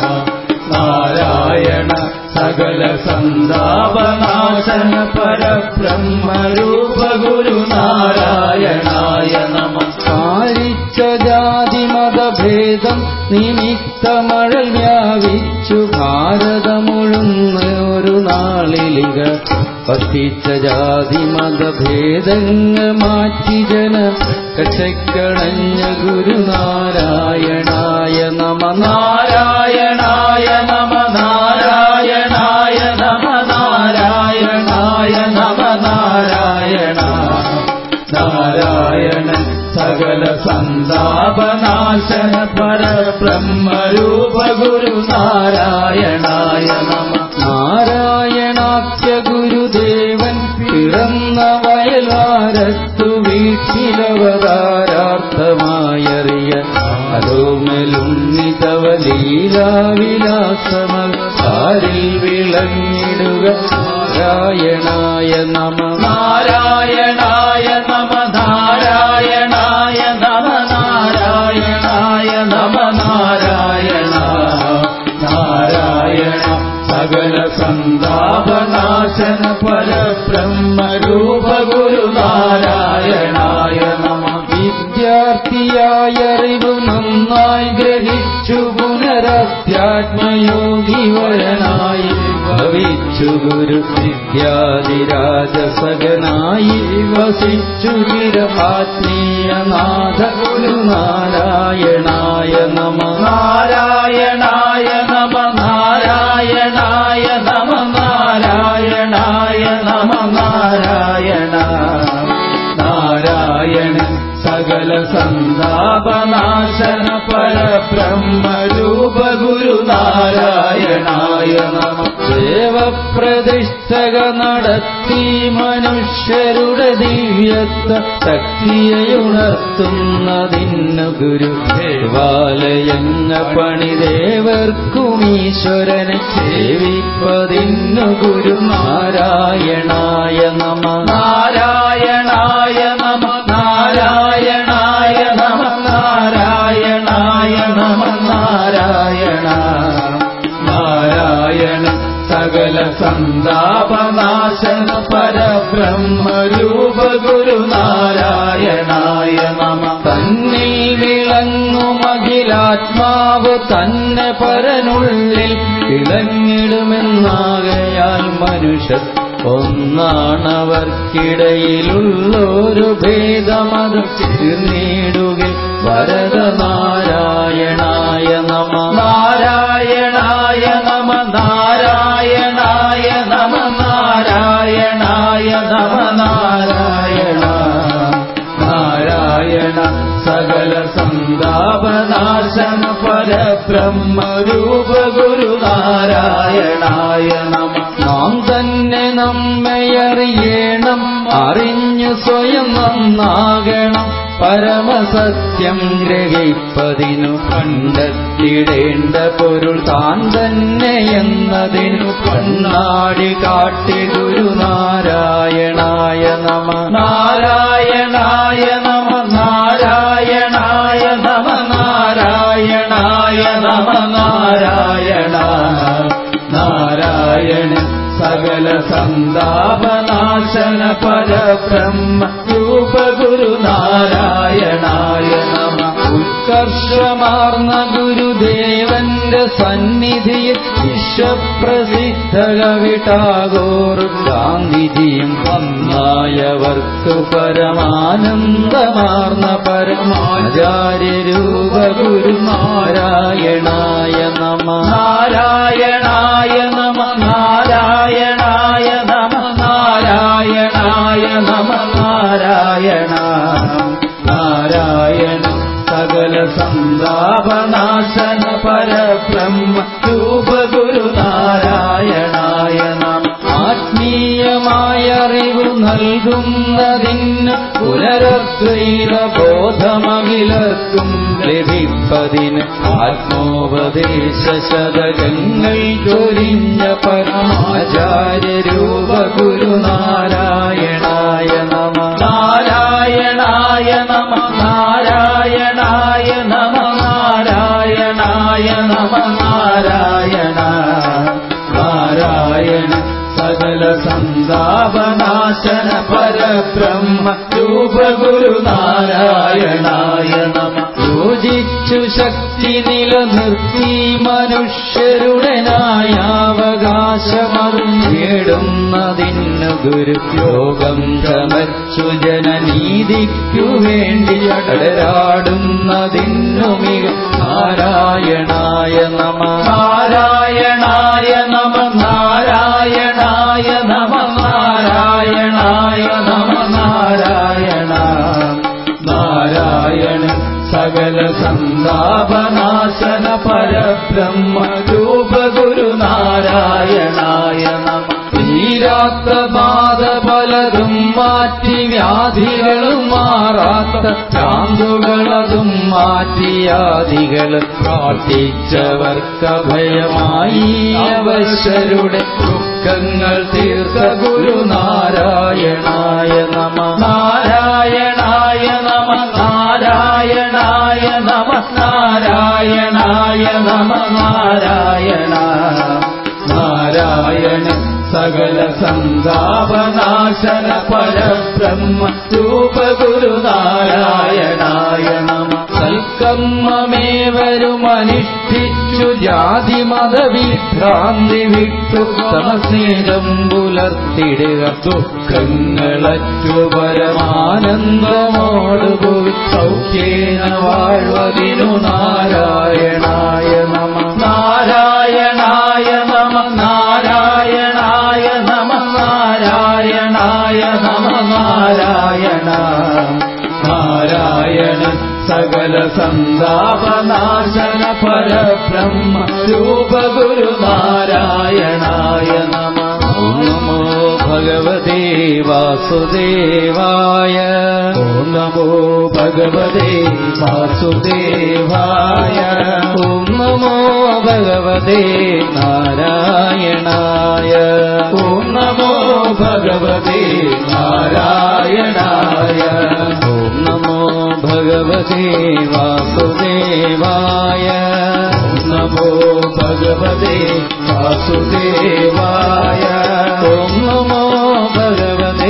നാരായണ സകല സന്താപനാശന പരബ്രഹ്മരൂപ ഗുരു നാരായണായ നമ പാലിച്ച ജാതി മതഭേദം നിമിത്തമഴൽ വ്യാപിച്ചു ഭാരതമുഴുന്ന ഒരു നാളിലിക പത്തിച്ച ജാതി മതഭേദങ്ങ മാറ്റി ജന കക്ഷക്കണഞ്ഞ ഗുരുനാരായണായ നമ നാരായണായ നമ നാരായണായ നമ നാരായണായ നമ നാരായണ നാരായണ സകല സന്താപനാശന പരബ്രഹ്മരൂപ ഗുരു നാരായണായ നമ നാരായണാഖ്യ ഗുരുദേവൻ പിറന്ന വയലാരത്തു വീട്ടിലവതാരാർത്ഥമായറിയ അരോമലുന്നിതവലീലാവിലാസമൽ വിളങ്ങിടുക നാരായണായ നമ നാരായണായ നമ നാരായണായ നമ നാരായണായ നമ നാരായണ നാരായണ സകല സന്താപനാശന പരബ്രഹ്മരൂപ ഗുരു നാരായണായ നമ വിദ്യാർത്ഥിയായ അറിവ് നന്നായി ഗ്രഹിച്ചു പുനരത്യാത്മയോഗി വരനായി ഭവിച്ചു ഗുരു വിദ്യാതിരാജസകനായി വസിച്ചു ചിരമാത്മീയനാഥ ഗുരുനാരായണായ നമ നാരായണായ നമ നാരായണായ നമ നാരായണായ നമ നാരായണ നാരായണ സകല സന്താപനാശന പരബ്രഹ്മരൂപ ഗുരു നാരായണായ നമ ദേവപ്രതിഷ്ഠക നടത്തി മനുഷ്യരുടെ ദിവ്യത്വ ശക്തിയെയുണർത്തുന്നതിന്നു ഗുരു ദേവാലയങ്ങ പണിദേവർക്കും ഈശ്വരനെ സേവിപ്പതിന്നു ഗുരു നാരായണായ നമ നാരായണായ നമ നാരായണായ നമ നാരായണായ നമ നാരായണ നാരായണ സകല സന്താപനാശന പരബ്രഹ്മരൂപ ഗുരു നാരായണായ നമ തന്നിൽ വിളങ്ങുമഖിലാത്മാവ് തന്നെ പരനുള്ളിൽ ഇളങ്ങിടുമെന്നാകയാൽ മനുഷ്യർ ഒന്നാണവർക്കിടയിലുള്ളൊരു ഭേദമത് തീർന്നിടുകിൽ വരദനാരായണായ നമ നാരായണായ നമ നാരായണായ നമ നാരായണായ നമ നാരായണ നാരായണ സകല സന്താപനാശന പരബ്രഹ്മരൂപ ഗുരു നാരായണായ നമ നാം തന്നെ നമ്മയറിയണം അറിഞ്ഞു സ്വയം നന്നാകണം പരമസത്യം ഗ്രഹിപ്പതിനു കണ്ടെത്തിടേണ്ട പൊരുൾ താൻ തന്നെ എന്നതിനു കണ്ണാടി കാട്ടി ഗുരുനാരായണായ നമ സകല സന്താപനാശന പരബ്രഹ്മ രൂപ ഗുരുനാരായണായ നമ ഉത്കർഷമാർന്ന ഗുരുദേവന്റെ സന്നിധിയിൽ വിശ്വപ്രസിദ്ധ കവിടാകോർ ഗാന്ധിജിയും വന്നായവർക്ക് പരമാനന്ദമാർന്ന പരമാചാര്യരൂപ ഗുരുനാരായണായ നമ നാരായണായ നമ നാരായണായ നമ നാരായണായ നമ നാരായണ നാരായണ സകല സന്താപനാശന പരബ്രഹ്മ രൂപ ഗുരുനാരായണായ നമ ആത്മീയമായ അറിവ് നൽകുന്നതിന് പുനരദ്വൈത ബോധമകിലർക്കും ലഭിപ്പതിന് ആത്മോപദേശ ശതകങ്ങൾ ചൊരിഞ്ഞ പരമാചാര്യരൂപ ഗുരുനാരായണായ നമ നാരായണായ നമ നാരായണായ നമ നാരായണായ നമ നാരായണ നാരായണ സകല സന്താപനാശന പരബ്രഹ്മ രൂപ ഗുരുനാരായണായ നമ യോജിച്ചു ശക്തി നിലനിർത്തി മനുഷ്യരുടെ ന്യായാവകാശമറിഞ്ഞിടുന്നതിന് ഗുരുയോഗം ചമച്ചു ജനനീതിക്കു വേണ്ടി അടരാടുന്നതിനു മിക നാരായണായ നമ നാരായണായ നമ നാരായണായ നമ നാരായണായ നമ നാരായണ നാരായണ സകല സന്താപനാശന പരബ്രഹ്മ രൂപ ഗുരുനാരായണായ നമ തീരാത്ത ബാധ പലതും മാറ്റി വ്യാധികളും മാറാത്ത ചാന്തുകളതും മാറ്റിയാദികൾ പ്രാർത്ഥിച്ചവർക്ക് ഭയമായി അവശരുടെ ദുഃഖങ്ങൾ തീർത്ത ഗുരുനാരായണായ നമ നാരായണായ നമ നാരായണായ നമ നാരായണായ നമ നാരായണ നാരായണ സകല സന്താപനാശന പരബ്രഹ്മ രൂപ ഗുരുനാരായണായ നമ സൽക്കർമ്മമേവരുമനുഷ്ഠിച്ചു ജാതി മതവിഭ്രാന്തി വിട്ടു സമസ്നേഹം പുലർത്തിടുക ദുഃഖങ്ങളറ്റു പരമാനന്ദമോട് പോയി സൗഖ്യേന വാഴ്വതിനു നാരായണായ നമ നാരായണായ നമ നാരായണായ നമ നാരായണായ നമ നാരായണ നാരായണ സകല സന്താപനാശന പരബ്രഹ്മ രൂപ ഗുരുനാരായണായ നമ ഓം നമോ ഭഗവതേ വാസുദേവായ ഓം നമോ ഭഗവതേ വാസുദേവായ ഓം നമോ ഭഗവതേ നാരായണായ ഓം നമോ ഭഗവതേ നാരായണായ ഓം നമോ ഭഗവതേ വാസുദേവായ ഓം നമോ ഭഗവതേ വാസുദേവായ ഓം നമോ ഭഗവതേ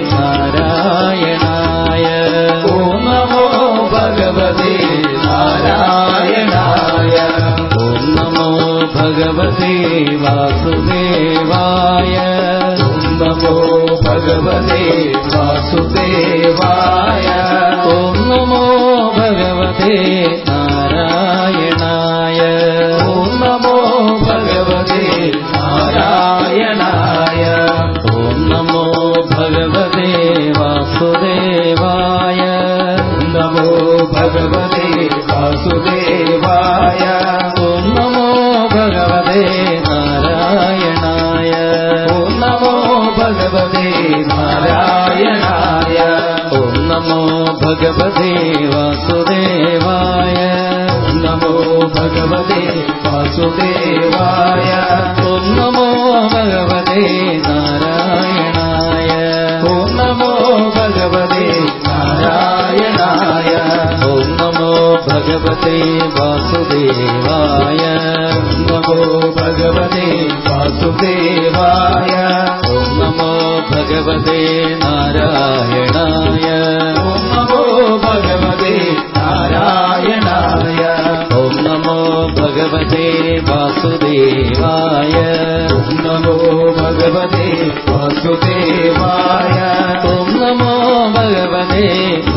നാരായണായ ഓം നമോ ഭഗവതേ നാരായണായ ഓം നമോ ഭഗവതേ വാസുദേവായ ഓം നമോ ഭഗവതേ വാസുദേവായ ഓം നമോ ഭഗവതേ നാരായണായ ഓം നമോ ഭഗവതേ നാരായണായ ഓം നമോ ഭഗവതേ വാസുദേവായ ഓം നമോ ഭഗവതേ വാസുദേവായ ഓം നമോ ഭഗവതേ നാരായണായ ഓം നമോ ഭഗവതേ നാരായണായ ഓം നമോ ഭഗവതേ വാസുദേവായ ഓം നമോ ഭഗവതേ വാസുദേവായ ഓം നമോ ഭഗവതേ നാരായണായ ഓം നമോ ഭഗവതേ നാരായണായ ഓം നമോ ഭഗവതേ വാസുദേവായ ഓം നമോ ഭഗവതേ വാസുദേവായ ഓം നമോ ഭഗവതേ നാരായണായ ഓം നമോ ഭഗവതേ നാരായണായ ഓം നമോ ഭഗവതേ വാസുദേവായ ഓം നമോ ഭഗവതേ വാസുദേവായ ഓം നമോ ഭഗവതേ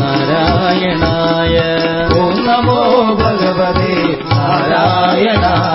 നാരായണായ ഓം നമോ ഭഗവതേ നാരായണായ